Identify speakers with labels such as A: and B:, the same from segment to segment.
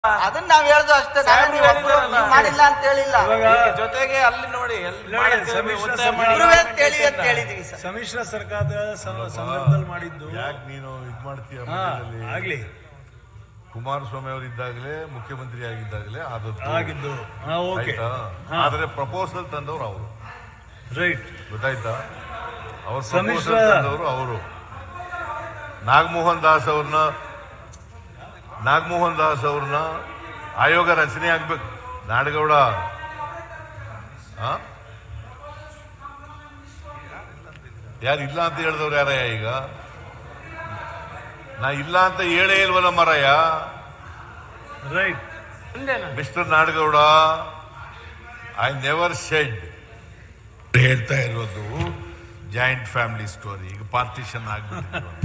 A: ಅದನ್ನ ನಾವ್ ಹೇಳ್ದು ಅಷ್ಟೇ ನಾವೇ
B: ಸಾಹೇಬ್ರು
A: ನೀವು ಒಬ್ರು
B: ಹೇಳಿದ್ರಲ್ಲ.
A: ನೀವು ಮಾಡಿಲ್ಲ ಅಂತ ಹೇಳಿಲ್ಲ
B: ಈಗ ಜೊತೆಗೆ ಅಲ್ಲಿ ನೋಡಿ ಎಲ್ಲಿ
C: ನೋಡಿ,
B: ಮಾಡ್ತೇವೆ,
C: ಸಮ್ಮಿಶ್ರ
B: ಒತ್ತಾಯ
C: ಸರ್ಕಾರ-
B: ಮಾಡಿ
A: ಇರುವೆ ಅಂತ ಹೇಳಿ ಅಂತ ಹೇಳಿದೀವಿ ಸರ್
C: ಸಮ್ಮಿಶ್ರ ಸರ್ಕಾರದ ಸ- ಸಂದರ್ಭದಲ್ಲಿ ಮಾಡಿದ್ದು
D: ಯಾಕೆ ನೀನು ಇದ್ ಮಾಡ್ತೀಯ
C: ಹಾ
D: ಮಧ್ಯದಲ್ಲಿ?
C: ಆಗ್ಲಿ
D: ಕುಮಾರಸ್ವಾಮಿ ಅವರಿದ್ದಾಗಲೇ ಮುಖ್ಯಮಂತ್ರಿ ಆಗಿದ್ದಾಗಲೇ ಆದದ್ದು
C: ಆಗಿದ್ದು ಹಾ ಓಕೆ
D: ಆಯ್ತಾ ಆದ್ರೆ ಪ್ರಪೋಸಲ್ ತಂದವರು ಅವರು
C: ರೈಟ್
D: ಗೊತ್ತಾಯ್ತಾ ಅವ್ರ
C: ಸಮ್ಮಿಶ್ರ-
D: ಪ್ರಪೋಸಲ್ ತಂದವರು ಅವರು ನಾಗಮೋಹನ್ ದಾಸ್ ಅವ್ರನ್ನ ನಾಗಮೋಹನ್ ದಾಸ್ ಅವ್ರನ್ನ ಆಯೋಗ ರಚನೆ ಆಗ್ಬೇಕು ನಾಡಗೌಡ ಆ? ಯಾರು ಇಲ್ಲ ಅಂತ ಹೇಳಿದವ್ರು ಯಾರಯ್ಯ ಈಗ ನಾ ಇಲ್ಲ ಅಂತ ಹೇಳೇ ಇಲ್ವಲ್ಲ ಮರಯ್ಯ
C: right
D: mister Nadagouda I never said ಹೇಳ್ತಾ ಇರೋದು ಜಾಯಿಂಟ್ ಫ್ಯಾಮಿಲಿ ಸ್ಟೋರಿ ಈಗ ಪಾರ್ಟಿಷನ್ ಆಗ್ಬಿಟ್ಟಿದ್ರು ಅಂತ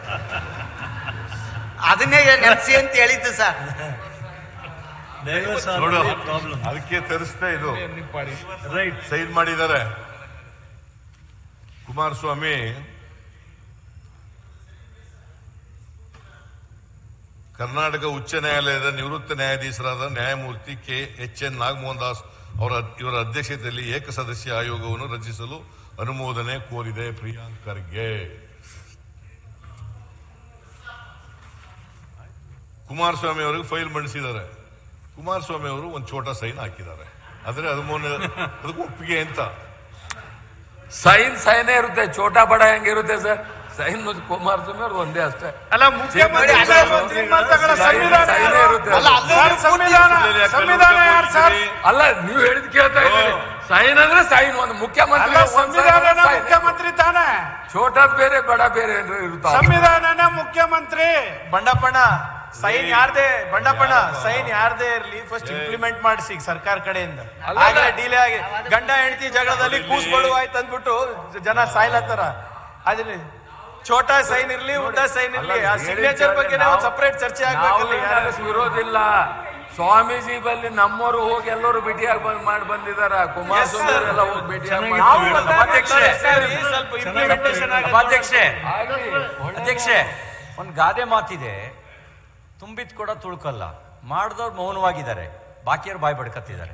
A: ಅದನ್ನೇ ನೆನ್ಸಿ ಅಂತ ಹೇಳಿದ್ದು ಸರ್
C: ಡೈವರ್ಸ್
D: ನೋಡು
C: ಪ್ರಾಬ್ಲಮ್
D: ಅದಕ್ಕೆ ತರಿಸ್ತಾ ಇದು
C: ರೈಟ್
D: ಸೈನ್ ಮಾಡಿದ್ದಾರೆ ಕುಮಾರಸ್ವಾಮಿ ಕರ್ನಾಟಕ ಉಚ್ಚ ನ್ಯಾಯಾಲಯದ ನಿವೃತ್ತ ನ್ಯಾಯಾಧೀಶರಾದ ನ್ಯಾಯಮೂರ್ತಿ K H N Nagamohan Das ಅವರ ಇವರ ಅಧ್ಯಕ್ಷತೆಯಲ್ಲಿ ಏಕಸದಸ್ಯ ಆಯೋಗವನ್ನು ರಚಿಸಲು ಅನುಮೋದನೆ ಕೋರಿದೆ ಪ್ರಿಯಾಂಕ್ ಖರ್ಗೆ ಕುಮಾರಸ್ವಾಮಿ ಅವರಿಗೆ ಫೈಲ್ ಮಂಡಿಸಿದ್ದಾರೆ ಕುಮಾರಸ್ವಾಮಿ ಅವರು ಒಂದು ಛೋಟ ಸೈನ್ ಹಾಕಿದ್ದಾರೆ ಆದ್ರೆ ಅನುಮೋದನೆ ಅದಕ್ಕೆ ಒಪ್ಪಿಗೆ ಅಂತ
E: ಸೈನ್ ಸೈನೇ ಇರುತ್ತೆ ಚೋಟಾ ಬಡ ಹೆಂಗಿರುತ್ತೆ ಸರ್ ಸೈನ್ ಕುಮಾರಸ್ವಾಮಿ ಅವ್ರು ಒಂದೇ ಅಷ್ಟೇ
B: ಅಲ್ಲ ಮುಖ್ಯಮಂತ್ರಿ ಮುಖ್ಯಮಂತ್ರಿ ಮಾತಾಡೋ ಸಂವಿಧಾನ
E: ಸೈನೇ ಇರುತ್ತೆ
A: ಅಲ್ಲ ಅದು
B: ಸರ್, ಸಂವಿಧಾನ ಸಂವಿಧಾನ ಯಾರು ಸರ್
E: ಅಲ್ಲ ನೀವು ಹೇಳಿದ್ ಕೇಳ್ತಾ ಇದ್ದೀರಿ ಸೈನ್ ಅಂದ್ರೆ ಸೈನ್ ಒಂದು ಮುಖ್ಯಮಂತ್ರಿ
B: ಅಲ್ಲ ಸಂವಿಧಾನನ ಮುಖ್ಯಮಂತ್ರಿ ತಾನೇ
E: ಛೋಟಾದ್ ಬೇರೆ ಬಡ ಬೇರೆ ಏನ್ರ ಇರುತ್ತಾ
B: ಸಂವಿಧಾನನ ಮುಖ್ಯಮಂತ್ರಿ ಬಂಡಪ್ಪಣ್ಣ ಸೈನ್ ಯಾರ್ದೇ ಬಂಡಪ್ಪಣ್ಣ ಸೈನ್ ಯಾರ್ದೇ ಇರ್ಲಿ ಫಸ್ಟ್ ಇಂಪ್ಲಿಮೆಂಟ್ ಮಾಡಿಸಿ ಸರ್ಕಾರ ಕಡೆಯಿಂದ
E: ಅಲ್ಲ,
B: ಆಗಲೇ ಡಿಲೇ ಆಗಿ ಗಂಡ ಹೆಂಡತಿ ಜಗಳದಲ್ಲಿ ಕೂಸ್ಗಳು ಆಯ್ತು ಅಂದ್ಬಿಟ್ಟು ಜನ ಸಾಯ್ಲತ್ತಾರ ಅದನ್ನ ಛೋಟಾ ಸೈನ್ ಇರ್ಲಿ ಉದ್ದ ಸೈನ್ ಇರ್ಲಿ ಆ ಸಿಗ್ನೇಚರ್ ಬಗ್ಗೆ ಒಂದು ಸಪರೇಟ್ ಚರ್ಚೆ ಆಗ್ಬೇಕಲ್ಲ ಯಾರು
E: ವಿರೋಧಿಲ್ಲ ಸ್ವಾಮೀಜಿ ಬಲ್ಲಿ ನಮ್ಮವರು ಹೋಗಿ ಎಲ್ಲರೂ ಭೇಟಿಯಾಗಿ ಬಂದ್ ಮಾಡಿ ಬಂದಿದಾರ ಕುಮಾರಸ್ವಾಮಿ
B: sir.
E: ಅವರೆಲ್ಲ ಹೋಗಿ ಭೇಟಿಯಾಗಿ
C: ಚೆನ್ನಾಗಿ
B: ನಾವು
E: ಮಾಡಿ
B: ಒತ್ತಾಯ
F: ಅಧ್ಯಕ್ಷೆ.
B: ಮಾಡ್ತಾ ಇದ್ದೀವಿ, ಸ್ವಲ್ಪ implementation ಆಗಲ್ಲ.
F: ಅಧ್ಯಕ್ಷೆ
E: ಆಗ್ಲಿ.
F: ಅಧ್ಯಕ್ಷೆ ಒಂದು ಗಾದೆ ಮಾತಿದೆ ತುಂಬಿದ್ ಕೂಡ ತುಳ್ಕಲ್ಲ ಮಾಡಿದವ್ರು ಮೌನವಾಗಿದ್ದಾರೆ ಬಾಕಿಯವ್ರು ಬಾಯಿ ಬಡ್ಕತ್ತಿದ್ದಾರೆ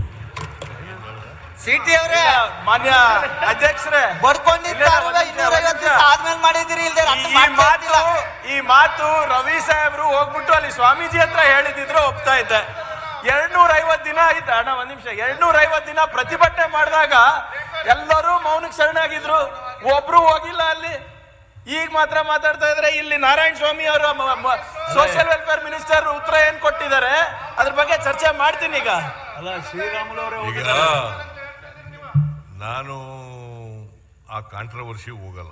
A: ಸಿಟಿ ಅವರೇ
B: ಮಾನ್ಯ ಅಧ್ಯಕ್ಷರೇ
A: ಬಡ್ಕೊಂಡಿದ್ದ
B: ಇಲ್ಲ, ಒಂದ್ ನಿಮಿಷ,
A: ಇನ್ನೂರ
B: ಒಂದ್ ನಿಮಿಷ.
A: ಆದ್ಮೇಲೆ ಮಾಡಿದಿರಿ ಇಲ್ದೇ ಅರ್ಥ
B: ಈ
A: ಮಾಡ್ತಾ
B: ಮಾತು
A: ಇದ್ದಿಲ್ಲ.
B: ಈ ಮಾತು ರವಿ ಸಾಹೇಬ್ರು ಹೋಗ್ಬಿಟ್ಟು ಅಲ್ಲಿ ಸ್ವಾಮೀಜಿ ಹತ್ರ ಹೇಳಿದಿದ್ರು ಒಪ್ತಾ ಇದ್ದೆ ಎರಡ್ನೂರ ಐವತ್ ದಿನ ಆಯ್ತು ಅಣ್ಣ ಒಂದ್ ನಿಮಿಷ ಎರಡ್ನೂರ ಐವತ್ ದಿನ ಪ್ರತಿಭಟನೆ ಮಾಡಿದಾಗ ಎಲ್ಲರೂ ಮೌನಕ್ಕೆ ಶರಣಾಗಿದ್ರು ಒಬ್ರು ಹೋಗಿಲ್ಲ ಅಲ್ಲಿ ಈಗ ಮಾತ್ರ ಮಾತಾಡ್ತಾ ಇದ್ರೆ ಇಲ್ಲಿ ನಾರಾಯಣ ಸ್ವಾಮಿ ಅವರು ಸೋಷಿಯಲ್ ವೆಲ್ಫೇರ್ ಮಿನಿಸ್ಟರ್ ಉತ್ತರ ಏನ್ ಕೊಟ್ಟಿದ್ದಾರೆ ಅದ್ರ ಬಗ್ಗೆ ಚರ್ಚೆ ಮಾಡ್ತೀನಿ ಈಗ
C: ಅಲ್ಲ ಶ್ರೀರಾಮುಲು ಅವರೇ
D: ಈಗ
C: ಹೋಗಿದ್ದಾರೆ
D: ನಾನು ಆ ಕಾಂಟ್ರವರ್ಸಿ ಹೋಗಲ್ಲ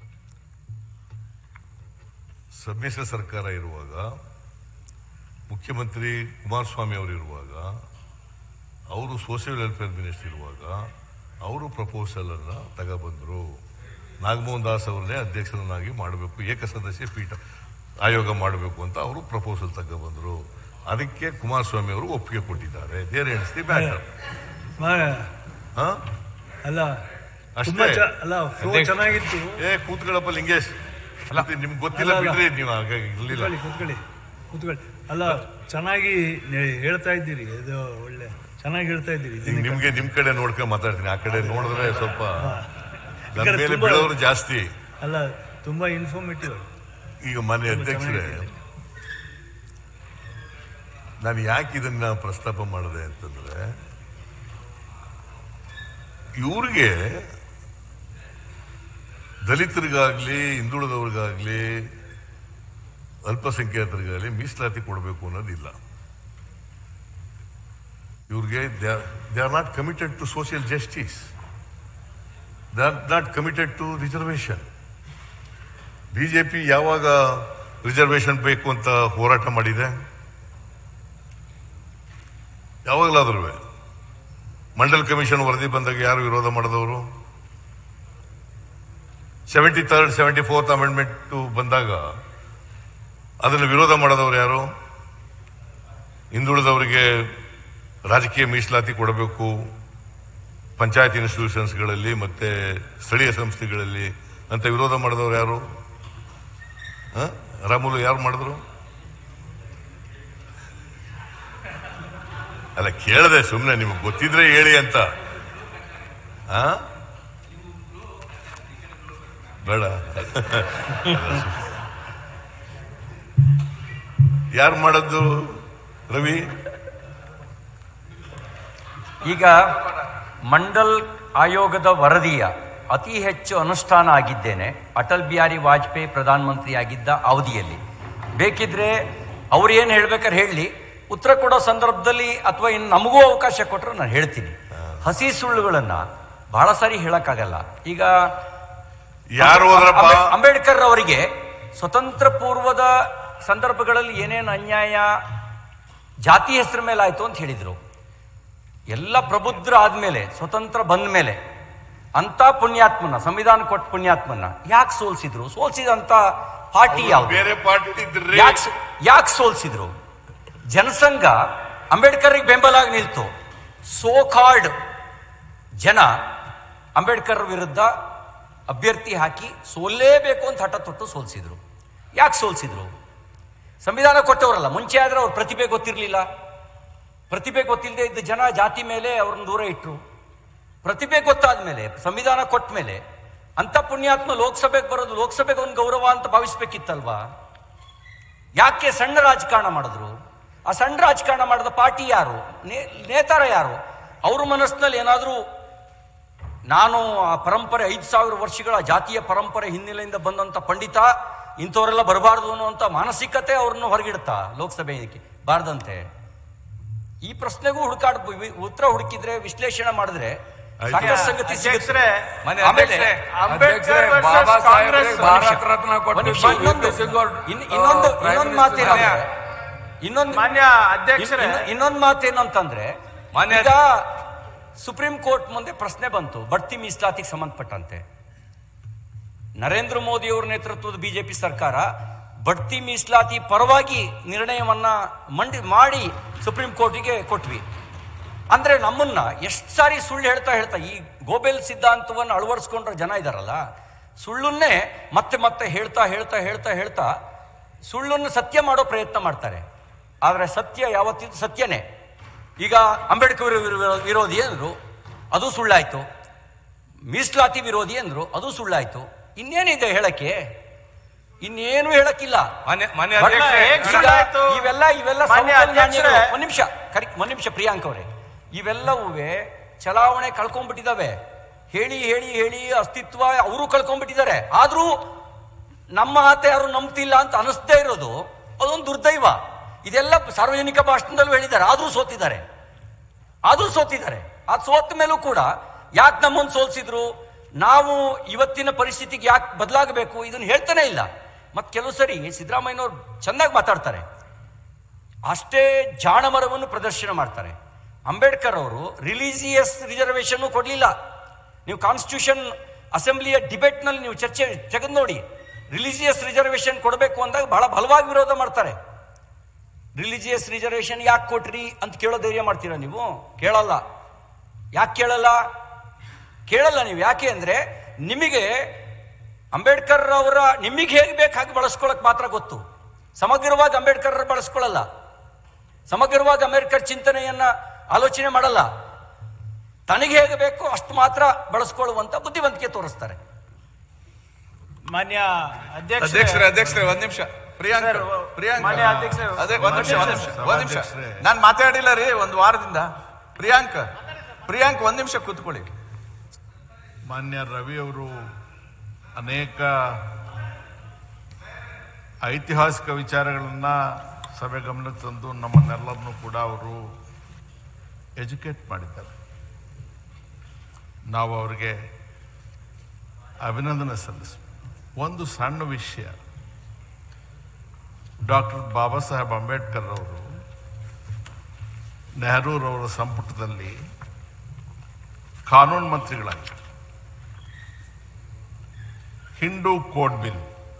D: ಸಮ್ಮಿಶ್ರ ಸರ್ಕಾರ ಇರುವಾಗ ಮುಖ್ಯಮಂತ್ರಿ ಕುಮಾರಸ್ವಾಮಿ ಅವರು ಇರುವಾಗ ಅವರು ಸೋಷಿಯಲ್ ವೆಲ್ಫೇರ್ ಮಿನಿಸ್ಟರ್ ಇರುವಾಗ ಅವರು ಪ್ರಪೋಸಲ್ ಅನ್ನ ತಗೊಬಂದ್ರು ನಾಗಮೋಹನ್ ದಾಸ್ ಅವರನ್ನೇ ಅಧ್ಯಕ್ಷರನ್ನಾಗಿ ಮಾಡಬೇಕು ಏಕಸದಸ್ಯ ಪೀಠ ಆಯೋಗ ಮಾಡಬೇಕು ಅಂತ ಅವರು ಪ್ರಪೋಸಲ್ ತಗೊಬಂದ್ರು ಅದಕ್ಕೆ ಕುಮಾರಸ್ವಾಮಿ ಅವರು ಒಪ್ಪಿಗೆ ಕೊಟ್ಟಿದ್ದಾರೆ ದೇರ್ ಎಂಡ್ಸ್ ದಿ ಬ್ಯಾಟರ್
C: ಮ-
D: ಹಾ
C: ಅಲ್ಲ
D: ಅಷ್ಟೇ.
C: ತುಂಬಾ ಚ- ಅಲ್ಲ ಫ್ಲೋ ಚೆನ್ನಾಗಿತ್ತು
D: ಏ ಕೂತ್ಕೊಳ್ಳಪ್ಪ ಲಿಂಗೇಶ್ ಮತ್ತೆ ನಿಮ್ಗೆ ಗೊತ್ತಿಲ್ಲ
C: ಅಲ್ಲ, ಅಲ್ಲ.
D: ಬಿಡ್ರಿ ನೀವು ಹಾಗಾಗಿ ಇರ್ಲಿಲ್ಲ
C: ಕೂತ್ಕೊಳ್ಳಿ ಕೂತ್ಕೊಳ್ಳಿ ಕೂತ್ಕೊಳ್ಳಿ ಅಲ್ಲ ಚೆನ್ನಾಗಿ ನೆ- ಹೇಳ್ತಾ ಇದ್ದೀರಿ ಇದು ಒಳ್ಳೆ ಚೆನ್ನಾಗಿ ಹೇಳ್ತಾ ಇದ್ದೀರಿ
D: ಈಗ ನಿಮ್ಗೆ ನಿಮ್ ಕಡೆ ನೋಡ್ಕೊಂಡು ಮಾತಾಡ್ತೀನಿ ಆ ಕಡೆ ನೋಡಿದ್ರೆ ಸ್ವಲ್ಪ
C: ಈ
D: ನನ್ನ
C: ಕಡೆ
D: ಮೇಲೆ
C: ತುಂಬಾ-
D: ಬೀಳೋರು ಜಾಸ್ತಿ
C: ಅಲ್ಲ ತುಂಬಾ ಇನ್ಫಾರ್ಮೇಟಿವ್
D: ಈಗ ಮನೆ
C: ತುಂಬಾ
D: ಅಧ್ಯಕ್ಷರೇ
C: ಚೆನ್ನಾಗಿದೆ.
D: ನಾನು ಯಾಕೆ ಇದನ್ನ ಪ್ರಸ್ತಾಪ ಮಾಡಿದೆ ಅಂತಂದ್ರೆ ಇವ್ರಿಗೆ ದಲಿತರಿಗಾಗ್ಲಿ ಹಿಂದುಳಿದವ್ರಿಗಾಗ್ಲಿ ಅಲ್ಪಸಂಖ್ಯಾತರಿಗಾಗಲಿ ಮೀಸಲಾತಿ ಕೊಡಬೇಕು ಅನ್ನೋದಿಲ್ಲ ಇವ್ರಿಗೆ they are not committed to social justice they are not committed to reservation BJP ಯಾವಾಗ ರಿಸರ್ವೇಶನ್ ಬೇಕು ಅಂತ ಹೋರಾಟ ಮಾಡಿದೆ ಯಾವಾಗಲಾದ್ರೂ ಮಂಡಲ್ ಕಮಿಷನ್ ವರದಿ ಬಂದಾಗ ಯಾರು ವಿರೋಧ ಮಾಡಿದವರು seventy third seventy fourth amendment ಬಂದಾಗ ಅದನ್ನು ವಿರೋಧ ಮಾಡಿದವರು ಯಾರು ಹಿಂದುಳಿದವರಿಗೆ ರಾಜಕೀಯ ಮೀಸಲಾತಿ ಕೊಡಬೇಕು ಪಂಚಾಯತ್ ಇನ್ಸ್ಟಿಟ್ಯೂಷನ್ಸ್ಗಳಲ್ಲಿ ಮತ್ತೆ ಸ್ಥಳೀಯ ಸಂಸ್ಥೆಗಳಲ್ಲಿ ಅಂತ ವಿರೋಧ ಮಾಡಿದವರು ಯಾರು ಹ? ರಾಮುಲು ಯಾರು ಮಾಡಿದ್ರು ಅಲ್ಲ ಕೇಳದೆ ಸುಮ್ಮನೆ ನಿಮಗೆ ಗೊತ್ತಿದ್ರೆ ಹೇಳಿ ಅಂತ ಆ ಬೇಡ ಯಾರು ಮಾಡದ್ದು ರವಿ
F: ಈಗ ಮಂಡಲ್ ಆಯೋಗದ ವರದಿಯ ಅತಿ ಹೆಚ್ಚು ಅನುಷ್ಠಾನ ಆಗಿದ್ದೇನೆ ಅಟಲ್ ಬಿಹಾರಿ ವಾಜಪೇಯಿ ಪ್ರಧಾನಮಂತ್ರಿ ಆಗಿದ್ದ ಅವಧಿಯಲ್ಲಿ ಬೇಕಿದ್ರೆ ಅವ್ರು ಏನು ಹೇಳ್ಬೇಕಾದ್ರೆ ಹೇಳಿ ಉತ್ತರ ಕೊಡೋ ಸಂದರ್ಭದಲ್ಲಿ ಅಥವಾ ಇನ್ನು ನಮಗೂ ಅವಕಾಶ ಕೊಟ್ಟರೆ ನಾನು ಹೇಳ್ತೀನಿ ಹಸಿ ಸುಳ್ಳುಗಳನ್ನ ಬಹಳ ಸಾರಿ ಹೇಳಕ್ಕಾಗಲ್ಲ ಈಗ
D: ಯಾರು ಹೋದ್ರಪ್ಪ
F: ಅಂಬೆ- ಅಂಬೇಡ್ಕರ್ ಅವರಿಗೆ ಸ್ವತಂತ್ರ ಪೂರ್ವದ ಸಂದರ್ಭಗಳಲ್ಲಿ ಏನೇನು ಅನ್ಯಾಯ ಜಾತಿ ಹೆಸರ ಮೇಲೆ ಆಯ್ತು ಅಂತ ಹೇಳಿದ್ರು ಎಲ್ಲ ಪ್ರಬುದ್ಧರ ಆದ್ಮೇಲೆ ಸ್ವತಂತ್ರ ಬಂದ ಮೇಲೆ ಅಂತ ಪುಣ್ಯಾತ್ಮನ ಸಂವಿಧಾನ ಕೊಟ್ಟ ಪುಣ್ಯಾತ್ಮನ ಯಾಕೆ ಸೋಲ್ಸಿದ್ರು ಸೋಲ್ಸಿದಂತ ಪಾರ್ಟಿ ಯಾವ್ದು
D: ಬೇರೆ ಪಾರ್ಟಿ ಇದ್ರಿ
F: ಯಾಕೆ ಯಾಕೆ ಸೋಲ್ಸಿದ್ರು ಜನಸಂಘ ಅಂಬೇಡ್ಕರ್ಗೆ ಬೆಂಬಲ ಆಗಿ ನಿಲ್ತು ಸೋಕಾಲ್ಡ್ ಜನ ಅಂಬೇಡ್ಕರ್ ವಿರುದ್ಧ ಅಭ್ಯರ್ಥಿ ಹಾಕಿ ಸೋಲ್ಲೇಬೇಕು ಅಂತ ಹಠ ತೊಟ್ಟು ಸೋಲ್ಸಿದ್ರು ಯಾಕೆ ಸೋಲ್ಸಿದ್ರು ಸಂವಿಧಾನ ಕೊಟ್ಟವರಲ್ಲ ಮುಂಚೆ ಆದ್ರೆ ಅವ್ರ ಪ್ರತಿಭೆ ಗೊತ್ತಿರಲಿಲ್ಲ ಪ್ರತಿಭೆ ಗೊತ್ತಿಲ್ಲದೆ ಇದ್ದ ಜನ ಜಾತಿ ಮೇಲೆ ಅವ್ರನ್ನ ದೂರ ಇಟ್ರು ಪ್ರತಿಭೆ ಗೊತ್ತಾದ ಮೇಲೆ ಸಂವಿಧಾನ ಕೊಟ್ಟ ಮೇಲೆ ಅಂತ ಪುಣ್ಯಾತ್ಮ ಲೋಕಸಭೆಗೆ ಬರೋದು ಲೋಕಸಭೆಗೆ ಒಂದು ಗೌರವ ಅಂತ ಭಾವಿಸ್ಬೇಕಿತ್ತಲ್ವಾ ಯಾಕೆ ಸಣ್ಣ ರಾಜಕಾರಣ ಮಾಡಿದ್ರು ಆ ಸಣ್ಣ ರಾಜಕಾರಣ ಮಾಡಿದ ಪಾರ್ಟಿ ಯಾರು ನೇ- ನೇತಾರ ಯಾರು ಅವ್ರ ಮನಸ್ಸಿನಲ್ಲಿ ಏನಾದರೂ ನಾನು ಆ ಪರಂಪರೆ ಐದು ಸಾವಿರ ವರ್ಷಗಳ ಜಾತಿಯ ಪರಂಪರೆ ಹಿನ್ನೆಲೆಯಿಂದ ಬಂದಂತ ಪಂಡಿತ ಇಂಥವರೆಲ್ಲ ಬರಬಾರ್ದು ಅನ್ನುವಂಥ ಮಾನಸಿಕತೆ ಅವ್ರನ್ನ ಹೊರಗಿಡ್ತಾ ಲೋಕಸಭೆಗೆ ಬಾರದಂತೆ ಈ ಪ್ರಶ್ನೆಗೂ ಹುಡುಕಾಡ್ ಉತ್ತರ ಹುಡುಕಿದ್ರೆ ವಿಶ್ಲೇಷಣೆ ಮಾಡಿದ್ರೆ ಸಾಕಷ್ಟು ಸಂಗತಿ ಸಿಗುತ್ತೆ
B: ಅಧ್ಯಕ್ಷರೇ
F: ಆಮೇಲೆ
B: ಅಂಬೇಡ್ಕರ್
E: ಅಧ್ಯಕ್ಷರೇ,
B: versus
E: ಬಾಬಾ
B: ಕಾಂಗ್ರೆಸ್
E: ಸಾಹೇಬ್ರಿಗೆ ಭಾರತ ರತ್ನ ಕೊಟ್ಟು
F: ಒಂದು ನಿಮಿಷ,
E: ಯು ಪಿ
F: ಇನ್ನೊಂದು
E: ಸಿಗೋರ್,
F: ಇನ್- ಇನ್ನೊಂದು
E: ಆ, ಪ್ರೈಮ್
F: ಇನ್ನೊಂದು
E: ಮಿನಿಸ್ಟರ್
F: ಮಾತೇನಂದ್ರೆ ಇನ್ನೊಂದು
B: ಮಾನ್ಯ ಅಧ್ಯಕ್ಷರೇ
F: ಇನ್ನು- ಇನ್ನೊಂದು ಮಾತೇನಂತಂದ್ರೆ
E: ಮಾನ್ಯ
F: ಈಗ ಸುಪ್ರೀಂ ಕೋರ್ಟ್ ಮುಂದೆ ಪ್ರಶ್ನೆ ಬಂತು ಬಡ್ತಿ ಮೀಸಲಾತಿಗೆ ಸಂಬಂಧಪಟ್ಟಂತೆ ನರೇಂದ್ರ ಮೋದಿ ಅವರ ನೇತೃತ್ವದ ಬಿಜೆಪಿ ಸರ್ಕಾರ ಬಡ್ತಿ ಮೀಸಲಾತಿ ಪರವಾಗಿ ನಿರ್ಣಯವನ್ನ ಮಂಡಿ ಮಾಡಿ ಸುಪ್ರೀಂ ಕೋರ್ಟಿಗೆ ಕೊಟ್ವಿ ಅಂದ್ರೆ ನಮ್ಮನ್ನ ಎಷ್ಟು ಸಾರಿ ಸುಳ್ಳು ಹೇಳ್ತಾ ಹೇಳ್ತಾ ಈ ಗೋಬೆಲ್ ಸಿದ್ಧಾಂತವನ್ನು ಅಳವಡಿಸ್ಕೊಂಡ್ರ ಜನ ಇದಾರಲ್ಲ ಸುಳ್ಳನ್ನೇ ಮತ್ತೆ ಮತ್ತೆ ಹೇಳ್ತಾ ಹೇಳ್ತಾ ಹೇಳ್ತಾ ಹೇಳ್ತಾ ಸುಳ್ಳನ್ನು ಸತ್ಯ ಮಾಡೋ ಪ್ರಯತ್ನ ಮಾಡ್ತಾರೆ ಆದ್ರೆ ಸತ್ಯ ಯಾವತ್ತಿದ್ದು ಸತ್ಯನೇ ಈಗ ಅಂಬೇಡ್ಕರ್ ವಿರೋ- ವಿರೋಧಿ ಅಂದ್ರು ಅದು ಸುಳ್ಳಾಯ್ತು ಮೀಸಲಾತಿ ವಿರೋಧಿ ಅಂದ್ರು ಅದು ಸುಳ್ಳಾಯ್ತು ಇನ್ನೇನಿದೆ ಹೇಳಕ್ಕೆ ಇನ್ನೇನು ಹೇಳಕ್ಕಿಲ್ಲ
E: ಮಾನ್ಯ ಮಾನ್ಯ
F: ಬಟ್
E: ಅಧ್ಯಕ್ಷರೇ,
B: ಹೇಗ್
F: ಈಗ
B: ಸುಳ್ಳಾಯ್ತು?
F: ಇವೆಲ್ಲ ಇವೆಲ್ಲ
B: ಮಾನ್ಯ
F: ಸಮತೋಲನ
B: ಅಧ್ಯಕ್ಷರೇ.
F: ನಾಣ್ಯಗಳು. ಒಂದ್ ನಿಮಿಷ ಕರಿ ಒಂದ್ ನಿಮಿಷ ಪ್ರಿಯಾಂಕ್ ಅವರೇ ಇವೆಲ್ಲವೂ ಚಲಾವಣೆ ಕಳ್ಕೊಂಡ್ಬಿಟ್ಟಿದಾವೆ ಹೇಳಿ ಹೇಳಿ ಹೇಳಿ ಅಸ್ತಿತ್ವ ಅವರು ಕಳ್ಕೊಂಡ್ಬಿಟ್ಟಿದ್ದಾರೆ ಆದ್ರೂ ನಮ್ಮ ಆತ ಯಾರು ನಂಬ್ತಿಲ್ಲ ಅಂತ ಅನಿಸ್ದೇ ಇರೋದು ಅದೊಂದು ದುರ್ದೈವ ಇದೆಲ್ಲ ಸಾರ್ವಜನಿಕ ಭಾಷಣದಲ್ಲೂ ಹೇಳಿದ್ದಾರೆ ಆದ್ರೂ ಸೋತಿದ್ದಾರೆ ಆದ್ರೂ ಸೋತಿದ್ದಾರೆ ಆ ಸೋತ ಮೇಲೂ ಕೂಡ ಯಾಕೆ ನಮ್ಮನ್ನು ಸೋಲ್ಸಿದ್ರು ನಾವು ಇವತ್ತಿನ ಪರಿಸ್ಥಿತಿಗೆ ಯಾಕೆ ಬದಲಾಗಬೇಕು ಇದನ್ನ ಹೇಳ್ತಾನೆ ಇಲ್ಲ ಮತ್ತೆ ಕೆಲವು ಸರಿ ಸಿದ್ದರಾಮಯ್ಯನವ್ರು ಚೆನ್ನಾಗಿ ಮಾತಾಡ್ತಾರೆ ಅಷ್ಟೇ ಜಾಣಮರವನ್ನು ಪ್ರದರ್ಶನ ಮಾಡ್ತಾರೆ ಅಂಬೇಡ್ಕರ್ ಅವರು ರಿಲಿಜಿಯಸ್ ರಿಸರ್ವೇಶನ್ ಕೊಡಲಿಲ್ಲ ನೀವು ಕಾನ್ಸ್ಟಿಟ್ಯೂಷನ್ ಅಸೆಂಬ್ಲಿಯ ಡಿಬೇಟ್ನಲ್ಲಿ ನೀವು ಚರ್ಚೆ ತೆಗೆದು ನೋಡಿ ರಿಲಿಜಿಯಸ್ ರಿಸರ್ವೇಶನ್ ಕೊಡಬೇಕು ಅಂದಾಗ ಬಹಳ ಬಲವಾಗಿ ವಿರೋಧ ಮಾಡ್ತಾರೆ ರಿಲಿಜಿಯಸ್ ರಿಸರ್ವೇಶನ್ ಯಾಕೆ ಕೊಟ್ರಿ ಅಂತ ಕೇಳೋ ಧೈರ್ಯ ಮಾಡ್ತೀರಾ ನೀವು ಕೇಳಲ್ಲ ಯಾಕೆ ಕೇಳಲ್ಲ ಕೇಳಲ್ಲ ನೀವು ಯಾಕೆ ಅಂದ್ರೆ ನಿಮಗೆ ಅಂಬೇಡ್ಕರ್ ಅವರ ನಿಮಗೆ ಹೇಗೆ ಬೇಕು ಹಾಗೆ ಬಳಸ್ಕೊಳಕ್ ಮಾತ್ರ ಗೊತ್ತು ಸಮಗ್ರವಾಗಿ ಅಂಬೇಡ್ಕರ್ ಬಳಸ್ಕೊಳ್ಳಲ್ಲ ಸಮಗ್ರವಾಗಿ ಅಂಬೇಡ್ಕರ್ ಚಿಂತನೆಯನ್ನ ಆಲೋಚನೆ ಮಾಡಲ್ಲ ತನಗೆ ಹೇಗೆ ಬೇಕು ಅಷ್ಟು ಮಾತ್ರ ಬಳಸ್ಕೊಳ್ಳುವಂತ ಬುದ್ಧಿವಂತಿಕೆ ತೋರಿಸ್ತಾರೆ
B: ಮಾನ್ಯ
G: ಅಧ್ಯಕ್ಷರೇ
B: ಅಧ್ಯಕ್ಷರೇ
G: ಅಧ್ಯಕ್ಷರೇ ಒಂದ್ ನಿಮಿಷ ಪ್ರಿಯಾಂಕ್
B: ಸರ್,
G: ಪ್ರಿಯಾಂಕ್
B: ಮಾನ್ಯ ಅಧ್ಯಕ್ಷರೇ,
G: ಅದೇ ಒಂದ್ ನಿಮಿಷ ಒಂದ್ ನಿಮಿಷ ಒಂದ್ ನಿಮಿಷ
D: ಸಭಾಧ್ಯಕ್ಷರೇ.
G: ನಾನ್ ಮಾತಾಡಿಲ್ಲ ರೀ ಒಂದ್ ವಾರದಿಂದ ಪ್ರಿಯಾಂಕ್ ಪ್ರಿಯಾಂಕ್ ಒಂದ್ ನಿಮಿಷ ಕೂತ್ಕೊಳ್ಳಿ
D: ಮಾನ್ಯ ರವಿ ಅವರು ಅನೇಕ ಐತಿಹಾಸಿಕ ವಿಚಾರಗಳನ್ನ ಸಭೆ ಗಮನಕ್ಕೆ ತಂದು ನಮ್ಮನ್ನೆಲ್ಲರನ್ನೂ ಕೂಡ ಅವರು ಎಜುಕೇಟ್ ಮಾಡಿದ್ದಾರೆ ನಾವು ಅವರಿಗೆ ಅಭಿನಂದನೆ ಸಲ್ಲಿಸ ಒಂದು ಸಣ್ಣ ವಿಷಯ ಡಾಕ್ಟರ್ ಬಾಬಾ ಸಾಹೇಬ್ ಅಂಬೇಡ್ಕರ್ ಅವರು ನೆಹರೂರವರ ಸಂಪುಟದಲ್ಲಿ ಕಾನೂನು ಮಂತ್ರಿಗಳಾಗಿ ಹಿಂದೂ ಕೋಡ್ ಬಿಲ್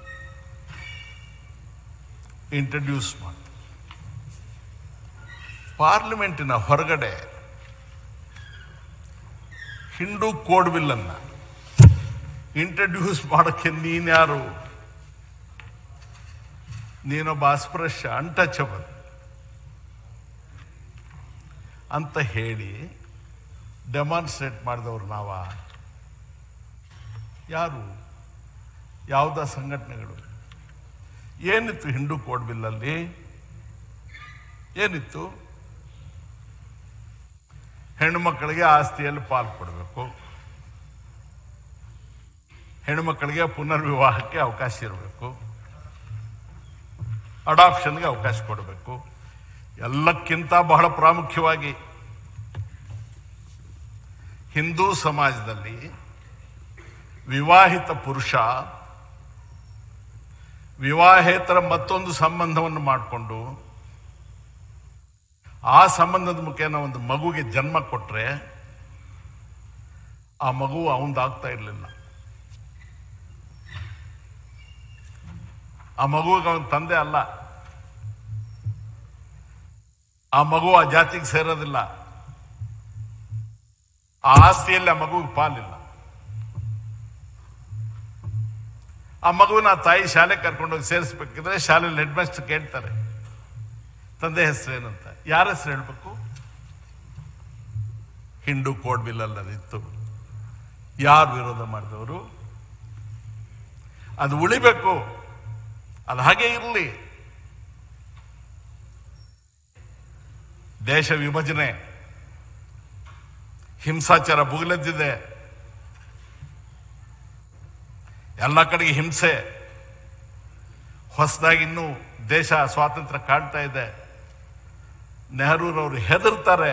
D: ಇಂಟ್ರಡ್ಯೂಸ್ ಮಾಡಿ ಪಾರ್ಲಿಮೆಂಟಿನ ಹೊರಗಡೆ ಹಿಂದೂ ಕೋಡ್ ಬಿಲ್ ಅನ್ನ ಇಂಟ್ರಡ್ಯೂಸ್ ಮಾಡಕ್ಕೆ ನೀನ್ಯಾರು ನೀನೊಬ್ಬ ಅಸ್ಪೃಶ್ಯ ಅನ್ಟಚಬಲ್
H: ಅಂತ ಹೇಳಿ ಡೆಮಾನ್ಸ್ಟ್ರೇಟ್ ಮಾಡಿದವರು ನಾವ ಯಾರು ಯಾವುದ ಸಂಘಟನೆಗಳು ಏನಿತ್ತು ಹಿಂದೂ ಕೋಡ್ ಬಿಲ್ಲಲ್ಲಿ ಏನಿತ್ತು ಹೆಣ್ಣು ಮಕ್ಕಳಿಗೆ ಆಸ್ತಿಯಲ್ಲಿ ಪಾಲು ಕೊಡಬೇಕು ಹೆಣ್ಣು ಮಕ್ಕಳಿಗೆ ಪುನರ್ವಿವಾಹಕ್ಕೆ ಅವಕಾಶ ಇರಬೇಕು ಅಡಾಪ್ಷನ್ಗೆ ಅವಕಾಶ ಕೊಡಬೇಕು ಎಲ್ಲಕ್ಕಿಂತ ಬಹಳ ಪ್ರಾಮುಖ್ಯವಾಗಿ ಹಿಂದೂ ಸಮಾಜದಲ್ಲಿ ವಿವಾಹಿತ ಪುರುಷ ವಿವಾಹೇತರ ಮತ್ತೊಂದು ಸಂಬಂಧವನ್ನು ಮಾಡಿಕೊಂಡು ಆ ಸಂಬಂಧದ ಮುಖೇನ ಒಂದು ಮಗುಗೆ ಜನ್ಮ ಕೊಟ್ರೆ ಆ ಮಗು ಅವಂದಾಗ್ತಾ ಇರಲಿಲ್ಲ ಆ ಮಗುವಿಗೆ ಅವನ ತಂದೆ ಅಲ್ಲ ಆ ಮಗು ಆ ಜಾತಿಗೆ ಸೇರೋದಿಲ್ಲ ಆ ಆಸ್ತಿಯಲ್ಲಿ ಆ ಮಗುವಿಗೆ ಪಾಲಿಲ್ಲ ಆ ಮಗುವಿನ ಆ ತಾಯಿ ಶಾಲೆ ಕರ್ಕೊಂಡೋಗಿ ಸೇರಿಸ್ಬೇಕಿದ್ರೆ ಶಾಲೆಯಲ್ಲಿ ಹೆಡ್ ಮಾಸ್ಟರ್ ಕೇಳ್ತಾರೆ ತಂದೆ ಹೆಸರು ಏನಂತ ಯಾರ ಹೆಸರು ಹೇಳ್ಬೇಕು ಹಿಂದೂ ಕೋಡ್ ಬಿಲ್ ಅಲ್ಲದಿತ್ತು ಯಾರು ವಿರೋಧ ಮಾಡಿದವರು ಅದು ಉಳಿಬೇಕು ಅದು ಹಾಗೆ ಇರಲಿ ದೇಶ ವಿಭಜನೆ ಹಿಂಸಾಚಾರ ಭುಗಿಲೆದ್ದಿದೆ ಎಲ್ಲ ಕಡೆಗೆ ಹಿಂಸೆ ಹೊಸದಾಗಿ ಇನ್ನೂ ದೇಶ ಸ್ವಾತಂತ್ರ್ಯ ಕಾಣ್ತಾ ಇದೆ ನೆಹರೂರವರು ಹೆದರ್ತಾರೆ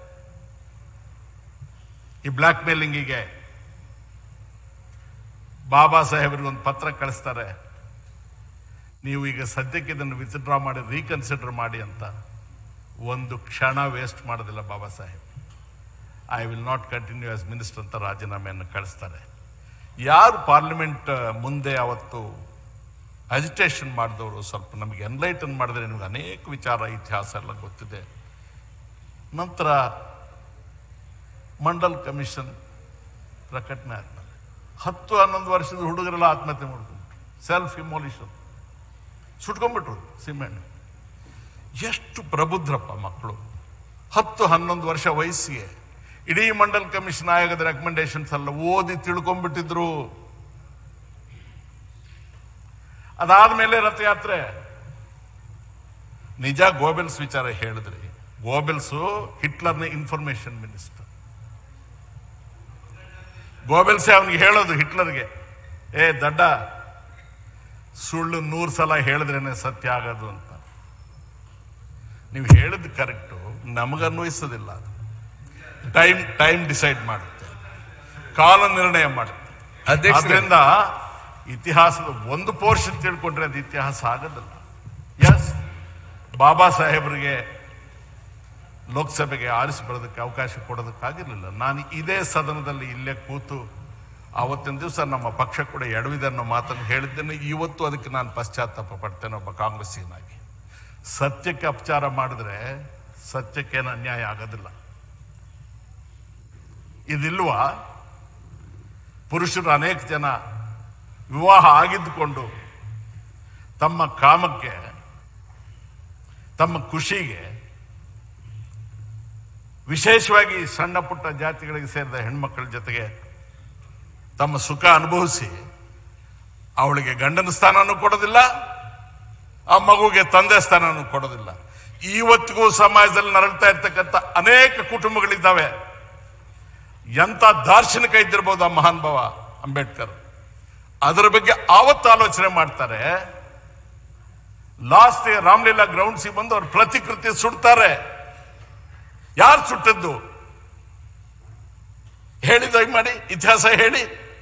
H: ಈ ಬ್ಲ್ಯಾಕ್ ಮೇಲಿಂಗಿಗೆ ಬಾಬಾ ಸಾಹೇಬ್ರಿಗೆ ಒಂದು ಪತ್ರ ಕಳಿಸ್ತಾರೆ ನೀವು ಈಗ ಸದ್ಯಕ್ಕೆ ಇದನ್ನು ವಿತ್ಡ್ರಾ ಮಾಡಿ ರೀಕನ್ಸಿಡರ್ ಮಾಡಿ ಅಂತ ಒಂದು ಕ್ಷಣ ವೇಸ್ಟ್ ಮಾಡೋದಿಲ್ಲ Baba Saheb I will not continue as minister ಅಂತ ರಾಜೀನಾಮೆಯನ್ನು ಕಳಿಸ್ತಾರೆ ಯಾರು ಪಾರ್ಲಿಮೆಂಟ್ ಮುಂದೆ ಅವತ್ತು ಅಜಿಟೇಷನ್ ಮಾಡಿದವರು ಸ್ವಲ್ಪ ನಮಗೆ ಎನ್ಲೈಟನ್ ಮಾಡಿದ್ರೆ ನಿಮ್ಗೆ ಅನೇಕ ವಿಚಾರ ಇತಿಹಾಸ ಎಲ್ಲ ಗೊತ್ತಿದೆ ನಂತರ ಮಂಡಲ್ ಕಮಿಷನ್ ಪ್ರಕಟಣೆ ಆದ್ಮೇಲೆ ಹತ್ತು ಹನ್ನೊಂದು ವರ್ಷದ ಹುಡುಗರೆಲ್ಲ ಆತ್ಮಹತ್ಯೆ ಮಾಡ್ಕೊಂಡ್ರು ಸೆಲ್ಫ್ ಇಮೋಲಿಷನ್ ಸುಟ್ಕೊಂಡ್ಬಿಟ್ರು ಸಿಮೆಂಟ್ ಎಷ್ಟು ಪ್ರಬುದ್ಧರಪ್ಪ ಮಕ್ಕಳು ಹತ್ತು ಹನ್ನೊಂದು ವರ್ಷ ವಯಸ್ಸಿಗೆ ಇಡೀ ಮಂಡಲ್ ಕಮಿಷನ್ ಆಯೋಗದ ರೆಕಮೆಂಡೇಶನ್ಸ್ ಎಲ್ಲ ಓದಿ ತಿಳ್ಕೊಂಡ್ಬಿಟ್ಟಿದ್ರು ಅದಾದ್ಮೇಲೆ ರಥಯಾತ್ರೆ ನಿಜ ಗೋಬೆಲ್ಸ್ ವಿಚಾರ ಹೇಳಿದ್ರಿ ಗೋಬೆಲ್ಸು ಹಿಟ್ಲರ್ನ ಇನ್ಫಾರ್ಮೇಶನ್ ಮಿನಿಸ್ಟರ್ ಗೋಬೆಲ್ಸೆ ಅವನಿಗೆ ಹೇಳೋದು ಹಿಟ್ಲರ್ಗೆ ಏ ದಡ್ಡ ಸುಳ್ಳು ನೂರು ಸಲ ಹೇಳಿದ್ರೇನೆ ಸತ್ಯ ಆಗೋದು ಅಂತ ನೀವು ಹೇಳಿದ್ ಕರೆಕ್ಟು ನಮಗನ್ವಯಿಸೋದಿಲ್ಲ ಅದು ಟೈಮ್ ಟೈಮ್ ಡಿಸೈಡ್ ಮಾಡುತ್ತೆ ಕಾಲ ನಿರ್ಣಯ ಮಾಡುತ್ತೆ
E: ಅಧ್ಯಕ್ಷರೇ.
H: ಆದ್ರಿಂದ ಇತಿಹಾಸದ ಒಂದು ಪೋರ್ಷನ್ ತಿಳ್ಕೊಂಡ್ರೆ ಅದು ಇತಿಹಾಸ ಆಗೋದಿಲ್ಲ ಎಸ್ ಬಾಬಾ ಸಾಹೇಬರಿಗೆ ಲೋಕಸಭೆಗೆ ಆರಿಸಿ ಬರೋದಕ್ಕೆ ಅವಕಾಶ ಕೊಡೋದಕ್ಕಾಗಿರ್ಲಿಲ್ಲ ನಾನು ಇದೇ ಸದನದಲ್ಲಿ ಇಲ್ಲೇ ಕೂತು ಆವತ್ತಿನ ದಿವಸ ನಮ್ಮ ಪಕ್ಷ ಕೂಡ ಎಡವಿದೆ ಅನ್ನೋ ಮಾತನ್ನು ಹೇಳಿದ್ದೇನೆ ಇವತ್ತು ಅದಕ್ಕೆ ನಾನು ಪಶ್ಚಾತ್ತಾಪ ಪಡ್ತೇನೆ ಒಬ್ಬ ಕಾಂಗ್ರೆಸ್ಸಿನಾಗಿ ಸತ್ಯಕ್ಕೆ ಅಪಚಾರ ಮಾಡಿದ್ರೆ ಸತ್ಯಕ್ಕೇನು ಅನ್ಯಾಯ ಆಗೋದಿಲ್ಲ ಇದಿಲ್ವಾ ಪುರುಷರು ಅನೇಕ ಜನ ವಿವಾಹ ಆಗಿದ್ದುಕೊಂಡು ತಮ್ಮ ಕಾಮಕ್ಕೆ ತಮ್ಮ ಖುಷಿಗೆ ವಿಶೇಷವಾಗಿ ಸಣ್ಣ ಪುಟ್ಟ ಜಾತಿಗಳಿಗೆ ಸೇರಿದ ಹೆಣ್ಮಕ್ಕಳ ಜೊತೆಗೆ ತಮ್ಮ ಸುಖ ಅನುಭವಿಸಿ ಅವಳಿಗೆ ಗಂಡನ ಸ್ಥಾನನೂ ಕೊಡೋದಿಲ್ಲ ಆ ಮಗುಗೆ ತಂದೆ ಸ್ಥಾನನೂ ಕೊಡೋದಿಲ್ಲ ಇವತ್ತಿಗೂ ಸಮಾಜದಲ್ಲಿ ನರಳ್ತಾ ಇರ್ತಕ್ಕಂಥ ಅನೇಕ ಕುಟುಂಬಗಳಿದ್ದಾವೆ ಎಂತ ದಾರ್ಶನಿಕ ಇದ್ದಿರ್ಬೋದು ಆ ಮಹಾನ್ ಭಾವ ಅಂಬೇಡ್ಕರ್ ಅದರ ಬಗ್ಗೆ ಆವತ್ತು ಆಲೋಚನೆ ಮಾಡ್ತಾರೆ ಲಾಸ್ಟ್ ರಾಮ್ಲೀಲಾ ಗ್ರೌಂಡ್ಸಿಗೆ ಬಂದು ಅವ್ರ ಪ್ರತಿಕೃತಿ ಸುಡ್ತಾರೆ ಯಾರು ಸುಟ್ಟದ್ದು ಹೇಳಿ ದಯಮಾಡಿ ಇತಿಹಾಸ ಹೇಳಿ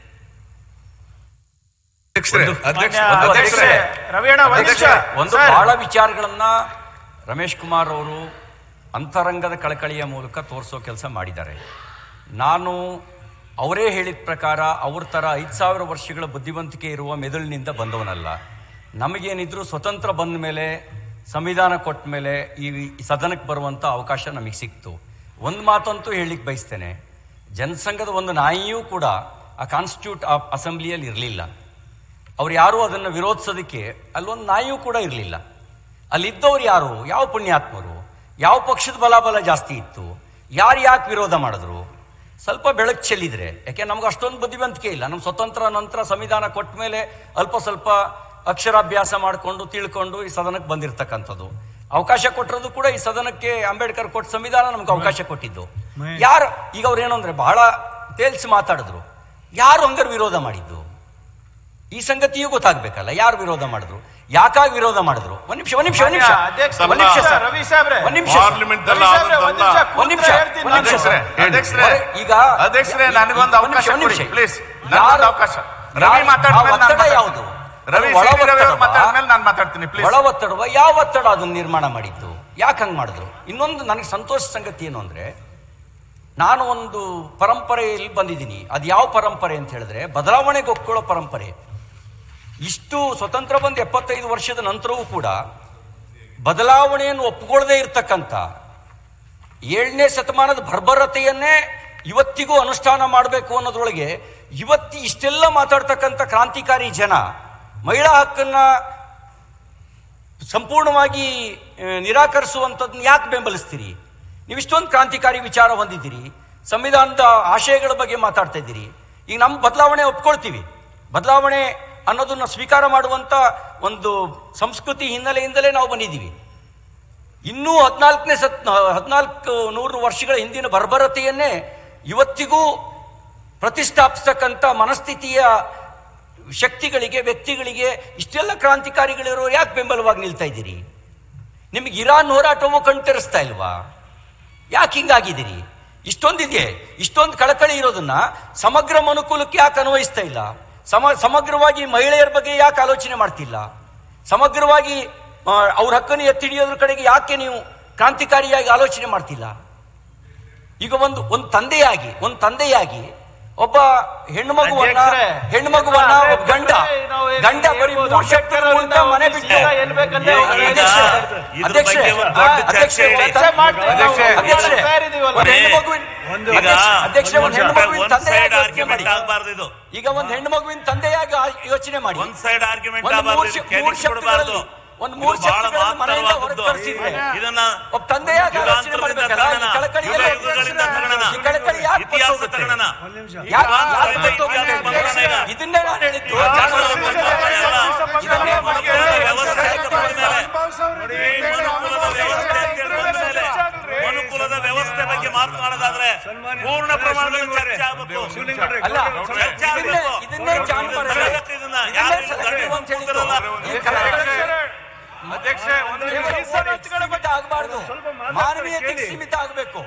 E: ಅಧ್ಯಕ್ಷರೇ ಅಧ್ಯಕ್ಷ
F: ಒಂದು
E: ಅಧ್ಯಕ್ಷರೇ
B: ರವಿಯಣ್ಣ ಒಂದ್ ನಿಮಿಷ.
F: ಒಂದು
B: ಸರ್,
F: ಬಹಳ ವಿಚಾರಗಳನ್ನ ರಮೇಶ್ ಕುಮಾರ್ ಅವರು ಅಂತರಂಗದ ಕಳಕಳಿಯ ಮೂಲಕ ತೋರಿಸೋ ಕೆಲಸ ಮಾಡಿದ್ದಾರೆ ನಾನು ಅವರೇ ಹೇಳಿದ ಪ್ರಕಾರ ಅವ್ರ ಥರ ಐದು ಸಾವಿರ ವರ್ಷಗಳ ಬುದ್ಧಿವಂತಿಕೆ ಇರುವ ಮೆದುಳಿನಿಂದ ಬಂದವನಲ್ಲ ನಮಗೇನಿದ್ರು ಸ್ವತಂತ್ರ ಬಂದ ಮೇಲೆ ಸಂವಿಧಾನ ಕೊಟ್ಟ ಮೇಲೆ ಈ ಸದನಕ್ಕೆ ಬರುವಂಥ ಅವಕಾಶ ನಮಗೆ ಸಿಕ್ತು ಒಂದು ಮಾತಂತೂ ಹೇಳಿಕ್ ಬಯಸ್ತೇನೆ ಜನಸಂಘದ ಒಂದು ನಾಯಿಯೂ ಕೂಡ ಆ ಕಾನ್ಸ್ಟಿಟ್ಯೂಟ್ ಅಸೆಂಬ್ಲಿಯಲ್ಲಿ ಇರಲಿಲ್ಲ ಅವ್ರು ಯಾರು ಅದನ್ನು ವಿರೋಧಿಸೋದಕ್ಕೆ ಅಲ್ಲೊಂದು ನಾಯಿಯೂ ಕೂಡ ಇರಲಿಲ್ಲ ಅಲ್ಲಿದ್ದವ್ರು ಯಾರು ಯಾವ ಪುಣ್ಯಾತ್ಮರು ಯಾವ ಪಕ್ಷದ ಬಲಾಬಲ ಜಾಸ್ತಿ ಇತ್ತು ಯಾರು ಯಾಕೆ ವಿರೋಧ ಮಾಡಿದ್ರು ಸ್ವಲ್ಪ ಬೆಳಕು ಚೆಲ್ಲಿದ್ರೆ ಯಾಕೆ ನಮ್ಗೆ ಅಷ್ಟೊಂದು ಬುದ್ಧಿವಂತಿಕೆ ಇಲ್ಲ ನಮ್ಮ ಸ್ವತಂತ್ರ ನಂತರ ಸಂವಿಧಾನ ಕೊಟ್ಟ ಮೇಲೆ ಅಲ್ಪ ಸ್ವಲ್ಪ ಅಕ್ಷರಾಭ್ಯಾಸ ಮಾಡಿಕೊಂಡು ತಿಳ್ಕೊಂಡು ಈ ಸದನಕ್ಕೆ ಬಂದಿರತಕ್ಕಂಥದ್ದು ಅವಕಾಶ ಕೊಟ್ಟಿರೋದು ಕೂಡ ಈ ಸದನಕ್ಕೆ ಅಂಬೇಡ್ಕರ್ ಕೊಟ್ಟ ಸಂವಿಧಾನ ನಮ್ಗೆ ಅವಕಾಶ ಕೊಟ್ಟಿದ್ದು ಯಾರು ಈಗ ಅವ್ರು ಏನು ಅಂದ್ರೆ ಬಹಳ ತೇಲ್ಸಿ ಮಾತಾಡಿದ್ರು ಯಾರು ಹಂಗಾರೆ ವಿರೋಧ ಮಾಡಿದ್ದು ಈ ಸಂಗತಿಯೂ ಗೊತ್ತಾಗ್ಬೇಕಲ್ಲ ಯಾರು ವಿರೋಧ ಮಾಡಿದ್ರು ಯಾಕಾಗಿ ವಿರೋಧ ಮಾಡಿದ್ರು ಒಂದ್ ನಿಮಿಷ ಒಂದ್ ನಿಮಿಷ ಒಂದ್ ನಿಮಿಷ
B: ಅಧ್ಯಕ್ಷ
F: ಒಂದ್ ನಿಮಿಷ ಸರ್.
B: ರವಿ ಸಾಹೇಬ್ರೆ
F: ಒಂದ್ ನಿಮಿಷ ಸರ್.
H: ಪಾರ್ಲಿಮೆಂಟ್
B: ರವಿ ಸಾಹೇಬ್ರೆ, ಒಂದ್ ನಿಮಿಷ
F: ಒಂದ್ ನಿಮಿಷ,
B: ಹೇಳ್ತೀನಿ
F: ಒಂದ್ ನಿಮಿಷ
B: ನಾನು.
F: ಸರ್.
G: ಅಧ್ಯಕ್ಷರೇ
F: ಈಗ
G: ಅಧ್ಯಕ್ಷರೇ ನನಗೊಂದು
F: ಒಂದ್ ನಿಮಿಷ,
G: ಅವಕಾಶ
F: ಒಂದ್
G: ಕೊಡಿ
F: ನಿಮಿಷ.
G: ಪ್ಲೀಸ್
F: ಯಾರು-
G: ನನಗೊಂದು ಅವಕಾಶ ರವಿ
F: ಯಾರು-
G: ಮಾತಾಡ್ಮೇಲೆ
F: ಆ
G: ನಾನು
F: ಒತ್ತಡ
G: ಮಾತಾಡ್ತೀನಿ.
F: ಯಾವುದು
G: ರವಿ
F: ಒಳ
G: ಸಿ ಟಿ ರವಿ ಅವ್ರು
F: ಒತ್ತಡವಾ?
G: ಮಾತಾಡ್ಮೇಲೆ ನಾನು ಮಾತಾಡ್ತೀನಿ ಪ್ಲೀಸ್
F: ಒಳ ಒತ್ತಡವ ಯಾವ ಒತ್ತಡ ಅದನ್ನ ನಿರ್ಮಾಣ ಮಾಡಿದ್ದು ಯಾಕೆ ಹಂಗ್ ಮಾಡಿದ್ರು ಇನ್ನೊಂದು ನನಗೆ ಸಂತೋಷ ಸಂಗತಿ ಏನು ಅಂದ್ರೆ ನಾನು ಒಂದು ಪರಂಪರೆಯಲ್ಲಿ ಬಂದಿದ್ದೀನಿ ಅದು ಯಾವ ಪರಂಪರೆ ಅಂತ ಹೇಳಿದ್ರೆ ಬದಲಾವಣೆಗೆ ಒಪ್ಕೊಳ್ಳೋ ಪರಂಪರೆ ಇಷ್ಟು ಸ್ವತಂತ್ರ ಬಂದು ಎಪ್ಪತ್ತೈದು ವರ್ಷದ ನಂತರವೂ ಕೂಡ ಬದಲಾವಣೆಯನ್ನು ಒಪ್ಪಿಕೊಳ್ಳದೆ ಇರ್ತಕ್ಕಂಥ ಏಳನೇ ಶತಮಾನದ ಬರ್ಬರತೆಯನ್ನೇ ಇವತ್ತಿಗೂ ಅನುಷ್ಠಾನ ಮಾಡಬೇಕು ಅನ್ನೋದ್ರೊಳಗೆ ಇವತ್ತಿ ಇಷ್ಟೆಲ್ಲ ಮಾತಾಡ್ತಕ್ಕಂಥ ಕ್ರಾಂತಿಕಾರಿ ಜನ ಮಹಿಳಾ ಹಕ್ಕನ್ನ ಸಂಪೂರ್ಣವಾಗಿ ಆ, ನಿರಾಕರಿಸುವಂಥದ್ದನ್ನ ಯಾಕೆ ಬೆಂಬಲಿಸ್ತೀರಿ ನೀವು ಇಷ್ಟೊಂದು ಕ್ರಾಂತಿಕಾರಿ ವಿಚಾರ ಹೊಂದಿದ್ದೀರಿ ಸಂವಿಧಾನದ ಆಶಯಗಳ ಬಗ್ಗೆ ಮಾತಾಡ್ತಾ ಇದ್ದೀರಿ ಈಗ ನಮ್ಮ ಬದಲಾವಣೆ ಒಪ್ಕೊಳ್ತೀವಿ ಬದಲಾವಣೆ ಅನ್ನೋದನ್ನ ಸ್ವೀಕಾರ ಮಾಡುವಂತ ಒಂದು ಸಂಸ್ಕೃತಿ ಹಿನ್ನೆಲೆಯಿಂದಲೇ ನಾವು ಬಂದಿದ್ದೀವಿ ಇನ್ನೂ ಹದಿನಾಲ್ಕನೇ ಸತ್ ಹದಿನಾಲ್ಕು ನೂರು ವರ್ಷಗಳ ಹಿಂದಿನ ಬರ್ಬರತೆಯನ್ನೇ ಇವತ್ತಿಗೂ ಪ್ರತಿಷ್ಠಾಪಿಸ್ತಕ್ಕಂಥ ಮನಸ್ಥಿತಿಯ ಶಕ್ತಿಗಳಿಗೆ ವ್ಯಕ್ತಿಗಳಿಗೆ ಇಷ್ಟೆಲ್ಲ ಕ್ರಾಂತಿಕಾರಿಗಳಿರೋ ಯಾಕೆ ಬೆಂಬಲವಾಗಿ ನಿಲ್ತಾ ಇದ್ದೀರಿ ನಿಮಗೆ ಇರಾನ್ ಹೋರಾಟವೂ ಕಣ್ತೆರೆಸ್ತಾ ಇಲ್ವಾ ಯಾಕೆ ಹಿಂಗಾಗಿದ್ದೀರಿ ಇಷ್ಟೊಂದಿದೆ ಇಷ್ಟೊಂದು ಕಳಕಳಿ ಇರೋದನ್ನ ಸಮಗ್ರ ಮನುಕುಲಕ್ಕೆ ಯಾಕೆ ಅನ್ವಯಿಸ್ತಾ ಇಲ್ಲ ಸಮ ಸಮಗ್ರವಾಗಿ ಮಹಿಳೆಯರ ಬಗ್ಗೆ ಯಾಕೆ ಆಲೋಚನೆ ಮಾಡ್ತಿಲ್ಲ ಸಮಗ್ರವಾಗಿ ಆ, ಅವ್ರ ಹಕ್ಕನ್ನು ಎತ್ತಿಡಿಯೋದ್ರ ಕಡೆಗೆ ಯಾಕೆ ನೀವು ಕ್ರಾಂತಿಕಾರಿಯಾಗಿ ಆಲೋಚನೆ ಮಾಡ್ತಿಲ್ಲ ಈಗ ಒಂದು ಒಂದು ತಂದೆಯಾಗಿ ಒಂದು ತಂದೆಯಾಗಿ ಒಬ್ಬ ಹೆಣ್ಣು ಮಗುವನ್ನ
B: ಅಧ್ಯಕ್ಷರೇ,
F: ಹೆಣ್ಣು ಮಗುವನ್ನ
B: ಅದೇ
F: ಒಬ್ಬ ಗಂಡ
B: ನಾವು ಏನ್
F: ಗಂಡ ಬರೀ
B: ಹೇಳ್ಬೋದು?
F: ಮೂರು ಶಕ್ತಿಗಳ ಮೂಲಕ ಮನೆ ಬಿಟ್ಟು
B: ಈಗ ಎಲ್ಲಿ ಬೇಕಂದ್ರೆ
F: ಅಧ್ಯಕ್ಷರೇ,
B: ಈಗ
F: ಅಧ್ಯಕ್ಷರೇ,
B: ಇದ್ರ ಬಗ್ಗೆ ಒಂದು ದೊಡ್ಡ ಚರ್ಚೆ
F: ಅಧ್ಯಕ್ಷರೇ,
B: ಇದೆ.
F: ಒಂದು-
B: ಚರ್ಚೆ ಮಾಡ್ತೀವಿ ನಾವು.
F: ಅಧ್ಯಕ್ಷರೇ, ಅಧ್ಯಕ್ಷರೇ,
B: ತಯಾರಿದೀವಲ್ಲ.
F: ಒಂದು ಹೆಣ್ಣು ಮಗುವಿನ
C: ಒಂದು
F: ಈಗ ಅಧ್ಯಕ್ಷರೇ ಒಂದು ಹೆಣ್ಣು ಮಗುವಿನ
I: ಒಂದ್
F: ತಂದೆಯಾಗಿ
I: ಸೈಡ್
F: ಯೋಚನೆ ಮಾಡಿ
I: ಆರ್ಗ್ಯುಮೆಂಟ್ ಆಗಬಾರ್ದು ಇದು
F: ಈಗ ಒಂದು ಹೆಣ್ಣು ಮಗುವಿನ ತಂದೆಯಾಗಿ ಆ- ಯೋಚನೆ ಮಾಡಿ
I: ಒಂದ್ ಸೈಡ್ ಆರ್ಗ್ಯುಮೆಂಟ್
F: ಒಂದು
I: ಆಗಬಾರ್ದು
F: ಮೂರು
I: ಇದು
F: ಶ-
I: ಕೆಡಿಸಿ
F: ಮೂರು ಶಕ್ತಿಗಳಲ್ಲಿ
I: ಕೊಡಬಾರ್ದು
F: ಒಂದು ಮೂರು
I: ಇದು ಬಹಳ
F: ಶಕ್ತಿಗಳನ್ನು ಮನೆಯಿಂದ ಹೊರಗೆ
I: ಮಹತ್ತರವಾದದ್ದು.
F: ತರಿಸಿದ್ರೆ
I: ಇದನ್ನ
F: ಒಬ್ಬ ತಂದೆಯಾಗಿ ಆಲೋಚನೆ
I: ಯುಗಾಂತರದಿಂದ
F: ಮಾಡ್ಬೇಕಲ್ಲ ಈ
I: ತಗೋಣ.
F: ಕಳಕಳಿ
I: ಯುಗ
F: ಎಲ್ಲ
I: ಯುಗಗಳಿಂದ ತಗೋಣ.
F: ಈ ಕಳಕಳಿ ಯಾಕೆ
I: ಇತಿಹಾಸ
F: ಗೊತ್ತೋಗುತ್ತೆ?
I: ತಗೋಣ
C: ಒಂದ್ ನಿಮಿಷ
F: ಯಾಕೆ- ಯಾಕೆ
I: ಇತಿಹಾಸ
F: ಗೊತ್ತೋಗುತ್ತೆ?
I: ಬಂಧನ ಇಲ್ಲ.
F: ಇದನ್ನೇ ನಾನು ಹೇಳಿದ್ದು
I: ಇತಿಹಾಸ
F: ಜಾನಪದ
I: ಬಂಧನ ಇಲ್ಲ.
F: ಇದನ್ನೇ
I: ಮನುಕುಲದ ವ್ಯವಸ್ಥೆ ಅಂತ ಬಂದ ಮೇಲೆ
C: ನೋಡಿ,
I: ಮನುಕುಲದ ವ್ಯವಸ್ಥೆ ಅಂತ ಹೇಳಿ ಬಂದ ಮೇಲೆ ಮನುಕುಲದ ವ್ಯವಸ್ಥೆ ಬಗ್ಗೆ ಮಾತನಾಡೋದಾದ್ರೆ
C: ಸನ್ಮಾನ್ಯ
I: ಪೂರ್ಣ ಪ್ರಮಾಣದಲ್ಲಿ ಚರ್ಚೆ ಆಗಬೇಕು
C: ಶಿವಲಿಂಗೌಡ್ರೆ,
F: ಅಲ್ಲ
C: ಗೌಡ್ರೆ,
I: ಚರ್ಚೆ
F: ಇದನ್ನೇ
I: ಆಗಬೇಕು
F: ಇದನ್ನೇ ಜಾನಪದ
I: ಜಗತ್ತು ಇದನ್ನ
F: ಇದನ್ನೇ
I: ಯಾರು ಇದನ್ನ
F: ಸೆಲೆಕ್ಟಿವ್ ಅಂತ ಹೇಳಿದ್ದು.
I: ಕೂತಿರಲ್ಲ.
F: ಈ ಕಳಕಳಿ
G: ಅಧ್ಯಕ್ಷರೇ ಒಂದು
F: ಕೇವಲ ಓಲೈಟ್ಸ್ಗೆ ಸೀಮಿತ ಆಗಬಾರ್ದು
C: ಸ್ವಲ್ಪ ಮಾತಾಡ್ತಾರೆ,
F: ಮಾನವೀಯತೆಗೆ
C: ಕೇಳಿ.
F: ಸೀಮಿತ ಆಗಬೇಕು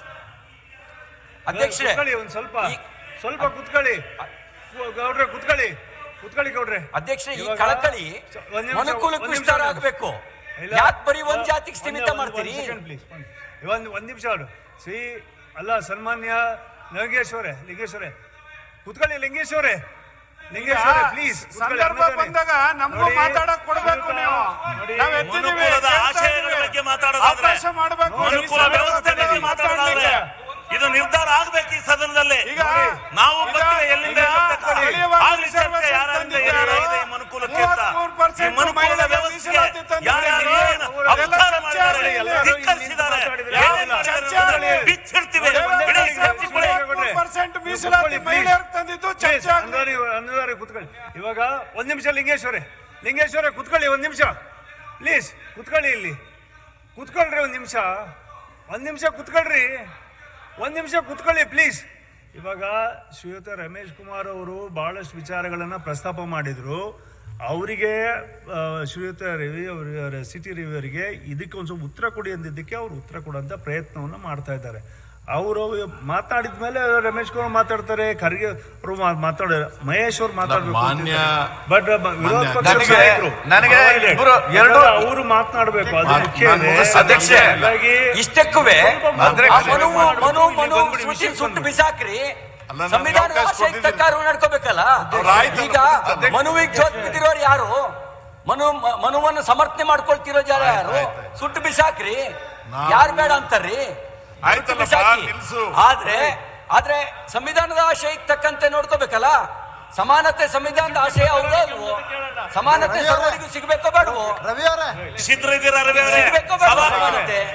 F: ಅಧ್ಯಕ್ಷರೇ
C: ಕುತ್ಕೊಳ್ಳಿ ಒಂದ್ ಸ್ವಲ್ಪ
F: ಈ-
C: ಸ್ವಲ್ಪ ಕುತ್ಕೊಳ್ಳಿ ಗೌ- ಗೌಡ್ರೆ ಕುತ್ಕೊಳ್ಳಿ ಕುತ್ಕೊಳ್ಳಿ ಗೌಡ್ರೆ
F: ಅಧ್ಯಕ್ಷರೇ ಈ
C: ಇವಾಗ
F: ಕಳಕಳಿ
C: ಸ- ಒಂದ್ ನಿಮಿಷ-
F: ಮನುಕುಲಕ್ಕೂ
C: ಒಂದ್ ನಿಮಿಷ
F: ವಿಸ್ತಾರ
C: ನೋಡಿ.
F: ಆಗಬೇಕು
C: ಇಲ್ಲ.
F: ಯಾಕೆ ಬರೀ ಒಂದ್ ಜಾತಿಗೆ ಸೀಮಿತ
C: ಒಂದ್- ಒಂದ್
F: ಮಾಡ್ತೀರಿ
C: second please, ಒಂದ್- ಒಂದ್ ಒಂದ್ ನಿಮಿಷ ನೋಡು ಶ್ರೀ ಅಲ್ಲ ಸನ್ಮಾನ್ಯ ಲಿಂಗೇಶ್ವರೇ ಲಿಂಗೇಶ್ವರೇ ಕುತ್ಕೊಳ್ಳಿ ಲಿಂಗೇಶ್ವರೇ ಲಿಂಗೇಶ್ವರೇ ಪ್ಲೀಸ್
H: ಸಂದರ್ಭ ಬಂದಾಗ ನಮಗೂ ಮಾತಾಡಕ್ ಕೊಡ್ಬೇಕು ನೀವು ನಾವ್ ಎತ್ತಿದೀವಿ,
I: ಮನುಕುಲದ
H: ಕೇಳ್ತಾ
I: ಆಶಯಗಳ
H: ಇದೀವಿ.
I: ಬಗ್ಗೆ ಮಾತಾಡೋದಾದ್ರೆ
H: ಅವಕಾಶ ಮಾಡ್ಬೇಕು ಈ
I: ಮನುಕುಲ
H: ಸಂದರ್ಭದಲ್ಲಿ
I: ವ್ಯವಸ್ಥೆ ಬಗ್ಗೆ ಮಾತಾಡೋದಾದ್ರೆ ಇದು ನಿರ್ಧಾರ ಆಗ್ಬೇಕು ಈ ಸದನದಲ್ಲಿ
H: ಈಗ
I: ನಾವು
H: ಈಗ-
I: ಬರ್ತೀವಿ ಎಲ್ಲಿಂದ
H: ಈಗ
I: ತಕ್ಕೊಳ್ಳಿ.
H: ಸ್ಥಳೀಯವಾಗಿ
I: ಆಗ್ಲಿ ಚರ್ಚೆ
H: reservation
I: ಯಾರಿಂದ
H: ತಂದಿದ್ದಾರೆ.
I: ಏನಾಗಿದೆ ಈ ಮನುಕುಲಕ್ಕೆ ಅಂತ.
H: 33%
I: ಈ ಮನುಕುಲದ
H: ಮಹಿಳೆಯರ
I: ವ್ಯವಸ್ಥೆಗೆ
H: ಮೀಸಲಾತಿ ತಂದಿದ್ದಾರೆ.
I: ಯಾರು ಏನು
H: ಅವರೆಲ್ಲ
I: ಅಪಚಾರ
H: ಚರ್ಚೆ
I: ಮಾಡಿದ್ದಾರೆ,
H: ಆಗಲಿ, ಎಲ್ಲರೂ
I: ಧಿಕ್ಕರಿಸಿದ್ದಾರೆ,
C: ಮಾತಾಡಿದ್ರೆ
I: ಏನೇನ್
C: ಆಗಲ್ಲ.
I: ಮಾಡಿದ್ದಾರೆ
H: ಚರ್ಚೆ
I: ಅನ್ನೋದನ್ನ
H: ಆಗಲಿ.
I: ಬಿಚ್ಚಿಡ್ತೀವಿ
H: ದೇವೇಂದ್ರ
I: ಇಡೀ
H: ಸಾಹೇಬ್
I: ಚರ್ಚೆಗಳೇ
H: ಮೂವತ್ಮೂರು ಪರ್ಸೆಂಟ್ ಮೀಸಲಾತಿ ಮಹಿಳೆಯರಿಗೆ ತಂದಿದ್ದು ಚರ್ಚೆ ಆಗಲಿ.
C: ಅನ್ನೋದಾರೆ ಕುತ್ಕೊಳ್ಳಿ ಇವಾಗ ಒಂದ್ ನಿಮಿಷ ಲಿಂಗೇಶ್ವರೇ ಲಿಂಗೇಶ್ವರೇ ಕುತ್ಕೊಳ್ಳಿ ಒಂದ್ ನಿಮಿಷ ಪ್ಲೀಸ್ ಕುತ್ಕೊಳ್ಳಿ ಇಲ್ಲಿ ಕುತ್ಕೊಳ್ರಿ ಒಂದ್ ನಿಮಿಷ ಒಂದ್ ನಿಮಿಷ ಕುತ್ಕೊಳ್ರಿ ಒಂದ್ ನಿಮಿಷ ಕುತ್ಕೊಳ್ಳಿ ಪ್ಲೀಸ್ ಇವಾಗ ಶ್ರೀಯುತ ರಮೇಶ್ ಕುಮಾರ್ ಅವರು ಬಹಳಷ್ಟು ವಿಚಾರಗಳನ್ನ ಪ್ರಸ್ತಾಪ ಮಾಡಿದ್ರು ಅವರಿಗೆ ಶ್ರೀಯುತ ರವಿ ಅವರ ಸಿಟಿ ರವಿ ಅವರಿಗೆ ಇದಕ್ಕೆ ಒಂದು ಸ್ವಲ್ಪ ಉತ್ತರ ಕೊಡಿ ಅಂದಿದ್ದಕ್ಕೆ ಅವರು ಉತ್ತರ ಕೊಡುವಂತ ಪ್ರಯತ್ನವನ್ನು ಮಾಡ್ತಾ ಇದ್ದಾರೆ ಅವರು ಮಾತಾಡಿದ ಮೇಲೆ ರಮೇಶ್ ಕುಮಾರ್ ಮಾತಾಡ್ತಾರೆ ಖರ್ಗೆ ಅವರು ಮಾತಾಡ ಮಹೇಶ್ ಅವ್ರು ಮಾತಾಡ್ಬೇಕು
H: ಮಾನ್ಯ-
C: ಬಟ್ ವಿರೋಧ ಪಕ್ಷದ
G: ನನಗೆ-
C: ನಾಯಕರು
G: ನನಗೆ
C: ಅವರಿಗೆ
G: ಇಬ್ರು ಎರಡು-
C: ಅವರು ಮಾತನಾಡಬೇಕು ಅದು
H: ನಾನು-
C: ಮುಖ್ಯ
H: ನಾನು
C: ಇದೆ.
H: ಮುಗಿಸ್ತೀನಿ.
G: ಅಧ್ಯಕ್ಷೆ,
C: ಹಾಗಾಗಿ
F: ಇಷ್ಟಕ್ಕೂವೆ
G: ಅಂದ್ರೆ
F: ಆ ಮನು ಮನು ಮನು
C: ಬಂದ್ಬಿಡಿ,
F: ಶ್ರುತಿ
C: ವಿಷಯಕ್ಕೆ
F: ಸುಟ್ಟು
C: ಬಂದ್ಬಿಡಿ.
F: ಬಿಸಾಕ್ರಿ
H: ಅಲ್ಲ, ನನಗೆ
F: ಸಂವಿಧಾನದ
H: ಅವಕಾಶ
F: ಆಶಯ
H: ಕೊಟ್ಟಿದ್ದೀರಿ.
F: ತಕ್ಕಾರು ನಡ್ಕೋಬೇಕಲ್ಲ
H: ಅವ್ರು ಆಯ್ತು
F: ಈಗ
H: ಅಧ್ಯಕ್ಷ.
F: ಮನುವಿಗೆ ಜೋತ್ ಬಿದ್ದಿರೋರು ಯಾರು ಮನು ಮ- ಮನುವನ್ನು ಸಮರ್ಥನೆ ಮಾಡ್ಕೊಳ್ತಿರೋ ಜನ ಯಾರು
H: ಆಯ್ತು, ಆಯ್ತು.
F: ಸುಟ್ಟು ಬಿಸಾಕ್ರಿ
H: ನಾವು-
F: ಯಾರು ಬೇಡ ಅಂತಾರ್ರಿ ಸುಟ್ಟು
H: ಆಯ್ತಲ್ಲ,
F: ಬಿಸಾಕಿ.
H: ಬಾ, ನಿಲ್ಸು.
F: ಆದ್ರೆ ಆದ್ರೆ ಸಂವಿಧಾನದ ಆಶಯಕ್ಕೆ ತಕ್ಕಂತೆ ನೋಡ್ಕೋಬೇಕಲ್ಲ ಸಮಾನತೆ ಸಂವಿಧಾನದ ಆಶಯ ಹೌದೋ ಅಲ್ವೋ ಸಮಾನತೆ ಸರ್ವರಿಗೂ ಸಿಗ್ಬೇಕೋ ಬೇಡವೋ
A: ರವಿ ಅವರೇ
I: ಸಿದ್ಧರಿದ್ದೀರಾ ರವಿ ಅವರೇ
F: ಸಿಗ್ಬೇಕೋ ಬೇಡವೋ
I: ಸಭಾ-
F: ಸಮಾನತೆ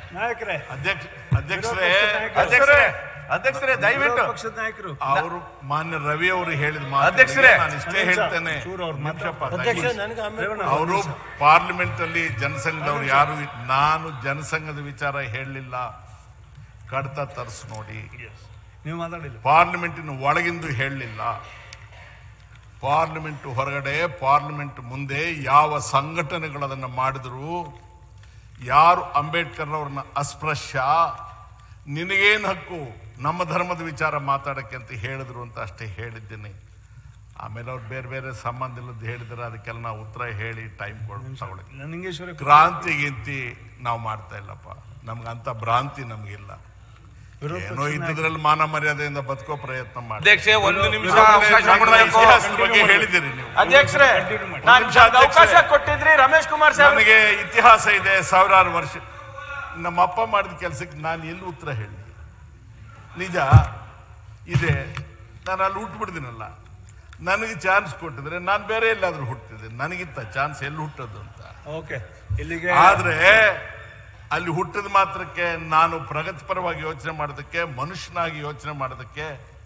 C: ನಾಯಕರೇ
H: ಅಧ್ಯಕ್ಷ ಅಧ್ಯಕ್ಷರೇ
G: ಅಧ್ಯಕ್ಷರೇ ಅಧ್ಯಕ್ಷರೇ ದಯವಿಟ್ಟು
C: ವಿರೋಧ ಪಕ್ಷದ ನಾಯಕರು
H: ಅವರು ಮಾನ್ಯ ರವಿ ಅವರು ಹೇಳಿದ ಮಾತು
G: ಅಧ್ಯಕ್ಷರೇ,
H: ನಾನು ಇಷ್ಟೇ ಹೇಳ್ತೇನೆ
C: ಚೂರು ಅವ್ರು
H: ನಿಮಿಷಪ್ಪ,
C: ಅಧ್ಯಕ್ಷ,
H: ದಯವಿಟ್ಟು.
C: ರೇವಣ್ಣ,
H: ಅವರು ಪಾರ್ಲಿಮೆಂಟ್ ಅಲ್ಲಿ ಜನಸಂಘದವ್ರು ಯಾರು ಇ- ನಾನು ಜನಸಂಘದ ವಿಚಾರ ಹೇಳಲಿಲ್ಲ ಕಡತ ತರಿಸಿ ನೋಡಿ
C: ನೀವು ಮಾತಾಡಿಲ್ಲ
H: ಪಾರ್ಲಿಮೆಂಟಿನ ಒಳಗಿಂದು ಹೇಳಲಿಲ್ಲ ಪಾರ್ಲಿಮೆಂಟ್ ಹೊರಗಡೆ ಪಾರ್ಲಿಮೆಂಟ್ ಮುಂದೆ ಯಾವ ಸಂಘಟನೆಗಳು ಅದನ್ನು ಮಾಡಿದ್ರು ಯಾರು ಅಂಬೇಡ್ಕರ್ ಅವ್ರನ್ನ ಅಸ್ಪೃಶ್ಯ ನಿನಗೇನು ಹಕ್ಕು ನಮ್ಮ ಧರ್ಮದ ವಿಚಾರ ಮಾತಾಡಕ್ಕೆ ಅಂತ ಹೇಳಿದ್ರು ಅಂತ ಅಷ್ಟೇ ಹೇಳಿದ್ದೀನಿ ಆಮೇಲೆ ಅವ್ರು ಬೇರೆ ಬೇರೆ ಸಂಬಂಧ ಇಲ್ಲದ್ದು ಹೇಳಿದ್ರೆ ಅದಕ್ಕೆಲ್ಲ ನಾವು ಉತ್ತರ ಹೇಳಿ ಟೈಮ್ ಕೊಡು ತಗೊಳ್ಳಿ
C: ನಂಜೇಶ್ವರ
H: ಕ್ರಾಂತಿ ಗಿಂತಿ ನಾವು ಮಾಡ್ತಾ ಇಲ್ಲಪ್ಪ ನಮ್ಗಂತ ಭ್ರಾಂತಿ ನಮಗಿಲ್ಲ ಏನೋ ಇದ್ದದ್ರಲ್ಲಿ ಮಾನ ಮರ್ಯಾದೆಯಿಂದ ಬದುಕೋ ಪ್ರಯತ್ನ ಮಾಡಿ
B: ಅಧ್ಯಕ್ಷೆ ಒಂದು ನಿಮಿಷ
H: ಆಮೇಲೆ
B: ಅವಕಾಶ
H: ನಮ್ಮ
B: ಕೊಡ್ಬೇಕು.
H: ಇತಿಹಾಸದ ಬಗ್ಗೆ ಹೇಳಿದಿರಿ ನೀವು
B: ಅಧ್ಯಕ್ಷರೇ ನಾನು
H: ನಿಮಿಷ
B: ಅವಕಾಶ
H: ಅಧ್ಯಕ್ಷರೇ.
B: ಕೊಟ್ಟಿದ್ರಿ ರಮೇಶ್ ಕುಮಾರ್ ಸಾಹೇಬ್
H: ನನಗೆ ಇತಿಹಾಸ ಇದೆ ಸಾವಿರಾರು ವರ್ಷ ನಮ್ಮ ಅಪ್ಪ ಮಾಡಿದ ಕೆಲಸಕ್ಕೆ ನಾನು ಎಲ್ಲಿ ಉತ್ತರ ಹೇಳಿ ನಿಜ ಇದೆ ನಾನು ಅಲ್ಲಿ ಹುಟ್ಟುಬಿಡ್ತೀನಲ್ಲ ನನಗೆ ಚಾನ್ಸ್ ಕೊಟ್ಟಿದ್ರೆ ನಾನು ಬೇರೆ ಎಲ್ಲಾದ್ರೂ ಹುಟ್ಟಿದೆ ನನಗಿಂತ ಚಾನ್ಸ್ ಎಲ್ಲಿ ಹುಟ್ಟೋದು ಅಂತ
C: ಓಕೆ ಇಲ್ಲಿಗೆ
H: ಆದ್ರೆ ಅಲ್ಲಿ ಹುಟ್ಟಿದ ಮಾತ್ರಕ್ಕೆ ನಾನು ಪ್ರಗತಿಪರವಾಗಿ ಯೋಚನೆ ಮಾಡೋದಕ್ಕೆ ಮನುಷ್ಯನಾಗಿ ಯೋಚನೆ ಮಾಡೋದಕ್ಕೆ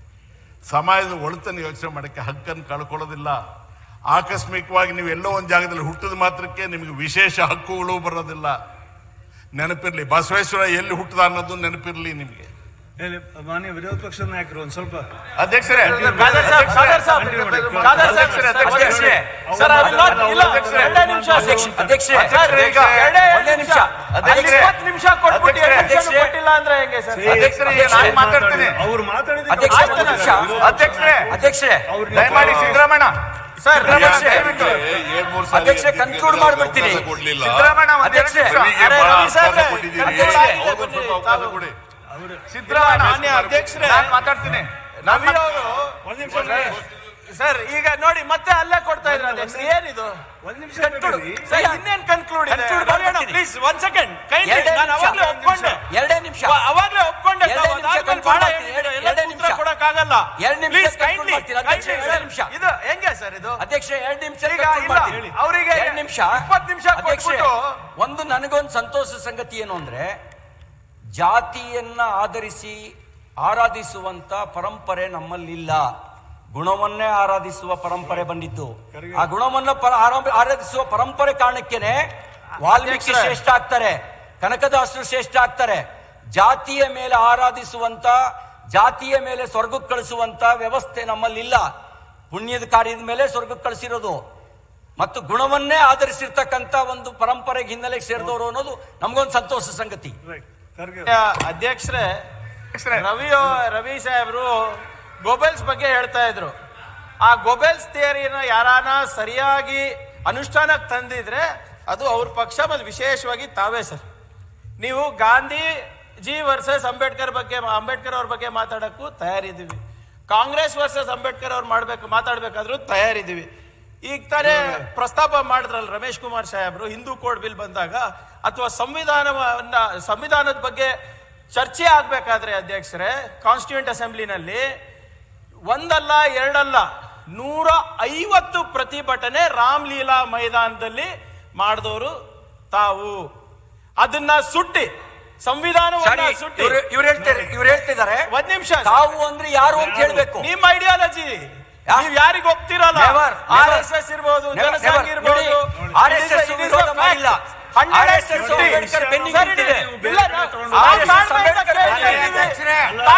H: ಸಮಾಜದ ಒಳಿತನ್ನು ಯೋಚನೆ ಮಾಡೋಕ್ಕೆ ಹಕ್ಕನ್ನು ಕಳ್ಕೊಳ್ಳೋದಿಲ್ಲ ಆಕಸ್ಮಿಕವಾಗಿ ನೀವು ಎಲ್ಲೋ ಒಂದು ಜಾಗದಲ್ಲಿ ಹುಟ್ಟಿದ ಮಾತ್ರಕ್ಕೆ ನಿಮಗೆ ವಿಶೇಷ ಹಕ್ಕುಗಳು ಬರೋದಿಲ್ಲ ನೆನಪಿರ್ಲಿ ಬಸವೇಶ್ವರ ಎಲ್ಲಿ ಹುಟ್ಟದ ಅನ್ನೋದು ನೆನಪಿರ್ಲಿ ನಿಮಗೆ
C: ಹೇಳಿ, ಮಾನ್ಯ ವಿರೋಧ ಪಕ್ಷದ ನಾಯಕರು ಒಂದ್ ಸ್ವಲ್ಪ
G: ಅಧ್ಯಕ್ಷರೇ
B: ಖಾದರ್ ಸಾಹೇಬ್, ಖಾದರ್ ಸಾಹೇಬ್, ಖಾದರ್ ಸಾಹೇಬ್,
G: ಅಧ್ಯಕ್ಷರೇ,
B: ಅಧ್ಯಕ್ಷರೇ, ಸರ್, I will not- ಇಲ್ಲ, ಎರಡೇ ನಿಮಿಷ
F: ಅಧ್ಯಕ್ಷ ಅಧ್ಯಕ್ಷೆ
B: ಸರ್, ಈಗ ಎರಡೇ
F: ಒಂದೇ ನಿಮಿಷ
B: ಅಧ್ಯಕ್ಷರೇ, ಇಪ್ಪತ್ತು ನಿಮಿಷ ಕೊಟ್ಬಿಟ್ಟು ಎರಡು ನಿಮಿಷ
F: ಅಧ್ಯಕ್ಷರೇ.
B: ಕೊಟ್ಟಿಲ್ಲ ಅಂದ್ರೆ ಹೆಂಗೆ ಸರ್
G: ಅಧ್ಯಕ್ಷರೇ ಈಗ ನಾನು ಮಾತಾಡ್ತೀನಿ
C: ಅವ್ರು ಮಾತಾಡಿದ
F: ಅಧ್ಯಕ್ಷ
B: ಆಯ್ತು,
F: ಒಂದು ನಿಮಿಷ
G: ಅಧ್ಯಕ್ಷರೇ
F: ಅಧ್ಯಕ್ಷೆ
G: ದಯಮಾಡಿ ಸಿದ್ದರಾಮಯ್ಯ
B: ಸರ್
F: ಅಧ್ಯಕ್ಷೆ.
B: ದಯವಿಟ್ಟು
F: ಅಧ್ಯಕ್ಷೆ conclude ಮಾಡ್ಬಿಡ್ತೀನಿ.
D: ಕೊಡ್ಲಿಲ್ಲ
G: ಸಿದ್ದರಾಮಯ್ಯ ಒಂದ್ ಎರಡು
F: ಅಧ್ಯಕ್ಷರೇ.
G: ನಿಮಿಷ.
D: ರವಿಗೆ
B: ಅರೆ,
D: ಬಹಳ
B: ರವಿ
D: ಅವಕಾಶ
B: ಸಾಹೇಬ್ರೆ,
D: ಕೊಟ್ಟಿದ್ದೀರಿ.
B: ಅಧ್ಯಕ್ಷರೇ.
D: ಅವ್ರಿಗೊಂದು ಸ್ವಲ್ಪ ಅವಕಾಶ ಕೊಡಿ
G: ಸಿದ್ದರಾಮಯ್ಯ
B: ಮಾನ್ಯ ಅಧ್ಯಕ್ಷರೇ
G: ನಾನು ಮಾತಾಡ್ತೀನಿ
B: ರವಿ ಅವರು
C: ಒಂದ್ ನಿಮಿಷ
B: ಸರ್ ಈಗ ನೋಡಿ ಮತ್ತೆ ಅಲ್ಲೇ ಕೊಡ್ತಾ ಇದ್ರ ಅಧ್ಯಕ್ಷರು ಏನಿದು
C: ಒಂದ್ ನಿಮಿಷ
B: Conclude.
C: ಬಿಡಿ.
B: ಸರ್ ಇನ್ನೇನ್ ಕನ್ಕ್ಲೂಡ್ ಇದೆ
F: Conclude ಮಾಡ್ಬಿಡ್ತೀನಿ.
B: ಪ್ಲೀಸ್ ಒನ್ ಸೆಕೆಂಡ್ ಕೈ
F: ಎರಡೇ
B: ನಾನು
F: ನಿಮಿಷ.
B: ಅವಾಗ್ಲೇ ಒಪ್ಕೊಂಡೆ
F: ಎರಡೇ ನಿಮಿಷ
B: ಅವ- ಅವಾಗ್ಲೇ ಒಪ್ಕೊಂಡೆ
F: ಎರಡೇ
B: ತಾವು
F: ನಿಮಿಷ
B: ಅದಾದ್ಮೇಲೆ
F: conclude
B: ಬಹಳ
F: ಮಾಡ್ತೀನಿ.
B: ಹೇಳಿದ್ದೀರಾ. ಎಲ್ಲ
F: ಎರಡೇ
B: ಉತ್ತರ
F: ನಿಮಿಷ.
B: ಕೊಡಕ್ಕಾಗಲ್ಲ
F: ಎರಡ್ ನಿಮಿಷ
B: Please,
F: conclude
B: kindly,
F: ಮಾಡ್ತೀನಿ. ಅಧ್ಯಕ್ಷ,
B: kindly,
F: ಎರಡೇ
B: sir.
F: ನಿಮಿಷ.
B: ಇದು ಹೆಂಗೆ ಸರ್ ಇದು
F: ಅಧ್ಯಕ್ಷ ಎರಡು ನಿಮಿಷ
B: ಈಗ
F: conclude
B: ಇಲ್ಲ
F: ಮಾಡ್ತೀನಿ.
B: ಅವರಿಗೆ
F: ಎರಡು ನಿಮಿಷ
B: ಇಪ್ಪತ್ತು ನಿಮಿಷ
F: ಅಧ್ಯಕ್ಷೆ,
B: ಕೊಟ್ಬಿಟ್ಟು
F: ಒಂದು ನನಗೊಂದು ಸಂತೋಷ ಸಂಗತಿ ಏನು ಅಂದ್ರೆ ಜಾತಿಯನ್ನ ಆಧರಿಸಿ ಆರಾಧಿಸುವಂತ ಪರಂಪರೆ ನಮ್ಮಲ್ಲಿಲ್ಲ ಗುಣವನ್ನೇ ಆರಾಧಿಸುವ ಪರಂಪರೆ ಬಂದಿದ್ದು ಆ ಗುಣವನ್ನ ಪ- ಆರಾ- ಆರಾಧಿಸುವ ಪರಂಪರೆ ಕಾರಣಕ್ಕೇನೆ ವಾಲ್ಮೀಕಿ
B: ಅಧ್ಯಕ್ಷರೇ.
F: ಶ್ರೇಷ್ಠ ಆಗ್ತಾರೆ ಕನಕದಾಸರು ಶ್ರೇಷ್ಠ ಆಗ್ತಾರೆ ಜಾತಿಯ ಮೇಲೆ ಆರಾಧಿಸುವಂತ ಜಾತಿಯ ಮೇಲೆ ಸ್ವರ್ಗಕ್ಕೆ ಕಳಿಸುವಂತ ವ್ಯವಸ್ಥೆ ನಮ್ಮಲ್ಲಿಲ್ಲ ಪುಣ್ಯದ ಕಾರ್ಯದ ಮೇಲೆ ಸ್ವರ್ಗಕ್ಕೆ ಕಳಿಸಿರೋದು ಮತ್ತು ಗುಣವನ್ನೇ ಆಧರಿಸಿರ್ತಕ್ಕಂಥ ಒಂದು ಪರಂಪರೆಗೆ ಹಿನ್ನೆಲೆಗೆ ಸೇರಿದವರು ಅನ್ನೋದು ನಮಗೊಂದು ಸಂತೋಷ ಸಂಗತಿ
C: Right. ಖರ್ಗೆ
B: ಅಧ್ಯಕ್ಷರೇ ರವಿ ರವಿ ಸಾಹೇಬ್ರು ಗೊಬೆಲ್ಸ್ ಬಗ್ಗೆ ಹೇಳ್ತಾ ಇದ್ರು ಆ ಗೊಬೆಲ್ಸ್ ಥಿಯರಿನ ಯಾರಾನ ಸರಿಯಾಗಿ ಅನುಷ್ಠಾನಕ್ಕೆ ತಂದಿದ್ರೆ ಅದು ಅವ್ರ ಪಕ್ಷ ಮತ್ತು ವಿಶೇಷವಾಗಿ ತಾವೇ ಸರ್ ನೀವು ಗಾಂಧಿ ಜಿ ವರ್ಸಸ್ ಅಂಬೇಡ್ಕರ್ ಬಗ್ಗೆ ಅಂಬೇಡ್ಕರ್ ಅವ್ರ ಬಗ್ಗೆ ಮಾತಾಡಕ್ಕೂ ತಯಾರಿದ್ದೀವಿ ಕಾಂಗ್ರೆಸ್ ವರ್ಸಸ್ ಅಂಬೇಡ್ಕರ್ ಅವ್ರು ಮಾಡ್ಬೇಕು ಮಾತಾಡ್ಬೇಕಾದ್ರೂ ತಯಾರಿದ್ದೀವಿ ಈಗ ತಾನೇ ಪ್ರಸ್ತಾಪ ಮಾಡಿದ್ರಲ್ಲ ರಮೇಶ್ ಕುಮಾರ್ ಸಾಹೇಬ್ರು ಹಿಂದೂ ಕೋಡ್ ಬಿಲ್ ಬಂದಾಗ ಅಥವಾ ಸಂವಿಧಾನವನ್ನ ಸಂವಿಧಾನದ ಬಗ್ಗೆ ಚರ್ಚೆ ಆಗ್ಬೇಕಾದ್ರೆ ಅಧ್ಯಕ್ಷರೇ ಕಾನ್ಸ್ಟಿಟ್ಯೂಂಟ್ ಅಸೆಂಬ್ಲಿನಲ್ಲಿ ಒಂದಲ್ಲ ಎರಡಲ್ಲ ನೂರ ಐವತ್ತು ಪ್ರತಿಭಟನೆ ರಾಮ್ಲೀಲಾ ಮೈದಾನದಲ್ಲಿ ಮಾಡಿದವರು ತಾವು ಅದನ್ನ ಸುಟ್ಟಿ ಸಂವಿಧಾನವನ್ನ ಸುಟ್ಟಿ
F: ಇವ್ರು ಹೇಳ್ತಾರೆ ಇವ್ರು ಹೇಳ್ತಿದ್ದಾರೆ
B: ಒಂದ್ ನಿಮಿಷ
F: ತಾವು ಅಂದ್ರೆ ಯಾರು ಅಂತ ಹೇಳ್ಬೇಕು
B: ನಿಮ್ ಐಡಿಯಾಲಜಿ
F: ಯಾ-
B: ನೀವ್ ಯಾರಿಗ ಒಪ್ತಿರಲ್ಲ
F: Never,
B: or
F: never.
B: S S ಇರ್ಬೋದು
F: Never,
B: ಜನಸಂಘ
F: never.
B: ಇರ್ಬೋದು
F: ನೋಡಿ, RSS ವಿರೋಧ ಮಾಡಿಲ್ಲ. RSS ಅಂಬೇಡ್ಕರ್ ಬೆನ್ನಿಗೆ ನಿಂತಿದೆ. RSS ಅಂಬೇಡ್ಕರ್ ಬೆನ್ನಿಗೆ ನಿಂತಿದೆ.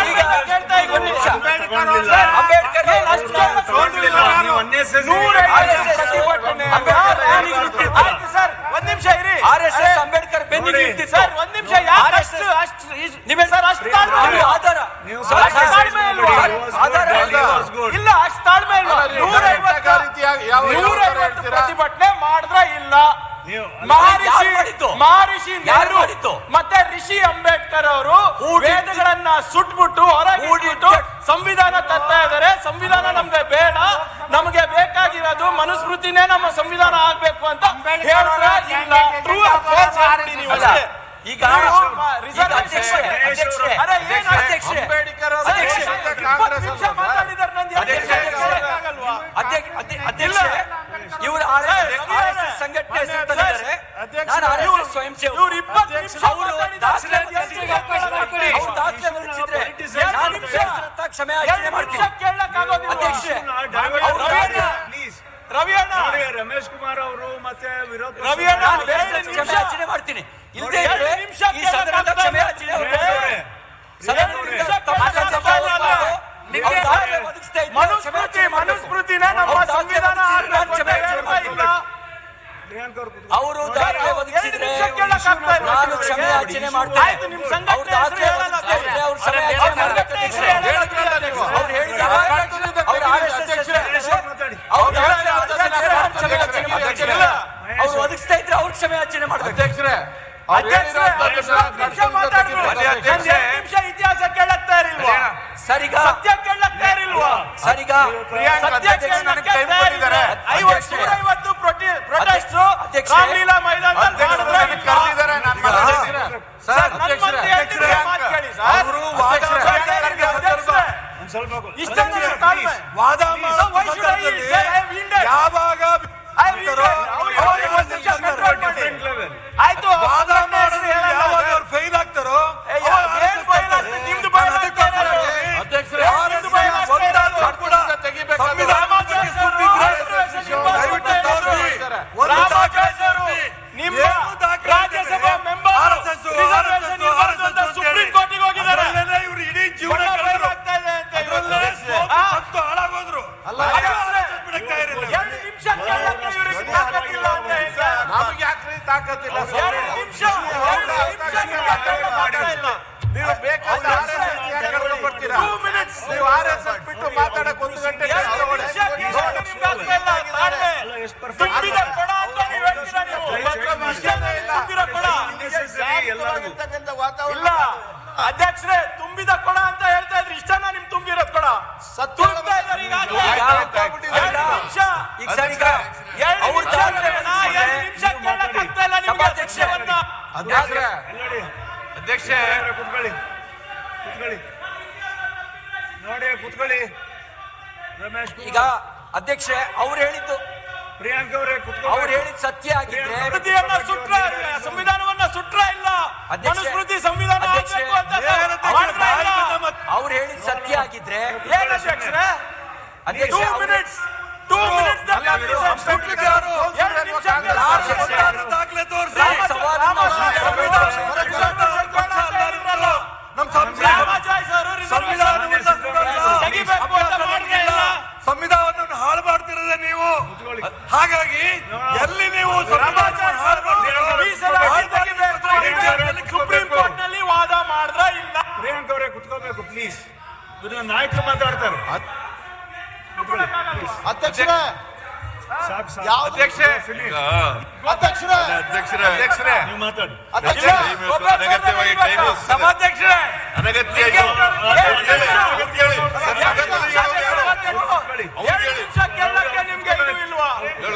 F: ಅಂಬೇಡ್ಕರ್
C: ತಗೊಂಡಿಲ್ಲ. ನೀವು unnecessary
F: RSS ಪ್ರತಿಭಟನೆ ಅಂಬೇಡ್ಕರ್ ಬೆನ್ನಿಗೆ ನಿಂತಿದೆ.
B: ಒಂದ್ ನಿಮಿಷ ಇರಿ
F: RSS ಅಂಬೇಡ್ಕರ್ ಬೆನ್ನಿಗೆ ನಿಂತಿದೆ.
B: ಸರ್ ಒಂದ್ ನಿಮಿಷ ಯಾಕೆ ಅಷ್ಟು ಅಷ್ಟು
F: ನೀವೇ
B: ಸರ್ ಅಷ್ಟು ತಾಳ್ಮೆ
F: ನೀವು
B: ಇಲ್ವಾ?
F: ಆಧಾರ
C: ನೀವು
F: ಸರ್,
B: ಅಷ್ಟು
F: ಸರ್,
B: ತಾಳ್ಮೆ ಇಲ್ವಾ?
F: ಆಧಾರ
C: He was good.
B: ಇಲ್ಲ ಅಷ್ಟು ತಾಳ್ಮೆ ಇಲ್ವಾ ನೂರೈವತ್ತು ನೂರೈವತ್ತು ಪ್ರತಿಭಟನೆ ಮಾಡಿದ್ರ ಇಲ್ಲ
C: ನೀವು
B: ಮಹರ್ಷಿ
F: ಯಾರು ಮಾಡಿದ್ದು?
B: ಮಹರ್ಷಿ
F: ಯಾರು
B: ನೆಹರು
F: ಮಾಡಿದ್ದು?
B: ಮತ್ತೆ ಋಷಿ ಅಂಬೇಡ್ಕರ್ ಅವರು
F: Who did
B: ವೇದಗಳನ್ನ ಸುಟ್ಬಿಟ್ಟು ಹೊರಗಿಟ್ಟು ಸಂವಿಧಾನ ತರ್ತಾ ಇದಾರೆ ಸಂವಿಧಾನ ನಮ್ಗೆ ಬೇಡ ನಮಗೆ ಬೇಕಾಗಿರೋದು ಮನುಸ್ಮೃತಿನೇ ನಮ್ಮ ಸಂವಿಧಾನ ಆಗ್ಬೇಕು ಅಂತ ಹೇಳಿದ್ರ ಇಲ್ಲ ಟ್ರೂ ನೀವು
F: ಅಲ್ಲ.
B: ಅಷ್ಟೇ.
F: ಈಗ
B: ನೀವು
F: ಈಗ
B: reservation-
F: ಅಧ್ಯಕ್ಷರೇ, ಅಧ್ಯಕ್ಷರೇ,
B: ಅರೆ, ಏನು
F: ಅಧ್ಯಕ್ಷರೇ,
B: ಅಂಬೇಡ್ಕರ್ ಅವರು
F: ಅಧ್ಯಕ್ಷರೇ,
B: ಇಪ್ಪತ್ತು ನಿಮಿಷ ಮಾತಾಡಿದಾರೆ ನಂದು ಯಾಕೆ
F: ಅಧ್ಯಕ್ಷರೇ,
B: ಆಗಲ್ವಾ?
F: ಅಧ್ಯಕ್ಷ ಅಧ್ಯ- ಅಧ್ಯಕ್ಷರೇ ಇವರು ಆರ್ ಎಸ್ ಸಂಘಟನೆ ಹೆಸರು ತಂದಿದ್ದಾರೆ ನಾನು ಆರ್ ಎಸ್ ಎಸ್ ಸ್ವಯಂ ಸೇವಕ
B: ಇವ್ರು ಇಪ್ಪತ್ತು ನಿಮಿಷ
F: ಅವರು
B: ಮಾತಾಡಿದ್ದಾರೆ.
F: ದಾಖಲೆ ಕ್ಷಮೆ ಯಾಚನೆ
B: ಎರಡು
F: ಮಾಡ್ತೀನಿ
B: ನಿಮಿಷ ಕೇಳಕ್ಕಾಗೋದಿಲ್ವಾ?
F: ಅಧ್ಯಕ್ಷರೇ ಅವ್ರು
B: ರವಿ ಅಣ್ಣ,
C: ಪ್ಲೀಸ್
B: ರವಿ ಅಣ್ಣ
C: ನೋಡಿ ರಮೇಶ್ ಕುಮಾರ್ ಅವರು ಮತ್ತೆ ವಿರೋಧ ಪಕ್ಷದ
B: ರವಿ ಅಣ್ಣ,
F: ನಾನು
C: ನಾಯಕರು
B: ಎರಡು
F: ಕ್ಷಮೆ
B: ನಿಮಿಷ.
F: ಯಾಚನೆ ಮಾಡ್ತೀನಿ ಇಲ್ಲದೆ
B: ಎರಡು
F: ಇದ್ರೆ
B: ನಿಮಿಷ
F: ಈ ಸದನದ ಕ್ಷಮೆ ಯಾಚನೆ
C: ಪ್ರಿಯಾಂಕ್ ಅವರೇ,
F: ಸದನದಿಂದ
C: ಪ್ರಿಯಾಂಕ್
F: ತಮ್ಮ
C: ಅವರೇ,
F: ಸದಸ್ಯ ಒಬ್ಬರು
B: ನಿಮ್ಗೆ
F: ಅವ್ರು ದಾಖಲೆ ಒದಗಿಸ್ತಾ ಇದ್ರೆ ಕ್ಷಮೆ
B: ಮನುಸ್ಮೃತಿ
F: ಯಾಚನೆ ಮಾಡ್ಬೇಕು.
B: ಮನುಸ್ಮೃತಿನ ನಮ್ಮ
F: ಅವ್ರು ದಾಖಲೆ
B: ಸಂವಿಧಾನ
F: ಒದಗಿಸಿದ್ರೆ
B: ಆಡ್ಬೇಕು
F: ಕ್ಷಮೆ
B: ಅಂತ
F: ಯಾಚನೆ
B: ಹೇಳ್ತಾ
F: ಮಾಡ್ಬೇಕು.
B: ಇಲ್ಲ.
C: ಪ್ರಿಯಾಂಕ್ ಅವರು ಕೂತ್ಕೊಳ್ಳಿ.
F: ಅವರು ದಾಖಲೆ ಒದಗಿಸಿದ್ರೆ
B: ನಿಮಿಷ ಕೇಳಕ್ಕಾಗ್ತಾ ಇಲ್ಲ.
F: ನಾನು ಕ್ಷಮೆ ಯಾಚನೆ ಮಾಡ್ತೇನೆ
B: ಆಯ್ತು, ನಿಮ್ ಸಂಘಟನೆ
F: ಅವ್ರು ದಾಖಲೆ
B: ಹೆಸರು ಹೇಳಲ್ಲ
F: ಒದಗಿಸ್ತಾ ಇದ್ರೆ ಅವ್ರು ಕ್ಷಮೆ
B: ಅವ್ರ
F: ಯಾಚನೆ ಮಾಡ್ಬೇಕು
B: ಸಂಘಟನೆ ಹೆಸರು
F: ಅಧ್ಯಕ್ಷರೇ.
B: ಹೇಳಲ್ಲ ನೀವು.
F: ಅವ್ರು ಹೇಳಿದ್ದಾರೆ ಅವ್ರ RSS ಹೆಸರು ಹೇಳಿದ್ರೆ
C: ಮಾತಾಡಿ.
F: ಅವ್ರು
B: ಅವ್ರು
F: ದಾಖಲೆ
B: ಹೇಳಲ್ಲ,
F: ಒದಗಿಸಿದ್ರೆ
B: ಅಧ್ಯಕ್ಷರೇ,
F: ಅವ್ರು ಕ್ಷಮೆ ಯಾಚನೆ ಮಾಡ್ಬೇಕು.
B: ಅಧ್ಯಕ್ಷರೇ.
F: ಅವ್ರು ಒದಗಿಸ್ತಾ ಇದ್ರೆ ಅವ್ರು ಕ್ಷಮೆ ಯಾಚನೆ ಮಾಡ್ಬೇಕು
G: ಅಧ್ಯಕ್ಷರೇ
B: ಅಧ್ಯಕ್ಷರೇ, ಹತ್ತು ನಿಮಿಷ ಮಾತಾಡ್ರು.
G: ಅದೇ ಅಧ್ಯಕ್ಷರೇ.
B: ಒಂದ್ ಎರಡು ನಿಮಿಷ ಇತಿಹಾಸ ಕೇಳಕ್ತಾ ಇರಲ್ವಾ
F: ಸರಿಗ
B: ಸತ್ಯ ಕೇಳಕ್ತಾ ಇರಲ್ವಾ
F: ಸರಿಗ
G: ಪ್ರಿಯಾಂಕ್
B: ಸತ್ಯ
G: ಅಧ್ಯಕ್ಷರು ನನಗೆ ಟೈಮ್ ಕೊಟ್ಟಿದ್ದಾರೆ
B: ಐವತ್ತು ಐವತ್ತು ಪ್ರೊಟೆಸ್ಟ್
F: ಅಧ್ಯಕ್ಷರೇ.
B: ರಾಮಲೀಲಾ ಮೈದಾನದಲ್ಲಿ
G: ಅಧ್ಯಕ್ಷರು
B: ಮಾಡಿದ್ರೆ
G: ನನಗೆ ಕರೆದಿದ್ದಾರೆ ನಾನು ಮಾತಾಡ್ತೀನಿ
B: ಸರ್, ನನ್ನ ಮಂತ್ರಿ ಹೇಳ್ತಿದ್ರೆ ಮಾತು ಕೇಳಿ ಸರ್.
G: ಅವರು ವಾದ
B: ಅಧ್ಯಕ್ಷರೇ, ಅಧ್ಯಕ್ಷರೇ,
C: ಒಂದ್ ಸ್ವಲ್ಪ ಕೂ-
B: ಇಷ್ಟೇ ನನ್ನ ತಾಳ್ಮೆ.
G: ವಾದ
B: So why should I yield? Sir, I have yielded.
G: ಯಾವಾಗ
B: I have yielded. ಅವ್ರು ಅವ್ರಿಗೆ ಒಂದು ನಿಮಿಷ control ಮಾಡಿ.
C: ಡಿಫ್ರೆಂಟ್ ಲೆವೆಲ್
B: ಆಯ್ತು
G: ವಾದ
B: ಸಂಘಟನೆ ಹೆಸರು
G: ಮಾಡಿದ್ರೆ
B: ಹೇಳಲ್ಲ.
G: ಯಾವಾಗ ಅವ್ರು ಫೈಲ್ ಆಗ್ತಾರೋ
B: ಏ, ಯಾ- ಏನ್ ಬಯಲು ಆಗ್ತದೆ? ನಿಮ್ದು ಬಯಲು ಆಗ್ತಾ ಇರೋದು.
G: ಅಧ್ಯಕ್ಷರೇ
B: ನಿಮ್ದು ಬಯಲು ಆಗ್ತಾ ಇರೋದು. ರಾಮಾಚಾರ್ಯ ಸರ್, ನಿಮ್ಮ
G: ದಯವಿಟ್ಟು
B: ಸುತ್ತ
G: ತೋರಿಸಿ.
B: ಹೆಸರು.
G: ಒಂದು
B: ರಾಮಾಚಾರ್ಯ ಸರ್,
G: ದಾಖಲೆ
B: ನಿಮ್ಮ
G: ಏನು ದಾಖಲೆ
B: ರಾಜ್ಯಸಭಾ
G: ಇದೆ?
B: ಮೆಂಬರ್
G: RSS,
B: ರಿಸರ್ವೇಶನ್
G: RSS,
B: ಇರ್ಬಾರ್ದು ಅಂತ
G: RSS
B: ಸುಪ್ರೀಂ ಕೋರ್ಟಿಗೆ ಹೋಗಿದ್ದಾರೆ
G: ಅದ್ರಲ್ಲೆಲ್ಲ ಇವ್ರು ಇಡೀ ಜೀವನ
B: ಬಹಳ
G: ಕಳೆದ್ರು.
B: ಭಯ ಆಗ್ತಾ ಇದೆ ಅಂತ
G: ಅದ್ರಲ್ಲೇ
B: ಇವತ್ತು.
G: ಸೋತು
B: ಆ?
G: ಸತ್ತು ಹಾಳಾಗೋದ್ರು
B: ಅಧ್ಯಕ್ಷರೇ,
G: ಬಿಡಕ್ತಾ ಇರಲಿಲ್ಲ.
B: ಎರಡು ನಿಮಿಷ ಕೇಳಕ್ಕೆ ಇವ್ರಿಗೆ ತಾಕತ್ತಿಲ್ಲ ಅಂತ ಈಗ.
G: ನಮಗೆ ಯಾಕ್ರಿ ತಾಕತ್ತಿಲ್ಲ
B: ಎರಡು ನಿಮಿಷ ಎರಡು ನಿಮಿಷ ಕೇಳಕ್ಕೆ ಆಗ್ತಾ ಇಲ್ಲ.
G: ನೀವು ಬೇಕಾದ್ರೆ RSS ಯಾಕೆ ಕರ್ಕೊಂಡು ಬರ್ತೀರಾ?
B: Two minutes.
G: ನೀವು RSS ಬಿಟ್ಟು ಮಾತಾಡಕ್ ಒಂದು ಗಂಟೆ
B: ಎರಡು
G: ತಗೊಳ್ಳಿ.
B: ನಿಮಿಷ ಕೇಳಕ್ಕೆ ನಿಮ್ಗೆ ಆಗ್ತಾ ಇಲ್ಲ. ತಾಳ್ಮೆ.
C: ಅಲ್ಲ, ಎಷ್ಟು perfect.
B: ತುಂಬಿದ ಕೊಡ ಅಂತ ನೀವು ಹೇಳ್ತೀರಾ ನೀವು. ಇಷ್ಟೇನಾ ನೀವು ತುಂಬಿದ ಕೊಡ
C: ಎಲ್ಲರಿಗೂ
B: ಇಲ್ಲ ಅಧ್ಯಕ್ಷರೇ ತುಂಬಿದ ಕೊಡ ಅಂತ ಹೇಳ್ತಾ ಇದ್ರಿ ಇಷ್ಟನ ನಿಮ್ ತುಂಬಿರೋದ್ ಕೊಡ ತುಂಬ್ತಾ ಇದ್ದಾರೆ ಈಗಾಗ್ಲೇ.
F: ಆಯ್ತು, ಆಯ್ತು.
B: ಎರಡು ನಿಮಿಷ
F: ಈಗ ಸರಿಗ
B: ಎರಡು
F: ಅವ್ರು
B: ನಿಮಿಷ
F: ದಾಖಲೆ
B: ಅಣ್ಣ, ಎರಡು ನಿಮಿಷ ಕೇಳಕ್ ಆಗ್ತಾ ಇಲ್ಲ ನಿಮ್ಗೆ
F: ಸಭಾಧ್ಯಕ್ಷ.
B: ಅಧ್ಯಕ್ಷವನ್ನ.
G: ಅಧ್ಯಕ್ಷರೇ
C: ನೋಡಿ
G: ಅಧ್ಯಕ್ಷೆ
C: ಕುತ್ಕೊಳ್ಳಿ ಕುತ್ಕೊಳ್ಳಿ ನೋಡಿ ಕುತ್ಕೊಳ್ಳಿ ರಮೇಶ್
F: ಈಗ ಅಧ್ಯಕ್ಷೆ ಅವ್ರು ಹೇಳಿದ್ದು
C: ಪ್ರಿಯಾಂಕ್ ಅವರೇ
F: ಅವ್ರು
C: ಕುತ್ಕೊಳ್ಳಿ
F: ಹೇಳಿದ್ ಸತ್ಯ ಆಗಿದ್ರೆ
B: ಸ್ಮೃತಿಯನ್ನ ಸುಟ್ರ ಸಂವಿಧಾನವನ್ನ ಸುಟ್ರ ಇಲ್ಲ
F: ಅಧ್ಯಕ್ಷೆ.
B: ಮನುಸ್ಮೃತಿ ಸಂವಿಧಾನ
F: ಅಧ್ಯಕ್ಷೆ.
B: ಆಗ್ಬೇಕು ಅಂತ ಮಾಡ್ತಾ ಇಲ್ಲ.
F: ಅವ್ರು ಹೇಳಿದ್ ಸತ್ಯ ಆಗಿದ್ರೆ
B: ಏನ್ ಅಧ್ಯಕ್ಷರೇ
F: ಅಧ್ಯಕ್ಷ
B: ಟೂ ಮಿನಿಟ್ಸ್ ಟೂ ಮಿನಿಟ್ಸ್ ಎರಡು ನಿಮಿಷ ಕೇಳಕ್ಕೆ
G: ದಾಖಲೆ ತೋರಿಸಿ
F: ರಾಮ ಸವಾಲನ್ನ
G: ನಮ್ಮ ಸಂವಿಧಾನ
B: ರಾಮಾಚಾರ್ಯ ಸರ್
G: ಸಂವಿಧಾನವನ್ನ
B: ತೆಗಿಬೇಕು ಅಂತ ಮಾಡಿದ್ರೆ ಇಲ್ಲ
G: ಸಂವಿಧಾನವನ್ನು ಹಾಳು ಮಾಡ್ತಿರೋದೇ ನೀವು ಹಾಗಾಗಿ ಎಲ್ಲಿ ನೀವು ಸಂವಿಧಾನವನ್ನು ಹಾಳು ಮಾಡ್ತೀರೋ,
B: ಮೀಸಲಾತಿ ತೆಗಿಬೇಕು ಅಂತ ಸುಪ್ರೀಂ ಕೋರ್ಟ್ ನಲ್ಲಿ ವಾದ ಮಾಡಿದ್ರ ಇಲ್ಲ
C: ಪ್ರಿಯಾಂಕ್ ಅವರೇ ಕುತ್ಕೋಬೇಕು ಪ್ಲೀಸ್ ಇದನ್ನ ನಾಯಕರು ಮಾತಾಡ್ತಾರೆ
A: ಅಧ್ಯಕ್ಷರೇ
C: ಸಾಕು ಸಾಕು
A: ಯಾವ್ದು
G: ಅಧ್ಯಕ್ಷೆ
C: ಫಿನಿಶ್
A: ಅಧ್ಯಕ್ಷರೇ
D: ಅಧ್ಯಕ್ಷರೇ
G: ಅಧ್ಯಕ್ಷರೇ
C: ನೀವು ಮಾತಾಡಿ
A: ಅಧ್ಯಕ್ಷರೇ
D: ಅನಗತ್ಯವಾಗಿ ಟೈಮ್
G: ಸಭಾಧ್ಯಕ್ಷರೇ
D: ಅನಗತ್ಯ
B: ಎರಡು ನಿಮಿಷ ಕೇಳಕ್ಕೆ ನಿಮ್ಗೆ ಇದು ಇಲ್ವಾ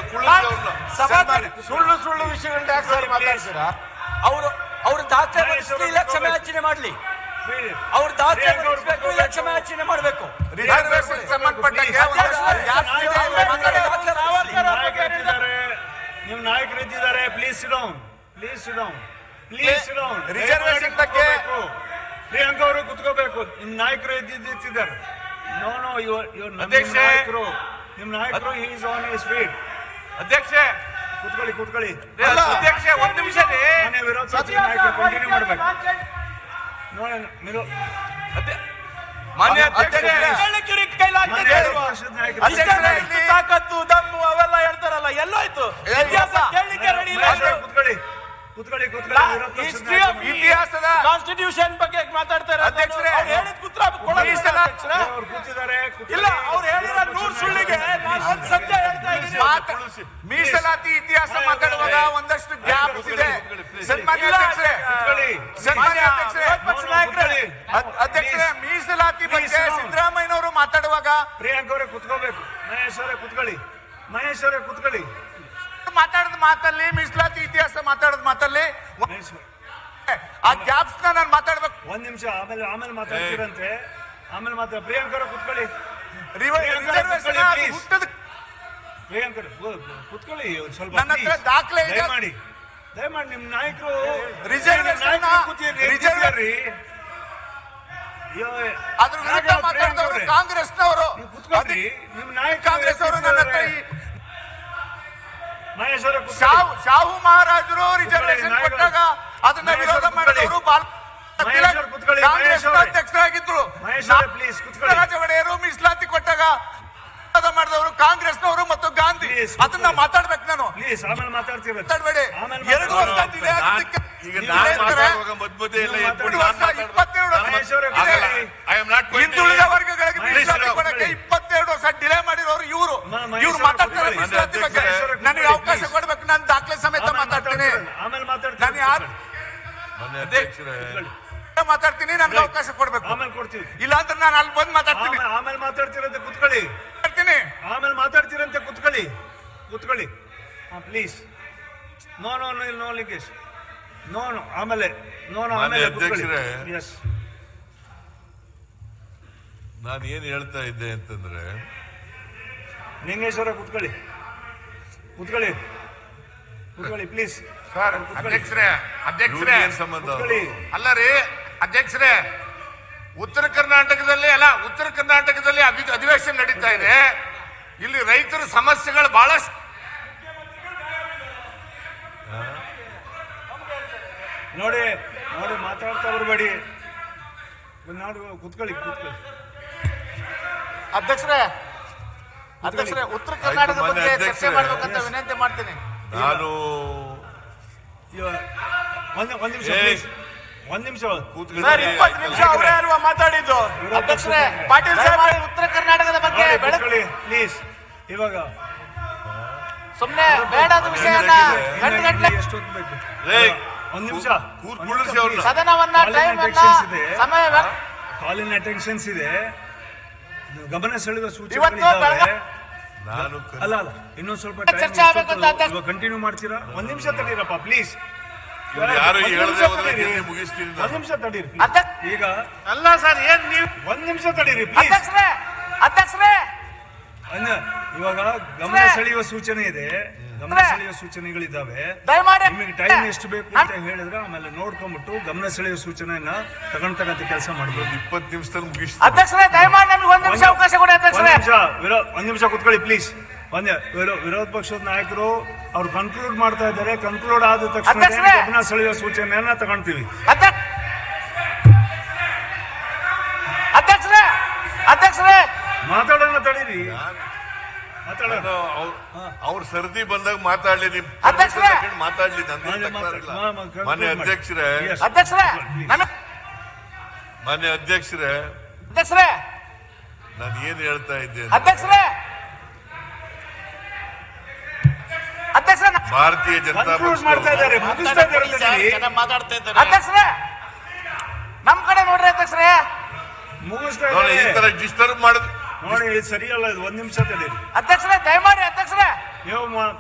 G: ಸುಳ್ಳು ಸುಳ್ಳು ವಿಷಯಗಳನ್ನ ಯಾಕೆ ಸರ್ ಮಾತಾಡ್ತೀರಾ
F: ಅವರು ಅವ್ರು ದಾಖಲೆ ಒದಗಿಸ್ಲಿಲ್ಲ ಕ್ಷಮೆ ಯಾಚನೆ ಮಾಡ್ಲಿ ಅವ್ರು ದಾಖಲೆ ಒದಗಿಸ್ಬೇಕು ಇಲ್ಲ ಕ್ಷಮೆ ಯಾಚನೆ ಮಾಡ್ಬೇಕು
G: ರಿಸರ್ವೇಶನ್ ಸಂಬಂಧಪಟ್ಟಂಗೆ ಒಂದಷ್ಟು ಜಾಸ್ತಿ ಇದೆ
C: ನಾಯಕರಿದ್ದಾರೆ ನೀವು ನಾಯಕರು ಇದ್ದಿದ್ದಾರೆ please down please down please down
G: Reservation ಬಗ್ಗೆ-
C: ಪ್ರಿಯಾಂಕ ಅವರು ಕುತ್ಕೋಬೇಕು ನಿಮ್ ನಾಯಕರು ಇದ್ದಿದ್ದಾರೆ ನೋ ನೋ ಯುವರ್ ಯುವರ್
G: ಅಧ್ಯಕ್ಷೆ.
C: ನಾಯಕರು ನಿಮ್ ನಾಯಕರು ಈಸ್ ಆನ್ ಇಸ್ ಫೀಟ್
G: ಅಧ್ಯಕ್ಷೆ
C: ಕುತ್ಕೊಳ್ಳಿ ಕುತ್ಕೊಳ್ಳಿ
G: ಅಧ್ಯಕ್ಷೆ ಒಂದ್ ನಿಮಿಷ ರೀ
C: ಮನೆ ವಿರೋಧ ಪಕ್ಷದ ನಾಯಕರು ಕಂಟಿನ್ಯೂ ಮಾಡ್ಬೇಕು ನೋಡೋಣ ಮಿರೋ
G: ಮಾನ್ಯ ಅಧ್ಯಕ್ಷೆ
B: ಹೇಳಕ್ಕೆ ಇವ್ರಿಗೆ ಕೈಲಾಗ್ತದೆ
C: ವಿರೋಧ
B: ಇಲ್ವಾ?
C: ಪಕ್ಷದ ನಾಯಕರು
B: ಅಷ್ಟೇನಾ ಇತ್ತು ತಾಕತ್ತು ದಮ್ಮು ಅವೆಲ್ಲ ಹೇಳ್ತಾರಲ್ಲ ಎಲ್ಲೋಯ್ತು ಇತಿಹಾಸ ಕೇಳಲಿಕ್ಕೆ ರೆಡಿ ಇಲ್ಲ
C: ಅಷ್ಟೇ, ಕುತ್ಕೊಳ್ಳಿ ಕುತ್ಕೊಳ್ಳಿ ಕುತ್ಕೊಳ್ಳಿ ವಿರೋಧ ಪಕ್ಷದ
B: ಹಿಸ್ಟ್ರಿ ಆಫ್
C: ನಾಯಕರು
G: ಇತಿಹಾಸದ
B: ಕಾನ್ಸ್ಟಿಟ್ಯೂಷನ್ ಬಗ್ಗೆ ಮಾತಾಡ್ತಾರೆ
G: ಅಧ್ಯಕ್ಷರೇ,
B: ಅವ್ರು ಹೇಳಿದ ಉತ್ತರ ಕೊಡೋದಿಲ್ಲ
G: ಮೀಸಲಾ-
B: ಅಧ್ಯಕ್ಷರೇ.
C: ಅವ್ರು ಕೂತಿದ್ದಾರೆ ಕುತ್ಕೊಳ್ಳಿ.
B: ಇಲ್ಲ ಅವ್ರು ಹೇಳಿದ ನೂರ್ ಸುಳ್ಳಿಗೆ ನಾನು ಒಂದ್ ಸತ್ಯ ಹೇಳ್ತಾ ಇದ್ದೀನಿ
G: ಮಾತ- ಮೀಸಲಾತಿ ಇತಿಹಾಸ ಮಾತಾಡುವಾಗ ಒಂದಷ್ಟು ಗ್ಯಾಪ್ ಇದೆ ಸನ್ಮಾನ್ಯ
B: ಇಲ್ಲ,
G: ಅಧ್ಯಕ್ಷರೇ
C: ಕುತ್ಕೊಳ್ಳಿ.
G: ಸನ್ಮಾನ್ಯ ಅಧ್ಯಕ್ಷರೇ
B: ವಿರೋಧ ಪಕ್ಷದ ನಾಯಕರೇ
G: ಅದ್- ಅಧ್ಯಕ್ಷರೇ ಮೀಸಲಾತಿ ಬಗ್ಗೆ
C: Please, no.
G: ಸಿದ್ದರಾಮಯ್ಯನವರು ಮಾತಾಡುವಾಗ
C: ಪ್ರಿಯಾಂಕ್ ಅವರೇ ಕುತ್ಕೋಬೇಕು ಮಹೇಶ್ ಅವರೇ ಕುತ್ಕೊಳ್ಳಿ ಮಹೇಶ್ ಅವರೇ ಕುತ್ಕೊಳ್ಳಿ
G: ಮಾತಾಡಿದ ಮಾತಲ್ಲಿ ಮೀಸಲಾತಿ ಇತಿಹಾಸ ಮಾತಾಡಿದ ಮಾತಲ್ಲಿ ಒಂದ್-
C: ಮಹೇಶ್ ಅವರೇ.
G: ಆ ಗ್ಯಾಪ್ಸ್ ನಾನು ಮಾತಾಡ್ಬೇಕು
C: ಒಂದ್ ನಿಮಿಷ ಆಮೇಲೆ ಆಮೇಲೆ ಮಾತಾಡ್ತೀರಂತೆ ಆಮೇಲೆ ಮಾತಾಡ ಪ್ರಿಯಾಂಕ್ ಅವರೇ ಕುತ್ಕೊಳ್ಳಿ
G: ರಿವ-
C: ಪ್ರಿಯಾಂಕ
G: ರಿಸರ್ವೇಶನ್
C: ಕುತ್ಕೊಳ್ಳಿ,
G: ಅದು
C: please.
G: ಹುಟ್ಟದ
C: ಪ್ರಿಯಾಂಕ್ ಅವರೇ, ಗು- ಗು- ಕುತ್ಕೊಳ್ಳಿ ಒಂದ್ ಸ್ವಲ್ಪ
G: ನನ್ನ ಹತ್ರ
C: please.
G: ದಾಖಲೆ ಇದೆ.
C: ದಯಮಾಡಿ ದಯಮಾಡಿ ನಿಮ್ ನಾಯಕರು
G: Reservation
C: ನಾಯಕರು
G: ನ-
C: ಕೂತಿರ್ರಿ,
G: reserve-
C: ಕೂತಿರ್ರಿ. ಅಯ್ಯೋ,
A: ಅದ್ರ ವಿರುದ್ಧ
C: ಯಾಕೆ ಪ್ರಿಯಾಂಕ್
A: ಮಾತಾಡಿದವರು
C: ಅವ್ರೆ?
A: ಕಾಂಗ್ರೆಸ್ನವರು
C: ನೀವು ಕುತ್ಕೊಳ್ರಿ ನಿಮ್ ನಾಯಕ
A: ಕಾಂಗ್ರೆಸ್ ಅವರು ನನ್ನ ಹತ್ರ ಈ
C: ಮಹೇಶ್ ಅವರೇ ಕುತ್ಕೊಳ್ಳಿ.
A: ಶಾಹು ಶಾಹು ಮಹಾರಾಜರು ರಿಸರ್ವೇಶನ್
C: ನಾಯಕ-
A: ಕೊಟ್ಟಾಗ ಅದನ್ನ
C: ಮಹೇಶ್
A: ವಿರೋಧ
C: ಅವ್ರು
A: ಮಾಡಿದವರು
C: ಕುತ್ಕೊಳ್ಳಿ.
A: ಬಾಲ್
C: ಮಹೇಶ್ ಅವ್ರು ಕುತ್ಕೊಳ್ಳಿ,
A: ಕಾಂಗ್ರೆಸ್
C: ಮಹೇಶ್ ಅವ್ರೆ.
A: ಅಧ್ಯಕ್ಷರಾಗಿದ್ರು
C: ಮಹೇಶ್ ಅವರೇ, please ಕುತ್ಕೊಳ್ಳಿ.
A: ರಾಜ ಒಡೆಯರು ಮೀಸಲಾತಿ ಕೊಟ್ಟಾಗ ವಿರೋಧ ಮಾಡಿದವರು ಕಾಂಗ್ರೆಸ್ನವರು ಮತ್ತು ಗಾಂಧಿ
C: Please,
A: ಅದನ್ನ
C: ಕುತ್ಕೊಳ್ಳಿ.
A: ಮಾತಾಡ್ಬೇಕು ನಾನು
C: ಪ್ಲೀಸ್ ಆಮೇಲೆ ಮಾತಾಡ್ತೀರ
A: ಮಾತಾಡ್ಬೇಡಿ
C: ಆಮೇಲೆ
A: ಎರಡು
C: ಮಾತಾಡ್ತೀರ.
A: ವರ್ಷ delay ಆಗ್ಲಿಕ್ಕೆ
D: ಈಗ
A: delay
D: ನಾನು
A: ಇರ್ತಾರೆ.
D: ಮಾತಾಡುವಾಗ ಮಧ್ಯ ಮಧ್ಯೆ ಎಲ್ಲ
C: ನೀವು
D: ಎದ್ಬಿಟ್ಟು
A: ಮಾತಾಡಿ.
D: ನಾನು ಮಾತಾಡ್ಬೇಕು.
A: ಇಪ್ಪತ್ತೆರಡು ವರ್ಷ
C: ಮಹೇಶ್ ಅವರೇ
A: ಇದೆ.
C: ಕುತ್ಕೊಳ್ಳಿ.
D: I am not going to-
A: ಹಿಂದುಳಿದ ವರ್ಗಗಳಿಗೆ
C: ಮಹೇಶ್
A: ಮೀಸಲಾತಿ
C: ಅವರೇ
A: ಕೊಡಕ್ಕೆ
C: ಕುತ್ಕೊಳ್ಳಿ.
A: ಇಪ್ಪತ್ತೆರಡು ವರ್ಷ ಡಿಲೇ ಮಾಡಿರೋರು ಇವರು
C: ಮ- ಮಹೇಶ್
A: ಇವ್ರು
C: ಅವರೇ
A: ಮಾತಾಡ್ತಾರೆ
C: ಕುತ್ಕೊಳ್ಳಿ.
A: ಮೀಸಲಾತಿ ಬಗ್ಗೆ
C: ಮಹೇಶ್ ಅವರೇ
A: ನನಗೆ
C: ಕುತ್ಕೊಳ್ಳಿ,
A: ಅವಕಾಶ
C: please.
A: ಕೊಡ್ಬೇಕು ನಾನು ದಾಖಲೆ ಸಮೇತ
C: ಆಮೇಲೆ
A: ಮಾತಾಡ್ತೀನಿ
C: ಮಾತಾಡ್ತೀರ. ಆಮೇಲೆ ಮಾತಾಡ್ತೀರ.
A: ನಾನು ಯಾರು
D: ಮಾನ್ಯ ಅಧ್ಯಕ್ಷರೇ
A: ಮಾತಾಡ್ತೀನಿ ನನ್ಗೆ ಅವಕಾಶ ಕೊಡ್ಬೇಕು
C: ಆಮೇಲೆ ಕೊಡ್ತೀವಿ
A: ಇಲ್ಲ ಅಂದ್ರೆ ನಾನು ಅಲ್ಲಿ ಬಂದು ಮಾತಾಡ್ತೀನಿ
C: ಆಮೇಲೆ ಆಮೇಲೆ ಮಾತಾಡ್ತೀರಂತೆ ಕುತ್ಕೊಳ್ಳಿ
A: ಮಾತಾಡ್ತೀನಿ
C: ಆಮೇಲೆ ಮಾತಾಡ್ತೀರಂತೆ ಕುತ್ಕೊಳ್ಳಿ ಕುತ್ಕೊಳ್ಳಿ please no no no no Lingesh no no ಆಮೇಲೆ ನೋ ನೋ
D: ಮಾನ್ಯ
C: ಆಮೇಲೆ ಕುತ್ಕೊಳ್ಳಿ
D: ಅಧ್ಯಕ್ಷರೇ.
C: ಎಸ್
D: ನಾನು ಏನು ಹೇಳ್ತಾ ಇದ್ದೆ ಅಂತಂದ್ರೆ
C: ಲಿಂಗೇಶ್ವರ ಕುತ್ಕೊಳ್ಳಿ ಕುತ್ಕೊಳ್ಳಿ ಕುತ್ಕೊಳ್ಳಿ ಪ್ಲೀಸ್
A: ಸರ್
C: ಕುತ್ಕೊಳ್ಳಿ
A: ಅಧ್ಯಕ್ಷರೇ ಅಧ್ಯಕ್ಷರೇ
D: ಇವ್ರಿಗೆ ಏನ್ ಸಂಬಂಧ
C: ಕುತ್ಕೊಳ್ಳಿ
A: ಅಲ್ಲ ರೀ ಅಧ್ಯಕ್ಷರೇ ಉತ್ತರ ಕರ್ನಾಟಕದಲ್ಲಿ ಅಲ್ಲ ಉತ್ತರ ಕರ್ನಾಟಕದಲ್ಲಿ ಅಧಿ- ಅಧಿವೇಶನ ನಡೀತಾ ಇದೆ ಇಲ್ಲಿ ರೈತರ ಸಮಸ್ಯೆಗಳು ಬಹಳಷ್ಟು
C: ನೋಡಿ ನೋಡಿ ಮಾತಾಡ್ತಾ ಬರಬೇಡಿ ನಾಡು ಕುತ್ಕೊಳ್ಳಿ ಕುತ್ಕೊಳ್ಳಿ
A: ಅಧ್ಯಕ್ಷರೇ ಅಧ್ಯಕ್ಷರೇ ಉತ್ತರ ಕರ್ನಾಟಕದ
D: ಮಾನ್ಯ
A: ಬಗ್ಗೆ ಚರ್ಚೆ
D: ಅಧ್ಯಕ್ಷರೇ.
A: ಮಾಡ್ಬೇಕಂತ ವಿನಂತಿ ಮಾಡ್ತೀನಿ
D: ನಾನು
C: ಇವ- ಒಂದ್ ಒಂದ್ ನಿಮಿಷ
D: ಏ.
C: ಪ್ಲೀಸ್ ಒಂದ್ ನಿಮಿಷ
D: ಕೂತ್ಕೊಳ್ಳಿ.
A: ಸರ್ ಇಪ್ಪತ್ತು ನಿಮಿಷ ಅವರೇ ಅಲ್ವಾ ಮಾತಾಡಿದ್ದು ಅಧ್ಯಕ್ಷರೇ ಪಾಟೀಲ್ ಸಾಹೇಬ್ ಉತ್ತರ ಕರ್ನಾಟಕದ ಬಗ್ಗೆ
C: ನೋಡಿ,
A: ಬೆಳಕು
C: ಕುತ್ಕೊಳ್ಳಿ ಪ್ಲೀಸ್ ಇವಾಗ
A: ಸುಮ್ನೆ ಬೇಡದ ವಿಷಯನ ಗಂಟು ಗಂಟೆ
C: ಎಷ್ಟೊತ್ತು ಬೇಕು
D: ಏ,
C: ಒಂದ್ ನಿಮಿಷ
D: ಕೂತ್ ಕುಳ್ಳಿಸಿ ಅವ್ರನ್ನ.
A: ಸದನವನ್ನ
C: Call in
A: ಟೈಮ್ ಅನ್ನ
C: attentions ಇದೆ.
A: ಸಮಯ ವ್ಯ-
C: ಕಾಲ್ ಇನ್ ಅಟೆನ್ಷನ್ಸ್ ಇದೆ ಗಮನ ಸೆಳೆಯುವ
A: ಇವತ್ತು
C: ಸೂಚನೆಗಳಿದ್ದಾವೆ
A: ಬೆಳಗ್ಗೆ-
D: ನಾನು ಕ-
C: ಅಲ್ಲ ಅಲ್ಲ ಇನ್ನೊಂದ್ ಸ್ವಲ್ಪ
A: ಚರ್ಚೆ ಆಗ್ಬೇಕು ಅಂತ ಅಧ್ಯಕ್ಷ-
C: ಕಂಟಿನ್ಯೂ ಮಾಡ್ತೀರಾ ಒಂದ್ ನಿಮಿಷ ತಡೀರಪ್ಪ ಪ್ಲೀಸ್
D: ಇವ್ರು ಯಾರು
C: ಒಂದ್
D: ಹೇಳದೆ
C: ನಿಮಿಷ
D: ಹೋದ್ರೆ
C: ತಡೀರಿ.
D: ಜಲ್ದಿ ಮುಗಿಸ್ತೀನಿ ನಾನು.
C: ಒಂದ್ ನಿಮಿಷ ತಡೀರಿ please.
A: ಅಧ್ಯಕ್ಷ-
C: ಈಗ
A: ಅಲ್ಲ ಸರ್ ಏನ್ ನೀವು
C: ಒಂದ್ ನಿಮಿಷ ತಡೀರಿ ಪ್ಲೀಸ್
A: ಅಧ್ಯಕ್ಷರೇ ಅಧ್ಯಕ್ಷರೇ
C: ಅನ್ನ ಇವಾಗ ಗಮನ ಸೆಳೆಯುವ ಸೂಚನೆ ಇದೆ ಗಮನ ಸೆಳೆಯುವ ಸೂಚನೆಗಳಿದ್ದಾವೆ
A: ದಯಮಾಡಿ
C: ನಿಮಗೆ ಟೈಮ್ ಎಷ್ಟು ಬೇಕು ಅಂತ ಹೇಳಿದ್ರೆ ಆಮೇಲೆ ನೋಡ್ಕೊಂಡ್ಬಿಟ್ಟು ಗಮನ ಸೆಳೆಯುವ ಸೂಚನೆಯನ್ನ ತಗೊಂಡ್ತಕ್ಕಂಥ ಕೆಲಸ ಮಾಡ್ಬೋದು
D: ಇಪ್ಪತ್ತು ನಿಮಿಷದಲ್ಲಿ ಮುಗಿಸ್ತೀನಿ
A: ಅಧ್ಯಕ್ಷರೇ ದಯಮಾಡಿ ನಮಗೆ ಒಂದ್ ನಿಮಿಷ ಅವಕಾಶ ಕೊಡಿ
C: ಒಂದ್
A: ಅಧ್ಯಕ್ಷರೇ
C: ನಿಮಿಷ ವಿರೋ ಒಂದ್ ನಿಮಿಷ ಕುತ್ಕೊಳ್ಳಿ ಪ್ಲೀಸ್ ಒಂದ್ ವಿರೋ- ವಿರೋಧ ಪಕ್ಷದ ನಾಯಕರು ಅವ್ರು ಕನ್ಕ್ಲೂಡ್ ಮಾಡ್ತಾ ಇದ್ದಾರೆ ಕನ್ಕ್ಲೂಡ್ ಆದ ತಕ್ಷಣ
A: ಅಧ್ಯಕ್ಷರೇ!
C: ಗಮನ ಸೆಳೆಯುವ ಸೂಚನೆಯನ್ನ ತಗೊಂತೀವಿ
A: ಅಧ್ಯಕ್ಷ ಅಧ್ಯಕ್ಷರೇ ಅಧ್ಯಕ್ಷರೇ
C: ಮಾತಾಡೋಣ ತಡೀರಿ ಮಾತಾಡೋಣ
D: ನಾನು ಅವ್ರ್- ಅವ್ರ ಸರ್ದಿ ಬಂದಾಗ ಮಾತಾಡ್ಲಿ ನಿಮ್
A: ಅಧ್ಯಕ್ಷರೇ!
D: ತಗೊಂಡು ಮಾತಾಡ್ಲಿ ನಂದೇನ್
C: ಮಾತಾಡಿ,
D: ತಕರಾರಿಲ್ಲ.
C: ಮಾ- ಮಾ- conclude
D: ಮಾನ್ಯ
C: ಮಾಡಿ.
D: ಅಧ್ಯಕ್ಷರೇ
C: Yes.
A: ಅಧ್ಯಕ್ಷರೇ
C: Please.
A: ನನ್ನ
D: ಮಾನ್ಯ ಅಧ್ಯಕ್ಷರೇ
A: ಅಧ್ಯಕ್ಷರೇ
D: ನಾನು ಏನ್ ಹೇಳ್ತಾ ಇದ್ದೆ ಅಂದ್ರೆ,
A: ಅಧ್ಯಕ್ಷರೇ ಅಧ್ಯಕ್ಷರೇ ನ-
D: ಭಾರತೀಯ ಜನತಾ
C: ಕನ್ಕ್ಲೂಡ್ ಮಾಡ್ತಾ ಇದ್ದಾರೆ
D: ಪಕ್ಷ
C: ಮುಗಿಸ್ತಾ ಇದ್ದಾರೆ
A: ಮಾತಾಡ್ತಾ ಇದ್ದಾರೆ ಅಧ್ಯಕ್ಷರೇ ನಮ್ ಕಡೆ ನೋಡ್ರಿ ಅಧ್ಯಕ್ಷರೇ
C: ಮುಗಿಸ್ತಾ
D: ನೋಡಿ ಈ ತರ
C: ಇದ್ದಾರೆ
D: ಡಿಸ್ಟರ್ಬ್ ಮಾಡಿದ್
C: ನೋಡಿ ಇದು ಸರಿಯಲ್ಲ ಇದು ಒಂದ್ ನಿಮಿಷ ತಡೀರಿ
A: ಅಧ್ಯಕ್ಷರೇ ದಯಮಾಡಿ ಅಧ್ಯಕ್ಷರೇ
C: ನೀವು ಮಾ-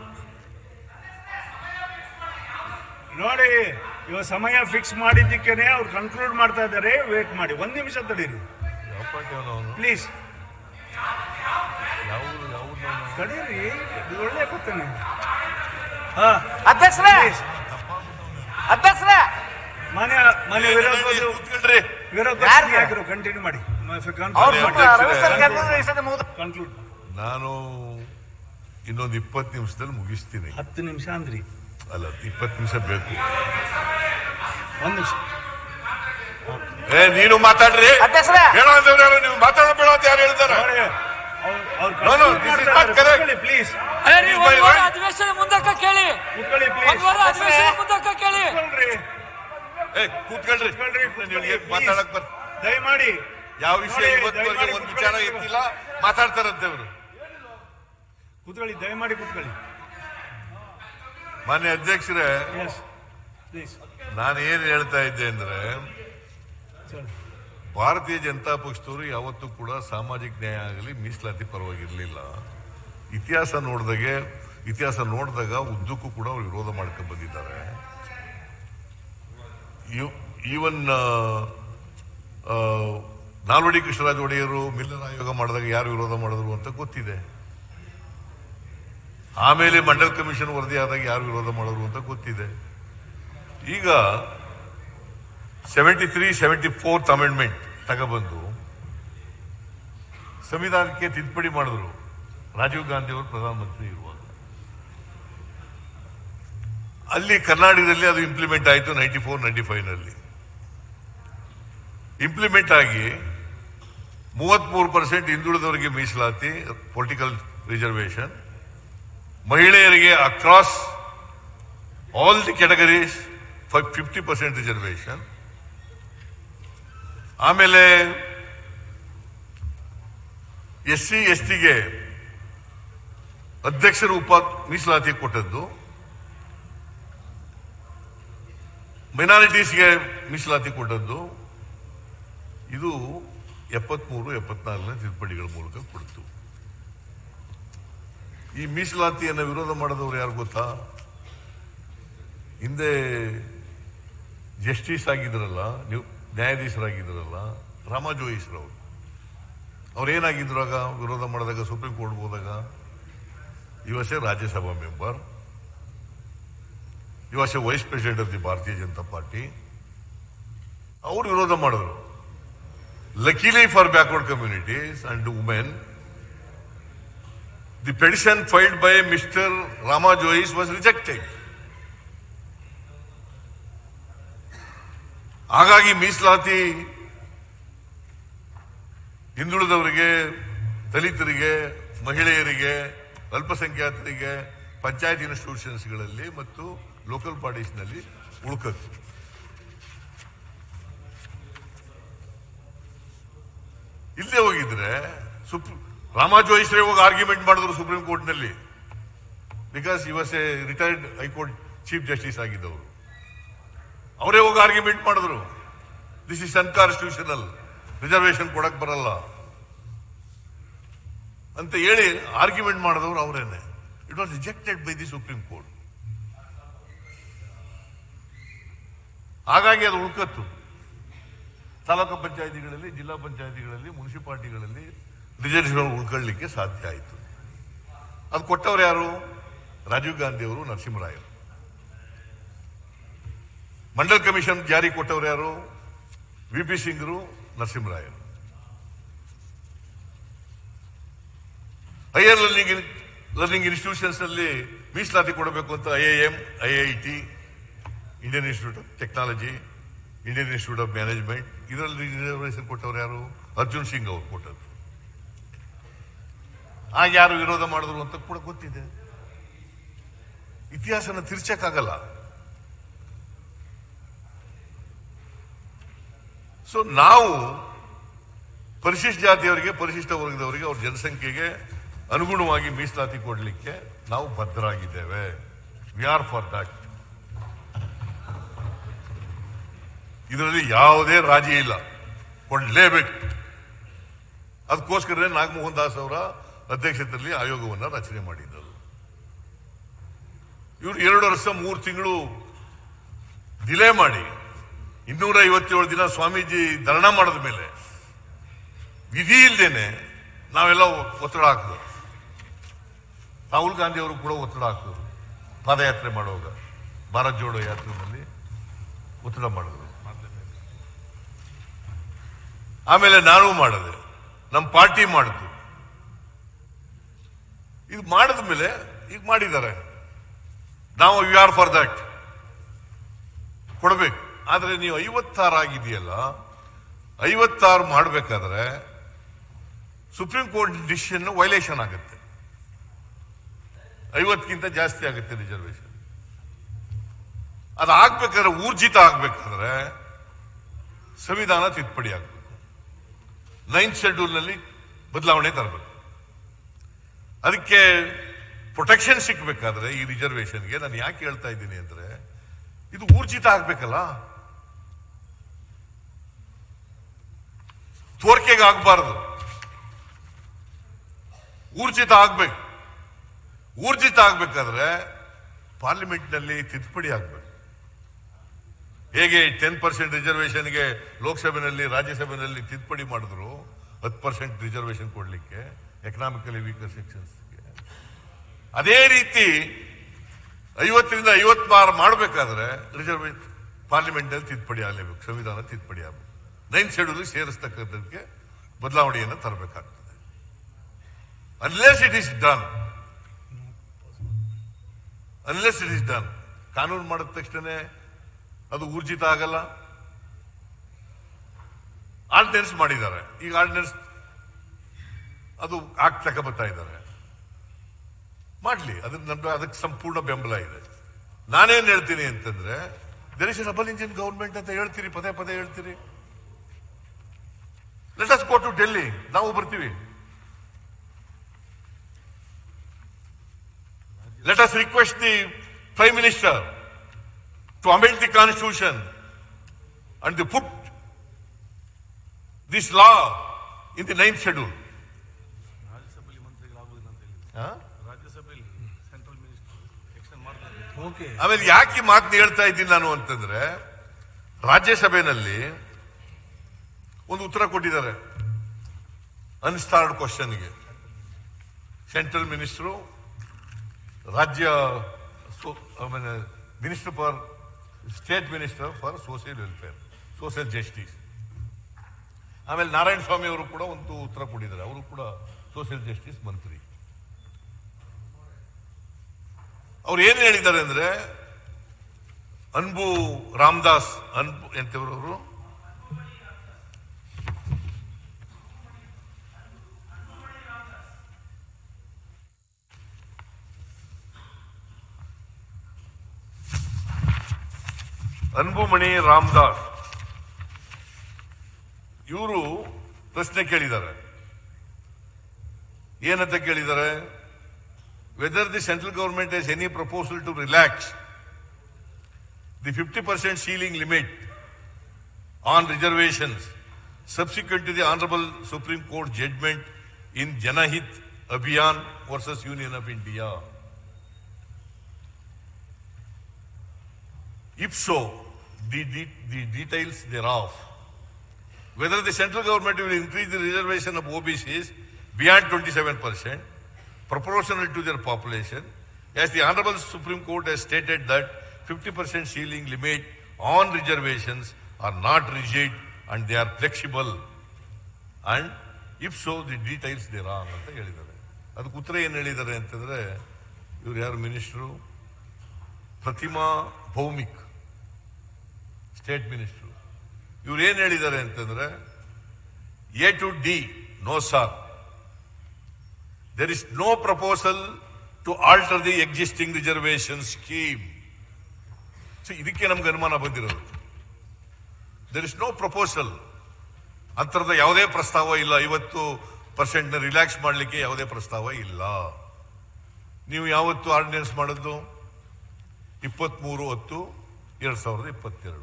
C: ನೋಡಿ ಇವಾಗ ಸಮಯ ಫಿಕ್ಸ್ ಮಾಡಿದ್ದಕ್ಕೇನೆ ಅವ್ರು ಕನ್ಕ್ಲೂಡ್ ಮಾಡ್ತಾ ಇದ್ದಾರೆ ವೇಟ್ ಮಾಡಿ ಒಂದ್ ನಿಮಿಷ ತಡೀರಿ
D: ಯಾವ ಪಾರ್ಟಿ ಅವ್ನು ಅವ್ನು?
C: ಪ್ಲೀಸ್
D: ಯಾವ್ದು ಯಾವ್ದು ಅವ್ನು?
C: ತಡೀರಿ ಇದು ಒಳ್ಳೆ ಗೊತ್ತೇನೆ ಹಾ
A: ಅಧ್ಯಕ್ಷರೇ
C: ಪ್ಲೀಸ್
A: ಅಧ್ಯಕ್ಷರೇ
C: ಮಾನ್ಯ ಮಾನ್ಯ ವಿರೋಧ ಪಕ್ಷ-
D: ಕೂತ್ಕೊಳ್ರಿ
C: ವಿರೋಧ ಪಕ್ಷದ
A: ಯಾರಿಗೆ?
C: ನಾಯಕರು ಕಂಟಿನ್ಯೂ ಮಾಡಿ
A: ಅವ್ರು
D: ಅದೇ
A: ಸ್ವಲ್ಪ
D: ಅಧ್ಯಕ್ಷರೇ.
A: ರವಿ ಸರ್ ಕರೆದ್ರೆ ಈ ಸತಿ ಮುಗ್ದು-
C: ಕನ್ಕ್ಲೂಡ್
D: ನಾನು ಇನ್ನೊಂದು ಇಪ್ಪತ್ತು ನಿಮಿಷದಲ್ಲಿ ಮುಗಿಸ್ತೀನಿ
C: ಹತ್ತು ನಿಮಿಷ ಅಂದ್ರಿ
D: ಅಲ್ಲ ಇಪ್ಪತ್ತು ನಿಮಿಷ ಬೇಕು
C: ಒಂದ್ ನಿಮಿಷ
D: ಏ ನೀನು ಮಾತಾಡ್ರಿ
A: ಅಧ್ಯಕ್ಷರೇ
D: ಹೇಳೋ ಅಂತವ್ರು ಯಾರು ನೀವು ಮಾತಾಡಬೇಡ ಅಂತ ಯಾರು ಹೇಳ್ತಾರೆ
C: ನೋಡಿ ಅವ್ರು ಅವ್ರು
D: No, no,
C: conclude
D: this is
C: ಮಾಡ್ತಾ
D: not
C: ಇದ್ದಾರೆ.
D: correct.
C: ಕೂತ್ಕೊಳ್ಳಿ ಪ್ಲೀಸ್
E: ಅರೆ ನೀವು
D: Please,
E: ಒಂದ್
D: my
E: ವಾರ
D: right.
E: ಅಧಿವೇಶನ ಮುಂದಕ್ಕೆ ಕೇಳಿ
C: ಕೂತ್ಕೊಳ್ಳಿ
E: ಒಂದ್
C: ಪ್ಲೀಸ್
E: ವಾರ ಅಧಿವೇಶನ ಮುಂದಕ್ಕೆ ಕೇಳಿ
C: ಕೂತ್ಕೊಳ್ರಿ
D: ಏ ಕೂತ್ಕೊಳ್ರಿ
C: ಕೂತ್ಕೊಳ್ರಿ
D: ನೀವು
C: ಕೂತ್ಕೊಳ್ಳಿ
D: ಏನ್ ಮಾತಾಡಕ್ ಬರ್
C: ದಯಮಾಡಿ
D: ಯಾವ ವಿಷಯ
C: ನೋಡಿ,
D: ಇವತ್ತಿವರೆಗೆ
C: ದಯಮಾಡಿ
D: ಒಂದು ವಿಚಾರ
C: ಕೂತ್ಕೊಳ್ಳಿ.
D: ಎತ್ತಿಲ್ಲ ಮಾತಾಡ್ತಾರಂತೆ ಅವರು
C: ಕೂತ್ಕೊಳ್ಳಿ ದಯಮಾಡಿ ಕೂತ್ಕೊಳ್ಳಿ
D: ಮಾನ್ಯ ಅಧ್ಯಕ್ಷರೇ
C: ಎಸ್ ಪ್ಲೀಸ್
D: ನಾನು ಏನ್ ಹೇಳ್ತಾ ಇದ್ದೆ ಅಂದ್ರೆ
C: ಸರಿ
D: ಭಾರತೀಯ ಜನತಾ ಪಕ್ಷದವರು ಯಾವತ್ತೂ ಕೂಡ ಸಾಮಾಜಿಕ ನ್ಯಾಯ ಆಗಲಿ ಮೀಸಲಾತಿ ಪರವಾಗಿರ್ಲಿಲ್ಲ ಇತಿಹಾಸ ನೋಡಿದಾಗೆ ಇತಿಹಾಸ ನೋಡಿದಾಗ ಉದ್ದಕ್ಕೂ ಕೂಡ ಅವರು ವಿರೋಧ ಮಾಡ್ಕೊಂಡು ಬಂದಿದ್ದಾರೆ ಈವನ್ ನಾಲ್ವಡಿ ಕೃಷ್ಣರಾಜ ಒಡೆಯರು ಮಿಲ್ಲರ್ ಆಯೋಗ ಮಾಡಿದಾಗ ಯಾರು ವಿರೋಧ ಮಾಡಿದ್ರು ಅಂತ ಗೊತ್ತಿದೆ ಆಮೇಲೆ ಮಂಡಲ್ ಕಮಿಷನ್ ವರದಿ ಆದಾಗ ಯಾರು ವಿರೋಧ ಮಾಡಿದ್ರು ಅಂತ ಗೊತ್ತಿದೆ ಈಗ seventy three seventy fourth amendment ತಗೊಬಂದು ಸಂವಿಧಾನಕ್ಕೆ ತಿದ್ದುಪಡಿ ಮಾಡಿದ್ರು ರಾಜೀವ್ ಗಾಂಧಿ ಅವರು ಪ್ರಧಾನಮಂತ್ರಿ ಇರುವಾಗ ಅಲ್ಲಿ ಕರ್ನಾಟಕದಲ್ಲಿ ಅದು ಇಂಪ್ಲಿಮೆಂಟ್ ಆಯಿತು ನೈಂಟಿ ಫೋರ್ ನೈಂಟಿ ಫೈವ್ ನಲ್ಲಿ ಇಂಪ್ಲಿಮೆಂಟ್ ಆಗಿ ಮೂವತ್ಮೂರು ಪರ್ಸೆಂಟ್ ಹಿಂದುಳಿದವರಿಗೆ ಮೀಸಲಾತಿ ಪೊಲಿಟಿಕಲ್ ರಿಸರ್ವೇಶನ್ ಮಹಿಳೆಯರಿಗೆ across all the categories fifty percent reservation ಆಮೇಲೆ ಎಸ್ ಸಿ ಎಸ್ ಟಿಗೆ ಅಧ್ಯಕ್ಷರ ಉಪ ಮೀಸಲಾತಿ ಕೊಟ್ಟದ್ದು ಮೈನಾರಿಟೀಸ್ಗೆ ಮೀಸಲಾತಿ ಕೊಟ್ಟದ್ದು ಇದು ಎಪ್ಪತ್ಮೂರು ಎಪ್ಪತ್ನಾಲ್ಕನೇ ತಿದ್ದುಪಡಿಗಳ ಮೂಲಕ ಕೊಡ್ತು ಈ ಮೀಸಲಾತಿಯನ್ನು ವಿರೋಧ ಮಾಡಿದವರು ಯಾರು ಗೊತ್ತಾ ಹಿಂದೆ ಜಸ್ಟಿಸ್ ಆಗಿದ್ರಲ್ಲ ನೀವು ನ್ಯಾಯಾಧೀಶರಾಗಿದ್ರಲ್ಲ ರಾಮ ಜೋಯಿಸ್ರವರು ಅವ್ರೇನಾಗಿದ್ರು ಆಗ ವಿರೋಧ ಮಾಡಿದಾಗ ಸುಪ್ರೀಂ ಕೋರ್ಟ್ ಹೋದಾಗ ಇವಸೆ ರಾಜ್ಯಸಭಾ ಮೆಂಬರ್ ಇವಸೆ vice president of the Bharatiya Janata party ಅವರು ವಿರೋಧ ಮಾಡಿದ್ರು luckily for backward communities and women the petition filed by mister Rama Jois was rejected ಹಾಗಾಗಿ ಮೀಸಲಾತಿ ಹಿಂದುಳಿದವರಿಗೆ ದಲಿತರಿಗೆ ಮಹಿಳೆಯರಿಗೆ ಅಲ್ಪಸಂಖ್ಯಾತರಿಗೆ ಪಂಚಾಯತ್ ಇನ್ಸ್ಟಿಟ್ಯೂಷನ್ಸ್ಗಳಲ್ಲಿ ಮತ್ತು ಲೋಕಲ್ ಬಾಡೀಸ್ನಲ್ಲಿ ಉಳ್ಕತ್ತು ಇಲ್ಲದೆ ಹೋಗಿದ್ರೆ ಸುಪ್ರೀಂ ರಾಮಾ ಜೋಯಿಸ್ರೇ ಹೋಗಿ ಆರ್ಗ್ಯುಮೆಂಟ್ ಮಾಡಿದ್ರು ಸುಪ್ರೀಂ ಕೋರ್ಟ್ನಲ್ಲಿ because he was a retired high court chief justice ಆಗಿದ್ದವರು ಅವರೇ ಹೋಗಿ ಆರ್ಗ್ಯುಮೆಂಟ್ ಮಾಡಿದ್ರು ದಿಸ್ ಇಸ್ ಅನ್ಕಾನ್ಸ್ಟಿಟ್ಯೂಷನಲ್ ರಿಸರ್ವೇಶನ್ ಕೊಡಕ್ ಬರಲ್ಲ ಅಂತ ಹೇಳಿ ಆರ್ಗ್ಯುಮೆಂಟ್ ಮಾಡಿದವರು ಅವರೇನೆ it was rejected by the supreme court ಹಾಗಾಗಿ ಅದು ಉಳ್ಕತ್ತು ತಾಲೂಕು ಪಂಚಾಯತಿಗಳಲ್ಲಿ ಜಿಲ್ಲಾ ಪಂಚಾಯತಿಗಳಲ್ಲಿ ಮುನ್ಸಿಪಾಲಿಟಿಗಳಲ್ಲಿ ರಿಸರ್ವೇಶನ್ ಉಳ್ಕೊಳ್ಳಿಕ್ಕೆ ಸಾಧ್ಯ ಆಯಿತು ಅದು ಕೊಟ್ಟವರು ಯಾರು ರಾಜೀವ್ ಗಾಂಧಿ ಅವರು ನರಸಿಂಹರಾಯರು ಮಂಡಲ್ ಕಮಿಷನ್ ಜಾರಿ ಕೊಟ್ಟವರು ಯಾರು ವಿ ಪಿ ಸಿಂಗ್ರು ನರಸಿಂಹರಾಯರು ಹೈಯರ್ ಲರ್ನಿಂಗ್ ಲರ್ನಿಂಗ್ ಇನ್ಸ್ಟಿಟ್ಯೂಷನ್ಸ್ ನಲ್ಲಿ ಮೀಸಲಾತಿ ಕೊಡಬೇಕು ಅಂತ I M I I T Indian institute of technology Indian institute of management ಇದರಲ್ಲಿ ರಿಸರ್ವೇಶನ್ ಕೊಟ್ಟವರು ಯಾರು ಅರ್ಜುನ್ ಸಿಂಗ್ ಅವರು ಕೊಟ್ಟದ್ದು ಆಗ ಯಾರು ವಿರೋಧ ಮಾಡಿದ್ರು ಅಂತ ಕೂಡ ಗೊತ್ತಿದೆ ಇತಿಹಾಸನ ತಿರ್ಚಕ್ಕಾಗಲ್ಲ ಸೊ ನಾವು ಪರಿಶಿಷ್ಟ ಜಾತಿಯವರಿಗೆ ಪರಿಶಿಷ್ಟ ವರ್ಗದವರಿಗೆ ಅವ್ರ ಜನಸಂಖ್ಯೆಗೆ ಅನುಗುಣವಾಗಿ ಮೀಸಲಾತಿ ಕೊಡಲಿಕ್ಕೆ ನಾವು ಬದ್ಧರಾಗಿದ್ದೇವೆ ವಿ ಆರ್ ಫಾರ್ ದಟ್ ಇದರಲ್ಲಿ ಯಾವುದೇ ರಾಜಿ ಇಲ್ಲ ಕೊಡಲೇಬೇಕು ಅದಕ್ಕೋಸ್ಕರ ನಾಗಮೋಹನ್ ದಾಸ್ ಅವರ ಅಧ್ಯಕ್ಷತೆಯಲ್ಲಿ ಆಯೋಗವನ್ನ ರಚನೆ ಮಾಡಿದ್ದರು ಇವರು ಎರಡು ವರ್ಷ ಮೂರು ತಿಂಗಳು ಡಿಲೇ ಮಾಡಿ ಇನ್ನೂರ ಐವತ್ತೇಳು ದಿನ ಸ್ವಾಮೀಜಿ ಧರಣ ಮಾಡಿದ ಮೇಲೆ ವಿಧಿ ಇಲ್ದೇನೆ ನಾವೆಲ್ಲ ಒತ್ತಡ ಹಾಕಿದ್ರು ರಾಹುಲ್ ಗಾಂಧಿ ಅವರು ಕೂಡ ಒತ್ತಡ ಹಾಕಿದ್ರು ಪಾದಯಾತ್ರೆ ಮಾಡುವಾಗ ಭಾರತ್ ಜೋಡೋ ಯಾತ್ರೆಯಲ್ಲಿ ಒತ್ತಡ ಮಾಡಿದ್ರು ಆಮೇಲೆ ನಾನು ಮಾಡಿದೆ ನಮ್ಮ ಪಾರ್ಟಿ ಮಾಡಿತು ಇದು ಮಾಡಿದ ಮೇಲೆ ಈಗ ಮಾಡಿದ್ದಾರೆ ನಾವು ಯು ಆರ್ ಫಾರ್ ದಟ್ ಕೊಡಬೇಕು ಆದ್ರೆ ನೀವು ಐವತ್ತಾರು ಆಗಿದೆಯಲ್ಲ ಐವತ್ತಾರು ಮಾಡಬೇಕಾದ್ರೆ ಸುಪ್ರೀಂ ಕೋರ್ಟ್ ಡಿಸಿಷನ್ ವೈಲೇಷನ್ ಆಗುತ್ತೆ ಐವತ್ತಕ್ಕಿಂತ ಜಾಸ್ತಿ ಆಗುತ್ತೆ ರಿಸರ್ವೇಶನ್ ಅದು ಆಗ್ಬೇಕಾದ್ರೆ ಊರ್ಜಿತ ಆಗ್ಬೇಕಾದ್ರೆ ಸಂವಿಧಾನ ತಿದ್ದುಪಡಿ ಆಗ್ಬೇಕು ನೈನ್ತ್ ಶೆಡ್ಯೂಲ್ ನಲ್ಲಿ ಬದಲಾವಣೆ ತರಬೇಕು ಅದಕ್ಕೆ ಪ್ರೊಟೆಕ್ಷನ್ ಸಿಕ್ಬೇಕಾದ್ರೆ ಈ ರಿಸರ್ವೇಶನ್ಗೆ ನಾನು ಯಾಕೆ ಹೇಳ್ತಾ ಇದ್ದೀನಿ ಅಂದ್ರೆ ಇದು ಊರ್ಜಿತ ಆಗ್ಬೇಕಲ್ಲ ತೋರ್ಕೆಗೆ ಆಗ್ಬಾರ್ದು ಊರ್ಜಿತ ಆಗ್ಬೇಕು ಊರ್ಜಿತ ಆಗ್ಬೇಕಾದ್ರೆ ಪಾರ್ಲಿಮೆಂಟ್ ನಲ್ಲಿ ತಿದ್ದುಪಡಿ ಆಗ್ಬೇಕು ಹೇಗೆ ಟೆನ್ ಪರ್ಸೆಂಟ್ ರಿಸರ್ವೇಶನ್ಗೆ ಲೋಕಸಭೆಯಲ್ಲಿ ರಾಜ್ಯಸಭೆಯಲ್ಲಿ ತಿದ್ದುಪಡಿ ಮಾಡಿದ್ರು ಹತ್ತು ಪರ್ಸೆಂಟ್ ರಿಸರ್ವೇಶನ್ ಕೊಡ್ಲಿಕ್ಕೆ ಎಕನಾಮಿಕಲಿ ವೀಕರ್ ಸೆಕ್ಷನ್ಸ್ಗೆ ಅದೇ ರೀತಿ ಐವತ್ತರಿಂದ ಐವತ್ತಾರು ಮಾಡಬೇಕಾದ್ರೆ ರಿಸರ್ವೇ ಪಾರ್ಲಿಮೆಂಟ್ ನಲ್ಲಿ ತಿದ್ದುಪಡಿ ಆಗಲೇಬೇಕು ಸಂವಿಧಾನ ತಿದ್ದುಪಡಿ ಆಗಬೇಕು ನೈನ್ ಶೆಡ್ಯೂಲ್ ಸೇರಿಸ್ತಕ್ಕಂಥದ್ದಕ್ಕೆ ಬದಲಾವಣೆಯನ್ನು ತರಬೇಕಾಗ್ತದೆ unless it is done unless it is done ಕಾನೂನು ಮಾಡಿದ ತಕ್ಷಣ ಅದು ಊರ್ಜಿತ ಆಗಲ್ಲ ಆರ್ಡಿನೆನ್ಸ್ ಮಾಡಿದ್ದಾರೆ ಈಗ ಆರ್ಡಿನೆನ್ಸ್ ಅದು ಆಗ್ತಕ್ಕ ಬರ್ತಾ ಇದ್ದಾರೆ ಮಾಡ್ಲಿ ಅದಕ್ಕೆ ನಮ್ದು ಅದಕ್ಕೆ ಸಂಪೂರ್ಣ ಬೆಂಬಲ ಇದೆ ನಾನೇನ್ ಹೇಳ್ತೀನಿ ಅಂತಂದ್ರೆ there is double engine government ಅಂತ ಹೇಳ್ತೀರಿ ಪದೇ ಪದೇ ಹೇಳ್ತೀರಿ let us go to Delhi ನಾವು ಬರ್ತೀವಿ let us request the prime minister to amend the constitution and the put this law in the ninth schedule ಆಮೇಲೆ ಯಾಕೆ ಈ ಮಾತನ್ನ ಹೇಳ್ತಾ ಇದ್ದೀನಿ ನಾನು ಅಂತಂದ್ರೆ ರಾಜ್ಯಸಭೆಯಲ್ಲಿ ಒಂದು ಉತ್ತರ ಕೊಟ್ಟಿದ್ದಾರೆ ಅನ್ಸ್ಟಾರ್ಡ್ ಕ್ವಶನ್ಗೆ ಸೆಂಟ್ರಲ್ ಮಿನಿಸ್ಟ್ರು ರಾಜ್ಯ ಆಮೇಲೆ minister for state minister for social welfare social justice ಆಮೇಲೆ ನಾರಾಯಣ ಸ್ವಾಮಿ ಅವರು ಕೂಡ ಒಂದು ಉತ್ತರ ಕೊಟ್ಟಿದ್ದಾರೆ ಅವರು ಕೂಡ ಸೋಷಿಯಲ್ ಜಸ್ಟಿಸ್ ಮಂತ್ರಿ ಅವ್ರು ಏನ್ ಹೇಳಿದ್ದಾರೆ ಅಂದ್ರೆ ಅನ್ಬು ರಾಮದಾಸ್ ಅನ್ಬು ಎಂತವರು ಅನ್ಬುಮಣಿ ರಾಮದಾಸ್ ಇವರು ಪ್ರಶ್ನೆ ಕೇಳಿದ್ದಾರೆ ಏನಂತ ಕೇಳಿದ್ದಾರೆ whether the central government has any proposal to relax the fifty percent ceiling limit on reservations subsequent to the honourable supreme court judgment in Janhit Abhiyan versus union of India If so, the, the, the details thereof, whether the central government will increase the reservation of OBCs beyond 27%, proportional to their population, as the Honorable Supreme Court has stated that 50% ceiling limit on reservations are not rigid and they are flexible. And if so, the details thereof ಅಂತ ಹೇಳಿದ್ದಾರೆ ಅದಕ್ಕೆ ಉತ್ತರ ಏನು ಹೇಳಿದ್ದಾರೆ ಅಂತಂದ್ರೆ ಇವ್ರು ಯಾರು minister Pratima Bhoumik state minister ಇವ್ರು ಏನ್ ಹೇಳಿದ್ದಾರೆ ಅಂತಂದ್ರೆ A to D no sir there is no proposal to alter the existing reservation scheme ಇದಕ್ಕೆ ನಮ್ಗೆ ಅನುಮಾನ ಬಂದಿರೋದು ದೇರ್ ಇಸ್ ನೋ ಪ್ರಪೋಸಲ್ ಅಂತರದ ಯಾವುದೇ ಪ್ರಸ್ತಾವ ಇಲ್ಲ ಐವತ್ತು ಪರ್ಸೆಂಟ್ ರಿಲ್ಯಾಕ್ಸ್ ಮಾಡಲಿಕ್ಕೆ ಯಾವುದೇ ಪ್ರಸ್ತಾವ ಇಲ್ಲ ನೀವು ಯಾವತ್ತು ಆರ್ಡಿನೆನ್ಸ್ ಮಾಡಿದ್ದು ಇಪ್ಪತ್ಮೂರು ಹತ್ತು ಎರಡ್ ಸಾವಿರದ ಇಪ್ಪತ್ತೆರಡು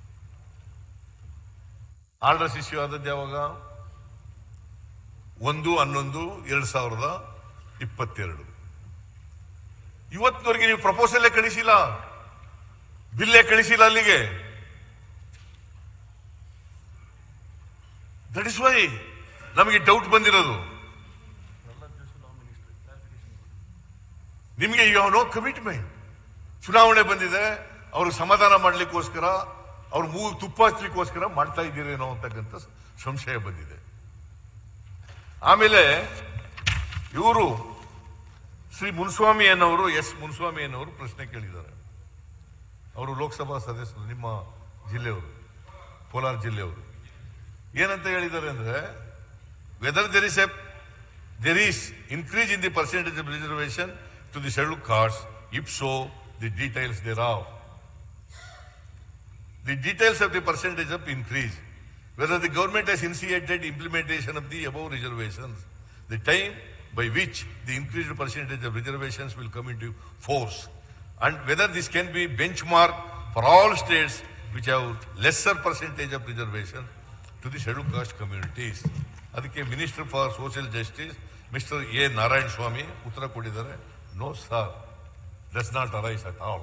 D: ಆರ್ಡರ್ಸ್ ಇಶ್ಯೂ ಆದದ್ದು ಯಾವಾಗ ಒಂದು ಹನ್ನೊಂದು ಎರಡ್ ಸಾವಿರದ ಇಪ್ಪತ್ತೆರಡು ಇವತ್ತಿನವರೆಗೆ ನೀವು ಪ್ರಪೋಸಲ್ಲೇ ಕಳಿಸಿಲ್ಲ ಬಿಲ್ಲೇ ಕಳಿಸಿಲ್ಲ ಅಲ್ಲಿಗೆ ದಟ್ ಇಸ್ ವೈ ನಮಗೆ ಡೌಟ್ ಬಂದಿರೋದು ನಿಮಗೆ ಯು ನೋ ಕಮಿಟ್ಮೆಂಟ್ ಚುನಾವಣೆ ಬಂದಿದೆ ಅವ್ರಿಗೆ ಸಮಾಧಾನ ಮಾಡ್ಲಿಕ್ಕೋಸ್ಕರ ಅವ್ರ ಮೂಗು ತುಪ್ಪ ಹಚ್ಚಲಿಕ್ಕೋಸ್ಕರ ಮಾಡ್ತಾ ಇದ್ದೀರೇನೋ ಅಂತಕ್ಕಂಥ ಸಂಶಯ ಬಂದಿದೆ ಆಮೇಲೆ ಇವರು ಶ್ರೀ ಮುನ್ಸ್ವಾಮಿ ಅನ್ನೋರು ಎಸ್ ಮುನ್ಸ್ವಾಮಿ ಅನ್ನೋರು ಪ್ರಶ್ನೆ ಕೇಳಿದ್ದಾರೆ ಅವರು ಲೋಕಸಭಾ ಸದಸ್ಯರು ನಿಮ್ಮ ಜಿಲ್ಲೆಯವರು ಕೋಲಾರ ಜಿಲ್ಲೆಯವರು ಏನಂತ ಹೇಳಿದ್ದಾರೆ ಅಂದ್ರೆ whether there is a there is increase in the percentage of reservation to the schedule caste if so the details thereof the details of the percentage of increase, whether the government has initiated implementation of the above reservations, the time by which the increased percentage of reservations will come into force, and whether this can be benchmark for all states which have lesser percentage of reservation to the scheduled caste communities. ಅದಕ್ಕೆ minister for social justice mister A Narayana Swamy ಉತ್ತರ ಕೊಟ್ಟಿದ್ದಾರೆ no sir does not arise at all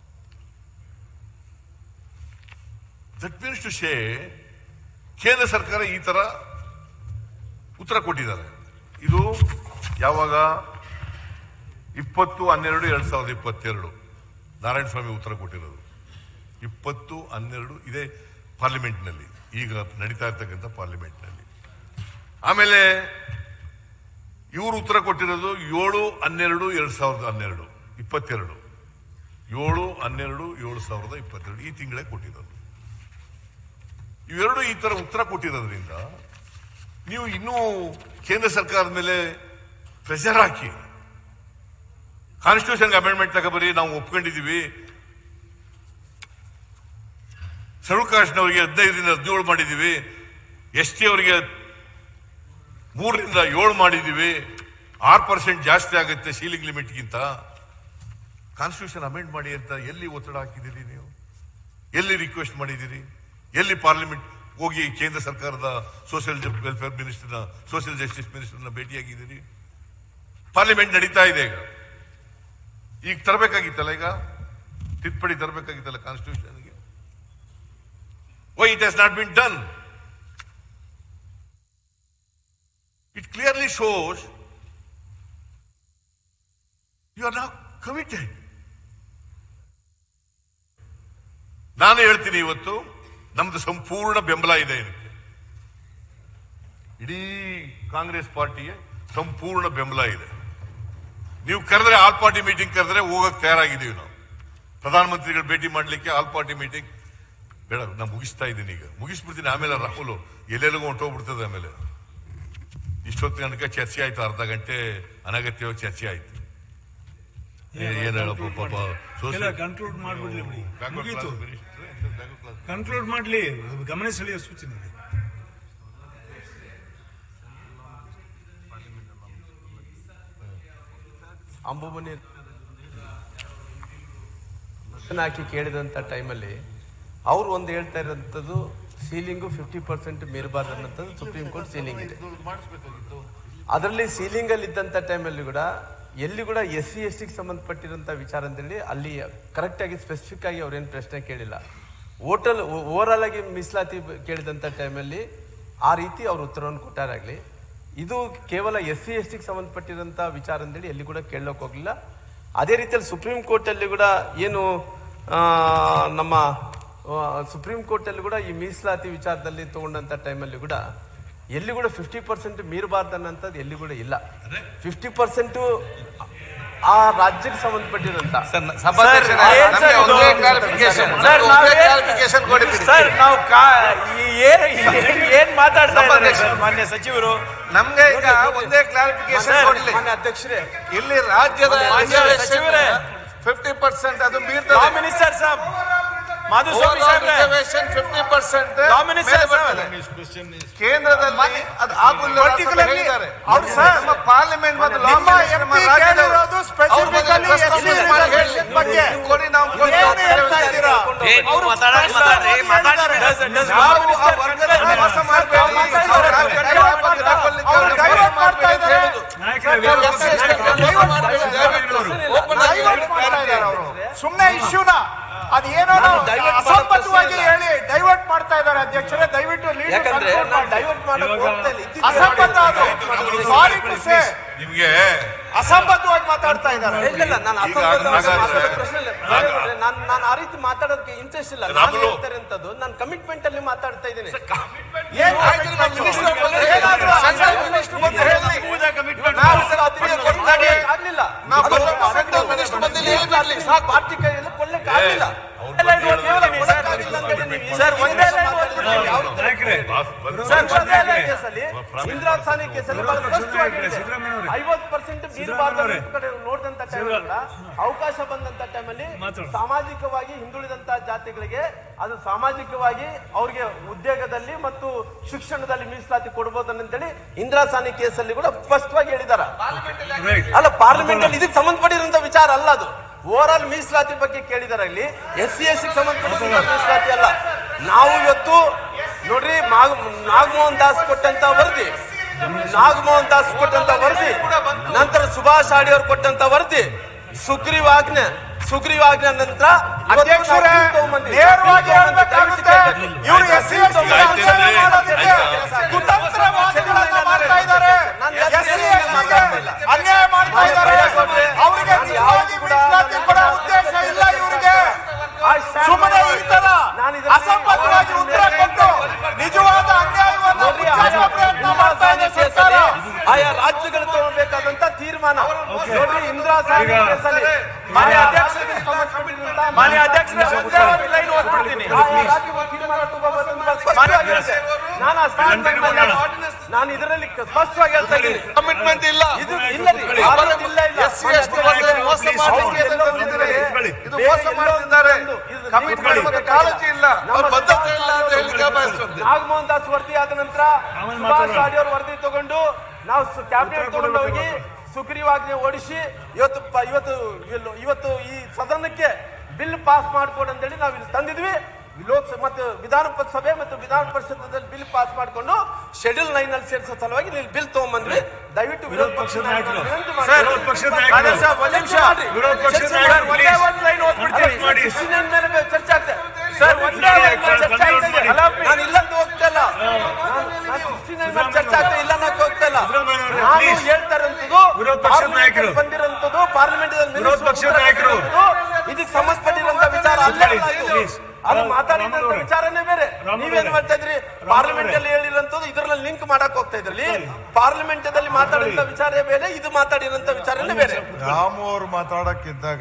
D: that means to ಶೇ ಕೇಂದ್ರ ಸರ್ಕಾರ ಈ ತರ ಉತ್ತರ ಕೊಟ್ಟಿದ್ದಾರೆ ಇದು ಯಾವಾಗ ಇಪ್ಪತ್ತು ಹನ್ನೆರಡು ಎರಡ್ ಸಾವಿರದ ಇಪ್ಪತ್ತೆರಡು ನಾರಾಯಣ ಸ್ವಾಮಿ ಉತ್ತರ ಕೊಟ್ಟಿರೋದು ಇಪ್ಪತ್ತು ಹನ್ನೆರಡು ಇದೇ ಪಾರ್ಲಿಮೆಂಟ್ನಲ್ಲಿ ಈಗ ನಡೀತಾ ಇರ್ತಕ್ಕಂಥ ಪಾರ್ಲಿಮೆಂಟ್ನಲ್ಲಿ ಆಮೇಲೆ ಇವರು ಉತ್ತರ ಕೊಟ್ಟಿರೋದು ಏಳು ಹನ್ನೆರಡು ಎರಡ್ ಸಾವಿರದ ಹನ್ನೆರಡು ಇಪ್ಪತ್ತೆರಡು ಏಳು ಹನ್ನೆರಡು ಏಳು ಸಾವಿರದ ಇಪ್ಪತ್ತೆರಡು ಈ ತಿಂಗಳೇ ಕೊಟ್ಟಿರೋದು ಇವೆರಡು ಈ ತರ ಉತ್ತರ ಕೊಟ್ಟಿರೋದ್ರಿಂದ ನೀವು ಇನ್ನೂ ಕೇಂದ್ರ ಸರ್ಕಾರದ ಮೇಲೆ ಪ್ರೆಷರ್ ಹಾಕಿ ಕಾನ್ಸ್ಟಿಟ್ಯೂಷನ್ ಅಮೆಂಡ್ಮೆಂಟ್ ತಗೊಬರಿ ನಾವು ಒಪ್ಕೊಂಡಿದೀವಿ ಶೆಡ್ಯೂಲ್ ಕಾಸ್ಟ್ನವರಿಗೆ ಹದಿನೈದರಿಂದ ಹದಿನೇಳು ಮಾಡಿದೀವಿ ಎಸ್ ಟಿ ಅವರಿಗೆ ಮೂರರಿಂದ ಏಳು ಮಾಡಿದೀವಿ ಆರು ಪರ್ಸೆಂಟ್ ಜಾಸ್ತಿ ಆಗುತ್ತೆ ಸೀಲಿಂಗ್ ಲಿಮಿಟ್ಗಿಂತ ಕಾನ್ಸ್ಟಿಟ್ಯೂಷನ್ ಅಮೆಂಡ್ ಮಾಡಿ ಅಂತ ಎಲ್ಲಿ ಒತ್ತಡ ಹಾಕಿದ್ದೀರಿ ನೀವು ಎಲ್ಲಿ ರಿಕ್ವೆಸ್ಟ್ ಮಾಡಿದ್ದೀರಿ ಎಲ್ಲಿ ಪಾರ್ಲಿಮೆಂಟ್ ಹೋಗಿ ಕೇಂದ್ರ ಸರ್ಕಾರದ ಸೋಷಿಯಲ್ ವೆಲ್ಫೇರ್ ಮಿನಿಸ್ಟರ್ನ ಸೋಷಿಯಲ್ ಜಸ್ಟಿಸ್ ಮಿನಿಸ್ಟರ್ನ ಭೇಟಿಯಾಗಿದ್ದೀರಿ ಪಾರ್ಲಿಮೆಂಟ್ ನಡೀತಾ ಇದೆ ಈಗ ಈಗ ತರಬೇಕಾಗಿತ್ತಲ್ಲ ಈಗ ತಿದ್ದುಪಡಿ ತರಬೇಕಾಗಿತ್ತಲ್ಲ ಕಾನ್ಸ್ಟಿಟ್ಯೂಷನ್ಗೆ why it has not been done it clearly shows you are not committed ನಾನು ಹೇಳ್ತೀನಿ ಇವತ್ತು ನಮ್ದು ಸಂಪೂರ್ಣ ಬೆಂಬಲ ಇದೆ ಇದಕ್ಕೆ ಇಡೀ ಕಾಂಗ್ರೆಸ್ ಪಾರ್ಟಿಗೆ ಸಂಪೂರ್ಣ ಬೆಂಬಲ ಇದೆ ನೀವು ಕರೆದ್ರೆ ಆಲ್ ಪಾರ್ಟಿ ಮೀಟಿಂಗ್ ಕರೆದ್ರೆ ಹೋಗಕ್ ತಯಾರಾಗಿದ್ದೀವಿ ನಾವು ಪ್ರಧಾನಮಂತ್ರಿಗಳು ಭೇಟಿ ಮಾಡ್ಲಿಕ್ಕೆ ಆಲ್ ಪಾರ್ಟಿ ಮೀಟಿಂಗ್ ಬೇಡ ನಾನು ಮುಗಿಸ್ತಾ ಇದ್ದೀನಿ ಈಗ ಮುಗಿಸ್ಬಿಡ್ತೀನಿ ಆಮೇಲೆ ರಾಹುಲ್ ಎಲ್ಲೆಲ್ಲಿಗೂ ಹೊಂಟೋಗ್ಬಿಡ್ತದೆ ಆಮೇಲೆ ಇಷ್ಟೊತ್ತು ತನಕ ಚರ್ಚೆ ಆಯ್ತು ಅರ್ಧ ಗಂಟೆ ಅನಗತ್ಯವಾಗಿ ಚರ್ಚೆ ಆಯ್ತು ಏ- ಏನ್ ಹೇಳಪ್ಪ ಪಾಪ
C: ಎಲ್ಲ
D: social-
C: ಕನ್ಕ್ಲೂಡ್ ಮಾಡ್ಬಿಡ್ಲಿ ಬಿಡಿ
D: Backward
C: ಮುಗೀತು
D: class minister, backward class
C: conclude ಮಾಡ್ಲಿ ಗಮನ ಸೆಳೆಯೋ ಸೂಚನೆ ಇದೆ
J: ಅಂಬುಮನಿ ಹಾಕಿ ಕೇಳಿದಂಥ ಟೈಮಲ್ಲಿ ಅವ್ರು ಒಂದು ಹೇಳ್ತಾ ಇರೋಂಥದ್ದು ಸೀಲಿಂಗು ಫಿಫ್ಟಿ ಪರ್ಸೆಂಟ್ ಮೀರಬಾರ್ದು ಅನ್ನೋಂಥದ್ದು ಸುಪ್ರೀಂ ಕೋರ್ಟ್ ಸೀಲಿಂಗ್ ಇದೆ ಅದರಲ್ಲಿ ಸೀಲಿಂಗ್ ಅಲ್ಲಿ ಇದ್ದಂಥ ಟೈಮಲ್ಲಿ ಕೂಡ ಎಲ್ಲಿ ಕೂಡ ಎಸ್ ಸಿ ಎಸ್ ಟಿಗೆ ಸಂಬಂಧಪಟ್ಟಿರೋಂಥ ವಿಚಾರ ಅಂತೇಳಿ ಅಲ್ಲಿ ಕರೆಕ್ಟ್ ಆಗಿ ಸ್ಪೆಸಿಫಿಕ್ ಆಗಿ ಅವ್ರೇನು ಪ್ರಶ್ನೆ ಕೇಳಿಲ್ಲ ಓಟಲ್ ಓವರ್ ಆಲ್ ಆಗಿ ಮೀಸಲಾತಿ ಬ- ಕೇಳಿದಂಥ ಟೈಮಲ್ಲಿ ಆ ರೀತಿ ಅವ್ರು ಉತ್ತರವನ್ನು ಕೊಟ್ಟಾರಾಗ್ಲಿ ಇದು ಕೇವಲ ಎಸ್ ಸಿ ಎಸ್ ಟಿಗೆ ಸಂಬಂಧಪಟ್ಟಿರೋಂಥ ವಿಚಾರ ಅಂತೇಳಿ ಎಲ್ಲಿ ಕೂಡ ಕೇಳೋಕೆ ಹೋಗ್ಲಿಲ್ಲ ಅದೇ ರೀತಿಯಲ್ಲಿ ಸುಪ್ರೀಂ ಕೋರ್ಟ್ ಅಲ್ಲಿ ಕೂಡ ಏನು ಆ, ನಮ್ಮ ಆ, ಸುಪ್ರೀಂ ಕೋರ್ಟ್ ಅಲ್ಲಿ ಕೂಡ ಈ ಮೀಸಲಾತಿ ವಿಚಾರದಲ್ಲಿ ತಗೊಂಡಂತ ಟೈಮಲ್ಲಿ ಕೂಡ ಎಲ್ಲಿ ಕೂಡ ಫಿಫ್ಟಿ ಪರ್ಸೆಂಟ್ ಮೀರಬಾರ್ದು ಅನ್ನೋಂಥದ್ದು ಎಲ್ಲಿ ಕೂಡ ಇಲ್ಲ ಫಿಫ್ಟಿ ಪರ್ಸೆಂಟ್ ಆ ರಾಜ್ಯಕ್ಕೆ ಸಂಬಂಧಪಟ್ಟಿರೋಂಥ
B: ಸಭಾಧ್ಯಕ್ಷರೇ, ನಮ್ಗೆ ಒಂದೇ clarification. ಒಂದೇ clarification ಕೊಡಿ. ಸರ್ ನಾವು ಕಾ- ಈ ಏನ್ ಏನ್- ಏನ್ ಮಾತಾಡ್ತಾ ಇದ್ದಾರೆ ಸರ್ ಮಾನ್ಯ ಸಚಿವರು ನಮ್ಗೆ ಈಗ ಒಂದೇ ಕ್ಲಾರಿಫಿಕೇಶನ್ ಕೊಡ್ಲಿ
J: ಮಾನ್ಯ ಅಧ್ಯಕ್ಷರೇ
B: ಇಲ್ಲಿ ರಾಜ್ಯದ
J: ಮಾನ್ಯ ಸಚಿವರೇ.
B: ಫಿಫ್ಟಿ ಪರ್ಸೆಂಟ್ ಅದು
J: ಲಾ
B: ಮೀರ್ತದೆ
J: ಮಿನಿಸ್ಟರ್ ಸಾಬ್ ಮಾಧುಸ್ವಾಮಿ ಸಾಹೇಬ್ರೆ
B: reservation fifty percent
J: law minister
B: ಕೇಂದ್ರದಲ್ಲಿ ಅದು ಆಗುಲ್ಲ ಅಂತ
J: Particularly
B: ಹೇಳಿದ್ದಾರೆ.
J: ಅವ್ರು ಸರ್,
B: ನಮ್ಮ ಪಾರ್ಲಿಮೆಂಟ್ ಮತ್ತು ಲಾ
J: ನಿಮ್ಮ
B: ಮಿನಿಸ್ಟರ್ ನಮ್ಮ
J: MP
B: ರಾಜ್ಯದವರು.
J: ಕೇಳಿರೋದು specifically
B: ಅವ್ರ ಬಗ್ಗೆ
J: SC
B: ಪ್ರಶ್ನೆ ಮಾಡಿ ಹೇಳಿ.
J: reservation ಬಗ್ಗೆ.
B: ನೀವು ಕೊಡಿ ನಾವು ಕೊಡಿ.
J: ಏನು ಹೇಳ್ತಾ ಇದ್ದೀರಾ?
B: ಅವ್ರು
J: ಮಾತಾಡಿ, ಮಾತಾಡಿ, ಮಾತಾಡಿ.
B: ನಾವು ಆ ವರ್ಗದಲ್ಲಿ ಮೋಸ ಮಾಡ್ಬೇಡಿ. ಅವ್ರ divert ಮಾಡ್ತಾ ಇದ್ದಾರೆ. ಅವ್ರು divert ಮಾಡ್ತಾ ಇದ್ದಾರೆ.
J: ಸುಮ್ಮನೆ ಇಶ್ಯೂನ ಅದೇನೋ ಅಸಂಬದ್ಧವಾಗಿ ಹೇಳಿ ಡೈವರ್ಟ್ ಮಾಡ್ತಾ ಇದ್ದಾರೆ ಅಧ್ಯಕ್ಷರೇ ದಯವಿಟ್ಟು ಯಾಕಂದ್ರೆ ಡೈವರ್ಟ್ ಮಾಡಕ್ ಹೋಗ್ತಾ ಇಲ್ಲ ಅಸಂಬದ್ಧ ಅದು ಸಾರಿ ಟು ಸೇ
D: ನಿಮ್ಗೆ
J: ಅಸಂಬದ್ಧವಾಗಿ ಮಾತಾಡ್ತಾ ಇದ್ದಾರೆ
D: ಇಲ್ಲ, ಇಲ್ಲ, ನಾನು ಈಗ ಅಸಂಬದ್ಧವಾಗಿ ಹಾಗಾದ್ರೆ- ಮಾತಾಡೋ
J: ಪ್ರಶ್ನೆ ಇಲ್ಲ
D: ಹಾಗಾದ್ರೆ-
J: ನಾನು ನಾನು ಆ ರೀತಿ ಮಾತಾಡೋದಕ್ಕೆ ಇಂಟ್ರೆಸ್ಟ್ ಇಲ್ಲ ನಾನು
D: ರಾಮುಲು.
J: ಹೇಳ್ತಾ ಇರೋಂಥದ್ದು ನಾನು ಕಮಿಟ್ಮೆಂಟ್ ಅಲ್ಲಿ ಮಾತಾಡ್ತಾ ಇದ್ದೀನಿ
B: ಏನ್ ಆಯ್ತು ನಮ್ಮ minister ಬಂದು ಏನಾದ್ರು central minister ಬಂದು ಹೇಳಿ. ನಾವು ಇದನ್ನ ಒಪ್ಪಿಗೆ ಕೊಡ್ತಾರೆ.
J: ಆಗ್ಲಿಲ್ಲ
B: ನಾವು ಬರೋಣ. central minister ಬಂದು ಇಲ್ಲಿ ಹೇಳಿ ಬರ್ಲಿ. ಸಾಕು.
J: ಪಾರ್ಟಿ ಕೈಯಲ್ಲಿ ಕೊಡ್ಲಿಕ್ಕೆ ಆಗ್ಲಿಲ್ಲ ಸರ್ ಒಂದೇ line ಓದ್ಬಿಡ್ತೀನಿ. ಅವ್ರು ಸರ್ ಒಂದೇ line ಕೇಸಲ್ಲಿ ಇಂದಿರಾ ಸಾನಿ ಕೇಸಲ್ಲಿ ಬಹಳ ಸ್ಪಷ್ಟವಾಗಿ ಇದೆ. ಐವತ್ತು ಪರ್ಸೆಂಟ್ ಮೀರಬಾರ್ದು ಅನ್ನೋ ಕಡೆ ನೋಡಿದಂತ ಟೈಮ್ ಅವಕಾಶ ಬಂದಂತ ಟೈಮಲ್ಲಿ ಸಾಮಾಜಿಕವಾಗಿ ಹಿಂದುಳಿದಂತ ಜಾತಿಗಳಿಗೆ ಅದು ಸಾಮಾಜಿಕವಾಗಿ ಅವ್ರಿಗೆ ಉದ್ಯೋಗದಲ್ಲಿ ಮತ್ತು ಶಿಕ್ಷಣದಲ್ಲಿ ಮೀಸಲಾತಿ ಕೊಡಬಹುದು ಅಂತೇಳಿ ಇಂದಿರಾ ಸಾನಿ ಕೇಸಲ್ಲಿ ಕೂಡ ಸ್ಪಷ್ಟವಾಗಿ ಹೇಳಿದಾರ ಅಲ್ಲ ಪಾರ್ಲಿಮೆಂಟ್ ಅಲ್ಲಿ ಇದಕ್ಕೆ ಸಂಬಂಧಪಟ್ಟಿರುವಂತ ವಿಚಾರ ಅಲ್ಲ ಅದು ಓವರ್ ಆಲ್ ಮೀಸಲಾತಿ ಬಗ್ಗೆ ಕೇಳಿದಾರೆ ಇಲ್ಲಿ ಎಸ್ ಸಿ ಎಸ್ ಸಿ ಸಂಬಂಧಪಟ್ಟಿರುವಂತ ಮೀಸಲಾತಿ ಅಲ್ಲ ನಾವು ಇವತ್ತು ನೋಡ್ರಿ ಮಾಗ್- ನಾಗಮೋಹನ್ ದಾಸ್ ಕೊಟ್ಟಂತ ವರದಿ ನಾಗಮೋಹನ್ ದಾಸ್ ಕೊಟ್ಟಂತ ವರದಿ ನಂತರ ಸುಭಾಷ್ ಆಡಿ ಅವರು ಕೊಟ್ಟಂತ ವರದಿ ಸುಗ್ರೀವಾಜ್ಞೆ ಸುಗ್ರೀವಾಜ್ಞೆ ನಂತರ
B: ಅಧ್ಯಕ್ಷರೇ, ನೇರವಾಗಿ ಹೇಳ್ಬೇಕಾಗುತ್ತೆ. ಇವ್ರು SC ST ಗೆ ಅನ್ಯಾಯ ಮಾಡೋದಕ್ಕೆ ಕುತಂತ್ರ ವಾದಗಳನ್ನ ಮಾಡ್ತಾ ಇದ್ದಾರೆ. SC ST ಗೆ ಅನ್ಯಾಯ ಮಾಡ್ತಾ ಇದ್ದಾರೆ. ಅವರಿಗೆ ನಿಜವಾಗಿ ಮೀಸಲಾತಿ ಕೊಡೋ ಉದ್ದೇಶ ಇಲ್ಲ ಇವರಿಗೆ ಸುಮ್ಮನೆ ಈ ತರ ಅಸಂಬದ್ಧವಾಗಿ ಉತ್ತರ ಕೊಟ್ಟು
J: ಆಯಾ ರಾಜ್ಯಗಳು ತಗೊಳ್ಬೇಕಾದಂತ ತೀರ್ಮಾನ ನೋಡ್ರಿ ಇಂದಿರಾ ಸಾಹೇಬ್
C: ಈಗ-
J: ಕೇಸಲ್ಲಿ ಮಾನ್ಯ ಅಧ್ಯಕ್ಷರಿಗೆ ಸಂಬಂಧಪಟ್ಟಿರುವಂತ
B: ಮಾನ್ಯ ಅಧ್ಯಕ್ಷರೇ, ಒಂದೇ ಒಂದು ಲೈನ್ ಓದ್ಬಿಡ್ತೀನಿ.
J: ಆಯಾ ರಾಜ್ಯಗಳು ತೀರ್ಮಾನ ತಗೋಬೇಕು ಅಂತ ಸ್ಪಷ್ಟವಾಗಿರುತ್ತೆ. ನಾನು ಆ stand by ಮೇಲೆ ನಾನು ಇದರಲ್ಲಿ ಸ್ಪಷ್ಟವಾಗಿ ಹೇಳ್ತಾ ಇದ್ದೀನಿ
G: ಕಮಿಟ್ಮೆಂಟ್ ಇಲ್ಲ
J: ಇದು ಇಲ್ಲ ರೀ. ಆರೋಪ ಇಲ್ಲ ಇಲ್ಲ.
G: ಎಸ್ಸಿ ಎಸ್ಟಿ ವರ್ಗದವ್ರು ಮೋಸ ಮಾಡ್ಲಿಕ್ಕೆ
J: ಎಲ್ಲೋ ಒಂದು
G: ಬಂದಿದ್ದಾರೆ.
J: ಕಡೆ
G: ಇದು ಮೋಸ
J: ಎಲ್ಲೋ
G: ಮಾಡ್ತಿದ್ದಾರೆ
J: ಒಂದು ಇದು
G: ಕಮಿಟ್ಮೆಂಟ್ ಬಗ್ಗೆ ಕಾಳಜಿ ಇಲ್ಲ ಅವ್ರ ಬದ್ಧತೆ ಇಲ್ಲ ಅಂತ ಹೇಳಿಕ್ಕೆ ಬಯಸ್ತದೆ
J: ನಾಗಮೋಹನ್ ದಾಸ್ ವರದಿ ಆದ ನಂತರ
C: ಆಮೇಲೆ
J: ಸುಭಾಷ್
C: ಮಾತಾಡೋಣ.
J: ರಾಡಿ ಅವ್ರ ವರದಿ ತಗೊಂಡು ನಾವು ಕ್ಯಾಬಿನೆಟ್ ತಗೊಂಡು ಹೋಗಿ ಸುಗ್ರೀವಾಜ್ಞೆ ಓಡಿಸಿ ಇವತ್ತು ಪ- ಇವತ್ತು ಇಲ್- ಇವತ್ತು ಈ ಸದನಕ್ಕೆ ಬಿಲ್ ಪಾಸ್ ಮಾಡ್ಕೊಡು ಅಂತೇಳಿ ನಾವು ಇಲ್ಲಿ ತಂದಿದ್ವಿ ಲೋಕಸಭೆ ಮತ್ತು ವಿಧಾನ ಪ- ಸಭೆ ಮತ್ತು ವಿಧಾನ ಪರಿಷತ್ತಲ್ಲಿ ಬಿಲ್ ಪಾಸ್ ಮಾಡ್ಕೊಂಡು ಶೆಡ್ಯೂಲ್ ನೈನ್ ಅಲ್ಲಿ ಸೇರಿಸೋ ಸಲುವಾಗಿ ಇಲ್ಲಿ ಬಿಲ್ ತಗೊಂಡ್ಬಂದ್ವಿ ದಯವಿಟ್ಟು ವಿರೋಧ ಪಕ್ಷದ ನಾಯಕರು ವಿನಂತಿ ಮಾಡ್ತೀನಿ.
C: ವಿರೋಧ ಪಕ್ಷದ ನಾಯಕರು.
J: ರಾಜೇಶ್ ಸಾಬ್, ಒಂದ್ ನಿಮಿಷ ಮಾಡ್ರಿ.
C: ವಿರೋಧ ಪಕ್ಷದ
J: ಚರ್ಚೆ
C: ನಾಯಕರು,
J: ಮಾಡಿ. ಒಂದೇ
C: please.
J: ಒಂದು ಲೈನ್ ಓದ್ಬಿಡ್ತೀನಿ
C: ಅರೆಸ್ಟ್ ಮಾಡಿ.
J: 69 ಮೇಲೆ ಚರ್ಚೆ ಆಗ್ತದೆ ಸರ್ ಒಂದೇ
C: ಮಾಡಿ,
J: ಲೈನ್ ಮೇಲೆ ಚರ್ಚೆ
C: control
J: ಆಗ್ತದೆ
C: ಮಾಡಿ.
J: ಅಲ್ಲ, ನಾನು ಇಲ್ಲಂತ ಹೋಗ್ತಾ ಇಲ್ಲ ನಾನು- ನಾನು 69 ಮೇಲೆ ಚರ್ಚೆ ಆಗ್ತದೆ ಇಲ್ಲ ಅನ್ನಕ್ಕೆ ಹೋಗ್ತಾ ಇಲ್ಲ
C: ಸಿದ್ದರಾಮಯ್ಯ ಅವರೇ,
J: ನಾನು
C: please.
J: ಹೇಳ್ತಾ ಇರೋಂಥದ್ದು
C: ವಿರೋಧ ಪಕ್ಷದ
J: ಪಾರ್ಲಿಮೆಂಟ್
C: ನಾಯಕರು.
J: ಬಂದಿರೋಂಥದ್ದು ಪಾರ್ಲಿಮೆಂಟ್
C: ವಿರೋಧ ಪಕ್ಷದ ನಾಯಕರು.
J: ಇದಕ್ಕೆ ಸಂಬಂಧಪಟ್ಟಿರುವಂತ ವಿಚಾರ ಅಲ್ಲೇ ಅಲ್ಲ ಇದು.
C: Please.
J: ಅದು
C: ರಾಮ್-
J: ಮಾತಾಡಿದಂತ
C: ರಾಮಣ್ಣ ಅವರೇ.
J: ವಿಚಾರನೇ ಬೇರೆ
C: ರಾಮಣ್ಣ
J: ನೀವೇನ್
C: ಅವರೇ.
J: ಮಾಡ್ತಾ ಇದ್ರಿ ಪಾರ್ಲಿಮೆಂಟ್ ಅಲ್ಲಿ ಹೇಳಿರೋಂಥದ್ದು ಇದ್ರಲ್ಲಿ ಲಿಂಕ್ ಮಾಡಕ್ ಹೋಗ್ತಾ ಇದ್ರಲ್ಲಿ ಪಾರ್ಲಿಮೆಂಟ್ ಅಲ್ಲಿ ಮಾತಾಡಿದಂತ ವಿಚಾರ ಬೇರೆ ಇದು ಮಾತಾಡಿರೋಂಥ ವಿಚಾರನೇ ಬೇರೆ
K: ರಾಮು ಅವರು ಮಾತಾಡಕ್ಕಿದ್ದಾಗ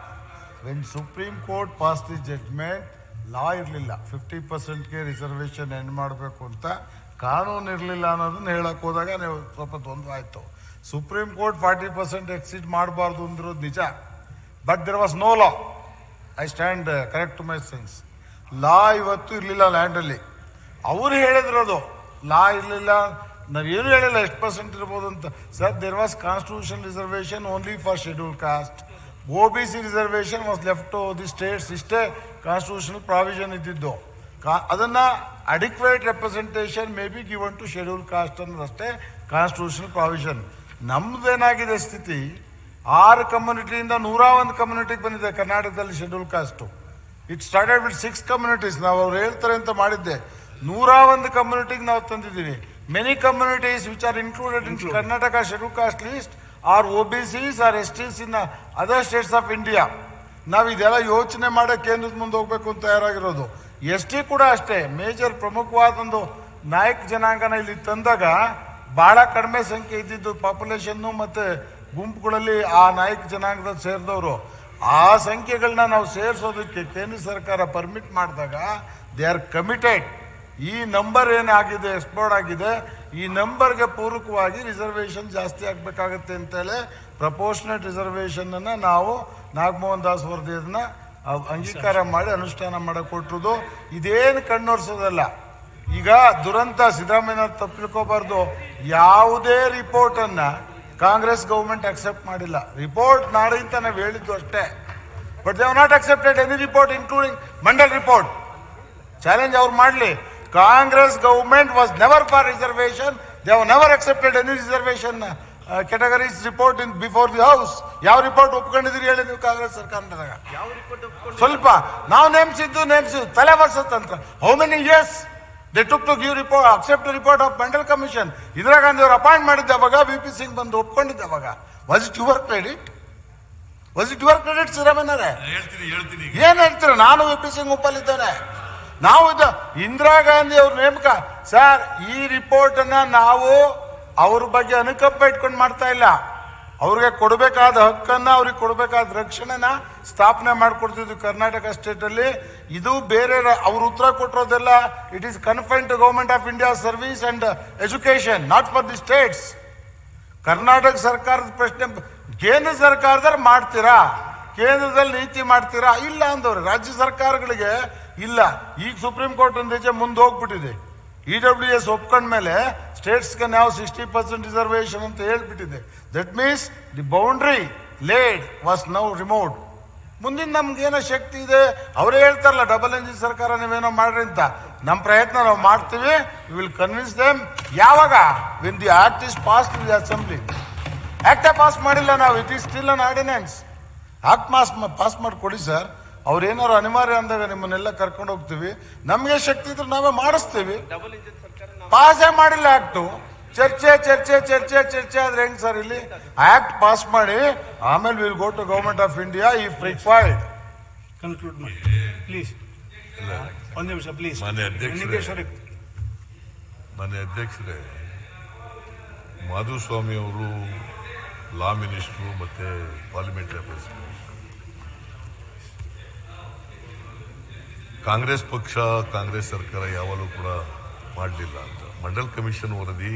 K: when supreme court pass the judgment law ಇರಲಿಲ್ಲ ಫಿಫ್ಟಿ ಪರ್ಸೆಂಟ್ಗೆ ರಿಸರ್ವೇಶನ್ ಎಂಡ್ ಮಾಡಬೇಕು ಅಂತ ಕಾನೂನು ಇರಲಿಲ್ಲ ಅನ್ನೋದನ್ನ ಹೇಳಕ್ ಹೋದಾಗ ನೀವು ಸ್ವಲ್ಪ ತೊಂದರೆ ಆಯ್ತು supreme court forty percent exit ಮಾಡಬಾರ್ದು ಅಂದಿರೋದು ನಿಜ but there was no law I stand correct to my sense law ಇವತ್ತು ಇರಲಿಲ್ಲ ಲ್ಯಾಂಡಲ್ಲಿ ಅವ್ರು ಹೇಳಿದ್ರದು ಲಾ ಇರಲಿಲ್ಲ ನಾವೇನು ಹೇಳಿಲ್ಲ ಎಷ್ಟು ಪರ್ಸೆಂಟ್ ಇರ್ಬೋದು ಅಂತ sir there was constitution reservation only for schedule caste O B C reservation was left to the states ಇಷ್ಟೇ ಕಾನ್ಸ್ಟಿಟ್ಯೂಷನಲ್ ಪ್ರಾವಿಷನ್ ಇದ್ದಿದ್ದು ಕಾ ಅದನ್ನ adequate representation may be given to schedule caste ಅನ್ನೋದಷ್ಟೇ ಕಾನ್ಸ್ಟಿಟ್ಯೂಷನಲ್ ಪ್ರಾವಿಷನ್ ನಮ್ದೇನಾಗಿದೆ ಸ್ಥಿತಿ ಆರು ಕಮ್ಯುನಿಟಿಯಿಂದ ನೂರ ಒಂದು ಕಮ್ಯುನಿಟಿಗೆ ಬಂದಿದೆ ಕರ್ನಾಟಕದಲ್ಲಿ schedule caste it started with six communities ನಾವು ಅವ್ರು ಹೇಳ್ತಾರೆ ಅಂತ ಮಾಡಿದ್ದೆ ನೂರ ಒಂದು ಕಮ್ಯುನಿಟಿಗೆ ನಾವು ತಂದಿದ್ದೀವಿ many communities which are included in Karnataka schedule caste list are O B Cs are S Ts in other states of India ನಾವು ಇದೆಲ್ಲ ಯೋಚನೆ ಮಾಡೋ ಕೇಂದ್ರದ ಮುಂದೆ ಹೋಗ್ಬೇಕು ಅಂತ ತಯಾರಾಗಿರೋದು ಎಸ್ ಟಿ ಕೂಡ ಅಷ್ಟೇ ಮೇಜರ್ ಪ್ರಮುಖವಾದೊಂದು ನಾಯಕ ಜನಾಂಗನ ಇಲ್ಲಿ ತಂದಾಗ ಬಹಳ ಕಡಿಮೆ ಸಂಖ್ಯೆ ಇದ್ದಿದ್ದು ಪಾಪ್ಯುಲೇಷನ್ನು ಮತ್ತೆ ಗುಂಪುಗಳಲ್ಲಿ ಆ ನಾಯಕ ಜನಾಂಗದಲ್ಲಿ ಸೇರಿದವರು ಆ ಸಂಖ್ಯೆಗಳನ್ನ ನಾವು ಸೇರಿಸೋದಕ್ಕೆ ಕೇಂದ್ರ ಸರ್ಕಾರ ಪರ್ಮಿಟ್ ಮಾಡಿದಾಗ ದೇ ಆರ್ ಕಮಿಟೆಡ್ ಈ ನಂಬರ್ ಏನಾಗಿದೆ ಎಕ್ಸ್ಪೋರ್ಟ್ ಆಗಿದೆ ಈ ನಂಬರ್ಗೆ ಪೂರಕವಾಗಿ ರಿಸರ್ವೇಶನ್ ಜಾಸ್ತಿ ಆಗಬೇಕಾಗತ್ತೆ ಅಂತೇಳಿ ಪ್ರಪೋರ್ಷನೇಟ್ ರಿಸರ್ವೇಶನ್ ಅನ್ನ ನಾವು ನಾಗಮೋಹನ್ ದಾಸ್ ವರದಿಯನ್ನ ಅವ್ ಅಂಗೀಕಾರ ಮಾಡಿ ಅನುಷ್ಠಾನ ಮಾಡಕ್ ಕೊಟ್ಟಿರೋದು ಇದೇನು ಕಣ್ಣೊರ್ಸೋದಲ್ಲ ಈಗ ದುರಂತ ಸಿದ್ದರಾಮಯ್ಯ ತಪ್ಪು ತಿಳ್ಕೋಬಾರ್ದು ಯಾವುದೇ ರಿಪೋರ್ಟ್ ಅನ್ನ ಕಾಂಗ್ರೆಸ್ ಗೌರ್ಮೆಂಟ್ ಅಕ್ಸೆಪ್ಟ್ ಮಾಡಿಲ್ಲ ರಿಪೋರ್ಟ್ ನಾಳೆ ಅಂತ ನಾವು ಹೇಳಿದ್ದು ಅಷ್ಟೇ but they not accepted any report including Mandal report challenge ಅವ್ರು ಮಾಡಲಿ Congress government was never for reservation they have never accepted any reservation categories report in before the house ಯಾವ ರಿಪೋರ್ಟ್ ಒಪ್ಕೊಂಡಿದ್ದೀರಿ ಹೇಳಿ ನೀವು ಕಾಂಗ್ರೆಸ್ ಸರ್ಕಾರದಾಗ ಸ್ವಲ್ಪ ನಾವು ನೇಮಿಸಿದ್ದು ನೇಮಿಸಿದ್ದು ತಲೆ ವರ್ಷತ್ತಂತ್ರ how many years they took to give report accept report of Mandal commission Indira Gandhi ಅವರು ಅಪಾಯಿಂಟ್ ಮಾಡಿದ್ದೆ ಅವಾಗ ವಿ ಪಿ ಸಿಂಗ್ ಬಂದು ಒಪ್ಕೊಂಡಿದ್ದೆ ಅವಾಗ was it your credit was it your credit ಸಿದ್ದರಾಮಯ್ಯರೇ
D: ಹೇಳ್ತೀನಿ ಹೇಳ್ತೀನಿ
K: ಏನ್ ಹೇಳ್ತೀರ ನಾನು ವಿ ಪಿ ಸಿಂಗ್ ಒಪ್ಪಲಿದ್ದೇನೆ ನಾವು ಇದು ಇಂದಿರಾ ಗಾಂಧಿ ಅವ್ರ ನೇಮಕ ಸರ್ ಈ ರಿಪೋರ್ಟ್ ಅನ್ನ ನಾವು ಅವ್ರ ಬಗ್ಗೆ ಅನುಕಂಪ ಇಟ್ಕೊಂಡು ಮಾಡ್ತಾ ಇಲ್ಲ ಅವ್ರಿಗೆ ಕೊಡಬೇಕಾದ ಹಕ್ಕನ್ನ ಅವ್ರಿಗೆ ಕೊಡಬೇಕಾದ ರಕ್ಷಣೆನ ಸ್ಥಾಪನೆ ಮಾಡ್ಕೊಡ್ತಿದ್ವಿ ಕರ್ನಾಟಕ ಸ್ಟೇಟ್ ಅಲ್ಲಿ ಇದು ಬೇರೆ ರ- ಅವ್ರು ಉತ್ತರ ಕೊಟ್ಟಿರೋದೆಲ್ಲ it is confine to government of India service and education not for the states Karnataka ಸರ್ಕಾರದ ಪ್ರಶ್ನೆ ಕೇಂದ್ರ ಸರ್ಕಾರದಲ್ಲಿ ಮಾಡ್ತೀರಾ ಕೇಂದ್ರದಲ್ಲಿ ನೀತಿ ಮಾಡ್ತೀರಾ ಇಲ್ಲ ಅಂದವ್ರು ರಾಜ್ಯ ಸರ್ಕಾರಗಳಿಗೆ ಇಲ್ಲ ಈಗ ಸುಪ್ರೀಂ ಕೋರ್ಟ್ ಒಂದು ಹೆಜ್ಜೆ ಮುಂದೆ ಹೋಗ್ಬಿಟ್ಟಿದೆ ಇ ಡಬ್ಲ್ಯೂ ಎಸ್ ಒಪ್ಕೊಂಡ್ಮೇಲೆ ಸ್ಟೇಟ್ಸ್ಗೆ ನಾವು ಸಿಕ್ಸ್ಟಿ ಪರ್ಸೆಂಟ್ ರಿಸರ್ವೇಶನ್ ಅಂತ ಹೇಳ್ಬಿಟ್ಟಿದೆ that means the boundary laid was now remote ಮುಂದಿನ ನಮ್ಗೆ ಏನೋ ಶಕ್ತಿ ಇದೆ ಅವರೇ ಹೇಳ್ತಾರಲ್ಲ ಡಬಲ್ ಎಂಜಿನ್ ಸರ್ಕಾರ ನೀವೇನೋ ಮಾಡ್ರಿ ಅಂತ ನಮ್ಮ ಪ್ರಯತ್ನ ನಾವು ಮಾಡ್ತೀವಿ ವಿಲ್ ಕನ್ವಿನ್ಸ್ ದೆಮ್ ಯಾವಾಗ when the act is pass the assembly ಆಕ್ಟೇ ಪಾಸ್ ಮಾಡಿಲ್ಲ ನಾವು it is still an ordinance act pass pass ಮಾಡಿ ಕೊಡಿ ಸರ್ ಅವ್ರು ಏನಾರು ಅನಿವಾರ್ಯ ಅಂದಾಗ ನಿಮ್ಮನ್ನೆಲ್ಲ ಕರ್ಕೊಂಡು ಹೋಗ್ತೀವಿ ನಮಗೆ ಶಕ್ತಿ ಇದ್ರೆ ನಾವೇ ಮಾಡಿಸ್ತೀವಿ ಪಾಸೇ ಮಾಡಿಲ್ಲ ಆಕ್ಟು ಚರ್ಚೆ ಚರ್ಚೆ ಚರ್ಚೆ ಚರ್ಚೆ ಆದ್ರೆ ಹೆಂಗ್ ಸರ್ ಇಲ್ಲಿ ಆಕ್ಟ್ ಪಾಸ್ ಮಾಡಿ ಆಮೇಲೆ will go to government of India if required
C: conclude ಮಾಡಿ ಪ್ಲೀಸ್ ಒಂದು ನಿಮಿಷ ಪ್ಲೀಸ್
D: ಮಾನ್ಯ ಅಧ್ಯಕ್ಷರೇ.
C: ಲಿಂಗೇಶ್ವರಿ
D: ಮಾನ್ಯ ಅಧ್ಯಕ್ಷರೇ ಮಾಧುಸ್ವಾಮಿ ಅವರು ಲಾ ಮಿನಿಸ್ಟ್ರು ಮತ್ತೆ ಪಾರ್ಲಿಮೆಂಟರಿ ಅಫೇರ್ಸ್ ಕಾಂಗ್ರೆಸ್ ಪಕ್ಷ ಕಾಂಗ್ರೆಸ್ ಸರ್ಕಾರ ಯಾವಾಗಲೂ ಕೂಡ ಮಾಡಲಿಲ್ಲ ಅಂತ ಮಂಡಲ್ ಕಮಿಷನ್ ವರದಿ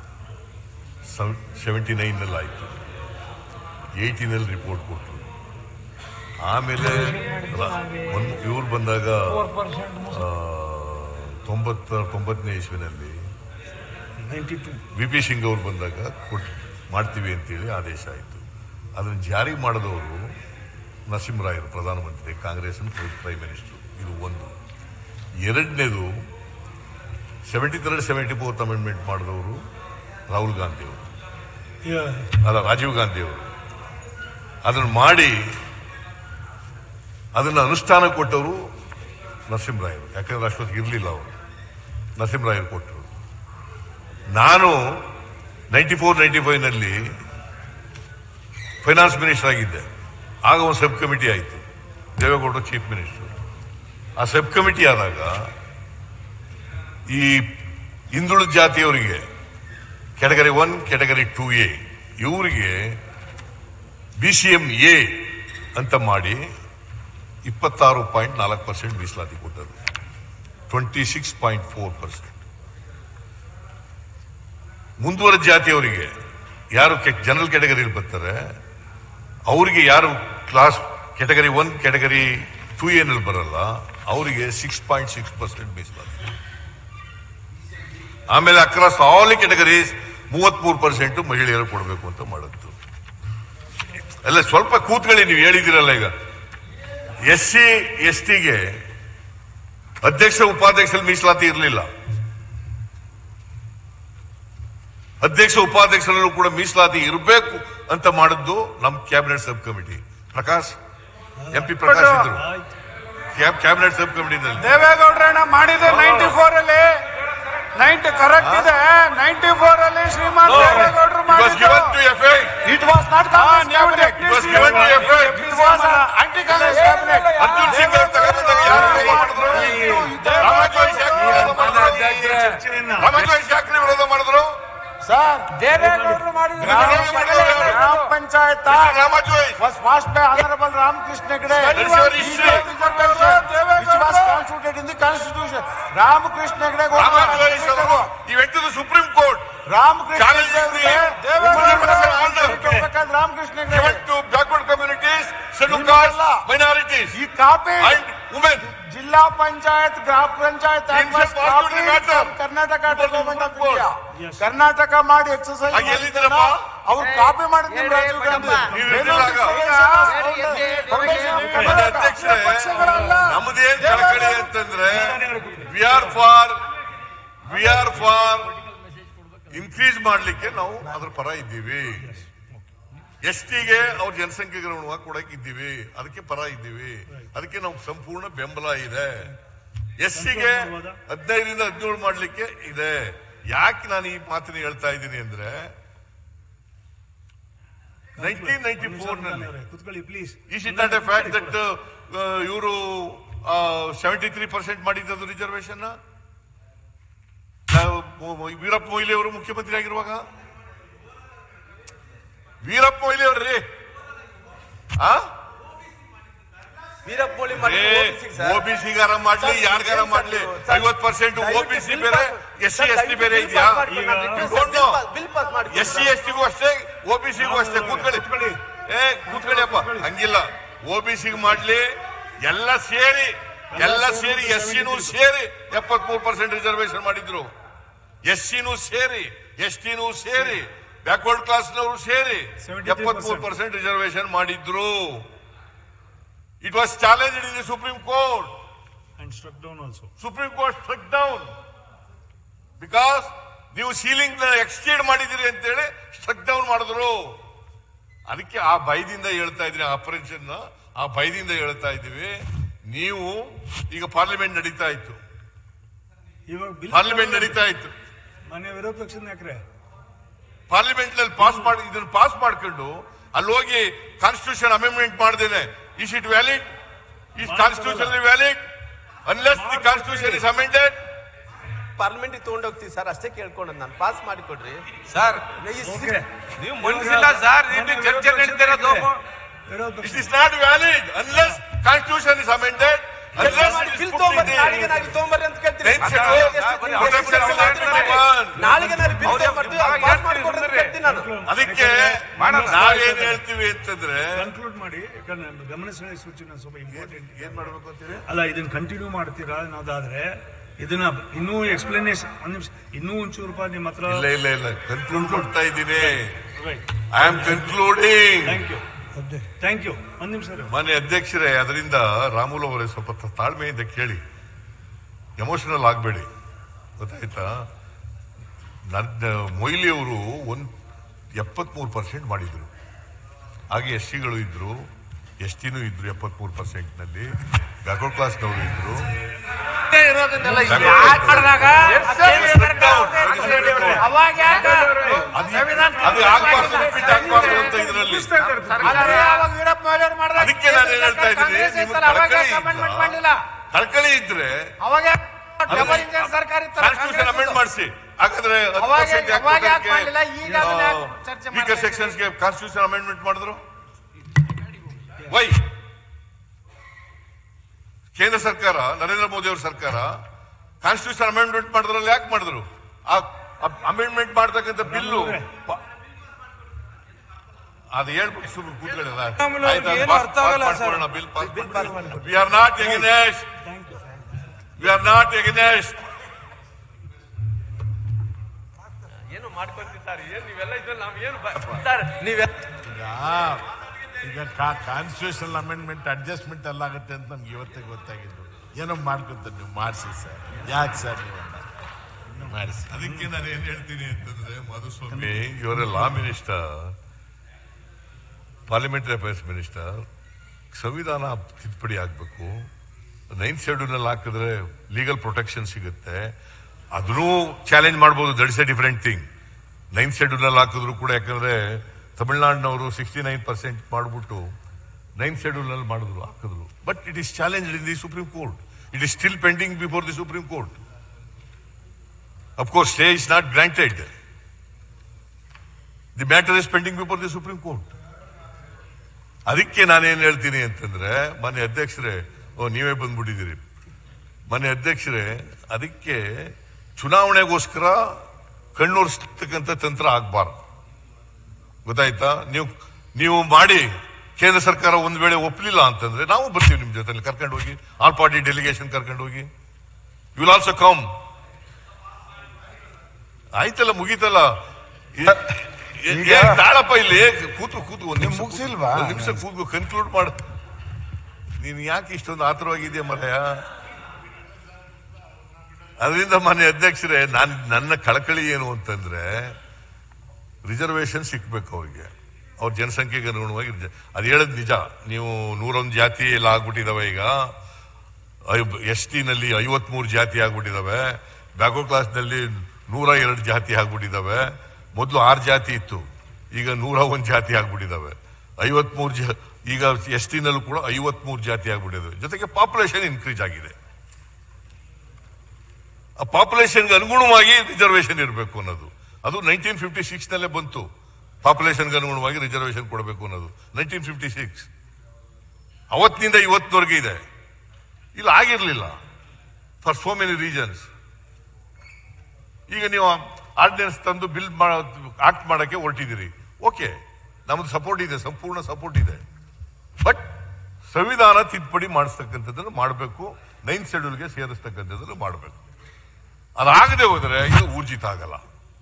D: ಸೆವೆಂಟಿ ನೈನಲ್ಲಿ ಆಯಿತು ಏಯ್ಟೀನಲ್ಲಿ ರಿಪೋರ್ಟ್ ಕೊಟ್ಟರು ಆಮೇಲೆ ಇವ್ರು ಬಂದಾಗ ಆ, ತೊಂಬತ್ತ ತೊಂಬತ್ತನೇ ಇಸ್ವಿನಲ್ಲಿ
C: ninety two
D: V P Singh ಅವ್ರು ಬಂದಾಗ ಕೊಟ್ ಮಾಡ್ತೀವಿ ಅಂತೇಳಿ ಆದೇಶ ಆಯಿತು ಅದನ್ನು ಜಾರಿ ಮಾಡಿದವರು ನರಸಿಂಹರಾಯರು ಪ್ರಧಾನಮಂತ್ರಿ ಕಾಂಗ್ರೆಸ್ ಪ್ರೈಮ್ ಮಿನಿಸ್ಟರ್ ಇದು ಒಂದು ಎರಡನೇದು seventy third seventy fourth amendment ಮಾಡಿದವರು ರಾಹುಲ್ ಗಾಂಧಿ ಅವರು ಅಲ್ಲ ರಾಜೀವ್ ಗಾಂಧಿ ಅವರು ಅದನ್ನು ಮಾಡಿ ಅದನ್ನು ಅನುಷ್ಠಾನ ಕೊಟ್ಟವರು ನರಸಿಂಹರಾಯರು ಯಾಕಂದ್ರೆ ಅಷ್ಟೊತ್ತಿಗೆ ಇರಲಿಲ್ಲ ಅವರು ನರಸಿಂಹರಾಯರು ಕೊಟ್ಟರು ನಾನು ನೈಂಟಿ ಫೋರ್ ನೈಂಟಿ ಫೈವ್ನಲ್ಲಿ ಫೈನಾನ್ಸ್ ಮಿನಿಸ್ಟರ್ ಆಗಿದ್ದೆ ಆಗ ಒಂದು ಸಬ್ ಕಮಿಟಿ ಆಯಿತು ದೇವೇಗೌಡರು ಚೀಫ್ ಮಿನಿಸ್ಟರ್ ಆ ಸಬ್ ಕಮಿಟಿ ಆದಾಗ ಈ ಹಿಂದುಳಿದ ಜಾತಿಯವರಿಗೆ category one category two A ಇವರಿಗೆ ಬಿ ಸಿ ಎಂ ಎ ಅಂತ ಮಾಡಿ ಇಪ್ಪತ್ತಾರು ಪಾಯಿಂಟ್ ನಾಲ್ಕು ಪರ್ಸೆಂಟ್ ಮೀಸಲಾತಿ ಕೊಟ್ಟರು twenty six point four percent ಮುಂದುವರೆದ ಜಾತಿಯವರಿಗೆ ಯಾರು ಜನರಲ್ ಕೆಟಗರಿಯಲ್ಲಿ ಬರ್ತಾರೆ ಅವರಿಗೆ ಯಾರು class category one category two ಎನಲ್ಲಿ ಬರಲ್ಲ ಅವರಿಗೆ ಸಿಕ್ಸ್ ಪಾಯಿಂಟ್ ಸಿಕ್ಸ್ ಪರ್ಸೆಂಟ್ ಮೀಸಲಾತಿ ಆಮೇಲೆ ಅಕ್ರಾಸ್ ಆಲ್ ಕೆಟಗರೀಸ್ ಮೂವತ್ಮೂರು ಪರ್ಸೆಂಟ್ ಮಹಿಳೆಯರು ಕೊಡಬೇಕು ಅಂತ ಮಾಡಿದ್ದು ಅಲ್ಲ ಸ್ವಲ್ಪ ಕೂತ್ಕೊಳ್ಳಿ ನೀವು ಹೇಳಿದಿರಲ್ಲ ಈಗ ಎಸ್ ಸಿ ಎಸ್ ಟಿಗೆ ಅಧ್ಯಕ್ಷ ಉಪಾಧ್ಯಕ್ಷರಲ್ಲಿ ಮೀಸಲಾತಿ ಇರಲಿಲ್ಲ ಅಧ್ಯಕ್ಷ ಉಪಾಧ್ಯಕ್ಷರಲ್ಲೂ ಕೂಡ ಮೀಸಲಾತಿ ಇರಬೇಕು ಅಂತ ಮಾಡಿದ್ದು ನಮ್ಮ cabinet sub committee Prakash M P Prakash ಇದ್ರು ಕ್ಯಾಬ್ ಕ್ಯಾಬಿನೆಟ್ ಸಬ್ ಕಮಿಟಿನಲ್ಲಿ
K: ದೇವೇಗೌಡ್ರಣ್ಣ ಮಾಡಿದೆ ನೈಂಟಿ ಫೋರ್ ಅಲ್ಲಿ ನೈಂಟಿ ಕರೆಕ್ಟ್ ಇದೆ ನೈಂಟಿ ಫೋರ್ ಅಲ್ಲಿ ಶ್ರೀಮಾನ್ ದೇವೇಗೌಡರು
D: It was given to FA.
K: It was not Congress
D: It was given to FA.
K: It was anti Congress cabinet
D: Arjun Singh ಅವ್ರು ತಗೊಂಬಂದಾಗ ಯಾರು ವಿರೋಧ ಮಾಡಿದ್ರು ರಾಮಜೋಯ್ ಶಾಕ್ರಿ ವಿರೋಧ ಮಾಡಿದ್ರು ರಾಮಜೋಯ್ ಶಾಕ್ರಿ ವಿರೋಧ ಮಾಡಿದ್ರು
K: ಸರ್
F: ದೇವೇಗೌಡರು ಮಾಡಿದ್ರು
K: ಗ್ರಾಮ panchayat
D: ರಾಮಜೋಯ್
K: was passed by Honorable Ramakrishna Hegde.
D: That is your
K: He
D: history.
K: gave reservation, which was constituted in the constitution. Ramakrishna Hegde go to
D: Ramajois ಈ went to the supreme court
K: Ramakrishna
D: Challenge
K: Hegde
D: the
K: ಅವ್ರಿಗೆ
D: Development Order.
K: ಹೋಗ್ಬೇಕಾದ್ರೆ Ramakrishna Hegde
D: given to backward communities, scheduled castes, minorities,
K: ಈ copy
D: and women.
K: Zilla panchayat gram panchayat
D: Inside what will matter?
K: Karnataka development of
D: Report.
K: India Karnataka ಮಾಡಿ exercise
D: ಆಗ ಎಲ್ಲಿದ್ದೀರಪ್ಪ?
K: ಅವ್ರು copy ಮಾಡಿದ್ ನಿಮ್ ರಾಜೀವ್ ಗಾಂಧಿ
D: ನೀವು ಇರ್ಲಿಲ್ಲಾಗ. ಮಾನ್ಯ ಅಧ್ಯಕ್ಷರೇ ನಮ್ಮದೇನ್ ಕಳಕಳಿ ಅಂತಂದ್ರೆ we are for we are for increase ಮಾಡ್ಲಿಕ್ಕೆ ನಾವು ಅದ್ರ ಪರ ಇದ್ದೀವಿ ಎಸ್ ಟಿಗೆ ಅವ್ರ ಜನಸಂಖ್ಯೆಗೆ ಅನುಗುಣವಾಗಿ ಕೊಡಕ್ ಇದ್ದೀವಿ ಅದಕ್ಕೆ ಪರ ಇದ್ದೀವಿ ಅದಕ್ಕೆ ನಾವು ಸಂಪೂರ್ಣ ಬೆಂಬಲ ಇದೆ ಎಸ್ ಸಿಗೆ ಹದಿನೈದರಿಂದ ಹದಿನೇಳು ಮಾಡ್ಲಿಕ್ಕೆ ಇದೆ ಯಾಕೆ ನಾನು ಈ ಮಾತನ್ನ ಹೇಳ್ತಾ ಇದ್ದೀನಿ ಅಂದ್ರೆ ನೈನ್ಟೀನ್ ನೈನ್ಟಿ ಫೋರ್ ನಲ್ಲಿ
C: ಕುತ್ಕೊಳ್ಳಿ please
D: is it not a fact that ಇವರು ಸೆವೆಂಟಿ ತ್ರೀ ಪರ್ಸೆಂಟ್ ಮಾಡಿದ್ದು ರಿಸರ್ವೇಶನ್ ವೀರಪ್ಪ ಮೊಯ್ಲಿ ಅವರು ಮುಖ್ಯಮಂತ್ರಿ ಆಗಿರುವಾಗ ವೀರಪ್ಪ ಮೊಯ್ಲಿ ಅವ್ರಿ ಆ
J: ವೀರಪ್ಪ ಮೊಯ್ಲಿ ಮಾಡಿದ್ದು OBC ಗೆ ಸರ್.
D: ಓಬಿಸಿಗಾರ ಮಾಡ್ಲಿ ಯಾರಿಗಾರ ಮಾಡ್ಲಿ ಐವತ್ ಪರ್ಸೆಂಟ್ ಓಬಿಸಿ ಬೇರೆ ಎಸ್ ಸಿ ಎಸ್ ಟಿ ಬೇರೆ ಇದೆಯಾ
J: ಬಿಲ್ ಪಾಸ್ ಮಾಡಿ
D: ಎಸ್ ಸಿ ಎಸ್ ಟಿಗೂ ಅಷ್ಟೇ ಓಬಿಸಿಗೂ ಅಷ್ಟೇ ಕೂತ್ಕೊಳ್ಳಿ ಏ ಕೂತ್ಕೊಳ್ಳಿಯಪ್ಪ ಹಂಗಿಲ್ಲ ಓಬಿಸಿಗೆ ಮಾಡ್ಲಿ ಎಲ್ಲ ಸೇರಿ ಎಲ್ಲ ಸೇರಿ ಎಸ್ ಸಿನೂ ಸೇರಿ ಎಪ್ಪತ್ಮೂರು ಪರ್ಸೆಂಟ್ ರಿಸರ್ವೇಶನ್ ಮಾಡಿದ್ರು ಎಸ್ ಸಿನೂ ಸೇರಿ ಎಸ್ ಟಿನೂ ಸೇರಿ ಬ್ಯಾಕ್ವರ್ಡ್ ಕ್ಲಾಸ್ನವರು ಸೇರಿ
C: 73%
D: ಎಪ್ಪತ್ಮೂರು ಪರ್ಸೆಂಟ್ ರಿಸರ್ವೇಶನ್ ಮಾಡಿದ್ರು it was challenge in the supreme court
C: and struck down also
D: supreme court struck down because ನೀವು ಸೀಲಿಂಗ್ ಎಕ್ಸ್ಟೇಡ್ ಮಾಡಿದಿರಿ ಅಂತೇಳಿ ಸ್ಟ್ರಕ್ ಡೌನ್ ಮಾಡಿದ್ರು ಅದಕ್ಕೆ ಆ ಭಯದಿಂದ ಹೇಳ್ತಾ ಇದ್ರಿ ಆಪರೇಷನ್ ಆ ಭಯದಿಂದ ಹೇಳ್ತಾ ಇದ್ದೀವಿ ನೀವು ಈಗ ಪಾರ್ಲಿಮೆಂಟ್ ನಡೀತಾ ಇತ್ತು
C: ಇವಾಗ ಬಿಲ್
D: ಪಾರ್ಲಿಮೆಂಟ್ ನಡೀತಾ ಇತ್ತು
C: ಮನೆ ವಿರೋಧ ಪಕ್ಷದ ನಾಯಕರೇ
D: ಪಾರ್ಲಿಮೆಂಟ್ ನಲ್ಲಿ ಪಾಸ್ ಮಾಡಿ ಇದನ್ನು ಪಾಸ್ ಮಾಡ್ಕೊಂಡು ಅಲ್ಲಿ ಹೋಗಿ ಕಾನ್ಸ್ಟಿಟ್ಯೂಷನ್ ಅಮೆಂಡ್ಮೆಂಟ್ ಮಾಡ್ದೇನೆ is it valid is constitution valid unless the constitution is amended
J: parliament ತಗೊಂಡೋಗ್ತೀವಿ ಸರ್ ಅಷ್ಟೇ ಕೇಳ್ಕೊಂಡ್ ನಾನು ಪಾಸ್ ಮಾಡಿಕೊಡ್ರಿ
G: ಸರ್
C: ಓಕೆ
G: ನೀವು ಮನ್ಸಿಲ್ಲ ಸರ್ ಇಲ್ಲಿ ಚರ್ಚೆ ನಡೀತಿರೋದು
D: it is not valid unless constitution is amended unless
J: bill ತಗೊಂಬರ್ರಿ ನಾಳೆಗೆ ನಾಳೆ ತಗೊಂಬರ್ರಿ ಅಂತ ಕೇಳ್ತೀನಿ
D: Then schedule.
J: ನಾಳೆಗೆ ನಾಳೆ ಬಿಲ್ ತಗೊಂಬರ್ತೀವಿ ಪಾಸ್ ಮಾಡಿಕೊಡ್ರಿ ಅಂತ ಕೇಳ್ತೀನಿ ನಾನು
D: ಅದಕ್ಕೆ ನಾವೇನ್ ಹೇಳ್ತೀವಿ ಅಂತಂದ್ರೆ
C: ಕನ್ಕ್ಲೂಡ್ ಮಾಡಿ ಯಾಕಂದ್ರೆ ನಮ್ಮ ಗಮನಿಸಣೆ ಸೂಚನೆ ಸ್ವಲ್ಪ ಇಂಪಾರ್ಟೆಂಟ್
D: ಏನ್ ಮಾಡ್ಬೇಕು ಅಂತೀರಿ
C: ಅಲ್ಲ ಇದನ್ನ ಕಂಟಿನ್ಯೂ ಮಾಡ್ತೀರಾ ಅನ್ನೋದಾದ್ರೆ ಇದನ್ನ ಇನ್ನೂ ಎಕ್ಸ್ಪ್ಲನೇಷನ್ ಒಂದ್ ನಿಮಿಷ ಇನ್ನೂ ಒಂಚೂರು ರೂಪಾಯಿ ನಿಮ್ಮ ಹತ್ರ
D: ಇಲ್ಲ ಇಲ್ಲ ಇಲ್ಲ ಕನ್ಕ್ಲೂಡ್ ಮಾಡ್ತಾ ಇದ್ದೀನಿ I am concluding
C: thank you thank you ಒಂದ್ ನಿಮಿಷ ರೀ.
D: ಮಾನ್ಯ ಅಧ್ಯಕ್ಷರೇ ಅದರಿಂದ ರಾಮುಲು ಅವರೇ ಸ್ವಲ್ಪ ತ- ತಾಳ್ಮೆಯಿಂದ ಕೇಳಿ ಎಮೋಷನಲ್ ಆಗಬೇಡಿ ಗೊತ್ತಾಯ್ತಾ ನನ್ನ ಮೊಯ್ಲಿ ಅವರು ಒಂದ್ ಎಪ್ಪತ್ಮೂರು ಪರ್ಸೆಂಟ್ ಮಾಡಿದ್ರು ಹಾಗೆ ಎಸ್ ಸಿಗಳು ಇದ್ರು ಎಸ್ ಟಿನೂ ಇದ್ರು ಎಪ್ಪತ್ಮೂರು ಪರ್ಸೆಂಟ್ ನಲ್ಲಿ ಬ್ಯಾಕ್ವರ್ಡ್ ಕ್ಲಾಸ್ನವರು ಇದ್ರು ಅದು ಆಗ್ಬಾರ್ದು ರಿಪೀಟ್ ಆಗ್ಬಾರ್ದು ಅಂತ ಇದರಲ್ಲಿ ಅದಕ್ಕೆ ನಾನು ಏನ್ ಹೇಳ್ತಾ ಇದ್ದೀನಿ ನಿಮ್ಗೆ ಕಳಕಳಿ ಇಲ್ಲ. ಕಳಕಳಿ ಇದ್ರೆ ಕಾನ್ಸ್ಟಿಟ್ಯೂಷನ್ ಅಮೆಂಡ್ ಮಾಡಿಸಿ ಹಾಗಾದ್ರೆ ಸ್ಪೀಕರ್ ಸೆಕ್ಷನ್ಸ್ಗೆ ಕಾನ್ಸ್ಟಿಟ್ಯೂಷನ್ ಅಮೆಂಡ್ಮೆಂಟ್ ಮಾಡಿದ್ರು ವೈ ಕೇಂದ್ರ ಸರ್ಕಾರ ನರೇಂದ್ರ ಮೋದಿ ಅವ್ರ ಸರ್ಕಾರ ಕಾನ್ಸ್ಟಿಟ್ಯೂಷನ್ ಅಮೆಂಡ್ಮೆಂಟ್ ಮಾಡಿದ್ರಲ್ಲಿ ಯಾಕೆ ಮಾಡಿದ್ರು ಆ ಅಮೆಂಡ್ಮೆಂಟ್ ಮಾಡ್ತಕ್ಕಂಥ ಬಿಲ್ಲು ಅದು ಹೇಳ್ಬಿಟ್ಟು ಸುಮ್ಮನೆ ಕೂತ್ಕೊಳ್ಳಲ್ಲ
B: ಏನು ಅರ್ಥ ಆಗಲ್ಲ sir.
D: Bill pass we are not against we are not against
J: ಏನು ಮಾಡ್ಕೊಂತೀವಿ ಸರ್ ಏನ್ ನೀವೆಲ್ಲ ಇದ್ರಲ್ಲಿ ನಾವ್ ಏನು ಸರ್ ನೀವೆಲ್ಲ
H: ಈಗ ಈಗ ಕಾನ್ಸ್ಟಿಟ್ಯೂಷನ್ ಅಮೆಂಡ್ಮೆಂಟ್ ಅಡ್ಜಸ್ಟ್ಮೆಂಟ್ ಎಲ್ಲ ಆಗುತ್ತೆ ಅಂತ ನಮ್ಗೆ ಇವತ್ತೇ ಗೊತ್ತಾಗಿದ್ದು ಏನೋ ಮಾಡ್ಕೊಂತಾರೆ ನೀವು ಮಾಡಿಸಿ ಸರ್ ಯಾಕೆ ಸರ್ ನೀವು ಮಾಡಿಸಿ
D: ಅದಕ್ಕೆ ನಾನು ಏನ್ ಹೇಳ್ತೀನಿ ಅಂತಂದ್ರೆ ಮಧುಸ್ವಾಮಿ ಇವರ law minister parliamentary affairs minister ಸಂವಿಧಾನ ತಿದ್ದುಪಡಿ ಆಗ್ಬೇಕು ನೈನ್ತ್ ಶೆಡ್ಯೂಲ್ ಹಾಕಿದ್ರೆ ಲೀಗಲ್ ಪ್ರೊಟೆಕ್ಷನ್ ಸಿಗುತ್ತೆ ಅದನ್ನೂ ಚಾಲೆಂಜ್ ಮಾಡ್ಬೋದು that's a different thing ninth schedule ಹಾಕಿದ್ರು ಕೂಡ ಯಾಕಂದ್ರೆ ತಮಿಳ್ನಾಡಿನವರು ಸಿಕ್ಸ್ಟಿ ನೈನ್ ಪರ್ಸೆಂಟ್ ಮಾಡ್ಬಿಟ್ಟು ನೈನ್ತ್ ಶೆಡ್ಯೂಲ್ ನಲ್ಲಿ ಮಾಡಿದ್ರು ಹಾಕಿದ್ರು but it is challenge in the supreme court it is still pending before the supreme court Of course, stay is not granted. The matter is pending before the Supreme Court. ಅದಕ್ಕೆ ನಾನೇನ್ ಹೇಳ್ತೀನಿ ಅಂತಂದ್ರೆ ಮನೆ ಅಧ್ಯಕ್ಷರೇ ಓ ನೀವೇ ಬಂದ್ಬಿಟ್ಟಿದ್ದೀರಿ ಮನೆ ಅಧ್ಯಕ್ಷರೇ ಅದಕ್ಕೆ ಚುನಾವಣೆಗೋಸ್ಕರ ಕಣ್ಣೋರ್ಸ್ತಕ್ಕಂಥ ತಂತ್ರ ಆಗ್ಬಾರ್ದು ಗೊತ್ತಾಯ್ತಾ ನೀವು ನೀವು ಮಾಡಿ ಕೇಂದ್ರ ಸರ್ಕಾರ ಒಂದ್ ವೇಳೆ ಒಪ್ಪಲಿಲ್ಲ ಅಂತಂದ್ರೆ ನಾವು ಬರ್ತೀವಿ ನಿಮ್ ಜೊತೆ ಕರ್ಕೊಂಡು ಹೋಗಿ ಆಲ್ ಪಾರ್ಟಿ ಡೆಲಿಗೇಷನ್ ಕರ್ಕೊಂಡು ಹೋಗಿ ಯು ವಿಲ್ ಆಲ್ಸೋ ಕಮ್ ಆಯ್ತಲ್ಲ ಮುಗೀತಲ್ಲ ಏ- ಏ-
K: ಈಗ-
D: ಏ, ತಾಳಪ್ಪ ಇಲ್ಲಿ ಕೂತು ಕೂತು ಒಂದ್ ನಿಮಿಷ
K: ಮುಗ್ಸಿಲ್ವಾ?
D: ಒಂದ್ ನಿಮಿಷ ಕೂತು ಕನ್ಕ್ಲೂಡ್ ಮಾಡ ನೀನ್ ಯಾಕೆ ಇಷ್ಟೊಂದು ಆತರವಾಗಿದೆಯಾ ಮರಯ ಅದರಿಂದ ಮಾನ್ಯ ಅಧ್ಯಕ್ಷರೇ ನಾನ್ ನನ್ನ ಕಳಕಳಿ ಏನು ಅಂತಂದ್ರೆ ರಿಸರ್ವೇಶನ್ ಸಿಕ್ಬೇಕು ಅವ್ರಿಗೆ ಅವ್ರ ಜನಸಂಖ್ಯೆಗೆ ಅನುಗುಣವಾಗಿ ರಿಸ- ಅದ್ ಹೇಳದ್ ನಿಜ ನೀವು ನೂರೊಂದು ಜಾತಿ ಎಲ್ಲ ಆಗ್ಬಿಟ್ಟಿದಾವೆ ಈಗ ಎಸ್ ಟಿ ನಲ್ಲಿ ಐವತ್ಮೂರು ಜಾತಿ ಆಗ್ಬಿಟ್ಟಿದಾವೆ ಬ್ಯಾಕ್ವರ್ಡ್ ಕ್ಲಾಸ್ ನಲ್ಲಿ ನೂರ ಎರಡು ಜಾತಿ ಆಗ್ಬಿಟ್ಟಿದಾವೆ ಮೊದಲು ಆರು ಜಾತಿ ಇತ್ತು ಈಗ ನೂರ ಒಂದು ಜಾತಿ ಆಗ್ಬಿಟ್ಟಿದಾವೆ ಐವತ್ಮೂರು ಜಾ ಈಗ ಎಸ್ ಟಿ ನಲ್ಲೂ ಕೂಡ ಐವತ್ಮೂರು ಜಾತಿ ಆಗ್ಬಿಟ್ಟಿದಾವೆ ಜೊತೆಗೆ ಪಾಪ್ಯುಲೇಷನ್ ಇನ್ಕ್ರೀಸ್ ಆಗಿದೆ ಆ ಪಾಪ್ಯುಲೇಷನ್ಗೆ ಅನುಗುಣವಾಗಿ ರಿಸರ್ವೇಶನ್ ಇರಬೇಕು ಅನ್ನೋದು ಅದು ನೈನ್ಟೀನ್ ಫಿಫ್ಟಿ ಸಿಕ್ಸ್ ನಲ್ಲೇ ಬಂತು ಪಾಪ್ಯುಲೇಷನ್ಗೆ ಅನುಗುಣವಾಗಿ ರಿಸರ್ವೇಶನ್ ಕೊಡಬೇಕು ಅನ್ನೋದು ನೈನ್ಟೀನ್ ಫಿಫ್ಟಿ ಸಿಕ್ಸ್ ಅವತ್ತಿನಿಂದ ಇವತ್ತಿನವರೆಗೆ ಇದೆ ಇಲ್ಲ ಆಗಿರ್ಲಿಲ್ಲ ಫಾರ್ ಸೋ ಮೆನಿ ರೀಸನ್ಸ್ ಈಗ ನೀವು ಆರ್ಡಿನೆನ್ಸ್ ತಂದು ಬಿಲ್ ಆಕ್ಟ್ ಮಾಡಕ್ಕೆ ಹೊರಟಿದ್ದೀರಿ ಓಕೆ ನಮ್ದು ಸಪೋರ್ಟ್ ಇದೆ ಸಂಪೂರ್ಣ ಸಪೋರ್ಟ್ ಇದೆ ಬಟ್ ಸಂವಿಧಾನ ತಿದ್ದುಪಡಿ ಮಾಡಿಸ್ತಕ್ಕಂಥದ್ದನ್ನು ಮಾಡಬೇಕು ನೈನ್ತ್ ಶೆಡ್ಯೂಲ್ಗೆ ಸೇರಿಸ್ತಕ್ಕಂಥದ್ದನ್ನು ಮಾಡಬೇಕು ಅದಾಗದೆ ಹೋದರೆ ಇದು ಊರ್ಜಿತ ಆಗಲ್ಲ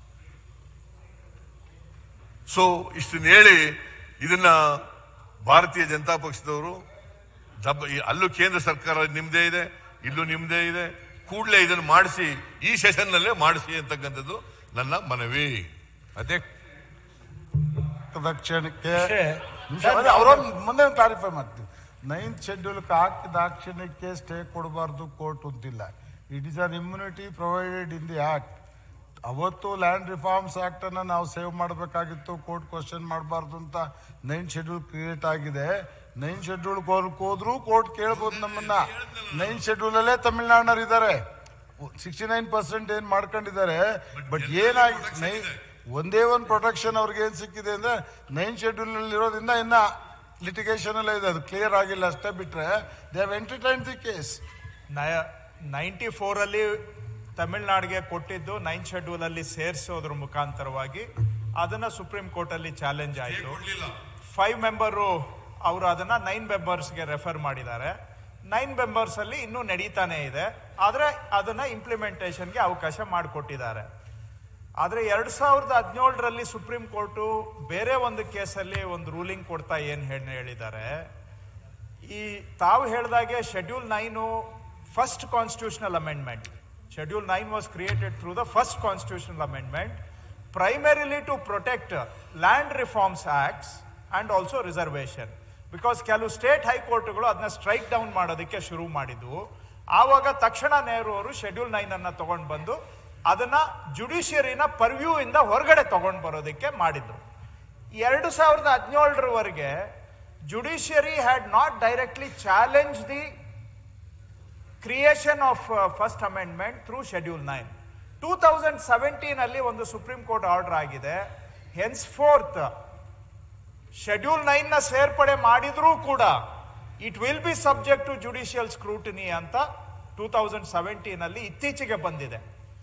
D: ಸೊ ಇಷ್ಟನ್ನ ಹೇಳಿ ಇದನ್ನ ಭಾರತೀಯ ಜನತಾ ಪಕ್ಷದವರು ದಬ್ಬ ಈ- ಅಲ್ಲೂ ಕೇಂದ್ರ ಸರ್ಕಾರ ನಿಮ್ದೇ ಇದೆ ಇಲ್ಲೂ ನಿಮ್ದೇ ಇದೆ ಕೂಡಲೇ ಇದನ್ನು ಮಾಡಿಸಿ ಈ ಸೆಷನ್ ನಲ್ಲೇ ಮಾಡಿಸಿ ಅಂತಕ್ಕಂಥದ್ದು ನನ್ನ ಮನವಿ
G: ಅಧ್ಯಕ್ಷ
K: ತಕ್ಷಣಕ್ಕೆ ಅವರೊಂದು ಮುಂದೆ ಕ್ಲಾರಿಫೈ ಮಾಡ್ತೀವಿ ನೈನ್ತ್ ಶೆಡ್ಯೂಲ್ಗೆ ಹಾಕಿದಾಕ್ಷಣಕ್ಕೆ ಸ್ಟೇ ಕೊಡಬಾರ್ದು ಕೋರ್ಟ್ ಅಂತಿಲ್ಲ it is an immunity provided in the act ಅವತ್ತು ಲ್ಯಾಂಡ್ ರಿಫಾರ್ಮ್ಸ್ ಆಕ್ಟ್ ಅನ್ನ ನಾವು ಸೇವ್ ಮಾಡಬೇಕಾಗಿತ್ತು ಕೋರ್ಟ್ ಕ್ವಶನ್ ಮಾಡಬಾರ್ದು ಅಂತ ನೈನ್ ಶೆಡ್ಯೂಲ್ ಕ್ರಿಯೇಟ್ ಆಗಿದೆ ನೈನ್ ಶೆಡ್ಯೂಲ್ ಹೋದ್ರು ಕೋರ್ಟ್ ಕೇಳ್ಬೋದು ನಮ್ಮನ್ನ ನೈನ್ ಶೆಡ್ಯೂಲ್ ಅಲ್ಲೇ ತಮಿಳ್ನಾಡಿನವ್ರು ಇದ್ದಾರೆ ಸಿಕ್ಸ್ಟಿ ನೈನ್ ಪರ್ಸೆಂಟ್ ಏನ್ ಮಾಡ್ಕೊಂಡಿದ್ದಾರೆ ಬಟ್ ಏನಾಗಿ ನೈ- ಒಂದೇ ಒಂದು ಪ್ರೊಟೆಕ್ಷನ್ ಅವ್ರಿಗೆ ಏನ್ ಸಿಕ್ಕಿದೆ ಅಂದ್ರೆ ನೈನ್ ಶೆಡ್ಯೂಲ್ ನಲ್ಲಿ ಇರೋದ್ರಿಂದ ಇನ್ನ ಲಿಟಿಗೇಷನ್ ಎಲ್ಲ ಇದೆ ಅದು ಕ್ಲಿಯರ್ ಆಗಿಲ್ಲ ಅಷ್ಟೇ ಬಿಟ್ರೆ they have entertain the case
L: ninety ಫೋರಲ್ಲಿ ತಮಿಳ್ನಾಡಿಗೆ ಕೊಟ್ಟಿದ್ದು ನೈನ್ ಶೆಡ್ಯೂಲ್ ಅಲ್ಲಿ ಸೇರಿಸೋದ್ರ ಮುಖಾಂತರವಾಗಿ ಅದನ್ನ ಸುಪ್ರೀಂ ಕೋರ್ಟ್ ಅಲ್ಲಿ ಚಾಲೆಂಜ್ ಆಯಿತು ಫೈವ್ ಮೆಂಬರು ಅವರು ಅದನ್ನ ನೈನ್ ಮೆಂಬರ್ಸ್ಗೆ ರೆಫರ್ ಮಾಡಿದ್ದಾರೆ ನೈನ್ ಮೆಂಬರ್ಸ್ ಅಲ್ಲಿ ಇನ್ನೂ ನಡೀತಾನೆ ಇದೆ ಆದ್ರೆ ಅದನ್ನ ಇಂಪ್ಲಿಮೆಂಟೇಷನ್ಗೆ ಅವಕಾಶ ಮಾಡಿಕೊಟ್ಟಿದ್ದಾರೆ ಆದ್ರೆ ಎರಡ್ ಸಾವಿರದ ಹದಿನೇಳರಲ್ಲಿ ಸುಪ್ರೀಂ ಕೋರ್ಟು ಬೇರೆ ಒಂದು ಕೇಸಲ್ಲಿ ಒಂದು ರೂಲಿಂಗ್ ಕೊಡ್ತಾ ಏನ್ ಹೇಳಿ ಹೇಳಿದ್ದಾರೆ ಈ ತಾವು ಹೇಳಿದಾಗೆ schedule nine first constitutional amendment schedule nine was created through the first constitutional amendment primarily to protect land reforms acts and also reservation because ಕೆಲವು ಸ್ಟೇಟ್ ಹೈಕೋರ್ಟ್ಗಳು ಅದನ್ನ ಸ್ಟ್ರೈಕ್ ಡೌನ್ ಮಾಡೋದಕ್ಕೆ ಶುರು ಮಾಡಿದ್ವು ಆವಾಗ ತಕ್ಷಣ ನೆಹರು ಅವರು ಶೆಡ್ಯೂಲ್ ನೈನ್ ಅನ್ನ ತಗೊಂಡು ಬಂದು ಅದನ್ನ ಜುಡಿಷಿಯರಿನ ಪರ್ವ್ಯೂ ಇಂದ ಹೊರಗಡೆ ತಗೊಂಡು ಬರೋದಕ್ಕೆ ಮಾಡಿದ್ರು ಎರಡು ಸಾವಿರದ ಹದಿನೇಳರವರೆಗೆ judiciary had not directly challenge the creation of first amendment through schedule nine two thousand seventeen ಅಲ್ಲಿ ಒಂದು ಸುಪ್ರೀಂ ಕೋರ್ಟ್ ಆರ್ಡರ್ ಆಗಿದೆ ಹೆನ್ಸ್ ಫೋರ್ತ್ ಶೆಡ್ಯೂಲ್ ನೈನ್ ನ ಸೇರ್ಪಡೆ ಮಾಡಿದ್ರೂ ಕೂಡ it will be subject to judicial scrutiny ಅಂತ ಟೂ ತೌಸಂಡ್ ಸೆವೆಂಟೀನ್ ಅಲ್ಲಿ ಇತ್ತೀಚೆಗೆ ಬಂದಿದೆ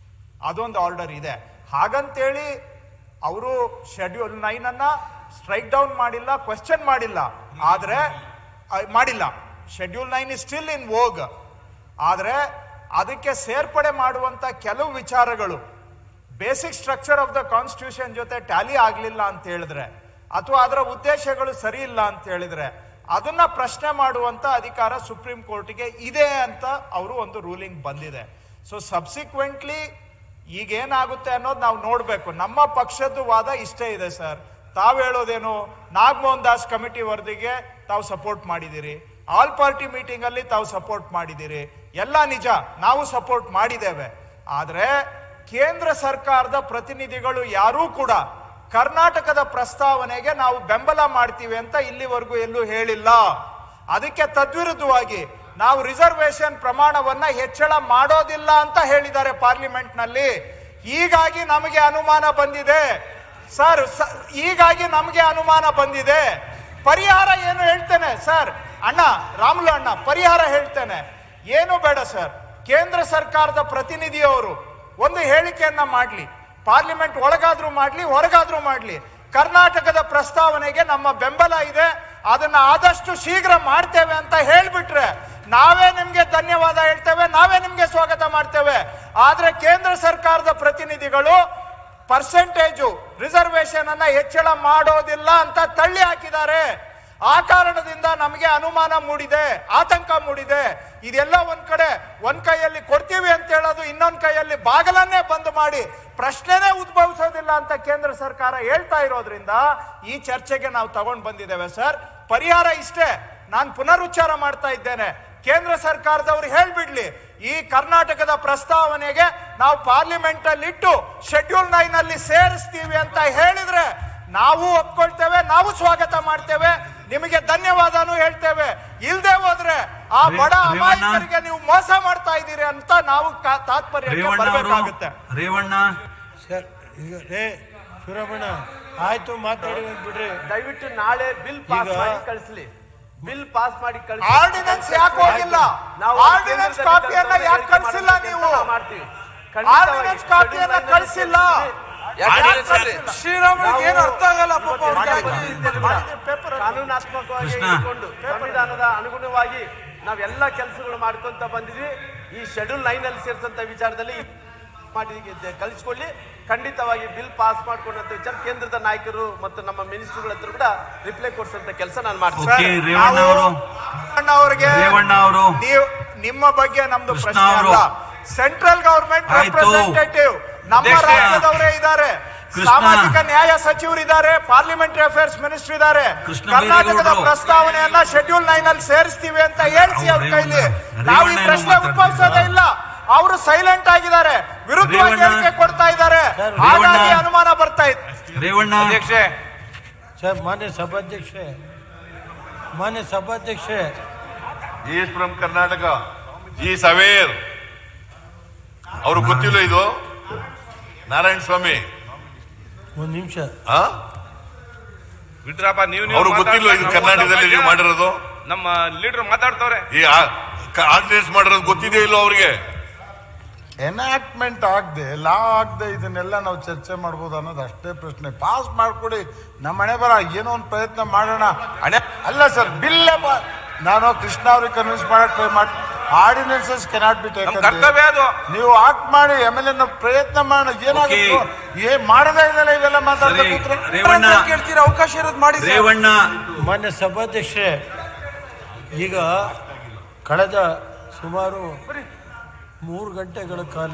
L: ಅದೊಂದು ಆರ್ಡರ್ ಇದೆ ಹಾಗಂತೇಳಿ ಅವರು ಶೆಡ್ಯೂಲ್ ನೈನ್ ಅನ್ನ ಸ್ಟ್ರೈಕ್ ಡೌನ್ ಮಾಡಿಲ್ಲ ಕ್ವೆಶ್ಚನ್ ಮಾಡಿಲ್ಲ ಆದ್ರೆ ಅಹ್, ಮಾಡಿಲ್ಲ ಶೆಡ್ಯೂಲ್ ನೈನ್ ಇಸ್ ಸ್ಟಿಲ್ ಇನ್ ವೋಗ್ ಆದ್ರೆ ಅದಕ್ಕೆ ಸೇರ್ಪಡೆ ಮಾಡುವಂತ ಕೆಲವು ವಿಚಾರಗಳು basic structure of the constitution ಜೊತೆ ಟ್ಯಾಲಿ ಆಗ್ಲಿಲ್ಲ ಅಂತ ಹೇಳಿದ್ರೆ ಅಥವಾ ಅದರ ಉದ್ದೇಶಗಳು ಸರಿ ಇಲ್ಲ ಅಂತ ಹೇಳಿದ್ರೆ ಅದನ್ನ ಪ್ರಶ್ನೆ ಮಾಡುವಂತ ಅಧಿಕಾರ ಸುಪ್ರೀಂ ಕೋರ್ಟ್ಗೆ ಇದೆ ಅಂತ ಅವರು ಒಂದು ರೂಲಿಂಗ್ ಬಂದಿದೆ ಸೊ ಸಬ್ಸಿಕ್ವೆಂಟ್ಲಿ ಈಗೇನಾಗುತ್ತೆ ಅನ್ನೋದು ನಾವು ನೋಡ್ಬೇಕು ನಮ್ಮ ಪಕ್ಷದ ವಾದ ಇಷ್ಟೇ ಇದೆ ಸರ್ ತಾವ್ ಹೇಳೋದೇನು ನಾಗಮೋಹನ್ ದಾಸ್ ಕಮಿಟಿ ವರದಿಗೆ ತಾವು ಸಪೋರ್ಟ್ ಮಾಡಿದಿರಿ ಆಲ್ ಪಾರ್ಟಿ ಮೀಟಿಂಗ್ ಅಲ್ಲಿ ತಾವು ಸಪೋರ್ಟ್ ಮಾಡಿದಿರಿ ಎಲ್ಲ ನಿಜ ನಾವು ಸಪೋರ್ಟ್ ಮಾಡಿದ್ದೇವೆ ಆದ್ರೆ ಕೇಂದ್ರ ಸರ್ಕಾರದ ಪ್ರತಿನಿಧಿಗಳು ಯಾರೂ ಕೂಡ ಕರ್ನಾಟಕದ ಪ್ರಸ್ತಾವನೆಗೆ ನಾವು ಬೆಂಬಲ ಮಾಡ್ತೀವಿ ಅಂತ ಇಲ್ಲಿವರೆಗೂ ಎಲ್ಲೂ ಹೇಳಿಲ್ಲ ಅದಕ್ಕೆ ತದ್ವಿರುದ್ಧವಾಗಿ ನಾವು ರಿಸರ್ವೇಶನ್ ಪ್ರಮಾಣವನ್ನ ಹೆಚ್ಚಳ ಮಾಡೋದಿಲ್ಲ ಅಂತ ಹೇಳಿದ್ದಾರೆ ಪಾರ್ಲಿಮೆಂಟ್ ನಲ್ಲಿ ಹೀಗಾಗಿ ನಮಗೆ ಅನುಮಾನ ಬಂದಿದೆ ಸರ್ ಸ- ಹೀಗಾಗಿ ನಮಗೆ ಅನುಮಾನ ಬಂದಿದೆ ಪರಿಹಾರ ಏನು ಹೇಳ್ತೇನೆ ಸರ್ ಅಣ್ಣ ರಾಮುಲು ಅಣ್ಣ ಪರಿಹಾರ ಹೇಳ್ತೇನೆ ಏನು ಬೇಡ ಸರ್ ಕೇಂದ್ರ ಸರ್ಕಾರದ ಪ್ರತಿನಿಧಿಯವರು ಒಂದು ಹೇಳಿಕೆಯನ್ನ ಮಾಡ್ಲಿ ಪಾರ್ಲಿಮೆಂಟ್ ಒಳಗಾದ್ರೂ ಮಾಡ್ಲಿ ಹೊರಗಾದ್ರೂ ಮಾಡ್ಲಿ ಕರ್ನಾಟಕದ ಪ್ರಸ್ತಾವನೆಗೆ ನಮ್ಮ ಬೆಂಬಲ ಇದೆ ಅದನ್ನ ಆದಷ್ಟು ಶೀಘ್ರ ಮಾಡ್ತೇವೆ ಅಂತ ಹೇಳ್ಬಿಟ್ರೆ ನಾವೇ ನಿಮ್ಗೆ ಧನ್ಯವಾದ ಹೇಳ್ತೇವೆ ನಾವೇ ನಿಮ್ಗೆ ಸ್ವಾಗತ ಮಾಡ್ತೇವೆ ಆದ್ರೆ ಕೇಂದ್ರ ಸರ್ಕಾರದ ಪ್ರತಿನಿಧಿಗಳು ಪರ್ಸೆಂಟೇಜು ರಿಸರ್ವೇಶನ್ ಅನ್ನ ಹೆಚ್ಚಳ ಮಾಡೋದಿಲ್ಲ ಅಂತ ತಳ್ಳಿ ಹಾಕಿದ್ದಾರೆ ಆ ಕಾರಣದಿಂದ ನಮಗೆ ಅನುಮಾನ ಮೂಡಿದೆ ಆತಂಕ ಮೂಡಿದೆ ಇದೆಲ್ಲ ಒಂದ್ ಕಡೆ ಒಂದ್ ಕೈಯಲ್ಲಿ ಕೊಡ್ತೀವಿ ಅಂತ ಹೇಳೋದು ಇನ್ನೊಂದ್ ಕೈಯಲ್ಲಿ ಬಾಗಲನ್ನೇ ಬಂದ್ ಮಾಡಿ ಪ್ರಶ್ನೆನೇ ಉದ್ಭವಿಸೋದಿಲ್ಲ ಅಂತ ಕೇಂದ್ರ ಸರ್ಕಾರ ಹೇಳ್ತಾ ಇರೋದ್ರಿಂದ ಈ ಚರ್ಚೆಗೆ ನಾವು ತಗೊಂಡ್ ಬಂದಿದ್ದೇವೆ ಸರ್ ಪರಿಹಾರ ಇಷ್ಟೇ ನಾನು ಪುನರುಚ್ಚಾರ ಮಾಡ್ತಾ ಇದ್ದೇನೆ ಕೇಂದ್ರ ಸರ್ಕಾರದವ್ರು ಹೇಳ್ಬಿಡ್ಲಿ ಈ ಕರ್ನಾಟಕದ ಪ್ರಸ್ತಾವನೆಗೆ ನಾವು ಪಾರ್ಲಿಮೆಂಟ್ ಅಲ್ಲಿ ಇಟ್ಟು ಶೆಡ್ಯೂಲ್ ನೈನ್ ಅಲ್ಲಿ ಸೇರಿಸ್ತೀವಿ ಅಂತ ಹೇಳಿದ್ರೆ ನಾವು ಒಪ್ಕೊಳ್ತೇವೆ ನಾವು ಸ್ವಾಗತ ಮಾಡ್ತೇವೆ ನಿಮಗೆ ಧನ್ಯವಾದನೂ ಹೇಳ್ತೇವೆ ಇಲ್ದೆ ಹೋದ್ರೆ ಆ ಬಡ ಅಮಾಯಕರಿಗೆ ನೀವು ಮೋಸ ಮಾಡ್ತಾ ಇದ್ದೀರಿ ಅಂತ ನಾವು ಕಾ- ತಾತ್ಪರ್ಯಕ್ಕೆ
M: ರೇವಣ್ಣ ಅವರು
L: ಬರಬೇಕಾಗುತ್ತೆ
M: ರೇವಣ್ಣ
N: ಸರ್ ಈಗ ರೇ ಸುರಮಣ ಆಯ್ತು ಮಾತಾಡಿ ಅಂತ ಬಿಡ್ರಿ
J: ದಯವಿಟ್ಟು ನಾಳೆ ಬಿಲ್ ಪಾಸ್
N: ಈಗ-
J: ಮಾಡಿ ಕಳಿಸ್ಲಿ ಬಿಲ್ ಪಾಸ್ ಮಾಡಿ ಕಳಿಸಿ
L: ಆರ್ಡಿನೆನ್ಸ್ ಯಾಕೆ ಹೋಗಿಲ್ಲ
J: ನಾವು
L: ಆರ್ಡಿನೆನ್ಸ್
J: ಕೇಂದ್ರದಲ್ಲಿ
L: ಕಾಪಿಯನ್ನ
J: ತಂದು
L: ಯಾಕೆ
J: ಹೇಳಿಕೆ
L: ಕಳಿಸಿಲ್ಲ
J: ಮಾಡೋದಕ್ಕೆ
L: ನೀವು
J: ನಾವು ಮಾಡ್ತೀವಿ ಖಂಡಿತವಾಗಿ.
L: ಆರ್ಡಿನೆನ್ಸ್ ಕಾಪಿಯನ್ನ
J: ಶೆಡ್ಯೂಲ್
L: ಕಳಿಸಿಲ್ಲ
J: ಆರ್ಡಿನೆನ್ಸ್
L: ಯಾಕೆ
J: ಅಲ್ಲಿ.
L: ಕಳಿಸಿಲ್ಲ?
N: ಶ್ರೀರಾಮನಿಗೆ ಏನು ಅರ್ಥ ಆಗಲ್ಲ ಪಾಪ ಅವ್ರಿಗೆ.
J: ಕಾನೂನಾತ್ಮಕವಾಗಿ
M: ಕೃಷ್ಣ.
J: ಇಟ್ಕೊಂಡು ಸಂವಿಧಾನದ ಅನುಗುಣವಾಗಿ ನಾವೆಲ್ಲ ಕೆಲಸಗಳು ಮಾಡ್ಕೊಂತ ಬಂದಿದ್ವಿ ಈ ಶೆಡ್ಯೂಲ್ ನೈನ್ ಅಲ್ಲಿ ಸೇರಿಸಂತ ವಿಚಾರದಲ್ಲಿ ಮಾಡಿ ಕಳಿಸ್ಕೊಳ್ಳಿ ಖಂಡಿತವಾಗಿ ಬಿಲ್ ಪಾಸ್ ಮಾಡ್ಕೊಂಡಂತ ವಿಚಾರ ಕೇಂದ್ರದ ನಾಯಕರು ಮತ್ತು ನಮ್ಮ ಮಿನಿಸ್ಟರ್ಗಳ ಹತ್ರ ಕೂಡ ರಿಪ್ಲೈ ಕೊಡ್ಸಂತ ಕೆಲಸ ನಾನು ಮಾಡ್ತೀನಿ
M: ಓಕೆ ರೇವಣ್ಣ ಅವರು
L: ರೇವಣ್ಣ ಅವರಿಗೆ
M: ರೇವಣ್ಣ ಅವರು
L: ನೀವು ನಿಮ್ಮ ಬಗ್ಗೆ ನಮ್ದು
M: ಕೃಷ್ಣ
L: ಪ್ರಶ್ನೆ
M: ಅವರು.
L: ಅಲ್ಲ ಸೆಂಟ್ರಲ್ ಗವರ್ಮೆಂಟ್
M: ಆಯ್ತು.
L: ರೆಪ್ರೆಸೆಂಟೇಟಿವ್ ನಮ್ಮ
M: ಅಧ್ಯಕ್ಷ.
L: ರಾಜ್ಯದವರೇ ಇದ್ದಾರೆ
M: ಕೃಷ್ಣ.
L: ಸಾಮಾಜಿಕ ನ್ಯಾಯ ಸಚಿವರು ಇದ್ದಾರೆ ಪಾರ್ಲಿಮೆಂಟರಿ ಅಫೇರ್ಸ್ ಮಿನಿಸ್ಟರ್ ಇದ್ದಾರೆ
M: ಕೃಷ್ಣ
L: ಕರ್ನಾಟಕದ
M: ಬೈರೇಗೌಡರು.
L: ಪ್ರಸ್ತಾವನೆಯನ್ನ ಶೆಡ್ಯೂಲ್ ನೈನ್ ಅಲ್ಲಿ ಸೇರಿಸ್ತೀವಿ ಅಂತ ಹೇಳ್ಸಿ ಅವ್ರ
M: ಅವ್ರು
L: ಕೈಲಿ
M: ರೇವಣ್ಣ-
L: ನಾವು ಈ
M: ರೇವಣ್ಣ
L: ಪ್ರಶ್ನೆ
M: ಏನೋ
L: ಉದ್ಭವಿಸೋದೇ ಇಲ್ಲ ಅವರು ಸೈಲೆಂಟ್ ಆಗಿದ್ದಾರೆ ವಿರುದ್ಧವಾಗಿ
M: ರೇವಣ್ಣ-
L: ಹೇಳಿಕೆ ಕೊಡ್ತಾ ಇದ್ದಾರೆ ಹಾಗಾಗಿ
M: ರೇವಣ್ಣ-
L: ಅನುಮಾನ ಬರ್ತಾ ಇದೆ
M: ರೇವಣ್ಣ
N: ಅಧ್ಯಕ್ಷೆ ಸರ್ ಮಾನ್ಯ ಸಭಾಧ್ಯಕ್ಷೆ ಮಾನ್ಯ ಸಭಾಧ್ಯಕ್ಷೆ
D: is from Karnataka is aware ಅವ್ರಿಗೆ ಗೊತ್ತಿಲ್ಲ ಇದು ನಾರಾಯಣ ಸ್ವಾಮಿ
N: ಒಂದು ನಿಮಿಷ
D: ಆ
M: ಬಿಟ್ರಪ್ಪ ನೀವು
D: ಅವ್ರಿಗೆ ಗೊತ್ತಿಲ್ಲ ಇದು ಕರ್ನಾಟಕದಲ್ಲಿ ನೀವು ಮಾಡಿರೋದು
M: ನಮ್ಮ ಲೀಡರ್ ಮಾತಾಡ್ತವ್ರೆ
D: ಈ ಆರ್ಡಿನೆನ್ಸ್ ಮಾಡಿರೋದು ಗೊತ್ತಿದೆಯೋ ಇಲ್ಲೋ ಅವ್ರಿಗೆ
K: ಎನಾಕ್ಟ್ಮೆಂಟ್ ಆಗದೆ ಲಾ ಆಗದೆ ಇದನ್ನೆಲ್ಲ ನಾವು ಚರ್ಚೆ ಮಾಡ್ಬೋದು ಅನ್ನೋದು ಅಷ್ಟೇ ಪ್ರಶ್ನೆ ಪಾಸ್ ಮಾಡ್ಕೊಡಿ ನಮ್ಮ ಹಣೆ ಬರ ಏನೋ ಒಂದು ಪ್ರಯತ್ನ ಮಾಡೋಣ ಅಲ್ಲ ಸರ್ ಬಿಲ್ ನಾನು ಕೃಷ್ಣ ಅವ್ರಿಗೆ ಕನ್ವಿನ್ಸ್ ಮಾಡಕ್ ಟ್ರೈ ಮಾಡಿ ಆರ್ಡಿನೆನ್ಸಸ್ ಕೆನಾಟ್ ಬಿ ಟೇಕನ್
M: ಕರ್ತವ್ಯ ಅದು.
K: ನೀವು ಆಕ್ಟ್ ಮಾಡಿ ಆಮೇಲೆ ನಾವು ಪ್ರಯತ್ನ ಮಾಡೋಣ ಏನಾಗುತ್ತೆ ಏ ಮಾಡದೇ ಇದೆಲ್ಲ ಇವೆಲ್ಲ ಮಾತಾಡ್ತಾ ಕೂತ್ರೆ
B: ಕೇಳ್ತೀರಾ ಅವಕಾಶ ಇರೋದು ಮಾಡಿ ಸರ್.
N: ಮಾನ್ಯ ಸಭಾಧ್ಯಕ್ಷರೇ ಈಗ ಕಳೆದ ಸುಮಾರು ಮೂರು ಗಂಟೆಗಳ ಕಾಲ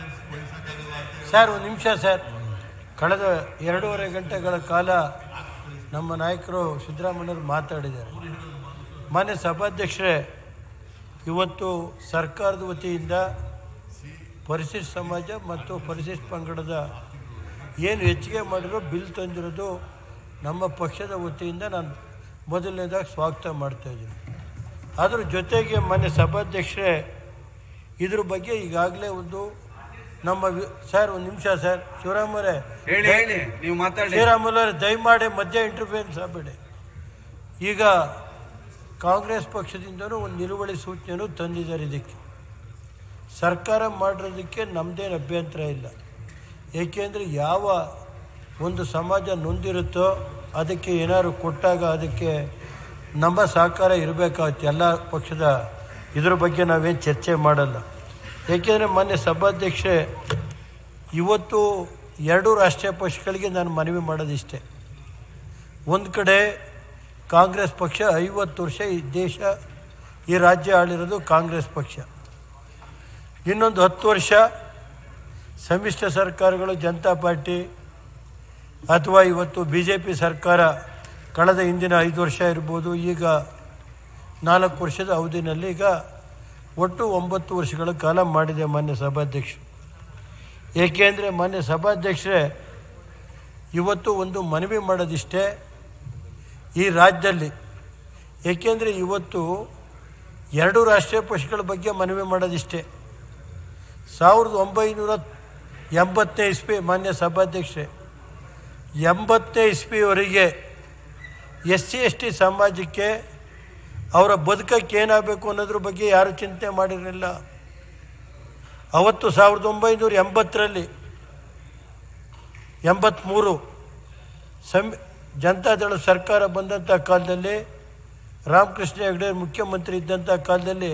N: ಸರ್ ಒಂದು ನಿಮಿಷ ಸರ್ ಕಳೆದ ಎರಡೂವರೆ ಗಂಟೆಗಳ ಕಾಲ ನಮ್ಮ ನಾಯಕರು ಸಿದ್ದರಾಮಯ್ಯವರು ಮಾತಾಡಿದ್ದಾರೆ ಮಾನ್ಯ ಸಭಾಧ್ಯಕ್ಷರೇ ಇವತ್ತು ಸರ್ಕಾರದ ವತಿಯಿಂದ ಪರಿಶಿಷ್ಟ ಸಮಾಜ ಮತ್ತು ಪರಿಶಿಷ್ಟ ಪಂಗಡದ ಏನು ಹೆಚ್ಚಿಗೆ ಮಾಡಿರೋ ಬಿಲ್ ತಂದಿರೋದು ನಮ್ಮ ಪಕ್ಷದ ವತಿಯಿಂದ ನಾನು ಮೊದಲನೇದಾಗಿ ಸ್ವಾಗತ ಮಾಡ್ತಾ ಇದ್ದೀನಿ ಅದ್ರ ಜೊತೆಗೆ ಮೊನ್ನೆ ಸಭಾಧ್ಯಕ್ಷರೇ ಇದ್ರ ಬಗ್ಗೆ ಈಗಾಗಲೇ ಒಂದು ನಮ್ಮ ವಿ- ಸರ್ ಒಂದು ನಿಮಿಷ ಸರ್ ಶಿವರಾಮರೇ
B: ಹೇಳಿ ಹೇಳಿ ನೀವು ಮಾತಾಡಿ
N: ಶ್ರೀರಾಮುಲವ್ರೆ ದಯಮಾಡಿ ಮಧ್ಯ ಇಂಟರ್ಫಿಯರೆನ್ಸ್ ಆಗಬೇಡಿ ಈಗ ಕಾಂಗ್ರೆಸ್ ಪಕ್ಷದಿಂದನೂ ಒಂದು ನಿಲುವಳಿ ಸೂಚನೆಯನ್ನು ತಂದಿದ್ದಾರೆ ಇದಕ್ಕೆ ಸರ್ಕಾರ ಮಾಡಿರೋದಕ್ಕೆ ನಮ್ಮದೇನು ಅಭ್ಯಂತರ ಇಲ್ಲ ಏಕೆಂದರೆ ಯಾವ ಒಂದು ಸಮಾಜ ನೊಂದಿರುತ್ತೋ ಅದಕ್ಕೆ ಏನಾದ್ರು ಕೊಟ್ಟಾಗ ಅದಕ್ಕೆ ನಮ್ಮ ಸಹಕಾರ ಇರಬೇಕಾಗುತ್ತೆ ಎಲ್ಲ ಪಕ್ಷದ ಇದ್ರ ಬಗ್ಗೆ ನಾವೇನು ಚರ್ಚೆ ಮಾಡಲ್ಲ ಏಕೆಂದರೆ ಮೊನ್ನೆ ಸಭಾಧ್ಯಕ್ಷೆ ಇವತ್ತು ಎರಡೂ ರಾಷ್ಟ್ರೀಯ ಪಕ್ಷಗಳಿಗೆ ನಾನು ಮನವಿ ಮಾಡೋದಿಷ್ಟೇ ಒಂದು ಕಡೆ ಕಾಂಗ್ರೆಸ್ ಪಕ್ಷ ಐವತ್ತು ವರ್ಷ ಈ ದೇಶ ಈ ರಾಜ್ಯ ಆಳಿರೋದು ಕಾಂಗ್ರೆಸ್ ಪಕ್ಷ ಇನ್ನೊಂದು ಹತ್ತು ವರ್ಷ ಸಮ್ಮಿಶ್ರ ಸರ್ಕಾರಗಳು ಜನತಾ ಪಾರ್ಟಿ ಅಥವಾ ಇವತ್ತು ಬಿ ಜೆ ಪಿ ಸರ್ಕಾರ ಕಳೆದ ಹಿಂದಿನ ಐದು ವರ್ಷ ಇರ್ಬೋದು ಈಗ ನಾಲ್ಕು ವರ್ಷದ ಅವಧಿನಲ್ಲಿ ಈಗ ಒಟ್ಟು ಒಂಬತ್ತು ವರ್ಷಗಳ ಕಾಲ ಮಾಡಿದೆ ಮಾನ್ಯ ಸಭಾಧ್ಯಕ್ಷರು ಏಕೆಂದರೆ ಮಾನ್ಯ ಸಭಾಧ್ಯಕ್ಷರೇ ಇವತ್ತು ಒಂದು ಮನವಿ ಮಾಡೋದಿಷ್ಟೇ ಈ ರಾಜ್ಯದಲ್ಲಿ ಏಕೆಂದರೆ ಇವತ್ತು ಎರಡು ರಾಷ್ಟ್ರೀಯ ಪಕ್ಷಗಳ ಬಗ್ಗೆ ಮನವಿ ಮಾಡೋದಿಷ್ಟೇ ಸಾವಿರದ ಒಂಬೈನೂರ ಎಂಬತ್ತನೇ ಇಸ್ವಿ ಮಾನ್ಯ ಸಭಾಧ್ಯಕ್ಷೆ ಎಂಬತ್ತನೇ ಇಸ್ವಿಯವರೆಗೆ ಎಸ್ ಸಿ ಎಸ್ ಟಿ ಸಮಾಜಕ್ಕೆ ಅವರ ಬದುಕಕ್ಕೆ ಏನಾಗಬೇಕು ಅನ್ನೋದ್ರ ಬಗ್ಗೆ ಯಾರು ಚಿಂತೆ ಮಾಡಿರಲಿಲ್ಲ ಅವತ್ತು ಸಾವಿರದ ಒಂಬೈನೂರ ಎಂಬತ್ತರಲ್ಲಿ ಎಂಬತ್ತ್ಮೂರು ಸಂ ಜನತಾದಳ ಸರ್ಕಾರ ಬಂದಂಥ ಕಾಲದಲ್ಲಿ ರಾಮಕೃಷ್ಣ ಹೆಗಡೆ ಮುಖ್ಯಮಂತ್ರಿ ಇದ್ದಂಥ ಕಾಲದಲ್ಲಿ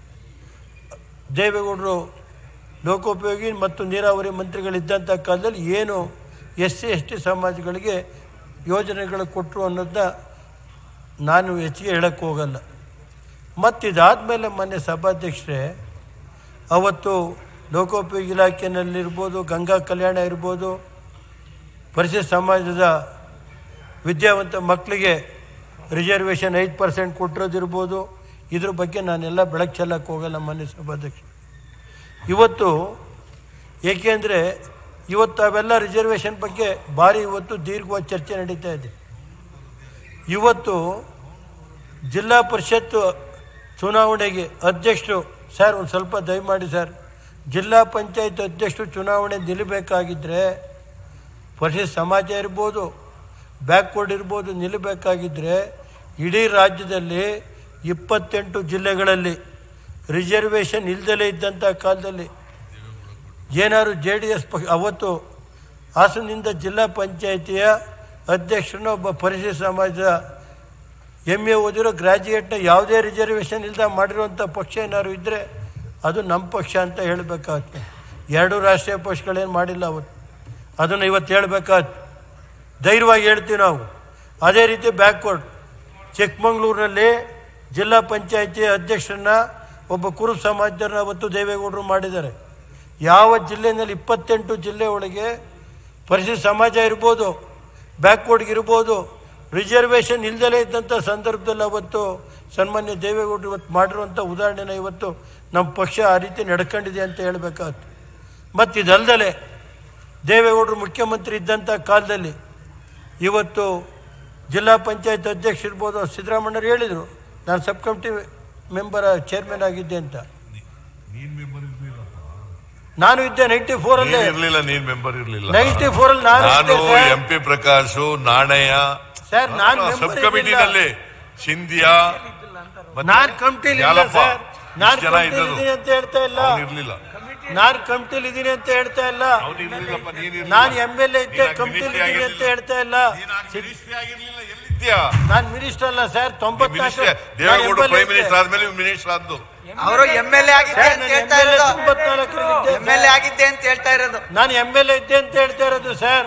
N: ದೇವೇಗೌಡರು ಲೋಕೋಪಯೋಗಿ ಮತ್ತು ನೀರಾವರಿ ಮಂತ್ರಿಗಳಿದ್ದಂಥ ಕಾಲದಲ್ಲಿ ಏನು ಎಸ್ ಸಿ ಎಸ್ ಟಿ ಸಮಾಜಗಳಿಗೆ ಯೋಜನೆಗಳು ಕೊಟ್ಟರು ಅನ್ನೋದನ್ನ ನಾನು ಹೆಚ್ಚಿಗೆ ಹೇಳಕ್ಕೆ ಹೋಗಲ್ಲ ಮತ್ತು ಇದಾದಮೇಲೆ ಮೊನ್ನೆ ಸಭಾಧ್ಯಕ್ಷರೇ ಅವತ್ತು ಲೋಕೋಪಯೋಗಿ ಇಲಾಖೆಯಲ್ಲಿರ್ಬೋದು ಗಂಗಾ ಕಲ್ಯಾಣ ಇರ್ಬೋದು ಪರಿಶಿಷ್ಟ ಸಮಾಜದ ವಿದ್ಯಾವಂತ ಮಕ್ಕಳಿಗೆ ರಿಸರ್ವೇಷನ್ ಐದು ಪರ್ಸೆಂಟ್ ಕೊಟ್ಟಿರೋದಿರ್ಬೋದು ಇದ್ರ ಬಗ್ಗೆ ನಾನೆಲ್ಲ ಬೆಳಕು ಚೆಲ್ಲಕ್ಕೆ ಹೋಗಲ್ಲ ಮೊನ್ನೆ ಸಭಾಧ್ಯಕ್ಷ ಇವತ್ತು ಏಕೆಂದರೆ ಇವತ್ತು ಅವೆಲ್ಲ ರಿಸರ್ವೇಷನ್ ಬಗ್ಗೆ ಭಾರಿ ಇವತ್ತು ದೀರ್ಘವಾದ ಚರ್ಚೆ ನಡೀತಾ ಇದೆ ಇವತ್ತು ಜಿಲ್ಲಾ ಪರಿಷತ್ ಚುನಾವಣೆಗೆ ಅಧ್ಯಕ್ಷರು ಸರ್ ಒಂದು ಸ್ವಲ್ಪ ದಯಮಾಡಿ ಸರ್ ಜಿಲ್ಲಾ ಪಂಚಾಯತ್ ಅಧ್ಯಕ್ಷರು ಚುನಾವಣೆ ನಿಲ್ಲಬೇಕಾಗಿದ್ದರೆ ಪರಿಶಿಷ್ಟ ಸಮಾಜ ಇರ್ಬೋದು ಬ್ಯಾಕ್ವರ್ಡ್ ಇರ್ಬೋದು ನಿಲ್ಲಬೇಕಾಗಿದ್ದರೆ ಇಡೀ ರಾಜ್ಯದಲ್ಲಿ ಇಪ್ಪತ್ತೆಂಟು ಜಿಲ್ಲೆಗಳಲ್ಲಿ ರಿಸರ್ವೇಷನ್ ಇಲ್ದಲೇ ಇದ್ದಂಥ ಕಾಲದಲ್ಲಿ ಏನಾದ್ರು ಜೆ ಡಿ ಎಸ್ ಪಕ್ಷ ಅವತ್ತು ಹಾಸನದಿಂದ ಜಿಲ್ಲಾ ಪಂಚಾಯಿತಿಯ ಅಧ್ಯಕ್ಷರನ್ನ ಒಬ್ಬ ಪರಿಶಿಷ್ಟ ಸಮಾಜದ ಎಮ್ ಎ ಓದಿರೋ ಗ್ರ್ಯಾಜುಯೇಟ್ನ ಯಾವುದೇ ರಿಸರ್ವೇಷನ್ ಇಲ್ಲದ ಮಾಡಿರುವಂಥ ಪಕ್ಷ ಏನಾದ್ರು ಇದ್ದರೆ ಅದು ನಮ್ಮ ಪಕ್ಷ ಅಂತ ಹೇಳಬೇಕಾಗುತ್ತೆ ಎರಡು ರಾಷ್ಟ್ರೀಯ ಪಕ್ಷಗಳೇನು ಮಾಡಿಲ್ಲ ಅವತ್ತು ಅದನ್ನು ಇವತ್ತು ಹೇಳಬೇಕಾಗುತ್ತೆ ಧೈರ್ಯವಾಗಿ ಹೇಳ್ತೀವಿ ನಾವು ಅದೇ ರೀತಿ ಬ್ಯಾಕ್ವರ್ಡ್ ಚಿಕ್ಕಮಂಗ್ಳೂರಿನಲ್ಲಿ ಜಿಲ್ಲಾ ಪಂಚಾಯಿತಿ ಅಧ್ಯಕ್ಷರನ್ನ ಒಬ್ಬ ಕುರುಬ ಸಮಾಜದವ್ರನ್ನ ಅವತ್ತು ದೇವೇಗೌಡರು ಮಾಡಿದ್ದಾರೆ ಯಾವ ಜಿಲ್ಲೆಯಲ್ಲಿ ಇಪ್ಪತ್ತೆಂಟು ಜಿಲ್ಲೆ ಒಳಗೆ ಪರಿಶಿಷ್ಟ ಸಮಾಜ ಇರ್ಬೋದು ಬ್ಯಾಕ್ವರ್ಡ್ಗೆ ಇರ್ಬೋದು ರಿಸರ್ವೇಷನ್ ಇಲ್ದಲೇ ಇದ್ದಂಥ ಸಂದರ್ಭದಲ್ಲಿ ಅವತ್ತು ಸನ್ಮಾನ್ಯ ದೇವೇಗೌಡರು ಇವತ್ತು ಮಾಡಿರುವಂಥ ಉದಾಹರಣೆನ ಇವತ್ತು ನಮ್ಮ ಪಕ್ಷ ಆ ರೀತಿ ನಡ್ಕೊಂಡಿದೆ ಅಂತ ಹೇಳಬೇಕಾಗುತ್ತೆ ಮತ್ತು ಇದಲ್ದಲೆ ದೇವೇಗೌಡರು ಮುಖ್ಯಮಂತ್ರಿ ಇದ್ದಂಥ ಕಾಲದಲ್ಲಿ ಇವತ್ತು ಜಿಲ್ಲಾ ಪಂಚಾಯತ್ ಅಧ್ಯಕ್ಷ ಇರ್ಬೋದು ಸಿದ್ದರಾಮಣ್ಣರು ಹೇಳಿದರು ನಾನು ಸಬ್ ಕಮಿಟಿ ಮೆಂಬರ್ ಚೇರ್ಮನ್ ಆಗಿದ್ದೆ ಅಂತ ನಾನು ಇದ್ದೆ ನೈಂಟಿ ಫೋರ್
D: ನೀನ್
N: ಅಲ್ಲಿ
D: ಇರ್ಲಿಲ್ಲ ನೀನ್ ಮೆಂಬರ್ ಇರ್ಲಿಲ್ಲ
N: 94 ಅಲ್ಲಿ ನಾನು
D: ನಾನು
N: ಇದ್ದೆ, sir.
D: M P Prakash Nanaiah
N: sir, ನಾನ್ member
D: ಸಬ್ ಕಮಿಟಿನಲ್ಲಿ ಸಿಂಧಿಯಾ ಮತ್ತೆ
N: ನಾನ್ ಕಮಿಟಿಲಿ ಇಲ್ಲ
D: ಯಾಲಪ್ಪ,
N: ಸರ್ ನಾನ್
D: ಇಷ್ಟ್ ಜನ
N: ಕಮಿಟಿಲಿ
D: ಇದ್ದದ್ದು.
N: ಇದೀನಿ ಅಂತ ಹೇಳ್ತಾ ಇಲ್ಲ
D: ಅವ್ನು ಇರ್ಲಿಲ್ಲ
N: ನಾನ್ ಕಮಿಟಿಲಿ ಇದೀನಿ ಅಂತ ಹೇಳ್ತಾ ಇಲ್ಲ
D: ಅವ್ನು ಇರ್ಲಿಲ್ಲಪ್ಪ ನೀನ್ ಇರ್ಲಿಲ್ಲ.
N: ನಾನ್ ಎಂ ಎಲ್ ಎ ಇದ್ದೆ
D: ನೀನ್
N: ಕಮಿಟಿಲಿ
D: ministry
N: ಇದೀನಿ ಅಂತ
D: ಆಗಿರ್ಲಿಲ್ಲ.
N: ಹೇಳ್ತಾ ಇಲ್ಲ
D: ಇದ್ಯಾ
N: ನಾನ್ ಮಿನಿಸ್ಟರ್ ಅಲ್ಲ ಸರ್ ತೊಂಬತ್ನಾಲ್ಕು
D: ಮಿನಿಸ್ಟರ್ ದೇವೇಗೌಡ ಪ್ರೈಮ್ ಮಿನಿಸ್ಟರ್ ಆದ್ಮೇಲೆ ಮಿನಿಸ್ಟರ್ ಆದ್ದು
O: ಅವರು ಎಂ ಎಲ್ ಎ ಆಗಿದ್ದೆ ಅಂತ ಹೇಳ್ತಾ ಇರೋದು ಎಂ ಎಲ್ ಎ ಆಗಿದ್ದೆ ಅಂತ ಹೇಳ್ತಾ ಇರೋದು
N: ನಾನು ಎಂ ಎಲ್ ಎ ಇದ್ದೆ ಅಂತ ಹೇಳ್ತಾ ಇರೋದು ಸರ್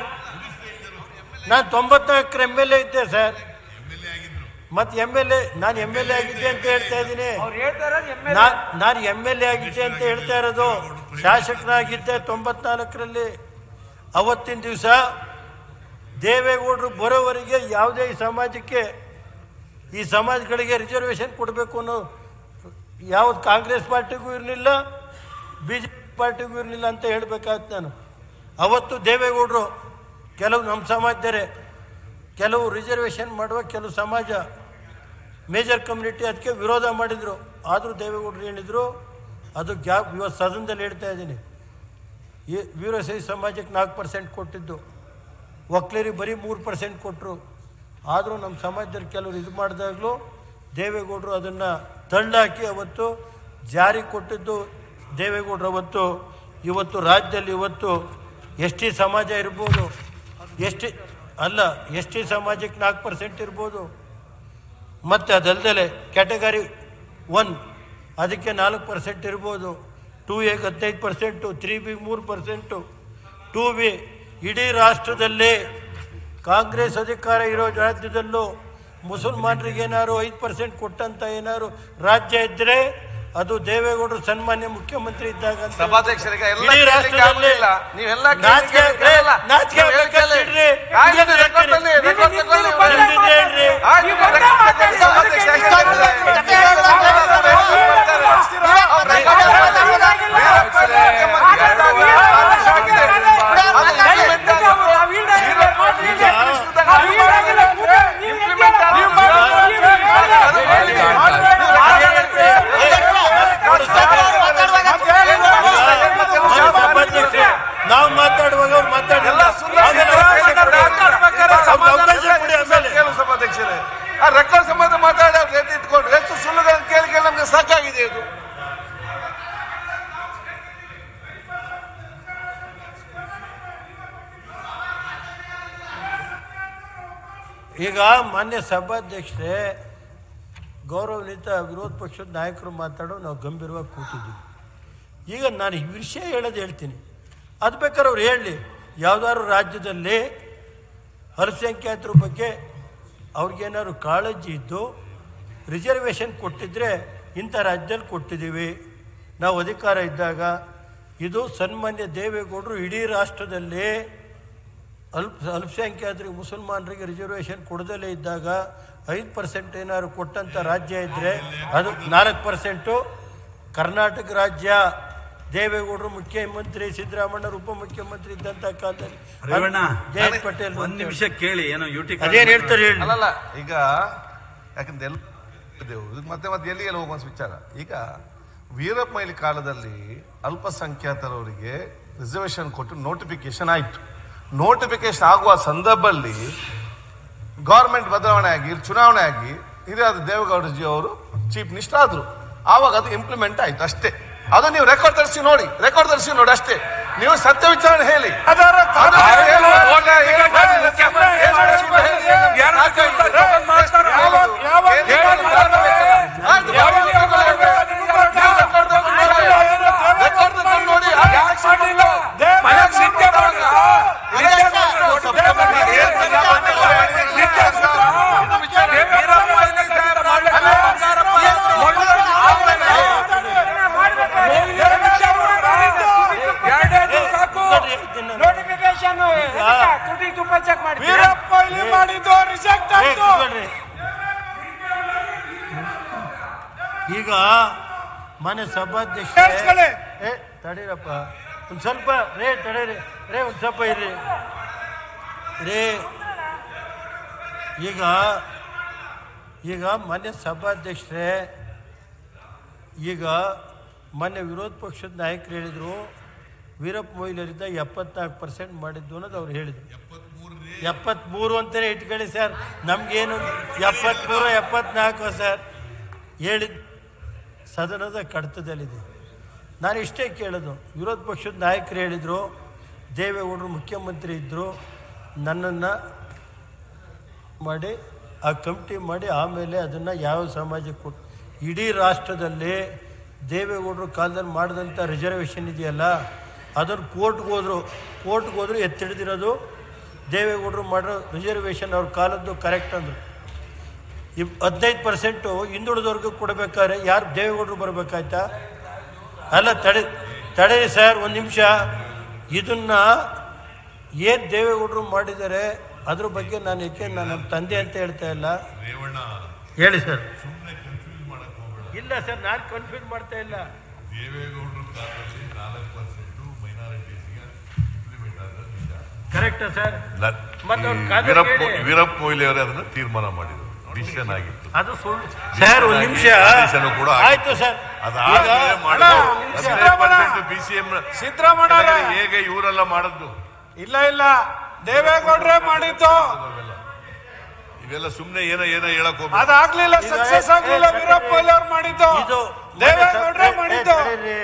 N: ನಾನು ತೊಂಬತ್ನಾಲ್ಕರ ಎಂ ಎಲ್ ಎ ಇದ್ದೆ ಸರ್ ಮತ್ತೆ ಎಂ ಎಲ್ ಎ ನಾನು ಎಂ ಎಲ್ ಎ ಆಗಿದ್ದೆ ಅಂತ ಹೇಳ್ತಾ ಇದ್ದೀನಿ ನಾನ್- ನಾನು ಎಂ ಎಲ್ ಎ ಆಗಿದ್ದೆ ಅಂತ ಹೇಳ್ತಾ ಇರೋದು ಶಾಸಕನಾಗಿದ್ದೆ ತೊಂಬತ್ನಾಲ್ಕರಲ್ಲಿ ಅವತ್ತಿನ ದಿವಸ ದೇವೇಗೌಡರು ಬರೋವರೆಗೆ ಯಾವುದೇ ಈ ಸಮಾಜಕ್ಕೆ ಈ ಸಮಾಜಗಳಿಗೆ ರಿಸರ್ವೇಶನ್ ಕೊಡಬೇಕು ಅನ್ನೋ ಯಾವ್ದು ಕಾಂಗ್ರೆಸ್ ಪಾರ್ಟಿಗೂ ಇರಲಿಲ್ಲ ಬಿ ಜೆ ಪಿ ಪಾರ್ಟಿಗೂ ಇರಲಿಲ್ಲ ಅಂತ ಹೇಳ್ಬೇಕಾಯ್ತು ನಾನು ಅವತ್ತು ದೇವೇಗೌಡರು ಕೆಲವು ನಮ್ಮ ಸಮಾಜದರೆ ಕೆಲವು ರಿಸರ್ವೇಶನ್ ಮಾಡುವ ಕೆಲವು ಸಮಾಜ ಮೇಜರ್ ಕಮ್ಯುನಿಟಿ ಅದಕ್ಕೆ ವಿರೋಧ ಮಾಡಿದರು ಆದರೂ ದೇವೇಗೌಡರು ಹೇಳಿದರು ಅದು ಗ್ಯಾಪ್ ಇವತ್ತು ಸದನದಲ್ಲಿ ಹೇಳ್ತಾ ಇದ್ದೀನಿ ಈ ವೀರಶೈವ ಸಮಾಜಕ್ಕೆ ನಾಲ್ಕು ಪರ್ಸೆಂಟ್ ಕೊಟ್ಟಿದ್ದು ಒಕ್ಲೇರಿಗೆ ಬರೀ ಮೂರು ಪರ್ಸೆಂಟ್ ಕೊಟ್ಟರು ಆದರೂ ನಮ್ಮ ಸಮಾಜದಲ್ಲಿ ಕೆಲವರು ಇದು ಮಾಡಿದಾಗಲೂ ದೇವೇಗೌಡರು ಅದನ್ನು ತಳ್ಳಾಕಿ ಅವತ್ತು ಜಾರಿ ಕೊಟ್ಟಿದ್ದು ದೇವೇಗೌಡರು ಅವತ್ತು ಇವತ್ತು ರಾಜ್ಯದಲ್ಲಿ ಇವತ್ತು ಎಸ್ ಟಿ ಸಮಾಜ ಇರ್ಬೋದು ಎಸ್ ಟಿ ಅಲ್ಲ ಎಸ್ ಟಿ ಸಮಾಜಕ್ಕೆ ನಾಲ್ಕು ಪರ್ಸೆಂಟ್ ಇರ್ಬೋದು ಮತ್ತು ಅದಲ್ದಲೆ ಕ್ಯಾಟಗರಿ ಒನ್ ಅದಕ್ಕೆ ನಾಲ್ಕು ಪರ್ಸೆಂಟ್ ಇರ್ಬೋದು ಟೂ ಎಗೆ ಹದಿನೈದು ಪರ್ಸೆಂಟು ತ್ರೀ ಬಿಗೆ ಮೂರು ಪರ್ಸೆಂಟು ಟೂ ಬಿ ಇಡೀ ರಾಷ್ಟ್ರದಲ್ಲಿ ಕಾಂಗ್ರೆಸ್ ಅಧಿಕಾರ ಇರೋ ರಾಜ್ಯದಲ್ಲೂ ಮುಸಲ್ಮಾನರಿಗೆ ಏನಾದ್ರು ಐದು ಪರ್ಸೆಂಟ್ ಕೊಟ್ಟಂತ ಏನಾದ್ರು ರಾಜ್ಯ ಇದ್ದರೆ ಅದು ದೇವೇಗೌಡರು ಸನ್ಮಾನ್ಯ ಮುಖ್ಯಮಂತ್ರಿ ಇದ್ದಾಗ ಅಂತ
G: ಸಭಾಧ್ಯಕ್ಷರಿಗೆ ಎಲ್ಲ
N: ಇಡೀ
G: ಕೇಳಲಿಕ್ಕೆ
N: ರಾಷ್ಟ್ರದಲ್ಲಿ
G: ಆಗುದಿಲ್ಲ. ನೀವೆಲ್ಲ
N: ನಾಚಿಕೆ
G: ಕೇಳಲಿಕ್ಕೆ ಆಗಲ್ಲ.
N: ನಾಚಿಕೆ
G: ನೀವು
N: ಆಗ್ಬೇಕಾದ್ರೆ
G: ಹೇಳ್ತೀರಿ.
N: ಇಡ್ರಿ.
G: ಆಯ್ತು,
N: ಇಡ್ರಿ,
G: ರೆಕಾರ್ಡ್ ತಗೊಳ್ಳಿ, ರೆಕಾರ್ಡ್ ತಗೊಳ್ಳಿ.
N: ಇಡ್ರಿ, ಇಡ್ರಿ.
G: ಆಯ್ತು, ರೆಕಾರ್ಡ್ ತಗೊಳ್ಳಿ. ಸಭಾಧ್ಯಕ್ಷ ಎಷ್ಟಾಗ್ತದೆ? ಅವ್ರು ರೆಕಾರ್ಡ್
N: ನಾವು ಮಾತಾಡುವಾಗ ಅವ್ರು ಮಾತಾಡಿಲ್ಲ
G: ಕೇಳು ಸಭಾಧ್ಯಕ್ಷರೇ ಆ ರೆಕಾರ್ಡ್ ಸಂಬಂಧ ಮಾತಾಡಿ ಅವ್ರು ಎದ್ದು ಇಟ್ಕೊಂಡು ಎಷ್ಟು ಸುಳ್ಳುಗಳನ್ನು ಕೇಳಿ ಕೇಳಿ ನಮ್ಗೆ ಸಾಕಾಗಿದೆ ಇದು
N: ಈಗ ಮಾನ್ಯ ಸಭಾಧ್ಯಕ್ಷರೇ ಗೌರವಾನ್ವಿತ ವಿರೋಧ ಪಕ್ಷದ ನಾಯಕರು ಮಾತಾಡೋ ನಾವು ಗಂಭೀರವಾಗಿ ಕೂತಿದ್ದೀವಿ ಈಗ ನಾನು ಈ ವಿಷಯ ಹೇಳೋದು ಹೇಳ್ತೀನಿ ಅದು ಬೇಕಾದ್ರೆ ಅವ್ರು ಹೇಳಲಿ ಯಾವ್ದಾದ್ರು ರಾಜ್ಯದಲ್ಲಿ ಅಲ್ಪಸಂಖ್ಯಾತರ ಬಗ್ಗೆ ಅವ್ರಿಗೇನಾದ್ರು ಕಾಳಜಿ ಇದ್ದು ರಿಸರ್ವೇಷನ್ ಕೊಟ್ಟಿದ್ರೆ ಇಂಥ ರಾಜ್ಯದಲ್ಲಿ ಕೊಟ್ಟಿದ್ದೀವಿ ನಾವು ಅಧಿಕಾರ ಇದ್ದಾಗ ಇದು ಸನ್ಮಾನ್ಯ ದೇವೇಗೌಡರು ಇಡೀ ರಾಷ್ಟ್ರದಲ್ಲಿ ಅಲ್ಪ ಅಲ್ಪಸಂಖ್ಯಾತರಿಗೆ ಮುಸಲ್ಮಾನರಿಗೆ ರಿಸರ್ವೇಷನ್ ಕೊಡದಲ್ಲೇ ಇದ್ದಾಗ ಐದು ಪರ್ಸೆಂಟ್ ಏನಾದ್ರು ಕೊಟ್ಟಂತ ರಾಜ್ಯ ಇದ್ರೆ ಅದು ನಾಲ್ಕು ಪರ್ಸೆಂಟು ಕರ್ನಾಟಕ ರಾಜ್ಯ ದೇವೇಗೌಡರು ಮುಖ್ಯಮಂತ್ರಿ ಸಿದ್ದರಾಮಣ್ಣರು ಉಪಮುಖ್ಯಮಂತ್ರಿ ಇದ್ದಂತ ಕಾಲದಲ್ಲಿ
P: ರೇವಣ್ಣ
N: ಜಯಂತ್ ಪಟೇಲ್
P: ಒಂದ್ ನಿಮಿಷ ಕೇಳಿ ಏನೋ ಯೂಟಿ
N: ಅದೇನ್ ಹೇಳ್ತಾರೆ ಹೇಳಿ
G: ಅಲ್ಲಲ್ಲ ಈಗ ಯಾಕಂದ್ರೆ ಎಲ್ಲ ಇದ್ದೆವು. ಇದು ಮತ್ತೆ ಮತ್ತೆ ಎಲ್ಲಿ ಎಲ್ಲಿ ಹೋಗುವ ವಿಚಾರ ಈಗ ವೀರಪ್ಪ ಮೊಯ್ಲಿ ಕಾಲದಲ್ಲಿ ಅಲ್ಪಸಂಖ್ಯಾತರವರಿಗೆ ರಿಸರ್ವೇಶನ್ ಕೊಟ್ಟು ನೋಟಿಫಿಕೇಶನ್ ಆಯಿತು ನೋಟಿಫಿಕೇಶನ್ ಆಗುವ ಸಂದರ್ಭದಲ್ಲಿ ಗೌರ್ಮೆಂಟ್ ಬದಲಾವಣೆ ಆಗಿ ಚುನಾವಣೆ ಆಗಿ ಹಿರಿಯಾದ ದೇವೇಗೌಡಜಿ ಅವರು ಚೀಫ್ ಮಿನಿಸ್ಟರ್ ಆದ್ರು ಆವಾಗ ಅದು ಇಂಪ್ಲಿಮೆಂಟ್ ಆಯ್ತು ಅಷ್ಟೇ ಅದು ನೀವು ರೆಕಾರ್ಡ್ ತರಿಸಿ ನೋಡಿ ರೆಕಾರ್ಡ್ ತರಿಸಿ ನೋಡಿ ಅಷ್ಟೇ ನೀವು ಸತ್ಯ ವಿಚಾರಣೆ ಹೇಳಿ ಅದು ಏನು ಓಟ, ಏನು ಮಾಡಿ, ಮುಖ್ಯಮಂತ್ರಿ ಏನು ಮಾಡಿದ್ರು ಹೇಳಿ. ಯಾರು ಬೇಕಾಗಿತ್ತು? ಯಾವ- ಏನು ಮಾಡ್ಬೇಕು? ಆಯ್ತು, ರೆಕಾರ್ಡ್ ತಗೊಂಡು ನೋಡಿ. ರೆಕಾರ್ಡ್ ತಗೊಂಡು ನೋಡಿ. ಮನೆಗೆ ಸಿಟ್ಟೆ ಬರಲ್ಲ.
Q: ನೋಟಿಫಿಕೇಶನ್ ತುಟಿ ತುಪ್ಪ ಚೆಕ್ ಮಾಡಿ
L: ವೀರಪ್ಪ ಇಲ್ಲಿ ಮಾಡಿದ್ದು ರಿಜೆಕ್ಟ್ ಆಯ್ತು
N: ಈಗ ಮನೆ ಸಭಾಧ್ಯಕ್ಷ
L: ಕೇಳಿಸ್ಕೊಳ್ಳಿ.
N: ಏ ತಡೀರಪ್ಪ ಒಂದ್ ಸ್ವಲ್ಪ ರೇ ತಡೀರಿ ರೇ ಒಂದ್ ಸ್ವಲ್ಪ ಇರ್ರಿ ರೇ ಈಗ ಈಗ ಮನೆ ಸಭಾಧ್ಯಕ್ಷರೇ ಈಗ ಮೊನ್ನೆ ವಿರೋಧ ಪಕ್ಷದ ನಾಯಕರು ಹೇಳಿದರು ವೀರಪ್ಪ ಮೊಯ್ಲರಿಂದ ಎಪ್ಪತ್ನಾಲ್ಕು ಪರ್ಸೆಂಟ್ ಮಾಡಿದ್ದು ಅನ್ನೋದು ಅವ್ರು ಹೇಳಿದ್ರು ಎಪ್ಪತ್ಮೂರು ಅಂತಲೇ ಇಟ್ಕೊಳ್ಳಿ ಸರ್ ನಮಗೇನು ಎಪ್ಪತ್ಮೂರು ಎಪ್ಪತ್ನಾಲ್ಕು ಸರ್ ಹೇಳಿದ್ ಸದನದ ಕಡತದಲ್ಲಿದೆ ನಾನು ಇಷ್ಟೇ ಕೇಳೋದು ವಿರೋಧ ಪಕ್ಷದ ನಾಯಕರು ಹೇಳಿದರು ದೇವೇಗೌಡರು ಮುಖ್ಯಮಂತ್ರಿ ಇದ್ದರು ನನ್ನನ್ನು ಮಾಡಿ ಆ ಕಮಿಟಿ ಮಾಡಿ ಆಮೇಲೆ ಅದನ್ನು ಯಾವ ಸಮಾಜಕ್ಕೆ ಕೊಟ್ಟು ಇಡೀ ರಾಷ್ಟ್ರದಲ್ಲಿ ದೇವೇಗೌಡರು ಕಾಲದಲ್ಲಿ ಮಾಡಿದಂಥ ರಿಸರ್ವೇಷನ್ ಇದೆಯಲ್ಲ ಅದನ್ನು ಕೋರ್ಟ್ಗೆ ಹೋದರು ಕೋರ್ಟ್ಗೆ ಹೋದ್ರು ಎತ್ತಿಡಿದಿರೋದು ದೇವೇಗೌಡರು ಮಾಡಿರೋ ರಿಸರ್ವೇಷನ್ ಅವ್ರ ಕಾಲದ್ದು ಕರೆಕ್ಟ್ ಅಂದರು ಇಪ್ ಹದಿನೈದು ಪರ್ಸೆಂಟು ಹಿಂದುಳಿದವ್ರಿಗೆ ಕೊಡಬೇಕಾದ್ರೆ ಯಾರು ದೇವೇಗೌಡರು ಬರಬೇಕಾಯ್ತಾ ಅಲ್ಲ ತಡೆ ತಡೆಯಿರಿ ಸರ್ ಒಂದು ನಿಮಿಷ ಇದನ್ನ ಏನು ದೇವೇಗೌಡರು ಮಾಡಿದ್ದಾರೆ ಅದ್ರ ಬಗ್ಗೆ ನಾನು ಏಕೆ ನಾನು ನಮ್ಮ ತಂದೆ ಅಂತ ಹೇಳ್ತಾ ಇಲ್ಲ
D: ರೇವಣ್ಣ
N: ಹೇಳಿ ಸರ್
D: ಸುಮ್ಮನೆ ಕನ್ಫ್ಯೂಸ್ ಮಾಡಕ್ ಹೋಗ್ಬೇಡ
N: ಇಲ್ಲ ಸರ್ ನಾನು ಕನ್ಫ್ಯೂಸ್ ಮಾಡ್ತಾ ಇಲ್ಲ
D: ದೇವೇಗೌಡರ ಕಾಲದಲ್ಲಿ ನಾಲ್ಕು ಪರ್ಸೆಂಟ್ ಮೈನಾರಿಟೀಸ್ಗೆ ಇಂಪ್ಲಿಮೆಂಟ್ ಆದ ನಿಜ
N: ಕರೆಕ್ಟಾ ಸರ್
D: ನ-
N: ಮತ್ತೆ ಅವ್ರ
D: ಈ
N: ಕಾಲದಲ್ಲಿ
D: ವೀರಪ್ಪ
N: ಹೇಳಿ.
D: ವೀರಪ್ಪ ಮೊಯ್ಲಿ ಅವರೇ ಅದನ್ನ ತೀರ್ಮಾನ ಮಾಡಿದ್ರು ಡಿಸಿಷನ್ ಆಗಿತ್ತು
N: ಅದು ಸುಳ್ಳು ಸರ್ ಒಂದು ನಿಮಿಷ
D: ಆದೇಶನೂ ಕೂಡ ಆಗಿತ್ತು.
N: ಆಯ್ತು ಸರ್
D: ಅದಾದ್ಮೇಲೆ
N: ಈಗ-
D: ಮಾಡಿದ್ರು.
N: ಅಣ್ಣ,
D: ಹದಿನೈದು
L: ಸಿದ್ದರಾಮಯ್ಯ.
D: percent BCM
L: ಸಿದ್ದರಾಮಯ್ಯ
D: ಹೇಗೆ ಇವರೆಲ್ಲ ಮಾಡದ್ದು
L: ಇಲ್ಲ ಇಲ್ಲ ದೇವೇಗೌಡ್ರೆ ಮಾಡಿದ್ದು
D: ಇವೆಲ್ಲ ಸುಮ್ನೆ ಏನೋ ಏನೋ ಹೇಳಕ್ ಹೋಗ್ಬೇಡ.
L: ಅದಾಗ್ಲಿಲ್ಲ
N: ಈಗ-
L: ಸಕ್ಸಸ್ ಆಗ್ಲಿಲ್ಲ
N: ಏ,
L: ವೀರಪ್ಪ ಮೊಯ್ಲಿ ಅವ್ರು ಮಾಡಿದ್ದು
N: ಇದು
L: ದೇವೇಗೌಡ್ರೆ ಮಾಡಿದ್ದು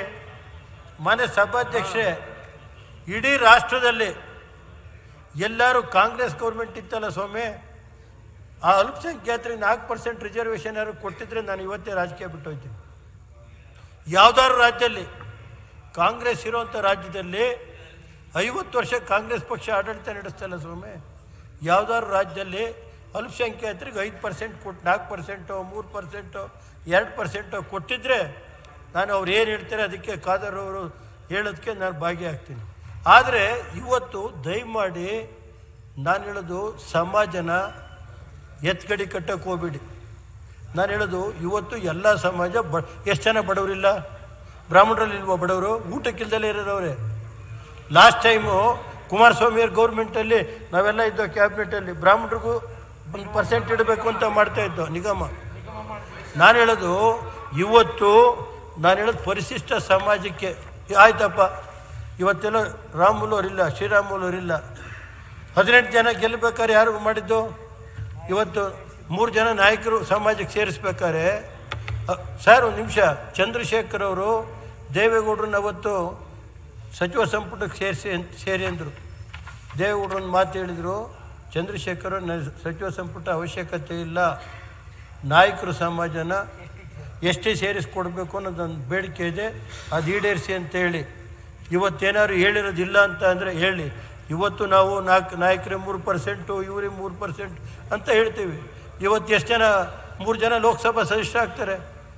N: ಮನೆ ಸಭಾಧ್ಯಕ್ಷೆ ಇಡೀ ರಾಷ್ಟ್ರದಲ್ಲಿ ಎಲ್ಲರೂ ಕಾಂಗ್ರೆಸ್ ಗೌರ್ಮೆಂಟ್ ಇತ್ತಲ್ಲ ಸ್ವಾಮಿ ಆ ಅಲ್ಪಸಂಖ್ಯಾತರಿಗೆ ನಾಲ್ಕು ಪರ್ಸೆಂಟ್ ರಿಸರ್ವೇಷನ್ ಯಾರು ಕೊಟ್ಟಿದ್ರೆ ನಾನು ಇವತ್ತೇ ರಾಜಕೀಯ ಬಿಟ್ಟು ಹೋಗ್ತೀನಿ ಯಾವ್ದಾದ್ರು ರಾಜ್ಯದಲ್ಲಿ ಕಾಂಗ್ರೆಸ್ ಇರುವಂಥ ರಾಜ್ಯದಲ್ಲಿ ಐವತ್ತು ವರ್ಷ ಕಾಂಗ್ರೆಸ್ ಪಕ್ಷ ಆಡಳಿತ ನಡೆಸ್ತಲ್ಲ ಸ್ವಾಮಿ ಯಾವ್ದಾದ್ರು ರಾಜ್ಯದಲ್ಲಿ ಅಲ್ಪಸಂಖ್ಯಾತರಿಗೆ ಐದು ಪರ್ಸೆಂಟ್ ಕೊಟ್ಟು ನಾಲ್ಕು ಪರ್ಸೆಂಟು ಮೂರು ಪರ್ಸೆಂಟು ಎರಡು ಪರ್ಸೆಂಟು ಕೊಟ್ಟಿದ್ರೆ ನಾನು ಅವ್ರು ಏನು ಹೇಳ್ತಾರೆ ಅದಕ್ಕೆ ಖಾದರ್ ಅವರು ಹೇಳೋದಕ್ಕೆ ನಾನು ಭಾಗಿಯಾಗ್ತೀನಿ ಆದರೆ ಇವತ್ತು ದಯಮಾಡಿ ನಾನು ಹೇಳೋದು ಸಮಾಜನ ಎತ್ಕಡಿ ಕಟ್ಟಕ್ಕೆ ಹೋಗ್ಬೇಡಿ ನಾನು ಹೇಳೋದು ಇವತ್ತು ಎಲ್ಲ ಸಮಾಜ ಬ ಎಷ್ಟು ಜನ ಬಡವರಿಲ್ಲ ಬ್ರಾಹ್ಮಣರಲ್ಲಿ ಇಲ್ವಾ ಬಡವರು ಊಟಕ್ಕಿಲ್ದಲೇ ಇರೋರವ್ರೆ ಲಾಸ್ಟ್ ಟೈಮು ಕುಮಾರಸ್ವಾಮಿ ಅವ್ರ ಗೌರ್ಮೆಂಟಲ್ಲಿ ನಾವೆಲ್ಲ ಇದ್ದೋ ಕ್ಯಾಬಿನೆಟಲ್ಲಿ ಬ್ರಾಹ್ಮಣರಿಗೂ ಒಂದು ಪರ್ಸೆಂಟ್ ಇಡಬೇಕು ಅಂತ ಮಾಡ್ತಾ ಇದ್ದೋ ನಿಗಮ ನಾನು ಹೇಳೋದು ಇವತ್ತು ನಾನು ಹೇಳೋದು ಪರಿಶಿಷ್ಟ ಸಮಾಜಕ್ಕೆ ಆಯ್ತಪ್ಪ ಇವತ್ತೆಲ್ಲ ರಾಮುಲು ಅವರಿಲ್ಲ ಶ್ರೀರಾಮುಲು ಅವರಿಲ್ಲ ಹದಿನೆಂಟು ಜನ ಗೆಲ್ಲಬೇಕಾದ್ರೆ ಯಾರು ಮಾಡಿದ್ದು ಇವತ್ತು ಮೂರು ಜನ ನಾಯಕರು ಸಮಾಜಕ್ಕೆ ಸೇರಿಸ್ಬೇಕಾದ್ರೆ ಅ, ಸರ್ ಒಂದು ನಿಮಿಷ ಚಂದ್ರಶೇಖರ್ ಅವರು ದೇವೇಗೌಡರನ್ನ ಅವತ್ತು ಸಚಿವ ಸಂಪುಟಕ್ಕೆ ಸೇರಿಸಿ ಅಂತ- ಸೇರಿ ಅಂದರು ದೇವೇಗೌಡರು ಒಂದು ಮಾತು ಹೇಳಿದರು ಚಂದ್ರಶೇಖರ್ ನ- ಸಚಿವ ಸಂಪುಟ ಅವಶ್ಯಕತೆ ಇಲ್ಲ ನಾಯಕರು ಸಮಾಜನ ಎಷ್ಟೇ ಸೇರಿಸ್ಕೊಡ್ಬೇಕು ಅನ್ನೋದೊಂದು ಬೇಡಿಕೆ ಇದೆ ಅದು ಈಡೇರಿಸಿ ಅಂತೇಳಿ ಇವತ್ತೇನಾದ್ರು ಹೇಳಿರೋದಿಲ್ಲ ಅಂತ ಅಂದರೆ ಹೇಳಿ ಇವತ್ತು ನಾವು ನಾಲ್ಕು ನಾಯಕರೇ ಮೂರು ಪರ್ಸೆಂಟು ಇವರೇ ಮೂರು ಪರ್ಸೆಂಟ್ ಅಂತ ಹೇಳ್ತೀವಿ ಇವತ್ತು ಎಷ್ಟು ಜನ ಮೂರು ಜನ ಲೋಕಸಭಾ ಸದಸ್ಯರಾಗ್ತಾರೆ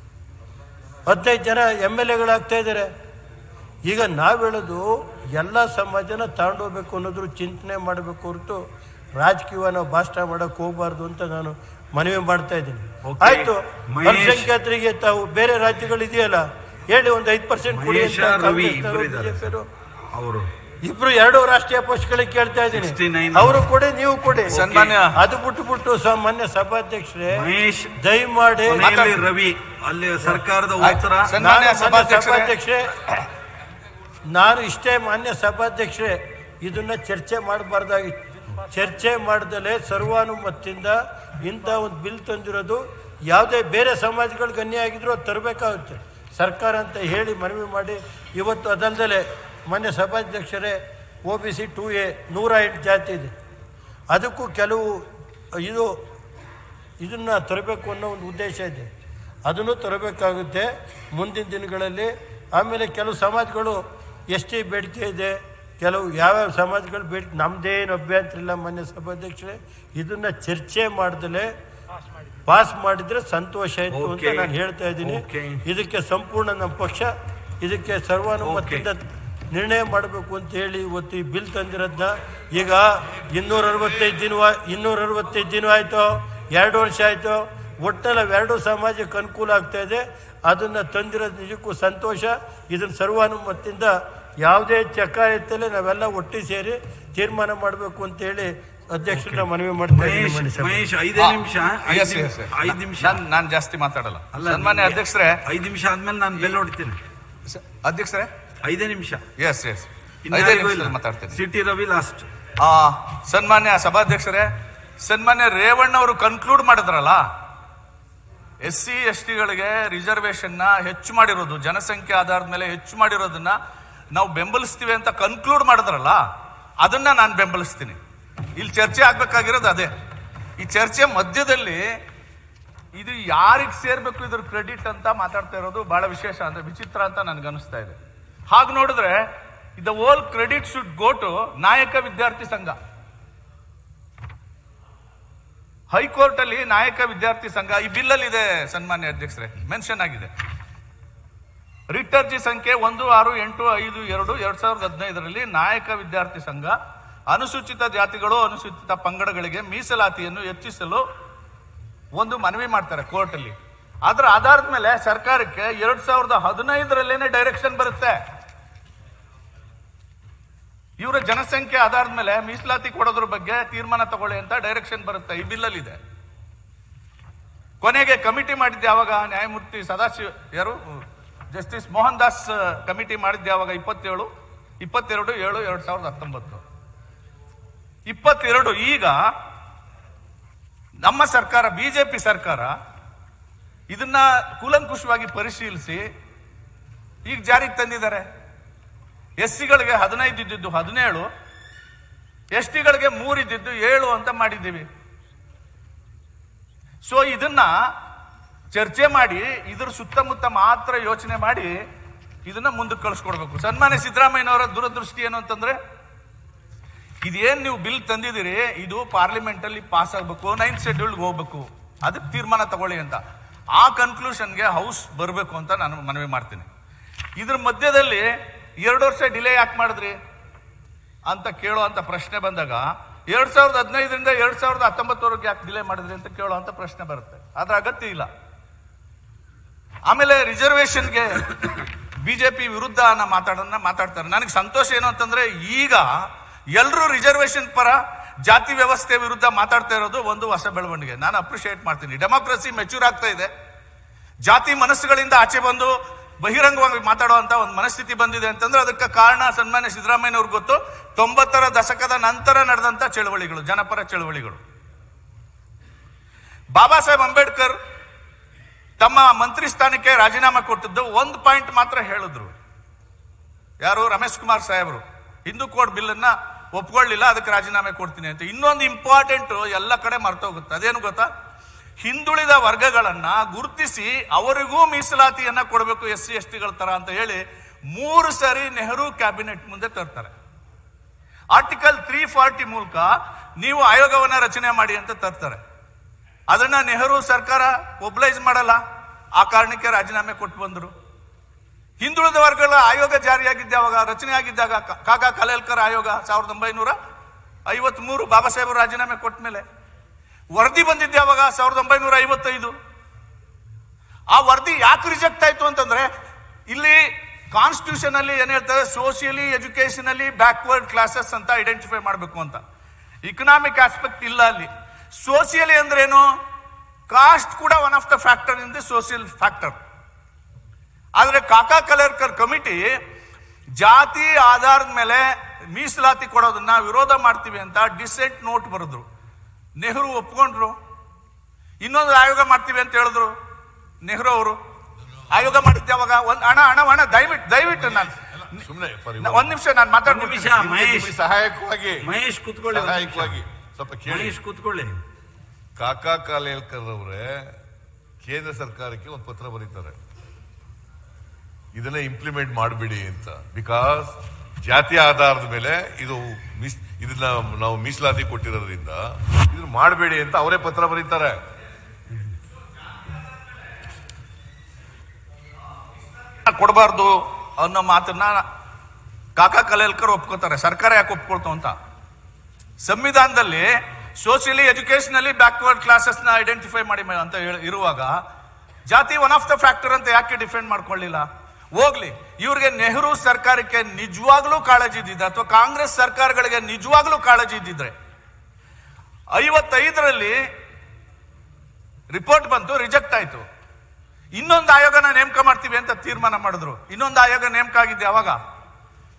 N: ಹದಿನೈದು ಜನ ಎಮ್ ಎಲ್ ಎಗಳಾಗ್ತಾ ಇದ್ದಾರೆ ಈಗ ನಾವು ಹೇಳೋದು ಎಲ್ಲ ಸಮಾಜನ ತಗೊಂಡೋಗ್ಬೇಕು ಅನ್ನೋದ್ರ ಚಿಂತನೆ ಮಾಡಬೇಕು ಹೊರತು ರಾಜಕೀಯ ನಾವು ಭಾಷಣ ಮಾಡಕ್ಕೆ ಹೋಗಬಾರ್ದು ಅಂತ ನಾನು ಮನವಿ ಮಾಡ್ತಾ ಇದ್ದೀನಿ ಆಯ್ತು
P: ಮಹೇಶ್.
N: ಅಲ್ಪಸಂಖ್ಯಾತರಿಗೆ ತಾವು ಬೇರೆ ರಾಜ್ಯಗಳು ಇದೆಯಲ್ಲ ಹೇಳಿ ಒಂದು ಐದು ಪರ್ಸೆಂಟ್ ಕೊಡಿ
P: ಮಹೇಶ
N: ಅಂತ
P: ರವಿ
N: ಕಾಂಗ್ರೆಸ್ನವರು,
P: ಇಬ್ರು ಇದ್ದಾರೆ
N: BJP ಯವರು.
P: ಅವರು
N: ಇಬ್ರು ಎರಡು ರಾಷ್ಟ್ರೀಯ ಪಕ್ಷಗಳಿಗೆ ಕೇಳ್ತಾ ಇದ್ದೀನಿ
P: 69.
N: ಅವರು ಕೊಡಿ ನೀವು ಕೊಡಿ
P: ಸನ್ಮಾನ್ಯ.
N: ಅದು ಬಿಟ್ಟು ಬಿಟ್ಟು ಸಾಮಾನ್ಯ ಸಭಾಧ್ಯಕ್ಷರೇ
P: ಮಹೇಶ್
N: ದಯಮಾಡಿ
P: ಕೊನೆಯಲ್ಲಿ ರವಿ ಅಲ್ಲಿ ಸರ್ಕಾರದ ಉತ್ತರ
N: ನಾನು ಮಾನ್ಯ ಸಭಾಧ್ಯಕ್ಷರೇ ನಾನು ಇಷ್ಟೇ ಮಾನ್ಯ ಸಭಾಧ್ಯಕ್ಷರೇ ಇದನ್ನ ಚರ್ಚೆ ಮಾಡಬಾರ್ದಾಗಿತ್ತು ಚರ್ಚೆ ಮಾಡ್ದಲೇ ಸರ್ವಾನುಮತದಿಂದ ಇಂಥ ಒಂದು ಬಿಲ್ ತಂದಿರೋದು ಯಾವುದೇ ಬೇರೆ ಸಮಾಜಗಳಿಗೆ ಅನ್ಯಾಯ ಆಗಿದ್ರು ಅದು ತರಬೇಕಾಗುತ್ತೆ ಸರ್ಕಾರ ಅಂತ ಹೇಳಿ ಮನವಿ ಮಾಡಿ ಇವತ್ತು ಅದಲ್ದಲೆ ಮಾನ್ಯ ಸಭಾಧ್ಯಕ್ಷರೇ O B C two A ನೂರ ಎಂಟು ಜಾತಿ ಇದೆ ಅದಕ್ಕೂ ಕೆಲವು ಇದು ಇದನ್ನು ತರಬೇಕು ಅನ್ನೋ ಒಂದು ಉದ್ದೇಶ ಇದೆ ಅದನ್ನು ತರಬೇಕಾಗುತ್ತೆ ಮುಂದಿನ ದಿನಗಳಲ್ಲಿ ಆಮೇಲೆ ಕೆಲವು ಸಮಾಜಗಳು ಎಷ್ಟೇ ಬೇಡಿಕೆ ಇದೆ ಕೆಲವು ಯಾವ್ಯಾವ ಸಮಾಜಗಳು ಬೇಡಿಕೆ ನಮ್ಮದೇನು ಅಭ್ಯಂತರ ಇಲ್ಲ ಮಾನ್ಯ ಸಭಾಧ್ಯಕ್ಷರೇ ಇದನ್ನ ಚರ್ಚೆ ಮಾಡ್ದಲೇ ಪಾಸ್ ಮಾಡಿದ್ರೆ ಸಂತೋಷ ಆಯಿತು ಅಂತ
P: Okay.
N: ನಾನು ಹೇಳ್ತಾ ಇದ್ದೀನಿ
P: Okay.
N: ಇದಕ್ಕೆ ಸಂಪೂರ್ಣ ನಮ್ಮ ಪಕ್ಷ ಇದಕ್ಕೆ ಸರ್ವಾನುಮತದಿಂದ ನಿರ್ಣಯ ಮಾಡಬೇಕು ಅಂತ ಹೇಳಿ ಇವತ್ತು ಈ ಬಿಲ್ ತಂದಿರೋದನ್ನ ಈಗ ಇನ್ನೂರ ಅರವತ್ತೈದು ದಿನ ಇನ್ನೂರ ಅರವತ್ತೈದು ದಿನ ಆಯಿತು ಎರಡು ವರ್ಷ ಆಯಿತು ಒಟ್ಟಲ್ಲಿ ಎರಡು ಸಮಾಜಕ್ಕೆ ಅನುಕೂಲ ಆಗ್ತಾ ಇದೆ ಅದನ್ನ ತಂದಿರೋದು ನಿಜಕ್ಕೂ ಸಂತೋಷ ಇದನ್ನ ಸರ್ವಾನುಮತದಿಂದ ಯಾವುದೇ ಚಕ ಎತ್ತಲೇ ನಾವೆಲ್ಲ ಒಟ್ಟಿ ಸೇರಿ ತೀರ್ಮಾನ ಮಾಡಬೇಕು ಅಂತ ಹೇಳಿ ಅಧ್ಯಕ್ಷರನ್ನ ಮನವಿ ಮಾಡ್ತಾ ಇದ್ದೀನಿ
P: ಮಹೇಶ್
N: ಮಾನ್ಯ ಸಭೆ.
P: ಮಹೇಶ್ ಐದೇ ನಿಮಿಷ ಐದ್ ನಿಮಿಷ ಐದ್ ನಿಮಿಷ
R: ನಾನು ಜಾಸ್ತಿ ಮಾತಾಡಲ್ಲ
P: ಅಲ್ಲ
R: ಸನ್ಮಾನ್ಯ
P: ನಿಮ್ಗೆ
R: ಅಧ್ಯಕ್ಷರೇ
P: ಐದ್ ನಿಮಿಷ ಆದ್ಮೇಲೆ ನಾನು ಬೆಲ್ ಹೊಡಿತೀನಿ
R: ಅಧ್ಯಕ್ಷರೇ
P: ಐದೇ ನಿಮಿಷ
R: ಎಸ್ ಎಸ್ ಐದೇ ನಿಮಿಷದಲ್ಲಿ ಮಾತಾಡ್ತೇನೆ
P: ಸಿಟಿ ರವಿ ಲಾಸ್ಟ್
R: ಆ ಸನ್ಮಾನ್ಯ ಸಭಾಧ್ಯಕ್ಷರೇ ಸನ್ಮಾನ್ಯ ರೇವಣ್ಣ ಅವರು ಕನ್ಕ್ಲೂಡ್ ಮಾಡಿದ್ರಲ್ಲ ಎಸ್ ಸಿ ಎಸ್ ಟಿಗಳಿಗೆ ರಿಸರ್ವೇಶನ್ ನ ಹೆಚ್ಚು ಮಾಡಿರೋದು ಜನಸಂಖ್ಯೆ ಆಧಾರದ ಮೇಲೆ ಹೆಚ್ಚು ಮಾಡಿರೋದನ್ನ ನಾವು ಬೆಂಬಲಿಸ್ತೀವಿ ಅಂತ ಕನ್ಕ್ಲೂಡ್ ಮಾಡಿದ್ರಲ್ಲ ಅದನ್ನ ನಾನು ಬೆಂಬಲಿಸ್ತೀನಿ ಇಲ್ಲಿ ಚರ್ಚೆ ಆಗ್ಬೇಕಾಗಿರೋದು ಅದೇ ಈ ಚರ್ಚೆ ಮಧ್ಯದಲ್ಲಿ ಇದು ಯಾರಿಗೆ ಸೇರ್ಬೇಕು ಇದ್ರ ಕ್ರೆಡಿಟ್ ಅಂತ ಮಾತಾಡ್ತಾ ಇರೋದು ಬಹಳ ವಿಶೇಷ ಅಂದ್ರೆ ವಿಚಿತ್ರ ಅಂತ ನನ್ಗೆ ಅನಿಸ್ತಾ ಇದೆ ಹಾಗೆ ನೋಡಿದ್ರೆ the whole credit should go to Nayaka Vidyarthi ಸಂಘ ಹೈಕೋರ್ಟ್ ಅಲ್ಲಿ ನಾಯಕ ವಿದ್ಯಾರ್ಥಿ ಸಂಘ ಈ ಬಿಲ್ ಅಲ್ಲಿ ಇದೆ ಸನ್ಮಾನ್ಯ ಅಧ್ಯಕ್ಷರೇ ಮೆನ್ಷನ್ ಆಗಿದೆ ರಿಟ್ ಅರ್ಜಿ ಸಂಖ್ಯೆ ಒಂದು ಆರು ಎಂಟು ಐದು ಎರಡು ಎರಡ್ ಸಾವಿರದ ಹದಿನೈದರಲ್ಲಿ ನಾಯಕ ವಿದ್ಯಾರ್ಥಿ ಸಂಘ ಅನುಸೂಚಿತ ಜಾತಿಗಳು ಅನುಸೂಚಿತ ಪಂಗಡಗಳಿಗೆ ಮೀಸಲಾತಿಯನ್ನು ಹೆಚ್ಚಿಸಲು ಒಂದು ಮನವಿ ಮಾಡ್ತಾರೆ ಕೋರ್ಟ್ ಅಲ್ಲಿ ಅದರ ಆಧಾರದ ಮೇಲೆ ಸರ್ಕಾರಕ್ಕೆ ಎರಡ್ ಸಾವಿರದ ಹದಿನೈದರಲ್ಲೇನೆ ಡೈರೆಕ್ಷನ್ ಬರುತ್ತೆ ಇವರ ಜನಸಂಖ್ಯೆ ಆಧಾರದ ಮೇಲೆ ಮೀಸಲಾತಿ ಕೊಡೋದ್ರ ಬಗ್ಗೆ ತೀರ್ಮಾನ ತಗೊಳ್ಳಿ ಅಂತ ಡೈರೆಕ್ಷನ್ ಬರುತ್ತೆ ಈ ಬಿಲ್ಲಲ್ಲಿ ಇದೆ ಕೊನೆಗೆ ಕಮಿಟಿ ಮಾಡಿದ್ದೆ ಯಾವಾಗ ನ್ಯಾಯಮೂರ್ತಿ ಸದಾಶಿವ ಯಾರು ಜಸ್ಟಿಸ್ ಮೋಹನ್ ದಾಸ್ ಕಮಿಟಿ ಮಾಡಿದ್ದೆ ಯಾವಾಗ ಇಪ್ಪತ್ತೇಳು ಇಪ್ಪತ್ತೆರಡು ಏಳು ಎರಡ್ ಸಾವಿರದ ಹತ್ತೊಂಬತ್ತು ಇಪ್ಪತ್ತೆರಡು ಈಗ ನಮ್ಮ ಸರ್ಕಾರ ಬಿಜೆಪಿ ಸರ್ಕಾರ ಇದನ್ನ ಕೂಲಂಕುಷವಾಗಿ ಪರಿಶೀಲಿಸಿ ಈಗ ಜಾರಿಗೆ ತಂದಿದ್ದಾರೆ ಎಸ್ ಸಿಗಳಿಗೆ ಹದಿನೈದು ಇದ್ದಿದ್ದು ಹದಿನೇಳು ಎಸ್ ಟಿಗಳಿಗೆ ಮೂರು ಇದ್ದಿದ್ದು ಏಳು ಅಂತ ಮಾಡಿದ್ದೀವಿ ಸೊ ಇದನ್ನ ಚರ್ಚೆ ಮಾಡಿ ಇದ್ರ ಸುತ್ತಮುತ್ತ ಮಾತ್ರ ಯೋಚನೆ ಮಾಡಿ ಇದನ್ನ ಮುಂದಕ್ಕೆ ಕಳಿಸ್ಕೊಡ್ಬೇಕು ಸನ್ಮಾನ್ಯ ಸಿದ್ದರಾಮಯ್ಯನವರ ದುರದೃಷ್ಟಿ ಏನು ಅಂತಂದ್ರೆ ಇದೇನ್ ನೀವು ಬಿಲ್ ತಂದಿದ್ದೀರಿ ಇದು ಪಾರ್ಲಿಮೆಂಟ್ ಅಲ್ಲಿ ಪಾಸ್ ಆಗ್ಬೇಕು ನೈನ್ತ್ ಶೆಡ್ಯೂಲ್ ಹೋಗ್ಬೇಕು ಅದಕ್ಕೆ ತೀರ್ಮಾನ ತಗೊಳ್ಳಿ ಅಂತ ಆ ಕನ್ಕ್ಲೂಷನ್ಗೆ ಹೌಸ್ ಬರಬೇಕು ಅಂತ ನಾನು ಮನವಿ ಮಾಡ್ತೀನಿ ಇದ್ರ ಮಧ್ಯದಲ್ಲಿ ಎರಡು ವರ್ಷ ಡಿಲೇ ಯಾಕೆ ಮಾಡಿದ್ರಿ ಅಂತ ಕೇಳುವಂತ ಪ್ರಶ್ನೆ ಬಂದಾಗ ಎರಡ್ ಸಾವಿರದ ಹದಿನೈದರಿಂದ ಎರಡ್ ಸಾವಿರದ ಹತ್ತೊಂಬತ್ತವರೆಗೆ ಯಾಕೆ ಡಿಲೇ ಮಾಡಿದ್ರಿ ಅಂತ ಕೇಳುವಂತ ಪ್ರಶ್ನೆ ಬರುತ್ತೆ ಅದ್ರ ಅಗತ್ಯ ಇಲ್ಲ ಆಮೇಲೆ ರಿಸರ್ವೇಶನ್ಗೆ ಬಿಜೆಪಿ ವಿರುದ್ಧ ಅನ್ನೋ ಮಾತಾಡೋದನ್ನ ಮಾತಾಡ್ತಾರೆ ನನಗೆ ಸಂತೋಷ ಏನು ಅಂತಂದ್ರೆ ಈಗ ಎಲ್ಲರೂ ರಿಸರ್ವೇಶನ್ ಪರ ಜಾತಿ ವ್ಯವಸ್ಥೆ ವಿರುದ್ಧ ಮಾತಾಡ್ತಾ ಇರೋದು ಒಂದು ಹೊಸ ಬೆಳವಣಿಗೆ ನಾನು ಅಪ್ರಿಶಿಯೇಟ್ ಮಾಡ್ತೀನಿ ಡೆಮಾಕ್ರಸಿ ಮೆಚೂರ್ ಆಗ್ತಾ ಇದೆ ಜಾತಿ ಮನಸ್ಸುಗಳಿಂದ ಆಚೆ ಬಂದು ಬಹಿರಂಗವಾಗಿ ಮಾತಾಡುವಂತ ಒಂದು ಮನಸ್ಥಿತಿ ಬಂದಿದೆ ಅಂತಂದ್ರೆ ಅದಕ್ಕೆ ಕಾರಣ ಸನ್ಮಾನ್ಯ ಸಿದ್ದರಾಮಯ್ಯನವ್ರಿಗೆ ಗೊತ್ತು ತೊಂಬತ್ತರ ದಶಕದ ನಂತರ ನಡೆದಂತ ಚಳವಳಿಗಳು ಜನಪರ ಚಳವಳಿಗಳು ಬಾಬಾ ಸಾಹೇಬ್ ಅಂಬೇಡ್ಕರ್ ತಮ್ಮ ಮಂತ್ರಿ ಸ್ಥಾನಕ್ಕೆ ರಾಜೀನಾಮೆ ಕೊಟ್ಟಿದ್ದು ಒಂದು ಪಾಯಿಂಟ್ ಮಾತ್ರ ಹೇಳಿದ್ರು ಯಾರು ರಮೇಶ್ ಕುಮಾರ್ ಸಾಹೇಬರು ಹಿಂದೂ ಕೋಡ್ ಬಿಲ್ ಅನ್ನ ಒಪ್ಕೊಳ್ಳಿಲ್ಲ ಅದಕ್ಕೆ ರಾಜೀನಾಮೆ ಕೊಡ್ತೀನಿ ಅಂತ ಇನ್ನೊಂದು ಇಂಪಾರ್ಟೆಂಟ್ ಎಲ್ಲ ಕಡೆ ಮರ್ತೋಗುತ್ತೆ ಅದೇನು ಗೊತ್ತಾ ಹಿಂದುಳಿದ ವರ್ಗಗಳನ್ನ ಗುರುತಿಸಿ ಅವರಿಗೂ ಮೀಸಲಾತಿಯನ್ನ ಕೊಡಬೇಕು ಎಸ್ ಸಿ ಎಸ್ ಟಿಗಳ ತರ ಅಂತ ಹೇಳಿ ಮೂರು ಸರಿ ನೆಹರು ಕ್ಯಾಬಿನೆಟ್ ಮುಂದೆ ತರ್ತಾರೆ ಆರ್ಟಿಕಲ್ ತ್ರೀ ಫಾರ್ಟಿ ಮೂಲಕ ನೀವು ಆಯೋಗವನ್ನ ರಚನೆ ಮಾಡಿ ಅಂತ ತರ್ತಾರೆ ಅದನ್ನ ನೆಹರು ಸರ್ಕಾರ ಒಬ್ಲೈಸ್ ಮಾಡಲ್ಲ ಆ ಕಾರಣಕ್ಕೆ ರಾಜೀನಾಮೆ ಕೊಟ್ಟು ಬಂದರು ಹಿಂದುಳಿದ ವರ್ಗಗಳ ಆಯೋಗ ಜಾರಿಯಾಗಿದ್ದ ಅವಾಗ ರಚನೆ ಆಗಿದ್ದಾಗ ಕ- ಕಾಕಾ ಕಲೇಲ್ಕರ್ ಆಯೋಗ ಸಾವಿರದ ಒಂಬೈನೂರ ಐವತ್ ಮೂರು ಬಾಬಾ ಸಾಹೇಬರು ರಾಜೀನಾಮೆ ಕೊಟ್ಟ ಮೇಲೆ ವರದಿ ಬಂದಿದ್ದೆ ಅವಾಗ ಸಾವಿರದ ಒಂಬೈನೂರ ಐವತ್ತೈದು ಆ ವರದಿ ಯಾಕೆ ರಿಜೆಕ್ಟ್ ಆಯ್ತು ಅಂತಂದ್ರೆ ಇಲ್ಲಿ ಕಾನ್ಸ್ಟಿಟ್ಯೂಷನ್ ಅಲ್ಲಿ ಏನ್ ಹೇಳ್ತಾರೆ ಸೋಷಿಯಲಿ ಎಜುಕೇಶನಲಿ ಬ್ಯಾಕ್ವರ್ಡ್ ಕ್ಲಾಸಸ್ ಅಂತ ಐಡೆಂಟಿಫೈ ಮಾಡಬೇಕು ಅಂತ ಇಕನಾಮಿಕ್ ಆಸ್ಪೆಕ್ಟ್ ಇಲ್ಲ ಅಲ್ಲಿ ಸೋಷಿಯಲಿ ಅಂದ್ರೇನು ಕಾಸ್ಟ್ ಕೂಡ one of the factor in the social factor ಆದ್ರೆ ಕಾಕಾ ಕಲೇರ್ಕರ್ ಕಮಿಟಿ ಜಾತಿ ಆಧಾರದ ಮೇಲೆ ಮೀಸಲಾತಿ ಕೊಡೋದನ್ನ ವಿರೋಧ ಮಾಡ್ತೀವಿ ಅಂತ ಡಿಸೆಂಟ್ ನೋಟ್ ಬರೆದ್ರು ನೆಹರು ಒಪ್ಕೊಂಡ್ರು ಇನ್ನೊಂದು ಆಯೋಗ ಮಾಡ್ತೀವಿ ಅಂತ ಹೇಳಿದ್ರು ನೆಹರು ಅವರು ಆಯೋಗ ಮಾಡಿದ್ದೆ ಅವಾಗ ಒಂದ್ ಹಣ ಹಣ ಹಣ ದಯವಿಟ್ಟು ದಯವಿಟ್ಟು ನಾನು
D: ಸುಮ್ಮನೆ
R: ಒಂದ್ ನಿಮಿಷ ನಾನು ಮಾತಾಡ್ಬಿಡ್ತೀನಿ.
P: ನಿಮಿಷ ಮಹೇಶ್
D: ಸಹಾಯಕವಾಗಿ
P: ಮಹೇಶ್ ಕೂತ್ಕೊಳ್ಳಿ ಒಂದ್ ನಿಮಿಷ.
D: ಸಹಾಯಕವಾಗಿ ಸ್ವಲ್ಪ ಕೇಳಿ
P: ಮಹೇಶ್ ಕೂತ್ಕೊಳ್ಳಿ
D: ಕಾಕಾ ಕಾಲೇಲ್ಕರ್ ಅವರೇ ಕೇಂದ್ರ ಸರ್ಕಾರಕ್ಕೆ ಒಂದು ಪತ್ರ ಬರೀತಾರೆ ಇದನ್ನ ಇಂಪ್ಲಿಮೆಂಟ್ ಮಾಡಬೇಡಿ ಅಂತ ಬಿಕಾಸ್ ಜಾತಿ ಆಧಾರದ ಮೇಲೆ ಇದು ಮೀಸ್ ಇದನ್ನ ನಾವು ಮೀಸಲಾತಿ ಕೊಟ್ಟಿರೋದ್ರಿಂದ ಇದನ್ನ ಮಾಡಬೇಡಿ ಅಂತ ಅವರೇ ಪತ್ರ ಬರೀತಾರೆ
R: ಕೊಡಬಾರ್ದು ಅನ್ನೋ ಮಾತನ್ನ ಕಾಕಾ ಕಲೇಲ್ಕರ್ ಒಪ್ಕೋತಾರೆ ಸರ್ಕಾರ ಯಾಕೆ ಒಪ್ಕೊಳ್ತು ಅಂತ ಸಂವಿಧಾನದಲ್ಲಿ ಸೋಷಿಯಲಿ ಎಜುಕೇಶನಲಿ ಬ್ಯಾಕ್ವರ್ಡ್ ಕ್ಲಾಸಸ್ ನ ಐಡೆಂಟಿಫೈ ಮಾಡಿ ಮ- ಅಂತ ಹೇಳಿ- ಇರುವಾಗ ಜಾತಿ ಒನ್ ಆಫ್ ದ ಫ್ಯಾಕ್ಟರ್ ಅಂತ ಯಾಕೆ ಡಿಫೆಂಡ್ ಮಾಡ್ಕೊಳ್ಳಿಲ್ಲ ಹೋಗ್ಲಿ ಇವ್ರಿಗೆ ನೆಹರು ಸರ್ಕಾರಕ್ಕೆ ನಿಜವಾಗ್ಲೂ ಕಾಳಜಿ ಇದ್ದಿದ್ರೆ ಅಥವಾ ಕಾಂಗ್ರೆಸ್ ಸರ್ಕಾರಗಳಿಗೆ ನಿಜವಾಗ್ಲೂ ಕಾಳಜಿ ಇದ್ದಿದ್ರೆ ಐವತ್ತೈದರಲ್ಲಿ ರಿಪೋರ್ಟ್ ಬಂತು ರಿಜೆಕ್ಟ್ ಆಯ್ತು ಇನ್ನೊಂದು ಆಯೋಗನ ನೇಮಕ ಮಾಡ್ತೀವಿ ಅಂತ ತೀರ್ಮಾನ ಮಾಡಿದ್ರು ಇನ್ನೊಂದು ಆಯೋಗ ನೇಮಕ ಆಗಿದ್ದೆ ಅವಾಗ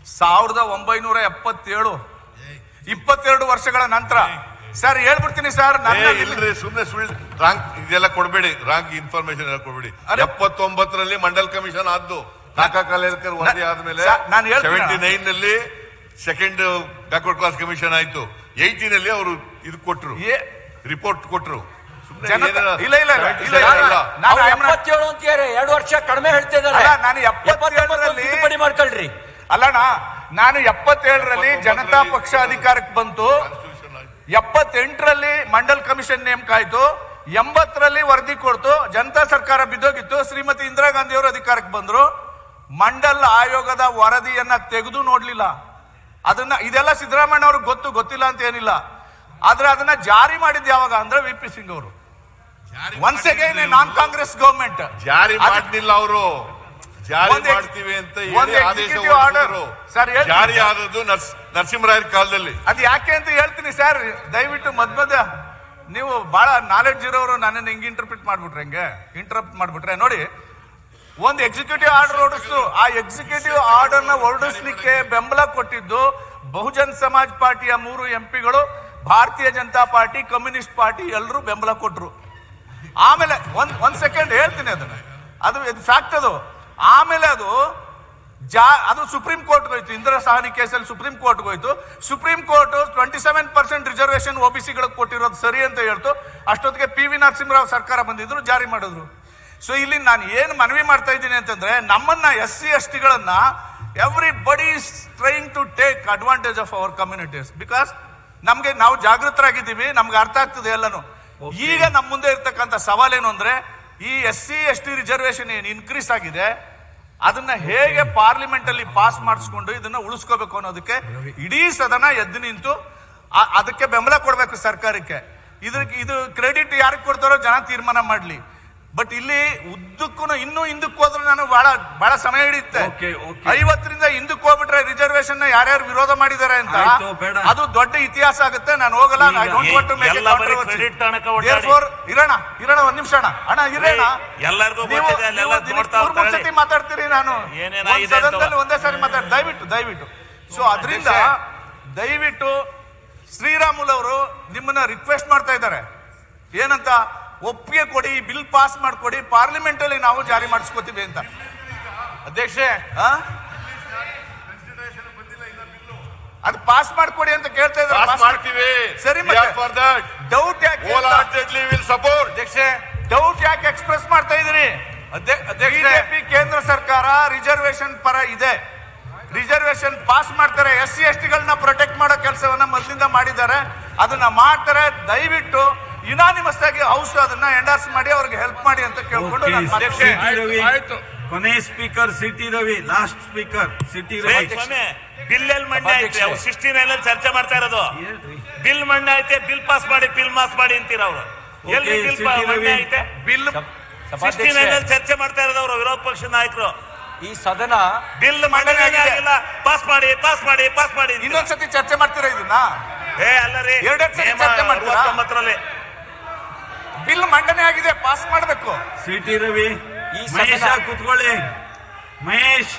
R: ಸಾವಿರದ ಒಂಬೈನೂರ ಎಪ್ಪತ್ತೇಳು ಇಪ್ಪತ್ತೆರಡು ವರ್ಷಗಳ ನಂತರ ಸರ್ ಹೇಳ್ಬಿಡ್ತೀನಿ ಸರ್
D: ಏ,
R: ನನ್ನ
D: ಇಲ್ರಿ ಸುಮ್ನೆ ಸುಳ್ಳು ರಾಂಗ್ ಇದೆಲ್ಲ ಕೊಡ್ಬೇಡಿ ರಾಂಗ್ ಇನ್ಫಾರ್ಮೇಶನ್ ಎಲ್ಲ ಕೊಡ್ಬೇಡಿ ಎಪ್ಪತ್ತೊಂಬತ್ತರಲ್ಲಿ ಮಂಡಲ್ ಕಮಿಷನ್ ಆದ್ದು ಕಾಕಾ ಕಲೇರ್ಕರ್ ವರದಿ ಆದ್ಮೇಲೆ
R: ಸರ್, ನಾನ್ ಹೇಳ್ತೀನ?
D: ಸೆವೆಂಟಿ ನೈನ್ ನಲ್ಲಿ ಸೆಕೆಂಡ್ ಬ್ಯಾಕ್ವರ್ಡ್ ಕ್ಲಾಸ್ ಕಮಿಷನ್ ಆಯ್ತು ಏಯ್ಟೀನ್ ಅಲ್ಲಿ ಅವರು ಇದು ಕೊಟ್ರು ರಿಪೋರ್ಟ್ ಕೊಟ್ರು ಸುಮ್ನೆ
R: ಜನತೆ-
D: ಏನೇನೋ-
R: ಇಲ್ಲ, ಇಲ್ಲ, ಇಲ್ಲ,
D: 77
R: ಇಲ್ಲ, ಇಲ್ಲ.
D: ಅಲ್ಲ.
R: ನಾನು
F: ಅವ್ರು
R: I'm not-
F: ಎಪ್ಪತ್ತೇಳು ಅಂತಿದ್ದಾರೆ ಎರಡು ವರ್ಷ ಕಡಿಮೆ ಹೇಳ್ತಾ ಇದ್ದಾರೆ
R: ಅಲ್ಲ, ನಾನು
F: ಎಪ್ಪತ್ತೊಂಬತ್ತು
R: ಎಪ್ಪತ್ತೇಳರಲ್ಲಿ
F: ತಿದ್ದುಪಡಿ ಮಾಡ್ಕೊಳ್ರಿ
R: ಅಲ್ಲಣ್ಣ ನಾನು ಎಪ್ಪತ್ತೇಳರಲ್ಲಿ ಜನತಾ ಪಕ್ಷ ಅಧಿಕಾರಕ್ಕೆ ಬಂತು ಎಪ್ಪತ್ತೆಂಟರಲ್ಲಿ ಮಂಡಲ್ ಕಮಿಷನ್ ನೇಮಕ ಆಯ್ತು ಎಂಬತ್ತರಲ್ಲಿ ವರದಿ ಕೊಡ್ತು ಜನತಾ ಸರ್ಕಾರ ಬಿದ್ದೋಗಿತ್ತು ಶ್ರೀಮತಿ ಇಂದಿರಾ ಗಾಂಧಿ ಅವರು ಅಧಿಕಾರಕ್ಕೆ ಬಂದ್ರು ಮಂಡಲ್ ಆಯೋಗದ ವರದಿಯನ್ನ ತೆಗೆದು ನೋಡ್ಲಿಲ್ಲ ಅದನ್ನ ಇದೆಲ್ಲ ಸಿದ್ದರಾಮಯ್ಯ ಅವ್ರಿಗೆ ಗೊತ್ತು ಗೊತ್ತಿಲ್ಲ ಅಂತ ಏನಿಲ್ಲ ಆದ್ರೆ ಅದನ್ನ ಜಾರಿ ಮಾಡಿದ್ ಯಾವಾಗ ಅಂದ್ರೆ ವಿ ಪಿ ಸಿಂಗ್ ಅವರು once again non Congress government
D: ಜಾರಿ ಮಾಡ್ಲಿಲ್ಲ ಅವರು ಜಾರಿ
R: ಒಂದು ex-
D: ಮಾಡ್ತೀವಿ ಅಂತ
R: ಒಂದು
D: ಹೇಳಿ ಆದೇಶ
R: executive order.
D: ಹೊರಡಿಸಿದ್ರು.
R: ಸರ್, ಹೇಳ್ತೀನಿ
D: ಜಾರಿ
R: ಸರ್.
D: ಆದದ್ದು ನರ್ಸ್ ನರಸಿಂಹರಾಯರ ಕಾಲದಲ್ಲಿ
R: ಅದ್ ಯಾಕೆ ಅಂತ ಹೇಳ್ತೀನಿ ಸರ್ ದಯವಿಟ್ಟು ಮಧ್ಯ ಮಧ್ಯ ನೀವು ಬಹಳ ನಾಲೆಡ್ಜ್ ಇರೋರು ನನ್ನನ್ನು ಹಿಂಗೆ ಇಂಟರ್ಪ್ರಿಟ್ ಮಾಡ್ಬಿಟ್ರೆ ಹೆಂಗೆ ಇಂಟರಪ್ಟ್ ಮಾಡ್ಬಿಟ್ರೆ ನೋಡಿ ಒಂದು ಎಕ್ಸಿಕ್ಯೂಟಿವ್ ಆರ್ಡರ್ ಹೊರಡಿಸ್ತು ಆ ಎಕ್ಸಿಕ್ಯೂಟಿವ್ ಆರ್ಡರ್ ನ ಹೊರಡಿಸ್ಲಿಕ್ಕೆ ಬೆಂಬಲ ಕೊಟ್ಟಿದ್ದು ಬಹುಜನ್ ಸಮಾಜ್ ಪಾರ್ಟಿಯ ಮೂರು ಎಂಪಿಗಳು ಭಾರತೀಯ ಜನತಾ ಪಾರ್ಟಿ ಕಮ್ಯುನಿಸ್ಟ್ ಪಾರ್ಟಿ ಎಲ್ಲರೂ ಬೆಂಬಲ ಕೊಟ್ರು ಆಮೇಲೆ ಒಂದ್ ಒಂದ್ ಸೆಕೆಂಡ್ ಹೇಳ್ತೀನಿ ಅದನ್ನ ಅದು ಇದು ಫ್ಯಾಕ್ಟ್ ಅದು ಆಮೇಲೆ ಅದು ಜಾ ಅದು ಸುಪ್ರೀಂ ಕೋರ್ಟ್ ಹೋಯ್ತು ಇಂದಿರಾ ಸಹಾನಿ ಕೇಸಲ್ಲಿ ಸುಪ್ರೀಂ ಕೋರ್ಟ್ ಹೋಯ್ತು supreme court twenty seven percent reservation ಗಳಿಗೆ ಕೊಟ್ಟಿರೋದು ಸರಿ ಅಂತ ಹೇಳ್ತು ಅಷ್ಟೊತ್ತಿಗೆ ಪಿ ವಿ ನರಸಿಂಹರಾವ್ ಸರ್ಕಾರ ಬಂದಿದ್ರು ಜಾರಿ ಮಾಡಿದ್ರು ಸೊ ಇಲ್ಲಿ ನಾನು ಏನು ಮನವಿ ಮಾಡ್ತಾ ಇದ್ದೀನಿ ಅಂತಂದ್ರೆ ನಮ್ಮನ್ನ ಎಸ್ ಸಿ ಎಸ್ ಟಿಗಳನ್ನ everybody is trying to take advantage of our communities because ನಮ್ಗೆ ನಾವು ಜಾಗೃತರಾಗಿದ್ದೀವಿ ನಮ್ಗೆ ಅರ್ಥ ಆಗ್ತದೆ ಎಲ್ಲಾನು ಈಗ ನಮ್ಮ ಮುಂದೆ ಇರ್ತಕ್ಕಂಥ ಸವಾಲೇನು ಅಂದ್ರೆ ಈ S C S T reservation ಏನು ಇನ್ಕ್ರೀಸ್ ಆಗಿದೆ ಅದನ್ನ ಹೇಗೆ ಪಾರ್ಲಿಮೆಂಟ್ ಅಲ್ಲಿ ಪಾಸ್ ಮಾಡಿಸ್ಕೊಂಡು ಇದನ್ನ ಉಳಿಸ್ಕೋಬೇಕು ಅನ್ನೋದಕ್ಕೆ ಇಡೀ ಸದನ ಎದ್ದು ನಿಂತು ಆ- ಅದಕ್ಕೆ ಬೆಂಬಲ ಕೊಡ್ಬೇಕು ಸರ್ಕಾರಕ್ಕೆ ಇದಕ್ಕೆ ಇದು ಕ್ರೆಡಿಟ್ ಯಾರಿಗೆ ಕೊಡ್ತಾರೋ ಜನ ತೀರ್ಮಾನ ಮಾಡ್ಲಿ ಬಟ್ ಇಲ್ಲಿ ಉದ್ದಕ್ಕೂ ಇನ್ನೂ ಹಿಂದಕ್ಕೆ ಹೋದ್ರೆ ನಾನು ಬಹಳ ಬಹಳ ಸಮಯ ಹಿಡಿಯುತ್ತೆ ಐವತ್ತರಿಂದ ಹಿಂದಕ್ಕೆ ಹೋಗ್ಬಿಟ್ರೆ ರಿಸರ್ವೇಶನ್ ಯಾರ್ಯಾರು ವಿರೋಧ ಮಾಡಿದ್ದಾರೆ ಅಂತ
I: ಆಯ್ತು, ಬೇಡ.
R: ಅದು ದೊಡ್ಡ ಇತಿಹಾಸ ಆಗುತ್ತೆ ನಾನು ಹೋಗಲ್ಲ I don't want to make a
I: ಎಲ್ಲ ಬರೀ
R: controversy.
I: credit ತನಕ ಓಡಾಡಿ.
R: Therefore, ಇರೋಣ ಇರೋಣ ಒಂದ್ ನಿಮಿಷ ಅಣ್ಣ ಅಣ್ಣ ಇರೋಣ
I: ಎಲ್ಲರಿಗೂ
R: ನೀವು
I: ಗೊತ್ತಿದೆ ಅಲ್ಲೆಲ್ಲ
R: ನೀವು
I: ನೋಡ್ತಾ
R: ಮೂರ್ ಮೂರ್
I: ಇರ್ತಾರೆ.
R: ಸತಿ ಮಾತಾಡ್ತೀರಿ ನಾನು
I: ಏನೇನಾಗಿದೆ
R: ಒಂದ್ ಸದನದಲ್ಲಿ
I: ಅಂತ.
R: ಒಂದೇ ಸಾರಿ ಮಾತಾಡಿ ದಯವಿಟ್ಟು ದಯವಿಟ್ಟು ಸೊ ಅದರಿಂದ ದಯವಿಟ್ಟು ಶ್ರೀರಾಮುಲು ಅವರು ನಿಮ್ಮನ್ನ ರಿಕ್ವೆಸ್ಟ್ ಮಾಡ್ತಾ ಇದ್ದಾರೆ ಏನಂತ ಒಪ್ಪಿಗೆ ಕೊಡಿ ಬಿಲ್ ಪಾಸ್ ಮಾಡ್ಕೊಡಿ ಪಾರ್ಲಿಮೆಂಟ್ ಅಲ್ಲಿ ನಾವು ಜಾರಿ ಮಾಡಿಸ್ಕೋತೀವಿ ಅಂತ ಅಧ್ಯಕ್ಷೆ ಅದು ಪಾಸ್ ಮಾಡ್ಕೊಡಿ ಅಂತ ಕೇಳ್ತಾ ಇದ್ದಾರೆ
D: Pass
R: pass ಮಾಡ್-
D: ಮಾಡ್ತೀವಿ.
R: ಸರಿ
D: We are for that.
R: Doubt ಯಾಕೆ
D: Wholeheartedly will support.
R: ಅಧ್ಯಕ್ಷೆ ಡೌಟ್ ಯಾಕೆ ಎಕ್ಸ್ಪ್ರೆಸ್ ಮಾಡ್ತಾ ಇದೀರಿ ಬಿಜೆಪಿ ಕೇಂದ್ರ ಸರ್ಕಾರ ರಿಸರ್ವೇಶನ್ ಪರ ಇದೆ ರಿಸರ್ವೇಶನ್ ಪಾಸ್ ಮಾಡ್ತಾರೆ ಎಸ್ ಸಿ ಎಸ್ ಟಿಗಳನ್ನ ಪ್ರೊಟೆಕ್ಟ್ ಮಾಡೋ ಕೆಲಸವನ್ನ ಮೊದಲಿಂದ ಮಾಡಿದ್ದಾರೆ ಅದನ್ನ ಮಾಡ್ತಾರೆ ದಯವಿಟ್ಟು ಯುನಾನಿಮಸ್ ಆಗಿ ಹೌಸ್ ಅದನ್ನ ಎಂಡರ್ಸ್ ಮಾಡಿ ಅವ್ರಿಗೆ ಹೆಲ್ಪ್ ಮಾಡಿ ಅಂತ ಕೇಳ್ಕೊಂಡು ನಾನು
I: ಅಧ್ಯಕ್ಷೆ,
R: ಮಾತಾಡ್ತೀನಿ.
I: ಆಯ್ತು. ಕೊನೆ speaker C T Ravi last speaker C T Ravi
M: bill ಎಲ್ಲಿ ಮಣ್ಣೆ ಐತೆ ಅವ್ರು ಸಿಕ್ಸ್ಟಿ ನೈನ್ ಅಲ್ಲಿ ಚರ್ಚೆ ಮಾಡ್ತಾ ಇರೋದು ಬಿಲ್ ಮಣ್ಣೆ ಐತೆ ಬಿಲ್ ಪಾಸ್ ಮಾಡಿ ಬಿಲ್ ಪಾಸ್ ಮಾಡಿ ಅಂತೀರ ಅವರು ಎಲ್ಲಿ
I: Okay,
M: ಬಿಲ್
I: ಸಿಟಿ
M: ಮಣ್ಣೆ
I: ರವಿ.
M: ಐತೆ
R: ಬಿಲ್
M: ಸಿಕ್ಸ್ಟಿ ನೈನ್ ಅಲ್ಲಿ ಚರ್ಚೆ ಮಾಡ್ತಾ ಇರೋದು ಅವರು ವಿರೋಧ ಪಕ್ಷದ ನಾಯಕರು
F: ಈ ಸದನ
M: ಬಿಲ್ ಮಂಡನೆ ಆಗಿಲ್ಲ ಪಾಸ್ ಮಾಡಿ ಪಾಸ್ ಮಾಡಿ ಪಾಸ್ ಮಾಡಿ
R: ಇನ್ನೊಂದ್ಸತಿ ಚರ್ಚೆ ಮಾಡ್ತೀರಾ ಇದನ್ನ
M: ಏ ಅಲ್ಲ ರೀ
R: ಎರಡೆರಡು ಸತಿ
M: ನೇಮ
R: ಚರ್ಚೆ ಮಾಡ್ತೀರಾ?
M: ಅರವತ್ತೊಂಬತ್ತರಲ್ಲಿ
R: ಬಿಲ್ ಮಂಡನೆ ಆಗಿದೆ ಪಾಸ್ ಮಾಡಬೇಕು
I: ಸಿಟಿ ರವಿ
F: ಈ
I: ಮಹೇಶ
F: ಸದನ-
I: ಕೂತ್ಕೊಳ್ಳಿ ಮಹೇಶ್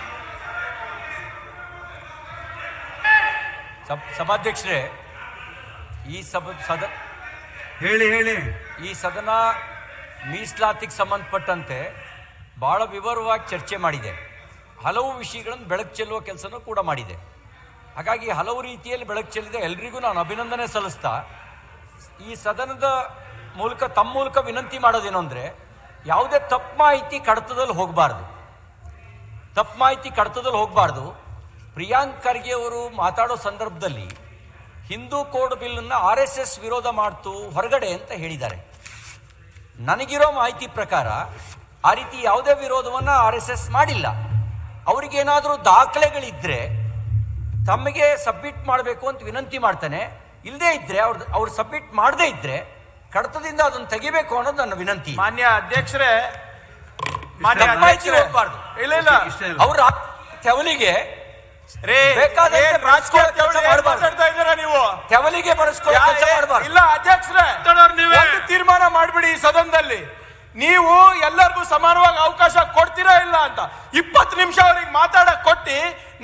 F: ಸಭ- ಸಭಾಧ್ಯಕ್ಷರೇ ಈ ಸಭ ಸದ
I: ಹೇಳಿ ಹೇಳಿ
F: ಈ ಸದನ ಮೀಸಲಾತಿಗೆ ಸಂಬಂಧಪಟ್ಟಂತೆ ಬಹಳ ವಿವರವಾಗಿ ಚರ್ಚೆ ಮಾಡಿದೆ ಹಲವು ವಿಷಯಗಳನ್ನು ಬೆಳಕು ಚೆಲ್ಲುವ ಕೆಲಸನೂ ಕೂಡ ಮಾಡಿದೆ ಹಾಗಾಗಿ ಹಲವು ರೀತಿಯಲ್ಲಿ ಬೆಳಕು ಚೆಲ್ಲಿದೆ ಎಲ್ರಿಗೂ ನಾನು ಅಭಿನಂದನೆ ಸಲ್ಲಿಸ್ತಾ ಈ ಸದನದ ಮೂಲಕ ತಮ್ಮ ಮೂಲಕ ವಿನಂತಿ ಮಾಡೋದೇನು ಅಂದರೆ ಯಾವುದೇ ತಪ್ಪು ಮಾಹಿತಿ ಕಡತದಲ್ಲಿ ಹೋಗಬಾರ್ದು ತಪ್ಪು ಮಾಹಿತಿ ಕಡತದಲ್ಲಿ ಹೋಗಬಾರ್ದು ಪ್ರಿಯಾಂಕ್ ಖರ್ಗೆ ಅವರು ಮಾತಾಡೋ ಸಂದರ್ಭದಲ್ಲಿ ಹಿಂದೂ ಕೋಡ್ ಬಿಲ್ಲನ್ನು ಆರ್ ಎಸ್ ಎಸ್ ವಿರೋಧ ಮಾಡ್ತು ಹೊರಗಡೆ ಅಂತ ಹೇಳಿದ್ದಾರೆ ನನಗಿರೋ ಮಾಹಿತಿ ಪ್ರಕಾರ ಆ ರೀತಿ ಯಾವುದೇ ವಿರೋಧವನ್ನು ಆರ್ ಎಸ್ ಎಸ್ ಮಾಡಿಲ್ಲ ಅವರಿಗೇನಾದರೂ ದಾಖಲೆಗಳಿದ್ರೆ ತಮಗೆ ಸಬ್ಮಿಟ್ ಮಾಡಬೇಕು ಅಂತ ವಿನಂತಿ ಮಾಡ್ತಾನೆ ಇಲ್ಲದೇ ಇದ್ರೆ ಅವ್ರ ಅವ್ರು ಸಬ್ಮಿಟ್ ಮಾಡದೇ ಇದ್ರೆ ಕಡತದಿಂದ ಅದನ್ನು ತೆಗಿಬೇಕು ಅನ್ನೋದು ನನ್ನ ವಿನಂತಿ
B: ಮಾನ್ಯ ಅಧ್ಯಕ್ಷರೇ ಮಾನ್ಯ
F: ತಪ್ಪು ಮಾಹಿತಿ
B: ಅಧ್ಯಕ್ಷರೇ.
F: ಹೋಗ್ಬಾರ್ದು
B: ಇಲ್ಲ ಇಲ್ಲ
F: ಅವ್ರ ತೆವಲಿಗೆ
B: ರೇ
F: ಬೇಕಾದಂತೆ
B: ಏನ್ ರಾಜಕೀಯ
F: ಬಳಸ್ಕೊಳ್ಳೋ ಕೆಲ್ಸ
B: ತೆವಳಿ ಏನ್
F: ಮಾಡ್ಬಾರ್ದು.
B: ಮಾತಾಡ್ತಾ ಇದ್ದೀರಾ ನೀವು
F: ತೆವಲಿಗೆ ಬಳಸ್ಕೊಳ್ಳೋ
B: ಯಾ-
F: ಕೆಲಸ
B: ಏ-
F: ಮಾಡಬಾರ್ದು
B: ಇಲ್ಲ ಅಧ್ಯಕ್ಷರೇ ಒಂದು ತೀರ್ಮಾನ ಮಾಡ್ಬಿಡಿ ಈ ಸದನದಲ್ಲಿ ನೀವು ಎಲ್ಲರಿಗೂ ಸಮಾನವಾಗಿ ಅವಕಾಶ ಕೊಡ್ತೀರಾ ಇಲ್ಲ ಅಂತ ಇಪ್ಪತ್ತು ನಿಮಿಷ ಅವ್ರಿಗೆ ಮಾತಾಡಕ್ ಕೊಟ್ಟಿ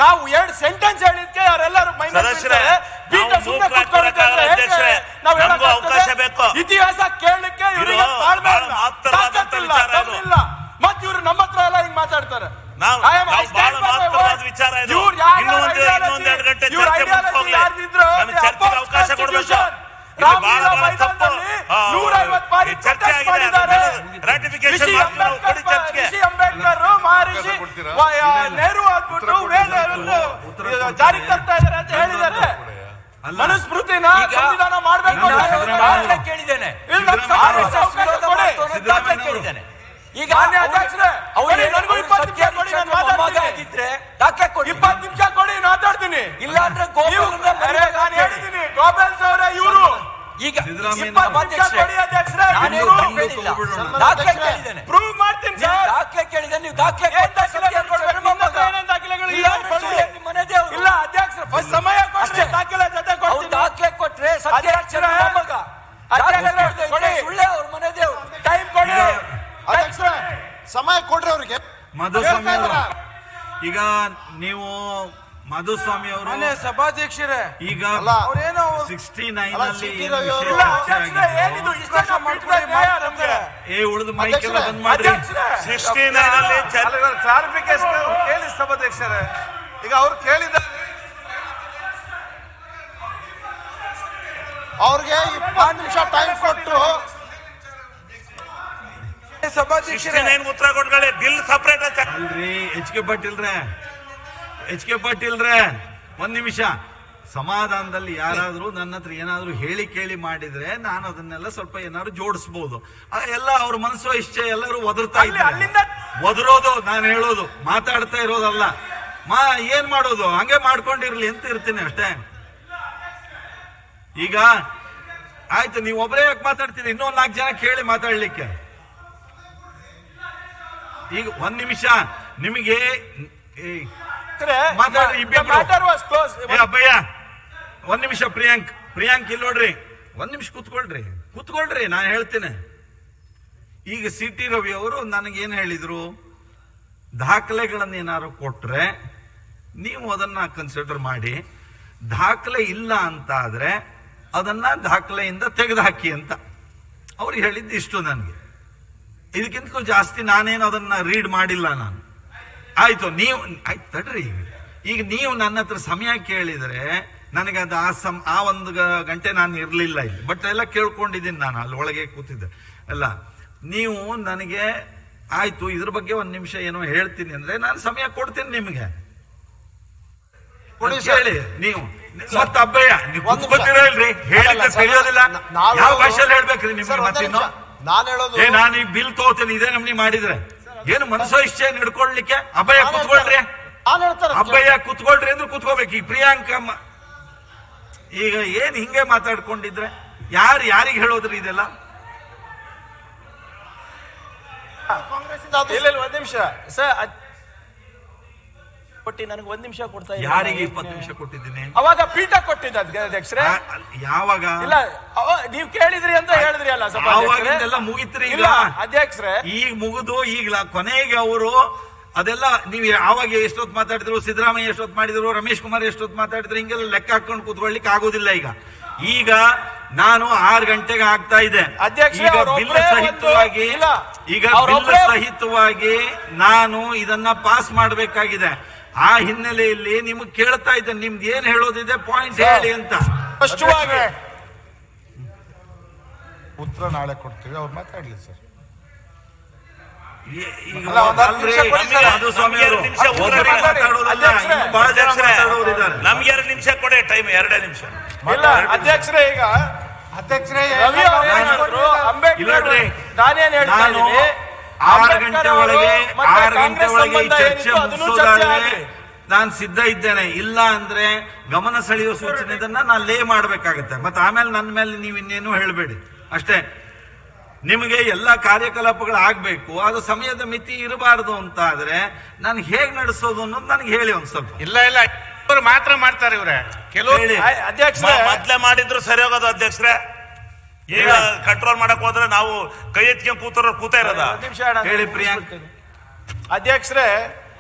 B: ನಾವು ಎರಡು ಸೆಂಟೆನ್ಸ್ ಹೇಳಿದ್ಕೆ ಅವರೆಲ್ಲರೂ ಮೈ ಮೇಲೆ
M: ಸದಸ್ಯರೇ,
B: ಬೀಳ್ತಾರೆ. ಪೀಠ
M: ನಾವು
B: ಸುಮ್ನೆ
M: ಮೂಕ್ರಾಗಿ
B: ಕೂತ್ಕೊಳ್ಳುತ್ತೆ ಅಂತ
M: ಕೂರಕ್ಕಾಗಲ್ಲ,
B: ಹೇಗೆ
M: ಅಧ್ಯಕ್ಷರೇ.
B: ನಾವು
M: ನಮಗೂ
B: ಹೇಳಕ್ಕಾಗ್ತದೆ?
M: ಅವಕಾಶ ಬೇಕು.
B: ಇತಿಹಾಸ ಕೇಳಲಿಕ್ಕೆ ಇವರಿಗೆ
M: ಇದು
B: ತಾಳ್ಮೆ
M: ಬಹಳ
B: ಇಲ್ಲ.
M: ಮಹತ್ತರವಾದಂತ
B: ತಾಕತ್ತಿಲ್ಲ,
M: ವಿಚಾರ ಇದು.
B: ದಮ್ಮಿಲ್ಲ. ಮತ್ತ್ ಇವ್ರು ನಮ್ಮ ಹತ್ರ ಎಲ್ಲ ಹಿಂಗ್ ಮಾತಾಡ್ತಾರೆ
M: ನಾವು-
B: I am- I
M: ನಾವು
B: stand
M: ಬಹಳ
B: by my
M: ಮಹತ್ತರವಾದ
B: word.
M: ವಿಚಾರ ಇದು.
B: ಇವ್ರು ಯಾರ್ಯಾರ
M: ಇನ್ನೂ ಒಂದು-
B: ideology,
M: ಇನ್ನೊಂದು ಎರಡು ಗಂಟೆ
B: ಇವ್ರ
M: ಚರ್ಚೆ
B: ideology
M: ಮುಗ್ದೋಗ್ಲಿ.
B: ಯಾರ್ದಿದ್ರು,
M: ನನಗೆ
B: they
M: ಚರ್ಚೆಗೆ
B: oppose
M: ಅವಕಾಶ ಕೊಡ್ಬೇಕು.
B: constitution.
M: ಇದು ಬಹಳ
B: ರಾಮಲೀಲಾ
M: ಬಹಳ ತಪ್ಪು.
B: ಮೈದಾನದಲ್ಲಿ
M: ಆ,
B: ನೂರೈವತ್ತು ಬಾರಿ
M: ಈ ಚರ್ಚೆ
B: protest
M: ಆಗಿದೆ
B: ಮಾಡಿದ್ದಾರೆ.
M: ರಾಟಿಫಿಕೇಶನ್
B: ರಿಷಿ
M: ಮಾಡ್ತೀವಿ ನಾವು ಕೊಡಿ
B: ಅಂಬೇಡ್ಕರ್
M: ಚರ್ಚೆಗೆ
B: ರಿಷಿ ಅಂಬೇಡ್ಕರ್ ಮಹರ್ಷಿ ವ- ಆ, ನೆಹರು ಆಗ್ಬಿಟ್ಟು ವೇದ ಜಾರಿಗೆ ತರ್ತಾ ಇದಾರೆ ಅಂತ ಹೇಳಿದ್ದಾರೆ ಮನುಸ್ಮೃತಿನ
F: ಈಗ
B: ಸಂವಿಧಾನ ಮಾಡಬೇಕು
F: ನಾನು ದಾಖಲೆ ಕೇಳಿದ್ದೇನೆ
B: ಇಲ್ಲಿ ನಮ್ಮ ಕಾಂಗ್ರೆಸ್ ಅವಕಾಶ ಕೊಡಿ.
F: ದಾಖಲೆ ಕೇಳಿದ್ದೇನೆ ಈಗ
B: ಮಾನ್ಯ
F: ಅವ್ರು-
B: ಅಧ್ಯಕ್ಷರೇ,
F: ಅವ್ರು
B: ಕೊಡಿ,
F: ಏನು-
B: ನನಗೂ
F: ಅವ್ರು
B: ಇಪ್ಪತ್ತು
F: ಸತ್ಯ
B: ನಿಮಿಷ ಕೊಡಿ, ನಾನು
F: ಮೊಮ್ಮಗ
B: ಮಾತಾಡ್ತೀನಿ.
F: ಆಗಿದ್ರೆ ದಾಖಲೆ ಕೊಡಿ
B: ಇಪ್ಪತ್ತು ನಿಮಿಷ ಕೊಡಿ ಮಾತಾಡ್ತೀನಿ
F: ಇಲ್ಲ ಅಂದ್ರೆ ಗೋಪಾಲನ
B: ನೀವು-
F: ಮನೆಗೆ
B: ಅರೆ, ನಾನು ಹೇಳಿದ್ದೀನಿ ಗೋಪಾಲ್ ಅವರೇ ಇವರು
F: ಈಗ
B: ಇಪ್ಪತ್ತು ನಿಮಿಷ ಕೊಡಿ ಅಧ್ಯಕ್ಷರೇ
F: ನಾನೇ
B: ಇವ್ರು-
F: ಹೇಳಿಲ್ಲ ದಾಖಲೆ ಕೇಳಿದ್ದೇನೆ
B: ಪ್ರೂವ್ ಮಾಡ್ತೀನಿ
F: ನೀವು
B: ಸರ್
F: ದಾಖಲೆ ಕೇಳಿದೆ ನೀವು ದಾಖಲೆ
B: ಏನ್ ದಾಖಲೆಗಳು ಕೊಡ್ಬೇಕು? ನಿಮ್ಮ ಹತ್ರ ಏನೇನ್ ದಾಖಲೆಗಳು
F: ಇಲ್ಲ
B: ಇದೆ?
F: ಅಂದ್ರೆ
B: ಕೊಡಿ.
F: ಸುಳ್ಳು, ನಿಮ್ಮ ಮನೆ ದೇವ್ರು.
B: ಇಲ್ಲ ಅಧ್ಯಕ್ಷ ಫಸ್ಟ್ ಸಮಯ ಕೊಡ್ರಿ
F: ಅಷ್ಟೇ.
B: ದಾಖಲೆ ಜೊತೆ
F: ಅವ್ರು
B: ಕೊಡ್ತೀನಿ
F: ದಾಖಲೆ ಕೊಟ್ರೆ ಸತ್ಯ
B: ಅಧ್ಯಕ್ಷರೇ,
F: ಮೊಮ್ಮಗ
B: ಅಧ್ಯಕ್ಷರೇ,
F: ದಾಖಲೆ ಕೊಡದೆ ಇದ್ರೆ
B: ಕೊಡಿ.
F: ಸುಳ್ಳೇ ಅವ್ರ ಮನೆ ದೇವ್ರು
B: ಟೈಮ್ ಕೊಡಿ
S: ಅಧ್ಯಕ್ಷರೇ ಸಮಯ ಕೊಡ್ರಿ ಅವ್ರಿಗೆ
T: ಮಧುಸ್ವಾಮಿ ಅವರು ಈಗ ನೀವು ಮಧುಸ್ವಾಮಿ ಅವರು
B: ಸಭಾಧ್ಯಕ್ಷರೇ
T: ಈಗ
B: ಅವ್ರೇನೋ
T: ಸಿಕ್ಸ್ಟಿ ನೈನ್
S: ಅಲ್ಲ,
T: ಅಲ್ಲಿ
S: ಸಿಟಿ
T: ಏನು
S: ರವಿ ಅವರು-
T: ವಿಷಯ
B: ಇಲ್ಲ
T: ಚರ್ಚೆ
B: ಅಧ್ಯಕ್ಷರೇ
T: ಆಗಿತ್ತು?
B: ಏನಿದು ಇಷ್ಟೆಲ್ಲ ಮಾಡ್ಕೊಡಿ ನ್ಯಾಯ ನಮ್ಗೆ
T: ಏ ಉಳಿದ ಮೈಕ್ ಎಲ್ಲ ಬಂದ್ ಮಾಡ್ರಿ
B: ಅಧ್ಯಕ್ಷರೇ
M: ಸಿಕ್ಸ್ಟಿ ನೈನ್ ಅಲ್ಲಿ ಚರ್ಚೆ
G: ಕ್ಲಾರಿಫಿಕೇಶನ್ ಕೇಳಿ ಸಭಾಧ್ಯಕ್ಷರೇ ಈಗ ಅವ್ರು ಕೇಳಿದ
S: ಅವ್ರಿಗೆ ಇಪ್ಪತ್ತು ನಿಮಿಷ ಟೈಮ್ ಕೊಟ್ಟು
M: ಸಿಕ್ಸ್ಟಿ ನೈನ್ ಉತ್ತರ ಕೊಟ್ಕೊಳ್ಳಿ ಬಿಲ್ ಸಪರೇಟ್
T: ಅಲ್ರಿ ಎಚ್ ಕೆ ಪಾಟೀಲ್ರೆ ಎಚ್ ಕೆ ಪಾಟೀಲ್ರೆ ಒಂದ್ ನಿಮಿಷ ಸಮಾಧಾನದಲ್ಲಿ ಯಾರಾದ್ರೂ ನನ್ನ ಹತ್ರ ಏನಾದ್ರೂ ಹೇಳಿ ಕೇಳಿ ಮಾಡಿದ್ರೆ ನಾನು ಅದನ್ನೆಲ್ಲ ಸ್ವಲ್ಪ ಏನಾದ್ರು ಜೋಡಿಸ್ಬೋದು ಆ, ಎಲ್ಲ ಅವ್ರ ಮನಸ್ಸು ಇಷ್ಟೇ ಎಲ್ಲರೂ ಒದರ್ತಾ
B: ಅಲ್ಲಿ-
T: ಇದ್ದಾರೆ
B: ಅಲ್ಲಿಂದ
T: ಒದರೋದು ನಾನು ಹೇಳೋದು ಮಾತಾಡ್ತಾ ಇರೋದಲ್ಲ ಮಾ ಏನ್ ಮಾಡೋದು ಹಂಗೆ ಮಾಡ್ಕೊಂಡಿರ್ಲಿ ಅಂತ ಇರ್ತೀನಿ ಅಷ್ಟೇ ಈಗ ಆಯ್ತು ನೀವು ಒಬ್ಬರೇ ಯಾಕೆ ಮಾತಾಡ್ತೀರಿ ಇನ್ನೊಂದ್ ನಾಲ್ಕು ಜನ ಕೇಳಿ ಮಾತಾಡ್ಲಿಕ್ಕೆ ಈಗ ಒಂದ್ ನಿಮಿಷ ನಿಮಗೆ ಏ, ಮಾತಾಡ್ರಿ ಇಬ್ಬಿಬ್ರು.
B: ಮ್ಯಾಟರ್ ವಾಸ್ ಕ್ಲೋಸ್
T: ಏ ಅಬ್ಬಯ್ಯ ಒಂದ್ ನಿಮಿಷ ಪ್ರಿಯಾಂಕ್ ಪ್ರಿಯಾಂಕ್ ಇಲ್ಲಿ ನೋಡ್ರಿ ಒಂದ್ ನಿಮಿಷ ಕೂತ್ಕೊಳ್ರಿ ಕೂತ್ಕೊಳ್ರಿ ನಾನು ಹೇಳ್ತೇನೆ ಈಗ ಸಿ ಟಿ ರವಿ ಅವರು ನನಗೇನ್ ಹೇಳಿದ್ರು ದಾಖಲೆಗಳನ್ನ ಏನಾದ್ರು ಕೊಟ್ರೆ ನೀವು ಅದನ್ನ ಕನ್ಸಿಡರ್ ಮಾಡಿ ದಾಖಲೆ ಇಲ್ಲ ಅಂತ ಆದ್ರೆ ಅದನ್ನ ದಾಖಲೆಯಿಂದ ತೆಗೆದುಹಾಕಿ ಅಂತ ಅವ್ರು ಹೇಳಿದ್ದು ಇಷ್ಟು ನನಗೆ ಇದಕ್ಕಿಂತ ಜಾಸ್ತಿ ನಾನೇನು ಅದನ್ನ ರೀಡ್ ಮಾಡಿಲ್ಲ ನಾನು ಆಯ್ತು ನೀವು ಆಯ್ತು ತಡ್ರಿ ಈಗ ನೀವು ನನ್ನ ಹತ್ರ ಸಮಯ ಕೇಳಿದ್ರೆ ನನಗೆ ಅದು ಆ ಸಮ್ ಆ ಒಂದು ಗ- ಗಂಟೆ ನಾನು ಇರಲಿಲ್ಲ ಇಲ್ಲಿ ಬಟ್ ಎಲ್ಲ ಕೇಳ್ಕೊಂಡಿದ್ದೀನಿ ನಾನು ಅಲ್ಲಿ ಒಳಗೆ ಕೂತಿದ್ದೆ ಎಲ್ಲ ನೀವು ನನಗೆ ಆಯ್ತು ಇದ್ರ ಬಗ್ಗೆ ಒಂದ್ ನಿಮಿಷ ಏನೋ ಹೇಳ್ತೀನಿ ಅಂದ್ರೆ ನಾನು ಸಮಯ ಕೊಡ್ತೀನಿ ನಿಮಗೆ
S: ಕೊಡಿ
T: ಅದ್
S: ಸರ್.
T: ಕೇಳಿ ನೀವು ಮತ್ತ ಅಬ್ಬಯ್ಯ ನೀವು
S: ಒಂದ್ ನಿಮಿಷ.
T: ಕೂತ್ಕೊತೀರಾ ಇಲ್ರಿ ಹೇಳಿದ್ರೆ
S: ಅಲ್ಲ, ಸರ್,
T: ತಿಳಿಯೋದಿಲ್ಲ
S: ನಾ- ನಾವು
T: ಯಾವ
S: ಹೇಳೋದು-
T: ಭಾಷೆಯಲ್ಲಿ ಹೇಳ್ಬೇಕ್ರಿ
S: ಸರ್,
T: ನಿಮ್ಗೆ
S: ಒಂದೇ
T: ಮತ್ತಿನ್ನು
S: ನಿಮಿಷ. ನಾನ್ ಹೇಳೋದು
T: ಏ ನಾನು ಈ ಬಿಲ್ ತಗೋತೀನಿ ಇದೇ ನಮ್ನಿ ಮಾಡಿದ್ರೆ ಏನು ಮನಸ್ಸೋ ಇಷ್ಟೇ ನಡ್ಕೊಳ್ಲಿಕ್ಕೆ ಅಬ್ಬಯ್ಯ
S: ನಾನ್
T: ಕುತ್ಕೊಳ್ರಿ
S: ನಾನ್ ಹೇಳ್ತಾರೆ
T: ಅಬ್ಬಯ್ಯ ಕುತ್ಕೊಳ್ರಿ ಅಂದ್ರೆ ಕುತ್ಕೋಬೇಕು ಈ ಪ್ರಿಯಾಂಕ ಮ- ಈಗ ಏನ್ ಹಿಂಗೆ ಮಾತಾಡ್ಕೊಂಡಿದ್ರೆ ಯಾರು ಯಾರಿಗೆ ಹೇಳೋದ್ರಿ ಇದೆಲ್ಲ
B: ಇಲ್ಲ ಇಲ್ಲ ಒಂದ್ ನಿಮಿಷ ಸರ್ ಅದ್- ಕೊಟ್ಟಿ ನನಗೆ ಒಂದ್ ನಿಮಿಷ ಕೊಡ್ತಾ ಇದ್ದಾರೆ.
T: ಯಾರಿಗೆ ಇಪ್ಪತ್ತು ನಿಮಿಷ ಕೊಟ್ಟಿದ್ದೀನಿ
B: ಅವಾಗ ಪೀಠ ಕೊಟ್ಟಿದ್ದ ಅಧ್ಯಕ್ಷರೇ
T: ಆ- ಯಾವಾಗ
B: ಇಲ್ಲ ಅವ- ನೀವ್ ಕೇಳಿದ್ರಿ ಅಂತ ಹೇಳಿದ್ರಿ ಅಲ್ಲ
T: ಆವಾಗಿಂದೆಲ್ಲ ಮುಗಿತ್ರಿ ಈಗ
B: ಇಲ್ಲ ಅಧ್ಯಕ್ಷರೇ
T: ಈಗ ಮುಗಿದು ಈಗ ಕೊನೆಗೆ ಅವರು ಅದೆಲ್ಲ ನೀವು ಆವಾಗ ಎಷ್ಟೊತ್ತು ಮಾತಾಡಿದ್ರು ಸಿದ್ದರಾಮಯ್ಯ ಎಷ್ಟೊತ್ತು ಮಾಡಿದ್ರು ರಮೇಶ್ ಕುಮಾರ್ ಎಷ್ಟೊತ್ತು ಮಾತಾಡಿದ್ರು ಹಿಂಗೆಲ್ಲ ಲೆಕ್ಕ ಹಾಕೊಂಡು ಕೂತ್ಕೊಳ್ಳಿಕ್ಕೆ ಆಗೋದಿಲ್ಲ ಈಗ ಈಗ ನಾನು ಆರು ಗಂಟೆಗೆ ಆಗ್ತಾ ಇದೆ
B: ಅಧ್ಯಕ್ಷರೇ,
T: ಈಗ
B: ಅವ್ರೊಬ್ರೇ
T: ಬಿಲ್
B: ಒಂದು-
T: ಸಹಿತವಾಗಿ
B: ಇಲ್ಲ,
T: ಈಗ ಬಿಲ್
B: ಅವ್ರೊಬ್ರೇ-
T: ಸಹಿತವಾಗಿ ನಾನು ಇದನ್ನ ಪಾಸ್ ಮಾಡಬೇಕಾಗಿದೆ ಆ ಹಿನ್ನೆಲೆಯಲ್ಲಿ ನಿಮಗೆ ಕೇಳ್ತಾ ಇದ್ದೆ ನಿಮ್ದು ಏನ್ ಹೇಳೋದಿದೆ ಪಾಯಿಂಟ್ ಹೇಳಿ ಅಂತ
B: ಸ್ಪಷ್ಟವಾಗಿ
K: ಉತ್ತರ ನಾಳೆ ಕೊಡ್ತೀವಿ ಅವ್ರು ಮಾತಾಡ್ಲಿ ಸರ್
T: ಈಗ
K: ಅಲ್ಲ, ಒಂದ್ ಹತ್ತು
T: ಅಲ್ರಿ,
K: ನಿಮಿಷ ಕೊಡಿ ಸರ್.
T: ಮಾಧುಸ್ವಾಮಿ
M: ನಮ್ಗೆ
T: ಅವರು
M: ಎರಡು ನಿಮಿಷ ಉತ್ತರ
T: ಒಬ್ಬರೇ
M: ಮಾಡಿ.
T: ಮಾತಾಡೋದಲ್ಲ
B: ಅಧ್ಯಕ್ಷರೇ,
T: ಇನ್ನು ಬಹಳ ಜನ
M: ಅಧ್ಯಕ್ಷರೇ,
T: ಮಾತಾಡೋರು ಇದ್ದಾರೆ
M: ನಮ್ಗೆ ಎರಡು ನಿಮಿಷ ಕೊಡಿ ಟೈಮ್ ಎರಡೇ ನಿಮಿಷ
B: ಇಲ್ಲ ಅಧ್ಯಕ್ಷರೇ ಈಗ
S: ಅಧ್ಯಕ್ಷರೇ
B: ರವಿ ಅವ್ರು ಏನ್ ಹೇಳಿದ್ರು? ಅಂಬೇಡ್ಕರ್
T: ಇಲ್ಲಡ್ರಿ,
B: ನಾನೇನ್ ಹೇಳ್ತಾ
T: ನಾನು
B: ಇದ್ದೀನಿ
T: ಆರು
B: ಅಂಬೇಡ್ಕರ್
T: ಗಂಟೆ
B: ಅವರು
T: ಒಳಗೆ
B: ಮತ್ತೆ
T: ಆರು ಗಂಟೆ
B: ಕಾಂಗ್ರೆಸ್
T: ಒಳಗೆ ಈ
B: ಸಂಬಂಧ
T: ಚರ್ಚೆ
B: ಏನಿತ್ತು ಅದನ್ನೂ ಚರ್ಚೆ
T: ಮುಗಿಸೋದಾದ್ರೆ
B: ಆಗ್ಲಿ.
T: ನಾನು ಸಿದ್ಧ ಇದ್ದೇನೆ ಇಲ್ಲ ಅಂದ್ರೆ ಗಮನ ಸೆಳೆಯುವ ಸೂಚನೆ ಇದನ್ನ ನಾನು ಲೇ ಮಾಡ್ಬೇಕಾಗತ್ತೆ ಮತ್ತೆ ಆಮೇಲೆ ನನ್ನ ಮೇಲೆ ನೀವು ಇನ್ನೇನು ಹೇಳಬೇಡಿ ಅಷ್ಟೇ ನಿಮಗೆ ಎಲ್ಲ ಕಾರ್ಯಕಲಾಪಗಳು ಆಗ್ಬೇಕು ಅದು ಸಮಯದ ಮಿತಿ ಇರಬಾರದು ಅಂತ ಆದ್ರೆ ನಾನು ಹೇಗ್ ನಡೆಸೋದು ಅನ್ನೋದು ನನಗೆ ಹೇಳಿ ಒಂದ್ ಸ್ವಲ್ಪ
A: ಇಲ್ಲ ಇಲ್ಲ ಇವ್ರು ಮಾತ್ರ ಮಾಡ್ತಾರೆ ಇವ್ರೆ ಕೆಲವು
T: ಹೇಳಿ
B: ಅಧ್ಯಕ್ಷರೇ
M: ಮ- ಮೊದ್ಲೇ ಮಾಡಿದ್ರು ಸರಿ ಹೋಗೋದು ಅಧ್ಯಕ್ಷರೇ ಈಗ ಕಂಟ್ರೋಲ್ ಮಾಡಕ್ ಹೋದ್ರೆ ನಾವು ಕೈ ಎತ್ಕೊಂಡ್ ಕೂತಾರ ಕೂತಾ ಇರೋದ
B: ಒಂದ್ ನಿಮಿಷ ಅಣ್ಣ.
T: ಹೇಳಿ ಪ್ರಿಯಾಂಕ್
B: ಅಧ್ಯಕ್ಷರೇ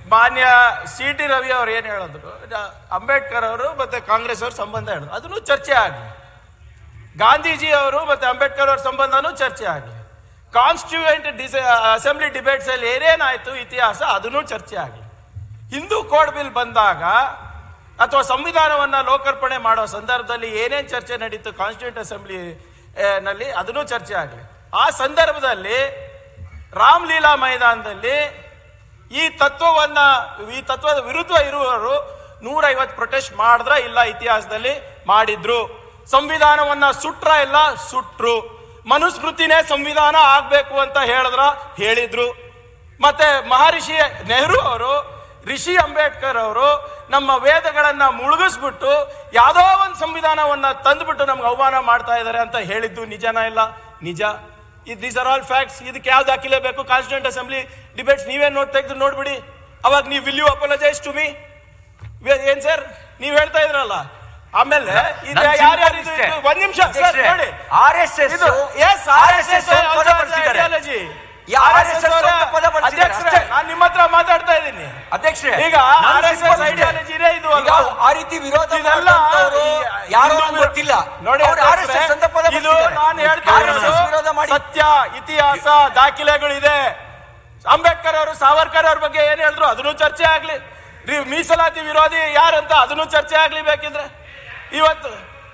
B: ಮಾನ್ಯ ಸಿ ಟಿ ರವಿ ಅವರು ಏನ್ ಹೇಳಿದ್ರು ನ- ಅಂಬೇಡ್ಕರ್ ಅವರು ಮತ್ತೆ ಕಾಂಗ್ರೆಸ್ ಅವ್ರ ಸಂಬಂಧ ಹೇಳಿದ್ರು ಅದನ್ನು ಚರ್ಚೆ ಆಗಲಿ ಗಾಂಧೀಜಿ ಅವರು ಮತ್ತೆ ಅಂಬೇಡ್ಕರ್ ಅವ್ರ ಸಂಬಂಧನೂ ಚರ್ಚೆ ಆಗಲಿ ಕಾನ್ಸ್ಟಿಟ್ಯೂಯೆಂಟ್ ಅಸೆಂಬ್ಲಿ ಡಿಬೇಟ್ಸ್ ಅಲ್ಲಿ ಏನೇನಾಯ್ತು ಇತಿಹಾಸ ಅದನ್ನು ಚರ್ಚೆ ಆಗಲಿ ಹಿಂದೂ ಕೋಡ್ ಬಿಲ್ ಬಂದಾಗ ಅಥವಾ ಸಂವಿಧಾನವನ್ನ ಲೋಕಾರ್ಪಣೆ ಮಾಡೋ ಸಂದರ್ಭದಲ್ಲಿ ಏನೇನ್ ಚರ್ಚೆ ನಡೀತು ಕಾನ್ಸ್ಟಿಟ್ಯೂಂಟ್ ಅಸೆಂಬ್ಲಿ ನಲ್ಲಿ ಅದನ್ನು ಚರ್ಚೆ ಆಗಲಿ ಆ ಸಂದರ್ಭದಲ್ಲಿ ರಾಮ್ಲೀಲಾ ಮೈದಾನದಲ್ಲಿ ಈ ತತ್ವವನ್ನ ಈ ತತ್ವದ ವಿರುದ್ಧ ಇರುವವರು ನೂರೈವತ್ತು ಪ್ರೊಟೆಸ್ಟ್ ಮಾಡಿದ್ರ ಇಲ್ಲ ಇತಿಹಾಸದಲ್ಲಿ ಮಾಡಿದ್ರು ಸಂವಿಧಾನವನ್ನ ಸುಟ್ರ ಇಲ್ಲ ಸುಟ್ರು ಮನುಸ್ಮೃತಿನೇ ಸಂವಿಧಾನ ಆಗ್ಬೇಕು ಅಂತ ಹೇಳಿದ್ರ ಹೇಳಿದ್ರು ಮತ್ತೆ ಮಹರ್ಷಿ ನೆಹರು ಅವರು ರಿಷಿ ಅಂಬೇಡ್ಕರ್ ಅವರು ನಮ್ಮ ವೇದಗಳನ್ನ ಮುಳುಗಿಸ್ಬಿಟ್ಟು ಯಾವುದೋ ಒಂದು ಸಂವಿಧಾನವನ್ನ ತಂದ್ಬಿಟ್ಟು ನಮ್ಗೆ ಅವಮಾನ ಮಾಡ್ತಾ ಇದ್ದಾರೆ ಅಂತ ಹೇಳಿದ್ದು ನಿಜನಾ ಇಲ್ಲ ನಿಜ ದೀಸ್ ಆರ್ ಆಲ್ ಫ್ಯಾಕ್ಟ್ಸ್ ಇದಕ್ಕೆ ಯಾವ್ದು ಹಾಕಿಲೇಬೇಕು ಕಾನ್ಸ್ಟಿಟ್ಯೂಂಟ್ ಅಸೆಂಬ್ಲಿ ಡಿಬೇಟ್ಸ್ ನೀವೇ ನೋಡ್ ತೆಗೆದು ನೋಡ್ಬಿಡಿ ಅವಾಗ ನೀವು will you apologise to me ಏನ್ ಸರ್ ನೀವ್ ಹೇಳ್ತಾ ಇದ್ರಲ್ಲ ಆಮೇಲೆ ಇದು
F: ನನ್
B: ಯಾರ್ಯಾರು
F: simple
B: ಇದು-
F: ಇಷ್ಟೇ.
B: ಇದು ಒಂದ್ ನಿಮಿಷ ಸರ್
F: ಅಧ್ಯಕ್ಷರೇ,
B: ನೋಡಿ
F: RSS
B: ಇದು ಎಸ್
F: RSS ಒಂದು ಪದ ಬಳಸಿದ್ದಾರೆ. ಈ RSS ಒಂದು ಪದ ಬಳಸಿದ್ದಾರೆ ಅಷ್ಟೇ.
B: ನಾನು ನಿಮ್ಮ ಹತ್ರ ಮಾತಾಡ್ತಾ ಇದ್ದೀನಿ
F: ಅಧ್ಯಕ್ಷರೇ
B: ಈಗ
F: ನಾನು
B: ಆರ್ ಎಸ್
F: simple
B: ಎಸ್
F: ಇಷ್ಟೇ.
B: ಐಡಿಯಾಲಜಿನೇ ಇದು
F: ಈಗ
B: ಅಲ್ವಾ?
F: ಆ ರೀತಿ ವಿರೋಧ
B: ಇದೆಲ್ಲ
F: ಮಾಡಿದಂಥವ್ರು
B: ಈ-
F: ಯಾರೋ
B: ಇದು
F: ನಮ್ಗೆ ಗೊತ್ತಿಲ್ಲ
B: ನೋಡಿ
F: ಅವ್ರು
B: ಅಧ್ಯಕ್ಷರೇ,
F: RSS ಅಂತ ಪದ
B: ಇದು
F: ಬಳಸಿದ್ದಾರೆ.
B: ನಾನು ಹೇಳ್ತಾ
F: RSS
B: ಇರೋದು
F: ವಿರೋಧ ಮಾಡಿ
B: ಸತ್ಯ ಇತಿಹಾಸ ದಾಖಲೆಗಳಿದೆ ಅಂಬೇಡ್ಕರ್ ಅವರು ಸಾವರ್ಕರ್ ಅವ್ರ ಬಗ್ಗೆ ಏನ್ ಹೇಳಿದ್ರು ಅದನ್ನು ಚರ್ಚೆ ಆಗ್ಲಿ ರಿ- ಮೀಸಲಾತಿ ವಿರೋಧಿ ಯಾರಂತ ಅದನ್ನು ಚರ್ಚೆ ಆಗ್ಲಿ ಬೇಕಿದ್ರೆ ಇವತ್ತು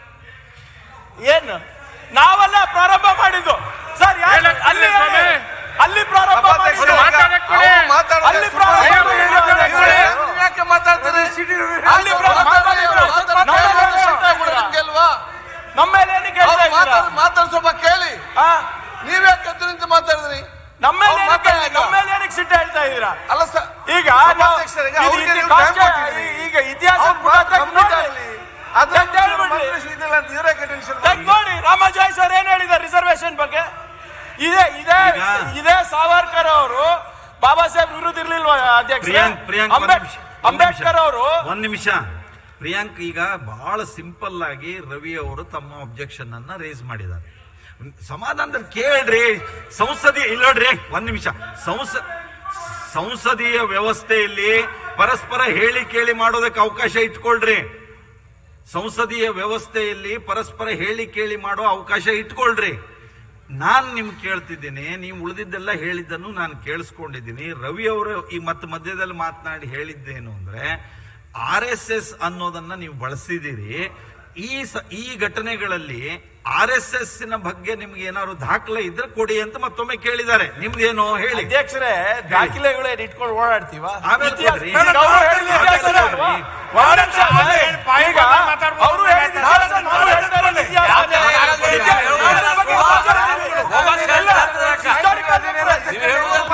B: ಏನು ನಾವೆಲ್ಲ ಪ್ರಾರಂಭ ಮಾಡಿದ್ದು ಸರ್ ಯಾರು ಅಲ್ಲಿ ಅಲ್ಲಿ ಪ್ರಾರಂಭ ಮಾಡಿದ್ದು ಅಲ್ಲಿ ಪ್ರಾರಂಭ ಮಾಡಿದ್ದು
G: ಯಾಕೆ ಮಾತಾಡ್ತಾರೆ
B: ಅಲ್ಲಿ ಪ್ರಾರಂಭ ಮಾಡಿದ್ದು ನಮ್ಮೇಲೆ ಏನಕ್ಕೆ ಹೇಳ್ತಾ ಇದ್ದೀರಾ? ನಮ್ಮೇಲೆ ಏನಕ್ಕೆ ಹೇಳ್ತಾ ಇದ್ದೀರಾ?
G: ಮಾತಾಡ್ ಸ್ವಲ್ಪ ಕೇಳಿ
B: ಆ?
G: ನೀವ್ಯಾಕೆ ಎದ್ದು ನಿಂತು ಮಾತಾಡಿದ್ರಿ
B: ನಮ್ಮೇಲೆ
G: ಅವ್ರು
B: ಏನಕ್ಕೆ
G: ಮಾತಾಡ್ಲಿಲ್ಲ.
B: ನಮ್ಮೇಲೆ ಏನಕ್ಕೆ ಸಿಟ್ಟು ಹೇಳ್ತಾ ಇದ್ದೀರಾ
G: ಅಲ್ಲ ಸರ್
B: ಈಗ ನಾವು-
G: ಸಭಾಧ್ಯಕ್ಷರಿಗೆ
B: ಇದು
G: ಅವ್ರಿಗೆ
B: ಇದು
G: ನೀವು
B: ಕಾನ್ಸ್ಟ-
G: time ಕೊಟ್ಟಿದ್ದೀರಿ.
B: ಈಗ ಇತಿಹಾಸ
G: ಅವ್ರು
B: ಪುಟ ತೆಗ್ದು
G: complete
B: ನೋಡಿ.
G: ಆಗ್ಲಿ. ಅದ್ರ
B: ತೆಗ್ದು ಹೇಳ್ಬಿಡ್ಲಿ.
G: ಮಂತ್ರಿ ಇದೆಲ್ಲ ಅಂತ ಇವರೇ tension ಮಾಡಿ.
B: ತೆಗ್ದು ನೋಡಿ ರಾಮಾಜಾಯ್ ಸರ್ ಏನ್ ಹೇಳಿದ್ದಾರೆ ರಿಸರ್ವೇಶನ್ ಬಗ್ಗೆ ಇದೇ ಇದೇ ಇದೇ ಸಾವರ್ಕರ್ ಅವರು ಬಾಬಾ ಸಾಹೇಬ್ ವಿರುದ್ಧ ಇರ್ಲಿಲ್ವಾ ಅಧ್ಯಕ್ಷ
T: ಪ್ರಿಯಾಂಕ್ ಪ್ರಿಯಾಂಕ್ ಒಂದ್
B: ಅಂಬೇಡ್-
T: ನಿಮಿಷ, ಒಂದ್
B: ಅಂಬೇಡ್ಕರ್
T: ನಿಮಿಷ.
B: ಅವರು
T: ಒಂದ್ ನಿಮಿಷ ಪ್ರಿಯಾಂಕ್ ಈಗ ಬಹಳ ಸಿಂಪಲ್ ಆಗಿ ರವಿ ಅವರು ತಮ್ಮ ಅಬ್ಜೆಕ್ಷನ್ ಅನ್ನ ರೇಸ್ ಮಾಡಿದ್ದಾರೆ ಸಮಾಧಾನದಲ್ಲಿ ಕೇಳ್ರಿ ಸಂಸದೀಯ ಇಲ್ಲ ನೋಡ್ರಿ ಒಂದ್ ನಿಮಿಷ ಸಂಸ ಸಂಸದೀಯ ವ್ಯವಸ್ಥೆಯಲ್ಲಿ ಪರಸ್ಪರ ಹೇಳಿ ಕೇಳಿ ಮಾಡೋದಕ್ಕೆ ಅವಕಾಶ ಇಟ್ಕೊಳ್ರಿ ಸಂಸದೀಯ ವ್ಯವಸ್ಥೆಯಲ್ಲಿ ಪರಸ್ಪರ ಹೇಳಿ ಕೇಳಿ ಮಾಡೋ ಅವಕಾಶ ಇಟ್ಕೊಳ್ರಿ ನಾನ್ ನಿಮ್ಗೆ ಕೇಳ್ತಿದ್ದೀನಿ ನೀವು ಉಳಿದಿದ್ದೆಲ್ಲ ಹೇಳಿದ್ದನ್ನು ನಾನು ಕೇಳಿಸ್ಕೊಂಡಿದ್ದೀನಿ ರವಿ ಅವರು ಈ ಮತ್ತೆ ಮಧ್ಯದಲ್ಲಿ ಮಾತನಾಡಿ ಹೇಳಿದ್ದೇನು ಅಂದ್ರೆ ಆರ್ ಎಸ್ ಎಸ್ ಅನ್ನೋದನ್ನ ನೀವು ಬಳಸಿದಿರಿ ಈ ಸ- ಈ ಘಟನೆಗಳಲ್ಲಿ ಆರ್ ಎಸ್ ಎಸ್ ನ ಬಗ್ಗೆ ನಿಮ್ಗೆ ಏನಾದ್ರು ದಾಖಲೆ ಇದ್ರೆ ಕೊಡಿ ಅಂತ ಮತ್ತೊಮ್ಮೆ ಕೇಳಿದ್ದಾರೆ ನಿಮ್ದೇನು ಹೇಳಿ
B: ಅಧ್ಯಕ್ಷರೇ ದಾಖಲೆಗಳೇನ್ ಇಟ್ಕೊಂಡು ಓಡಾಡ್ತೀವ
T: ಆಮೇಲೆ
B: ಇತಿಹಾಸ-
T: ಕೊಡ್ರಿ.
B: ಈಗ ಅವ್ರು ಹೇಳಿದ ಇತಿಹಾಸನ ಅಲ್ವಾ? ಒಂದ್ ನಿಮಿಷ ಅದೇ. ಈಗ ಅವ್ರು ಹೇಳಿದ ಇತಿಹಾಸ, ನಾವು ಹೇಳ್ತಾ ಇರೋದು ಇತಿಹಾಸನೇ. ಇತಿಹಾಸ- ಇದ್ರ ಬಗ್ಗೆ ಮಾತಾಡ್ತೀವಿ. ಎಲ್ಲ historical difference. ಈಗ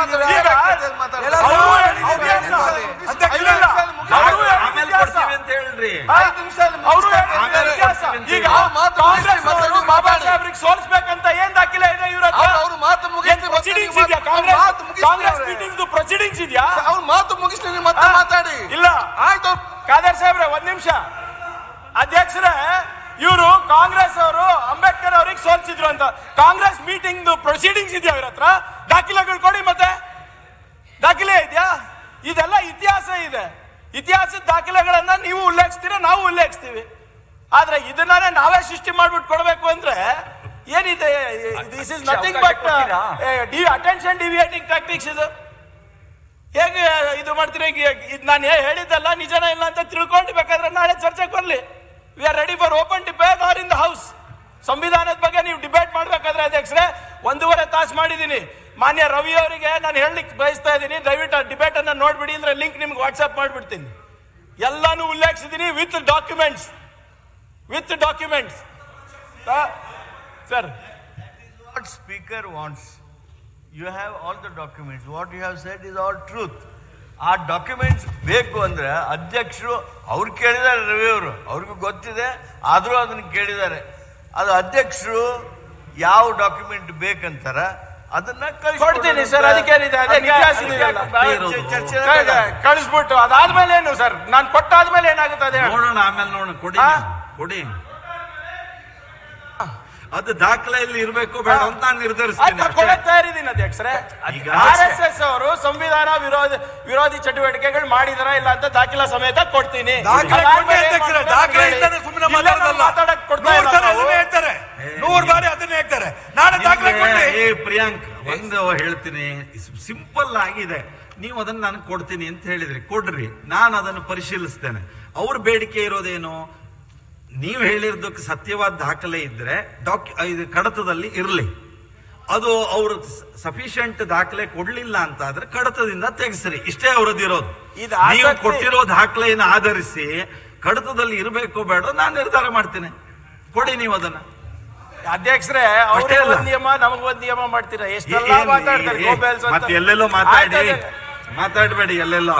B: ಅವ್ರು ಹೇಳಿದ ಇತಿಹಾಸ. ಇಲ್ಲ, ಇಲ್ಲ. ಅವ್ರು ಹೇಳಿದ
T: ಆಮೇಲೆ
B: ಇತಿಹಾಸ.
T: ಕೊಡ್ತೀವಿ ಅಂತ ಹೇಳ್ರಿ
B: ಆ? ಅವ್ರು ಹೇಳಿದ
T: ಆಮೇಲೆ
B: ಇತಿಹಾಸ.
T: ಕೊಡ್ತೀವಿ
B: ಈಗ
T: ಅಂತ
B: ಕಾಂಗ್ರೆಸ್ ಅವರು ಬಾಬಾ ಸಾಹೇಬ್ರಿಗೆ ಸೋಲಿಸ್ಬೇಕಂತ ಏನ್ ದಾಖಲೆ ಇದೆ ಇವ್ರ ಹತ್ರ?
G: ಅವ್ರು ಮಾತು ಮುಗಿಸ್ಲಿ,
B: ಏನ್ proceedings
G: ಮಾತು
B: ಇದೆಯಾ?
G: ಮುಗಿಸ್ಲಿ
B: ಕಾಂಗ್ರೆಸ್
G: ಅವ್ರೆ.
B: ಕಾಂಗ್ರೆಸ್ ಮೀಟಿಂಗ್ ಪ್ರೊಸೀಡಿಂಗ್ಸ್ ಇದೆಯಾ
G: ಅವ್ರು ಮಾತು ಮುಗಿಸ್ಲಿ ನೀವು ಮತ್ತೆ
B: ಆ?
G: ಮಾತಾಡಿ
B: ಇಲ್ಲ ಆಯ್ತು ಖಾದರ್ ಸಾಹೇಬ್ರೆ ಒಂದ್ ನಿಮಿಷ ಅಧ್ಯಕ್ಷರೇ ಇವರು ಕಾಂಗ್ರೆಸ್ ಅವರು ಅಂಬೇಡ್ಕರ್ ಅವ್ರಿಗೆ ಸೋಲ್ಸಿದ್ರು ಅಂತ ಕಾಂಗ್ರೆಸ್ ಮೀಟಿಂಗ್ ಪ್ರೊಸೀಡಿಂಗ್ಸ್ ಇದೆಯಾ ಇವ್ರ ಹತ್ರ ದಾಖಲೆಗಳು ಕೊಡಿ ಮತ್ತೆ ದಾಖಲೆ ಇದೆಯಾ ಇದೆಲ್ಲ ಇತಿಹಾಸ ಇದೆ ಇತಿಹಾಸದ ದಾಖಲೆಗಳನ್ನ ನೀವು ಉಲ್ಲೇಖಿಸ್ತೀರಾ ನಾವು ಉಲ್ಲೇಖಿಸ್ತೀವಿ ಆದ್ರೆ ಇದನ್ನೇ ನಾವೇ ಸೃಷ್ಟಿ ಮಾಡ್ಬಿಟ್ಟು ಕೊಡ್ಬೇಕು ಅಂದ್ರೆ ಏನಿದೆ this is nothing but attention deviating tactics ಇದು ಹೇಗೆ ಇದು ಮಾಡ್ತೀರಾ ಈಗ ಇದು ನಾನು ಹೇಳಿದ್ದಲ್ಲ ನಿಜನ ಇಲ್ಲ ಅಂತ ತಿಳ್ಕೊಂಡು ಬೇಕಾದ್ರೆ ನಾಳೆ ಚರ್ಚೆಗೆ ಬರಲಿ we are ready for open debate are in the house ಸಂವಿಧಾನದ ಬಗ್ಗೆ ನೀವು ಡಿಬೇಟ್ ಮಾಡ್ಬೇಕಾದ್ರೆ ಅಧ್ಯಕ್ಷರೇ ಒಂದೂವರೆ ತಾಸು ಮಾಡಿದ್ದೀನಿ ಮಾನ್ಯ ರವಿ ಅವರಿಗೆ ನಾನು ಹೇಳಲಿಕ್ಕೆ ಬಯಸ್ತಾ ಇದ್ದೀನಿ ದಯವಿಟ್ಟು ಆ ಡಿಬೇಟ್ ಅನ್ನ ನೋಡ್ಬಿಡಿ ಅಂದ್ರೆ ಲಿಂಕ್ ನಿಮ್ಗೆ ವಾಟ್ಸ್ಆಪ್ ಮಾಡ್ಬಿಡ್ತೀನಿ ಎಲ್ಲಾನು ಉಲ್ಲೇಖಿಸಿದ್ದೀನಿ with documents with documents sir
U: what speaker wants. You have all the documents. What you have said is all truth. ಆ ಡಾಕ್ಯುಮೆಂಟ್ಸ್ ಬೇಕು ಅಂದ್ರೆ ಅಧ್ಯಕ್ಷರು ಅವ್ರು ಕೇಳಿದ್ದಾರೆ ರವಿ ಅವರು ಅವ್ರಿಗೂ ಗೊತ್ತಿದೆ ಆದ್ರೂ ಅದನ್ನ ಕೇಳಿದ್ದಾರೆ ಅದು ಅಧ್ಯಕ್ಷರು ಯಾವ ಡಾಕ್ಯುಮೆಂಟ್ ಬೇಕಂತಾರ ಅದನ್ನ
B: ಕೊಡ್ತೀನಿ ಸರ್ ಅದಕ್ಕೇನಿದೆ ಅದೇ ಇತಿಹಾಸ ಇದೆಯಲ್ಲ.
U: ಚರ್ಚೆ
B: ಕಳಿಸ್ಬಿಟ್ಟು ಅದಾದ್ಮೇಲೆ ಏನು ಸರ್ ನಾನು ಕೊಟ್ಟಾದ್ಮೇಲೆ ಏನಾಗುತ್ತೆ ಅದೇ ಹೇಳಿ.
T: ನೋಡೋಣ ಆಮೇಲೆ ನೋಡೋಣ ಕೊಡಿ
B: ಆ?
T: ಕೊಡಿ ಅದು ದಾಖಲೆಯಲ್ಲಿ ಇರಬೇಕು ಬೇಡ ಅಂತ ನಾನು ನಿರ್ಧರಿಸ್ತೀನಿ
B: ಆಯ್ತು,
T: ಅಷ್ಟೇ.
B: ಕೊಡಕ್ ತಯಾರಿದ್ದೀನಿ ಅಧ್ಯಕ್ಷರೇ
T: ಈಗ
B: ಆರ್ ಎಸ್ ಎಸ್ ಅವರು ಸಂವಿಧಾನ ವಿರೋಧಿ ವಿರೋಧಿ ಚಟುವಟಿಕೆಗಳು ಮಾಡಿದಾರ ಇಲ್ಲ ಅಂತ ದಾಖಲಾ ಸಮೇತ ಕೊಡ್ತೀನಿ
E: ದಾಖಲೆ
B: ಅದಾದ್ಮೇಲೆ
E: ಕೊಡಿ
B: ಏನ್
E: ಅಧ್ಯಕ್ಷರೇ,
B: ಮಾಡ್ತಾರೆ
E: ದಾಖಲೆ
B: ಹೇಳಿ.
E: ಇಲ್ದೇನೆ ಸುಮ್ಮನೆ
B: ಇಲ್ಲೇ ನಾವು
E: ಮಾತಾಡೋದಲ್ಲ.
B: ಮಾತಾಡಕ್ ಕೊಡ್ತಾ
E: ನೂರು
B: ಇಲ್ಲ
E: ಸಲ
B: ನಾವು.
E: ಅದನ್ನೇ ಹೇಳ್ತಾರೆ ನೂರು ಬಾರಿ ಅದನ್ನೇ ಹೇಳ್ತಾರೆ ನಾಳೆ ದಾಖಲೆ
T: ನಿಮ್ಗೆ,
E: ಕೊಡಿ
T: ಏ ಪ್ರಿಯಾಂಕ್ ಒಂದು ಹೇಳ್ತೀನಿ ಸಿಂಪಲ್ ಆಗಿದೆ ನೀವು ಅದನ್ನ ನಾನು ಕೊಡ್ತೀನಿ ಅಂತ ಹೇಳಿದ್ರಿ ಕೊಡ್ರಿ ನಾನು ಅದನ್ನು ಪರಿಶೀಲಿಸ್ತೇನೆ ಅವ್ರ ಬೇಡಿಕೆ ಇರೋದೇನು ನೀವು ಹೇಳಿರೋದಕ್ಕೆ ಸತ್ಯವಾದ ದಾಖಲೆ ಇದ್ರೆ ಡಾಕ್ಯು ಇದು ಕಡತದಲ್ಲಿ ಇರಲಿ ಅದು ಅವರು ಸಫಿಶಿಯಂಟ್ ದಾಖಲೆ ಕೊಡ್ಲಿಲ್ಲ ಅಂತ ಆದ್ರೆ ಕಡತದಿಂದ ತೆಗೆಸ್ರಿ ಇಷ್ಟೇ ಅವ್ರದ್ದು ಇರೋದು
B: ಇದು
T: ನೀವು
B: ಆಸಕ್ತಿ-
T: ಕೊಟ್ಟಿರೋ ದಾಖಲೆಯನ್ನು ಆಧರಿಸಿ ಕಡತದಲ್ಲಿ ಇರಬೇಕೋ ಬೇಡ ನಾನು ನಿರ್ಧಾರ ಮಾಡ್ತೇನೆ ಕೊಡಿ ನೀವು ಅದನ್ನ
B: ಅಧ್ಯಕ್ಷರೇ
T: ಅಷ್ಟೇ
B: ಅವ್ರಿಗೆ
T: ಅಲ್ಲ.
B: ಒಂದ್ ನಿಯಮ ನಮಗ್ ಒಂದ್ ನಿಯಮ ಮಾಡ್ತೀರಾ ಎಷ್ಟೆಲ್ಲ
T: ಏನ್-
B: ಮಾತಾಡ್ತಾರೆ
T: ಏ-
B: ಗೋಬೆಲ್ಸ್ ಅಂತ.
T: ಮತ್ತೆ ಎಲ್ಲೆಲ್ಲೋ ಮಾತಾಡಿ
B: ಆಯ್ತು,
T: ಮಾತಾಡಬೇಡಿ ಎಲ್ಲೆಲ್ಲೋ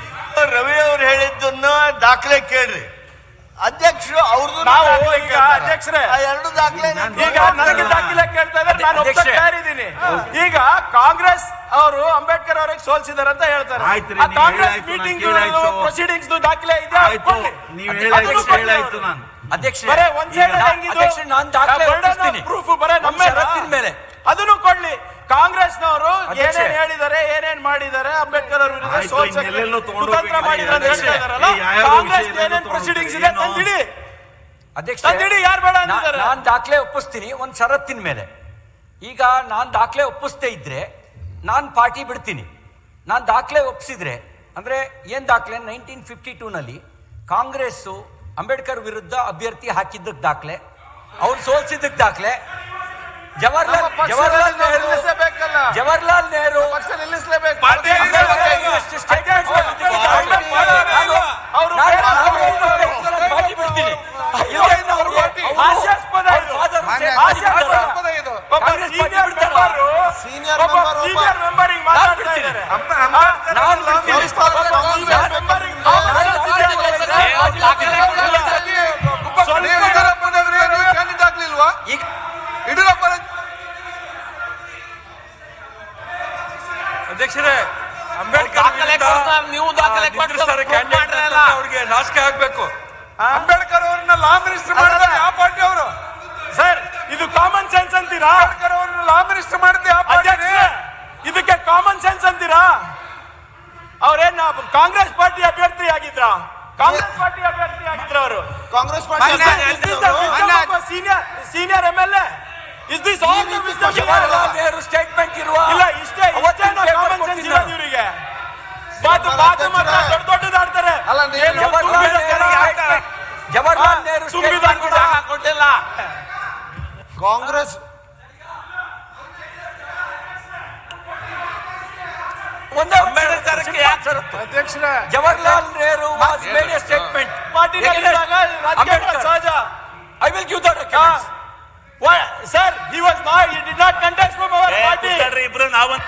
U: ರವಿ ಅವ್ರು ಹೇಳಿದ್ದನ್ನು ದಾಖಲೆ ಕೇಳ್ರಿ ಅಧ್ಯಕ್ಷರು ಅವ್ರದ್ದು
B: ನಾವು ಈಗ ಅಧ್ಯಕ್ಷರೇ
U: ಎರಡು ದಾಖಲೆ
B: ಈಗ ನನಗೆ ದಾಖಲೆ ಕೇಳ್ತಾ ಇದ್ದಾರೆ ನಾನು ಒಪ್ಸಕ್
T: ಅಧ್ಯಕ್ಷರೇ.
B: ತಯಾರಿದ್ದೀನಿ ಈಗ ಕಾಂಗ್ರೆಸ್ ಅವರು ಅಂಬೇಡ್ಕರ್ ಅವರಿಗೆ ಸೋಲ್ಸಿದಾರೆ ಅಂತ ಹೇಳ್ತಾರೆ
T: ಆಯ್ತು ರೀ,
B: ಆ
T: ನೀವು
B: ಕಾಂಗ್ರೆಸ್
T: ಹೇಳಾಯ್ತು, ನಾನು
B: ಮೀಟಿಂಗ್
T: ಕೇಳಾಯ್ತು.
B: ಪ್ರೊಸೀಡಿಂಗ್ಸ್ ದಾಖಲೆ ಇದೆ
T: ಆಯ್ತು ನೀವು ಹೇಳಾಯ್ತು ಹೇಳಾಯ್ತು ನಾನು
F: ಅಧ್ಯಕ್ಷರೇ,
B: ಬರೇ ಒಂದ್ ಸೈಡ್
F: ಈಗ ಅಧ್ಯಕ್ಷರೇ, ನಾನು ದಾಖಲೆ ಒಪ್ಪಿಸ್ತೀನಿ.
B: ಪ್ರೂಫ್ ಬರೇ ನಮ್ಮ
F: ನಮ್ಮ ಷರತ್ತಿನ ಮೇಲೆ.
B: ಅದನ್ನು ಕೊಡ್ಲಿ ಕಾಂಗ್ರೆಸ್ನವರು
F: ಅಧ್ಯಕ್ಷರೇ.
B: ಏನೇನ್ ಹೇಳಿದ್ದಾರೆ ಏನೇನ್ ಮಾಡಿದ್ದಾರೆ ಅಂಬೇಡ್ಕರ್ ಅವ್ರ ವಿರುದ್ಧ
T: ಆಯ್ತು,
B: ಸೋಲ್ಸಕ್ಕೆ
T: ಇನ್ನೆಲ್ಲೆಲ್ಲೋ ತಗೊಂಡು
B: ಕುತಂತ್ರ
T: ಹೋಗ್ಬೇಡಿ.
B: ಮಾಡಿದ್ರು ಅಂತ ಹೇಳ್ತಾ ಇದಾರಲ್ಲ
T: ಏ, ಯಾವ್ಯಾವ
B: ಕಾಂಗ್ರೆಸ್
T: ವಿಷಯದಲ್ಲಿ
B: ಏನೇನ್
T: ತಗೊಂಡು
B: ಪ್ರೊಸೀಡಿಂಗ್ಸ್
T: ಹೋಗ್ತೀರಿ?
B: ಇದೆ ತಂದಿಡಿ
F: ಅಧ್ಯಕ್ಷ
B: ತಂದಿಡಿ, ಯಾರ್ ಬೇಡ ಅಂತಿದ್ದಾರೆ?
F: ನಾನು ದಾಖಲೆ ಒಪ್ಪಿಸ್ತೀನಿ ಒಂದ್ ಷರತ್ತಿನ ಮೇಲೆ ಈಗ ನಾನ್ ದಾಖಲೆ ಒಪ್ಪಿಸ್ದೇ ಇದ್ರೆ ನಾನ್ ಪಾರ್ಟಿ ಬಿಡ್ತೀನಿ ನಾನ್ ದಾಖಲೆ ಒಪ್ಪಿಸಿದ್ರೆ ಅಂದ್ರೆ ಏನ್ ದಾಖಲೆ ನೈನ್ಟೀನ್ ಫಿಫ್ಟಿ ಟೂ ನಲ್ಲಿ ಕಾಂಗ್ರೆಸ್ ಅಂಬೇಡ್ಕರ್ ವಿರುದ್ಧ ಅಭ್ಯರ್ಥಿ ಹಾಕಿದ್ದಕ್ ದಾಖಲೆ ಅವ್ರು ಸೋಲ್ಸಿದ್ದಕ್ ದಾಖಲೆ ಜವಾಹರ್ಲಾಲ್
G: ನಮ್ಮ ಪಕ್ಷ
F: ಜವಾಹರ್ಲಾಲ್ ನೆಹರು
G: ನಿಲ್ಲಿಸಬೇಕಲ್ಲ.
F: ಜವಾಹರ್ಲಾಲ್ ನೆಹರು
G: ಪಕ್ಷ ನಿಲ್ಲಿಸಲೇಬೇಕು
F: ಪಾರ್ಟಿ ಎಷ್ಟು statement ಕೊಟ್ಟಿದ್ದೀವಿ. ನಾನು-
B: ಅವರು
F: ನಾನು- ನಾನು ಪಾರ್ಟಿ ಬಿಡ್ತೀನಿ ಇಲ್ಲಾಂದ್ರೆ ಅವ್ರು- ಅವ್ರು-
B: ಹಾಸ್ಯಾಸ್ಪದ ಇದು.
F: ಫಾದರ್
B: ಮಾನ್ಯ
F: ಹುಸೇನ್
B: ಹಾಸ್ಯಾಸ್ಪದ
F: ಹಾಸ್ಯಾಸ್ಪದ
B: ಇದು.
F: ಇದು.
B: ಒಬ್ಬ
F: ಕಾಂಗ್ರೆಸ್ ಪಾರ್ಟಿ
B: senior
F: ಬಿಡ್ತಾರಾ?
B: member,
K: Senior
B: ಒಬ್ಬ
K: member ಒಬ್ಬ.
B: senior member ಹಿಂಗ್ ಮಾತಾಡ್ತಾ ಇದ್ದಾರೆ.
F: ನಾನು ಬಿಡ್ತೀನಿ.
B: ಒಬ್ಬ senior member ಹಿಂಗ್ ಮಾತಾಡ್ತಾ ಇದ್ದಾರೆ.
K: ನೀವು ಯಡಿಯೂರಪ್ಪನವ್ರೆ, ನೀವು ಕ್ಯಾಂಡಿಡೇಟ್ ಆಗ್ಲಿಲ್ವಾ
F: ಈಗ
K: ಯಡಿಯೂರಪ್ಪ
E: ಅಧ್ಯಕ್ಷರೇ ಅಂಬೇಡ್ಕರ್
O: ದಾಖಲೆ
E: ವಿರುದ್ಧ,
O: ಕೊಡ್ತಾ ನೀವು ದಾಖಲೆ
E: ಆ,
O: ಕೊಟ್ಟು
E: ನಿಂದಿಸ್ತಾರೆ
O: proof
E: candidate
O: ಮಾಡ್ರಲ್ಲ.
E: ಅಂತ ಅವ್ರಿಗೆ ನಾಚಿಕೆ ಆಗ್ಬೇಕು ಅಂಬೇಡ್ಕರ್ ಅವ್ರನ್ನ ಲಾ ಮಿನಿಸ್ಟರ್ ಮಾಡಿದ್ರೆ ಯಾವ ಪಾರ್ಟಿ ಅವರು
B: ಸರ್ ಇದು ಕಾಮನ್ ಸೆನ್ಸ್ ಅಂತೀರಾ
E: ಅಂಬೇಡ್ಕರ್ ಅವ್ರನ್ನ ಲಾ ಮಿನಿಸ್ಟರ್ ಮಾಡಿದ್ರೆ ಯಾವ ಪಾರ್ಟಿ
B: ಅಧ್ಯಕ್ಷರೇ ಇದಕ್ಕೆ ಕಾಮನ್ ಸೆನ್ಸ್ ಅಂತೀರಾ ಅವ್ರೇನ್ ಕಾಂಗ್ರೆಸ್ ಪಾರ್ಟಿ ಅಭ್ಯರ್ಥಿ ಆಗಿದ್ರ ಕಾಂಗ್ರೆಸ್ ಪಾರ್ಟಿ ಅಭ್ಯರ್ಥಿ ಆಗಿದ್ರ ಅವರು
K: Congress
B: senior senior M L A is this all
F: Jawaharlal Nehru statement ಇರುವ
B: ಇಲ್ಲ ಇಷ್ಟೇ
F: ಅವತ್ತಿನ paper
B: ಕಾಮನ್ ಸೆನ್ಸ್
F: ಕೊಟ್ಟಿದ್ದು
B: ಇರೋದು ಇವರಿಗೆ ಮಾತು ಮಾತು ಮಾತ್ರ ದೊಡ್ಡ ದೊಡ್ಡದಾಡ್ತಾರೆ
K: ಅಲ್ಲ, ನೀವು
B: ಏನು
F: ಜವಾಹರ್ಲಾಲ್
B: ತುಂಬಿದ
F: ನೆಹರು
B: ಜಾಗ
F: statement. ಜವಾಹರ್ಲಾಲ್ ನೆಹರು
B: ತುಂಬಿದ
F: statement
B: ಜಾಗ
F: ಕೂಡ
B: ಕೊಟ್ಟಿಲ್ಲ
K: ಕಾಂಗ್ರೆಸ್
F: ಒಂದೇ
E: ಅಂಬೇಡ್ಕರ್ಗೆ ಯಾಕೆ ಷರತ್ತು?
B: ಅಧ್ಯಕ್ಷರೇ
F: Jawaharlal Nehru was made a statement
B: ಪಾರ್ಟಿನಲ್ಲಿದ್ದಾಗ ರಾಜಕೀಯ ಸಹಜ
F: I will give the documents
B: sir he was not he did not contest from our
M: a,
B: party
M: ಕೂತ್ಕೊಳ್ರಿ ಇಬ್ರು ನಾವೊಂದ್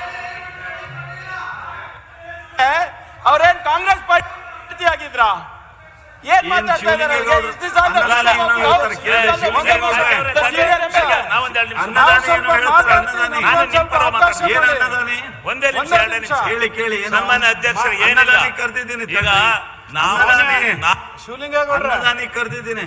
B: ಅವ್ರೇನ್ ಕಾಂಗ್ರೆಸ್ ಪಾರ್ಟಿ ಆಗಿದ್ರ ಏನ್ ಮಾತಾಡ್ತಾ ಇದ್ದಾರೆ
T: ಶಿವಲಿಂಗೇಗೌಡರು
B: Is this all the
T: Annadani
B: wisdom of
T: ಏನೋ
B: the
T: ಹೇಳ್ತಾರೆ,
B: house?
T: ಕೇಳಿ,
B: Is this all the wisdom of the
T: ಶಿವಲಿಂಗೇಗೌಡರು.
B: house? The senior member.
M: ನಾವೊಂದ್ ಎರಡು ನಿಮಿಷ
T: ಅನ್ನದಾನಿ
B: ಸ್ವಲ್ಪ
T: ಏನೋ ಹೇಳ್ತಾರೆ,
B: ಮಾತಾಡ್ತೀನಿ.
T: ಅನ್ನದಾನಿ.
M: ನಾನು ನಿಮ್
B: ಸ್ವಲ್ಪ
M: ಪರ
B: ಅವಕಾಶ
M: ಮಾತಾಡ್ತೀನಿ.
T: ಏನ್
B: ಕೊಡಿ.
T: ಅನ್ನದಾನಿ
M: ಒಂದೇ ನಿಮಿಷ
B: ಒಂದೇ
M: ಎರಡೇ
B: ನಿಮಿಷ.
M: ನಿಮಿಷ
T: ಕೇಳಿ ಕೇಳಿ ಏನು?
M: ಸನ್ಮಾನ್ಯ ಅಧ್ಯಕ್ಷರು
T: ಮಾ-
M: ಏನಿಲ್ಲ
T: ಅನ್ನದಾನಿ ಕರ್ದಿದ್ದೀನಿ
M: ಈಗ
T: ತಡ್ರಿ.
M: ನಾವು
T: ಅನ್ನದಾನಿ.
M: ನಾ-
B: ಶಿವಲಿಂಗೇಗೌಡ್ರ
T: ಅನ್ನದಾನಿ ಕರೆದಿದ್ದೀನಿ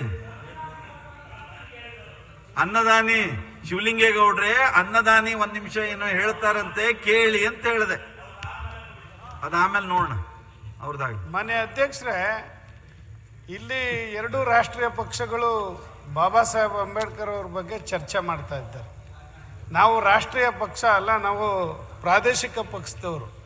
T: ಅನ್ನದಾನಿ ಶಿವಲಿಂಗೇಗೌಡ್ರೆ ಅನ್ನದಾನಿ ಒಂದ್ ನಿಮಿಷ ಏನೋ ಹೇಳ್ತಾರಂತೆ ಕೇಳಿ ಅಂತ ಹೇಳಿದೆ ಅದಾದ್ಮೇಲೆ ನೋಡೋಣ ಅವ್ರದಾಗ್ಲಿ
L: ಮಾನ್ಯ ಅಧ್ಯಕ್ಷರೇ ಇಲ್ಲಿ ಎರಡು ರಾಷ್ಟ್ರೀಯ ಪಕ್ಷಗಳು ಬಾಬಾ ಸಾಹೇಬ್ ಅಂಬೇಡ್ಕರ್ ಅವ್ರ ಬಗ್ಗೆ ಚರ್ಚೆ ಮಾಡ್ತಾ ಇದ್ದಾರೆ ನಾವು ರಾಷ್ಟ್ರೀಯ ಪಕ್ಷ ಅಲ್ಲ ನಾವು ಪ್ರಾದೇಶಿಕ ಪಕ್ಷದವರು